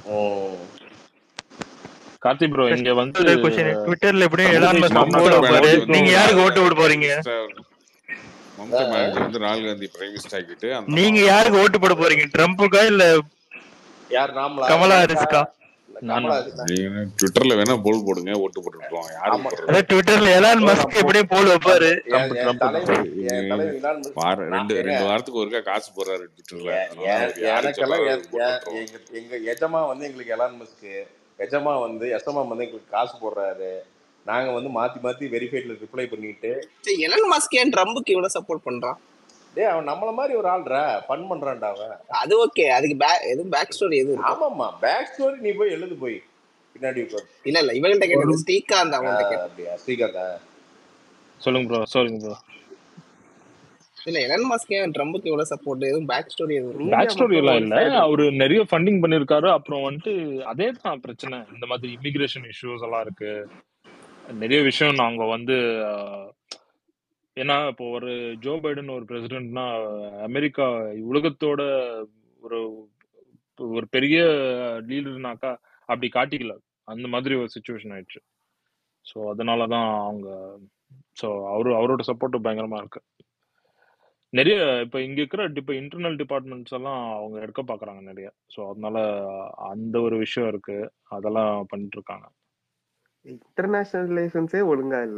கார்த்தி ப்ரோ இங்க வந்து கொஸ்டின் ட்விட்டர்ல எப்படியும் ட்ரம்ப் எலான் மஸ்க் ஜெயிச்சாருன்னா போட மம்தா வைப்பாரு பானர்ஜி வந்து நீங்க யாருக்கு ஓட்டு போட போறீங்க மம்தா பானர்ஜி வந்து ராகுல் காந்தி பிரைம் மினிஸ்டர் ஆக்கிட்டு அந்த நீங்க யாருக்கு ஓட்டு போட போறீங்க ட்ரம்ப்புக்கா இல்ல யார் நாமளா கமலா எனக்கா ஹாரிஸ்கா இல்ல கமலா நீங்க ட்விட்டர்ல வேணா போல் போடுங்க ஓட்டு போட்டுருப்போம் யாருக்கு ஆமா போடுறது அதான் ட்விட்டர்ல எலான் ப்ரோ மஸ்க் நான் போ எப்படியும் போல் வைப்பாரு என் ட்ரம்ப் என் ட்ரம்ப் தான் தலைவர் என் தலைவர் இலான் மஸ்க் வார நான் ரெண்டு ஏங்க ரெண்டு வாரத்துக்கு ஒருக்கா காசு போடுறாரு ட்விட்டர்ல எ- அதனால எ- அவர் யாரு எனக்கெல்லாம் சொல்றாரோ எ- அதுக்கு போட்டு எ- விட்டுருவோம் எங்க எங்க எஜமா வந்து எங்களுக்கு எலான் மஸ்க்கு எஜமா வந்து எஸ்எம்ஆ வந்து எங்களுக்கு காசு போடுறாரு நாங்க வந்து மாத்தி மாத்தி வெரிஃபைட்ல ரிப்ளை பண்ணிட்டு சரி எலன் மஸ்க் ஏன் ட்ரம்புக்கு இவ்வளவு சப்போர்ட் பண்றான் டேய் அவன் நம்மள மாதிரி ஒரு ஆள்ரா ஃபன் பண்றான்டா அவன் அது ஓகே அதுக்கு பேக் எதுவும் பேக் ஸ்டோரி எதுவும் இருக்கு ஆமாம்மா பேக் ஸ்டோரி நீ போய் எழுது போய் பின்னாடி உட்கார்ந்து. இல்ல இல்ல இவங்கள்ட்ட ஒரு கேட்டது ஸ்ரீகாந்த் ஆ, அவங்கள்ட்ட கேட்டது அப்படியா ஸ்ரீகாந்தா சொல்லுங்க ப்ரோ சொல்லுங்க ப்ரோ இல்ல எலன் மஸ்க் ஏன் ட்ரம்புக்கு இவ்வளவு சப்போர்ட் எதுவும் பேக் ஸ்டோரி எதுவும் இருக்கு பேக் மீடியா ஸ்டோரி மொத்தம் எல்லாம் ஒரு இல்ல சைடு அவரு நிறைய ஃபண்டிங் பண்ணிருக்காரு அப்புறம் வந்துட்டு அதே தான் பிரச்சனை இந்த மாதிரி இமிகிரேஷன் இஷ்யூஸ் எல்லாம் இருக்கு நிறைய விஷயம் நாங்க வந்து ஆஹ், ஏன்னா இப்போ ஒரு ஜோ பைடன் ஒரு பிரசிடென்ட்னா அமெரிக்கா உலகத்தோட ஒரு ஒரு பெரிய லீடர்னாக்கா அப்படி காட்டிக்கல அந்த மாதிரி ஒரு சுச்சுவேஷன் ஆயிடுச்சு ஸோ அதனால தான் அவங்க ஸோ அவரு அவரோட சப்போர்ட் பயங்கரமா இருக்கு நிறைய இப்போ இங்க இருக்கிற இப்போ இன்டர்னல் டிபார்ட்மெண்ட்ஸ் எல்லாம் அவங்க எடுக்க பார்க்கறாங்க நிறைய ஸோ அதனால அந்த ஒரு விஷயம் இருக்கு அதெல்லாம் பண்ணிட்டு இருக்காங்க இன்டர்நேஷனல் ரிலேஷன்ஸே ஒழுங்கா இல்ல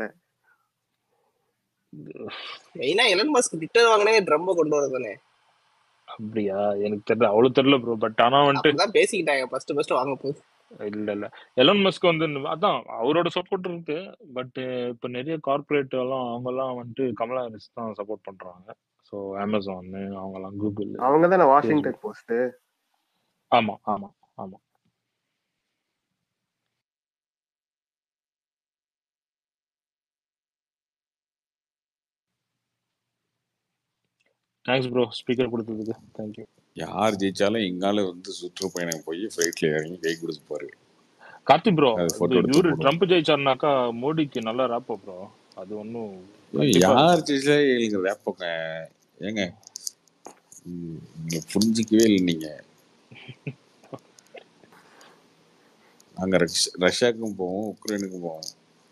மெயினா எலன் மஸ்க் ட்விட்டர் வாங்கினே ட்ரம்ப கொண்டு வரதானே அப்படியா எனக்கு தெரியல அவ்வளவு தெரியல ப்ரோ பட் ஆனா வந்துட்டு அப்படிதான் பேசிக்கிட்டாங்க ஃபர்ஸ்ட் ஃபர்ஸ்ட் வாங்க போகுது இல்ல இல்ல எலன் மஸ்க் வந்து இந்த- அதான் அவரோட சப்போர்ட் இருக்கு பட் இப்ப நிறைய கார்ப்பரேட் எல்லாம் அவங்க எல்லாம் வந்துட்டு கமலா ஹாரிஸ் தான் சப்போர்ட் பண்றாங்க ஸோ அமேசான் அவங்க எல்லாம் கூகுள் அவங்க தானே ஃபேஸ்புக் வாஷிங்டன் போஸ்ட் ஆமா ஆமா ஆமா தேங்க்ஸ் ப்ரோ ஸ்பீக்கர் கொடுத்ததுக்கு தேங்க்யூ யார் ஜெயிச்சாலும் எங்கால வந்து சுற்றுப்பயணம் போய் ஃபிளைட்ல இறங்கி கை கொடுப்பாரு கார்த்தி ப்ரோ அது இது போட்டோ எடுத்து இவரு போடுவோம் ட்ரம்ப் ஜெயிச்சாருனாக்கா மோடிக்கு நல்ல ரேப்போ ப்ரோ அது ஒன்றும் ஏய், கண்டிப்பா யார் இருக்கும் ஜெயிச்சா எங்களுக்கு ரேப்போங்க ஏங்க ம், நீங்க புரிஞ்சிக்கவே இல்லை நீங்க நாங்க ரஷ்- ரஷ்யாவுக்கும் போவோம் உக்ரைனுக்கும் போவோம்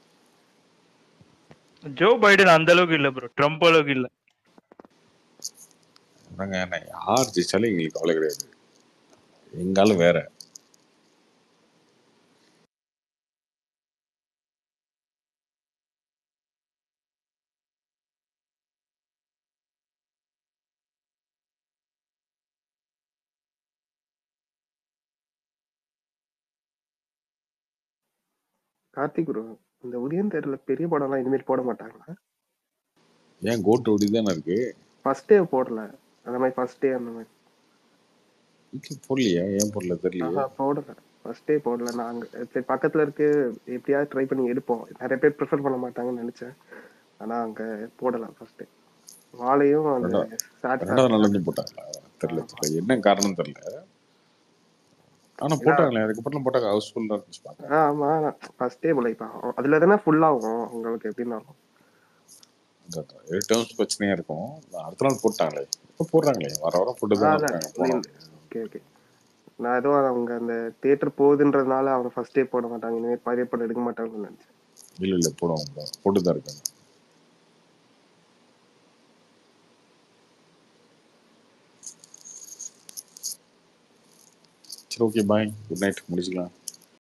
ஜோ பைடன் அந்த அளவுக்கு இல்ல ப்ரோ ட்ரம்ப் அளவுக்கு இல்ல அதாங்க நான் யார் ஜெயிச்சாலும் எங்களுக்கு கவலை கிடையாது எங்காலும் வேற கார்த்திக் ப்ரோ இந்த உதயம் தேர்ல பெரிய படம் எல்லாம் இனிமேல் போட மாட்டாங்களா ஏன் கோட் ஓடி தானே இருக்கு ஃபர்ஸ்ட் டே போடல அந்த மாதிரி ஃபர்ஸ்ட் டே அந்த மாதிரி வீட்டுல போடலையா ஏன் போடல தெரியலையே ஆஹா போடல ஃபர்ஸ்ட் டே போடல நாங்க சரி பக்கத்துல இருக்கு எப்படியாவது ட்ரை பண்ணி எடுப்போம் நிறைய பேர் ப்ரிஃபர் பண்ண மாட்டாங்கன்னு நினைச்சேன் ஆனா அங்க போடல ஃபர்ஸ்ட் டே வாழையும் அந்த ரெண்டா- சாட் ரெண்டாவது நாள் இருந்து போட்டாங்களா தெரியல தெரியல என்ன காரணம் தெரியல ஆனா போட்டாங்களே அதுக்கப்புறம் போட்டாங்க ஹவுஸ்ஃபுல் தான் இருந்துச்சு பார்த்தேன் ஆ, ஆமா ஃபர்ஸ்ட் டே போல இப்ப அதுல தானே ஃபுல் ஆகும் உங்களுக்கு எப்படின்னாலும் டேர்ம்ஸ் பிரச்சனையா இருக்கும் அடுத்த நாள் போட்டாங்களே இப்போ போடுறாங்களே வர வர போட்டு தான் அதான் இருக்காங்க போனோம் ஓகே ஓகே நான் ஏதோ அவங்க அந்த தியேட்டர் போகுதுன்றதுனால அவங்க ஃபர்ஸ்ட் டே போட மாட்டாங்க இனிமேல் பழைய படம் எடுக்க மாட்டாங்கன்னு நினைச்சேன் இல்ல இல்ல போடுவாங்க போட்டு தான் இருக்காங்க சரி ஓகே பாய் குட் நைட் முடிச்சுக்கலாம்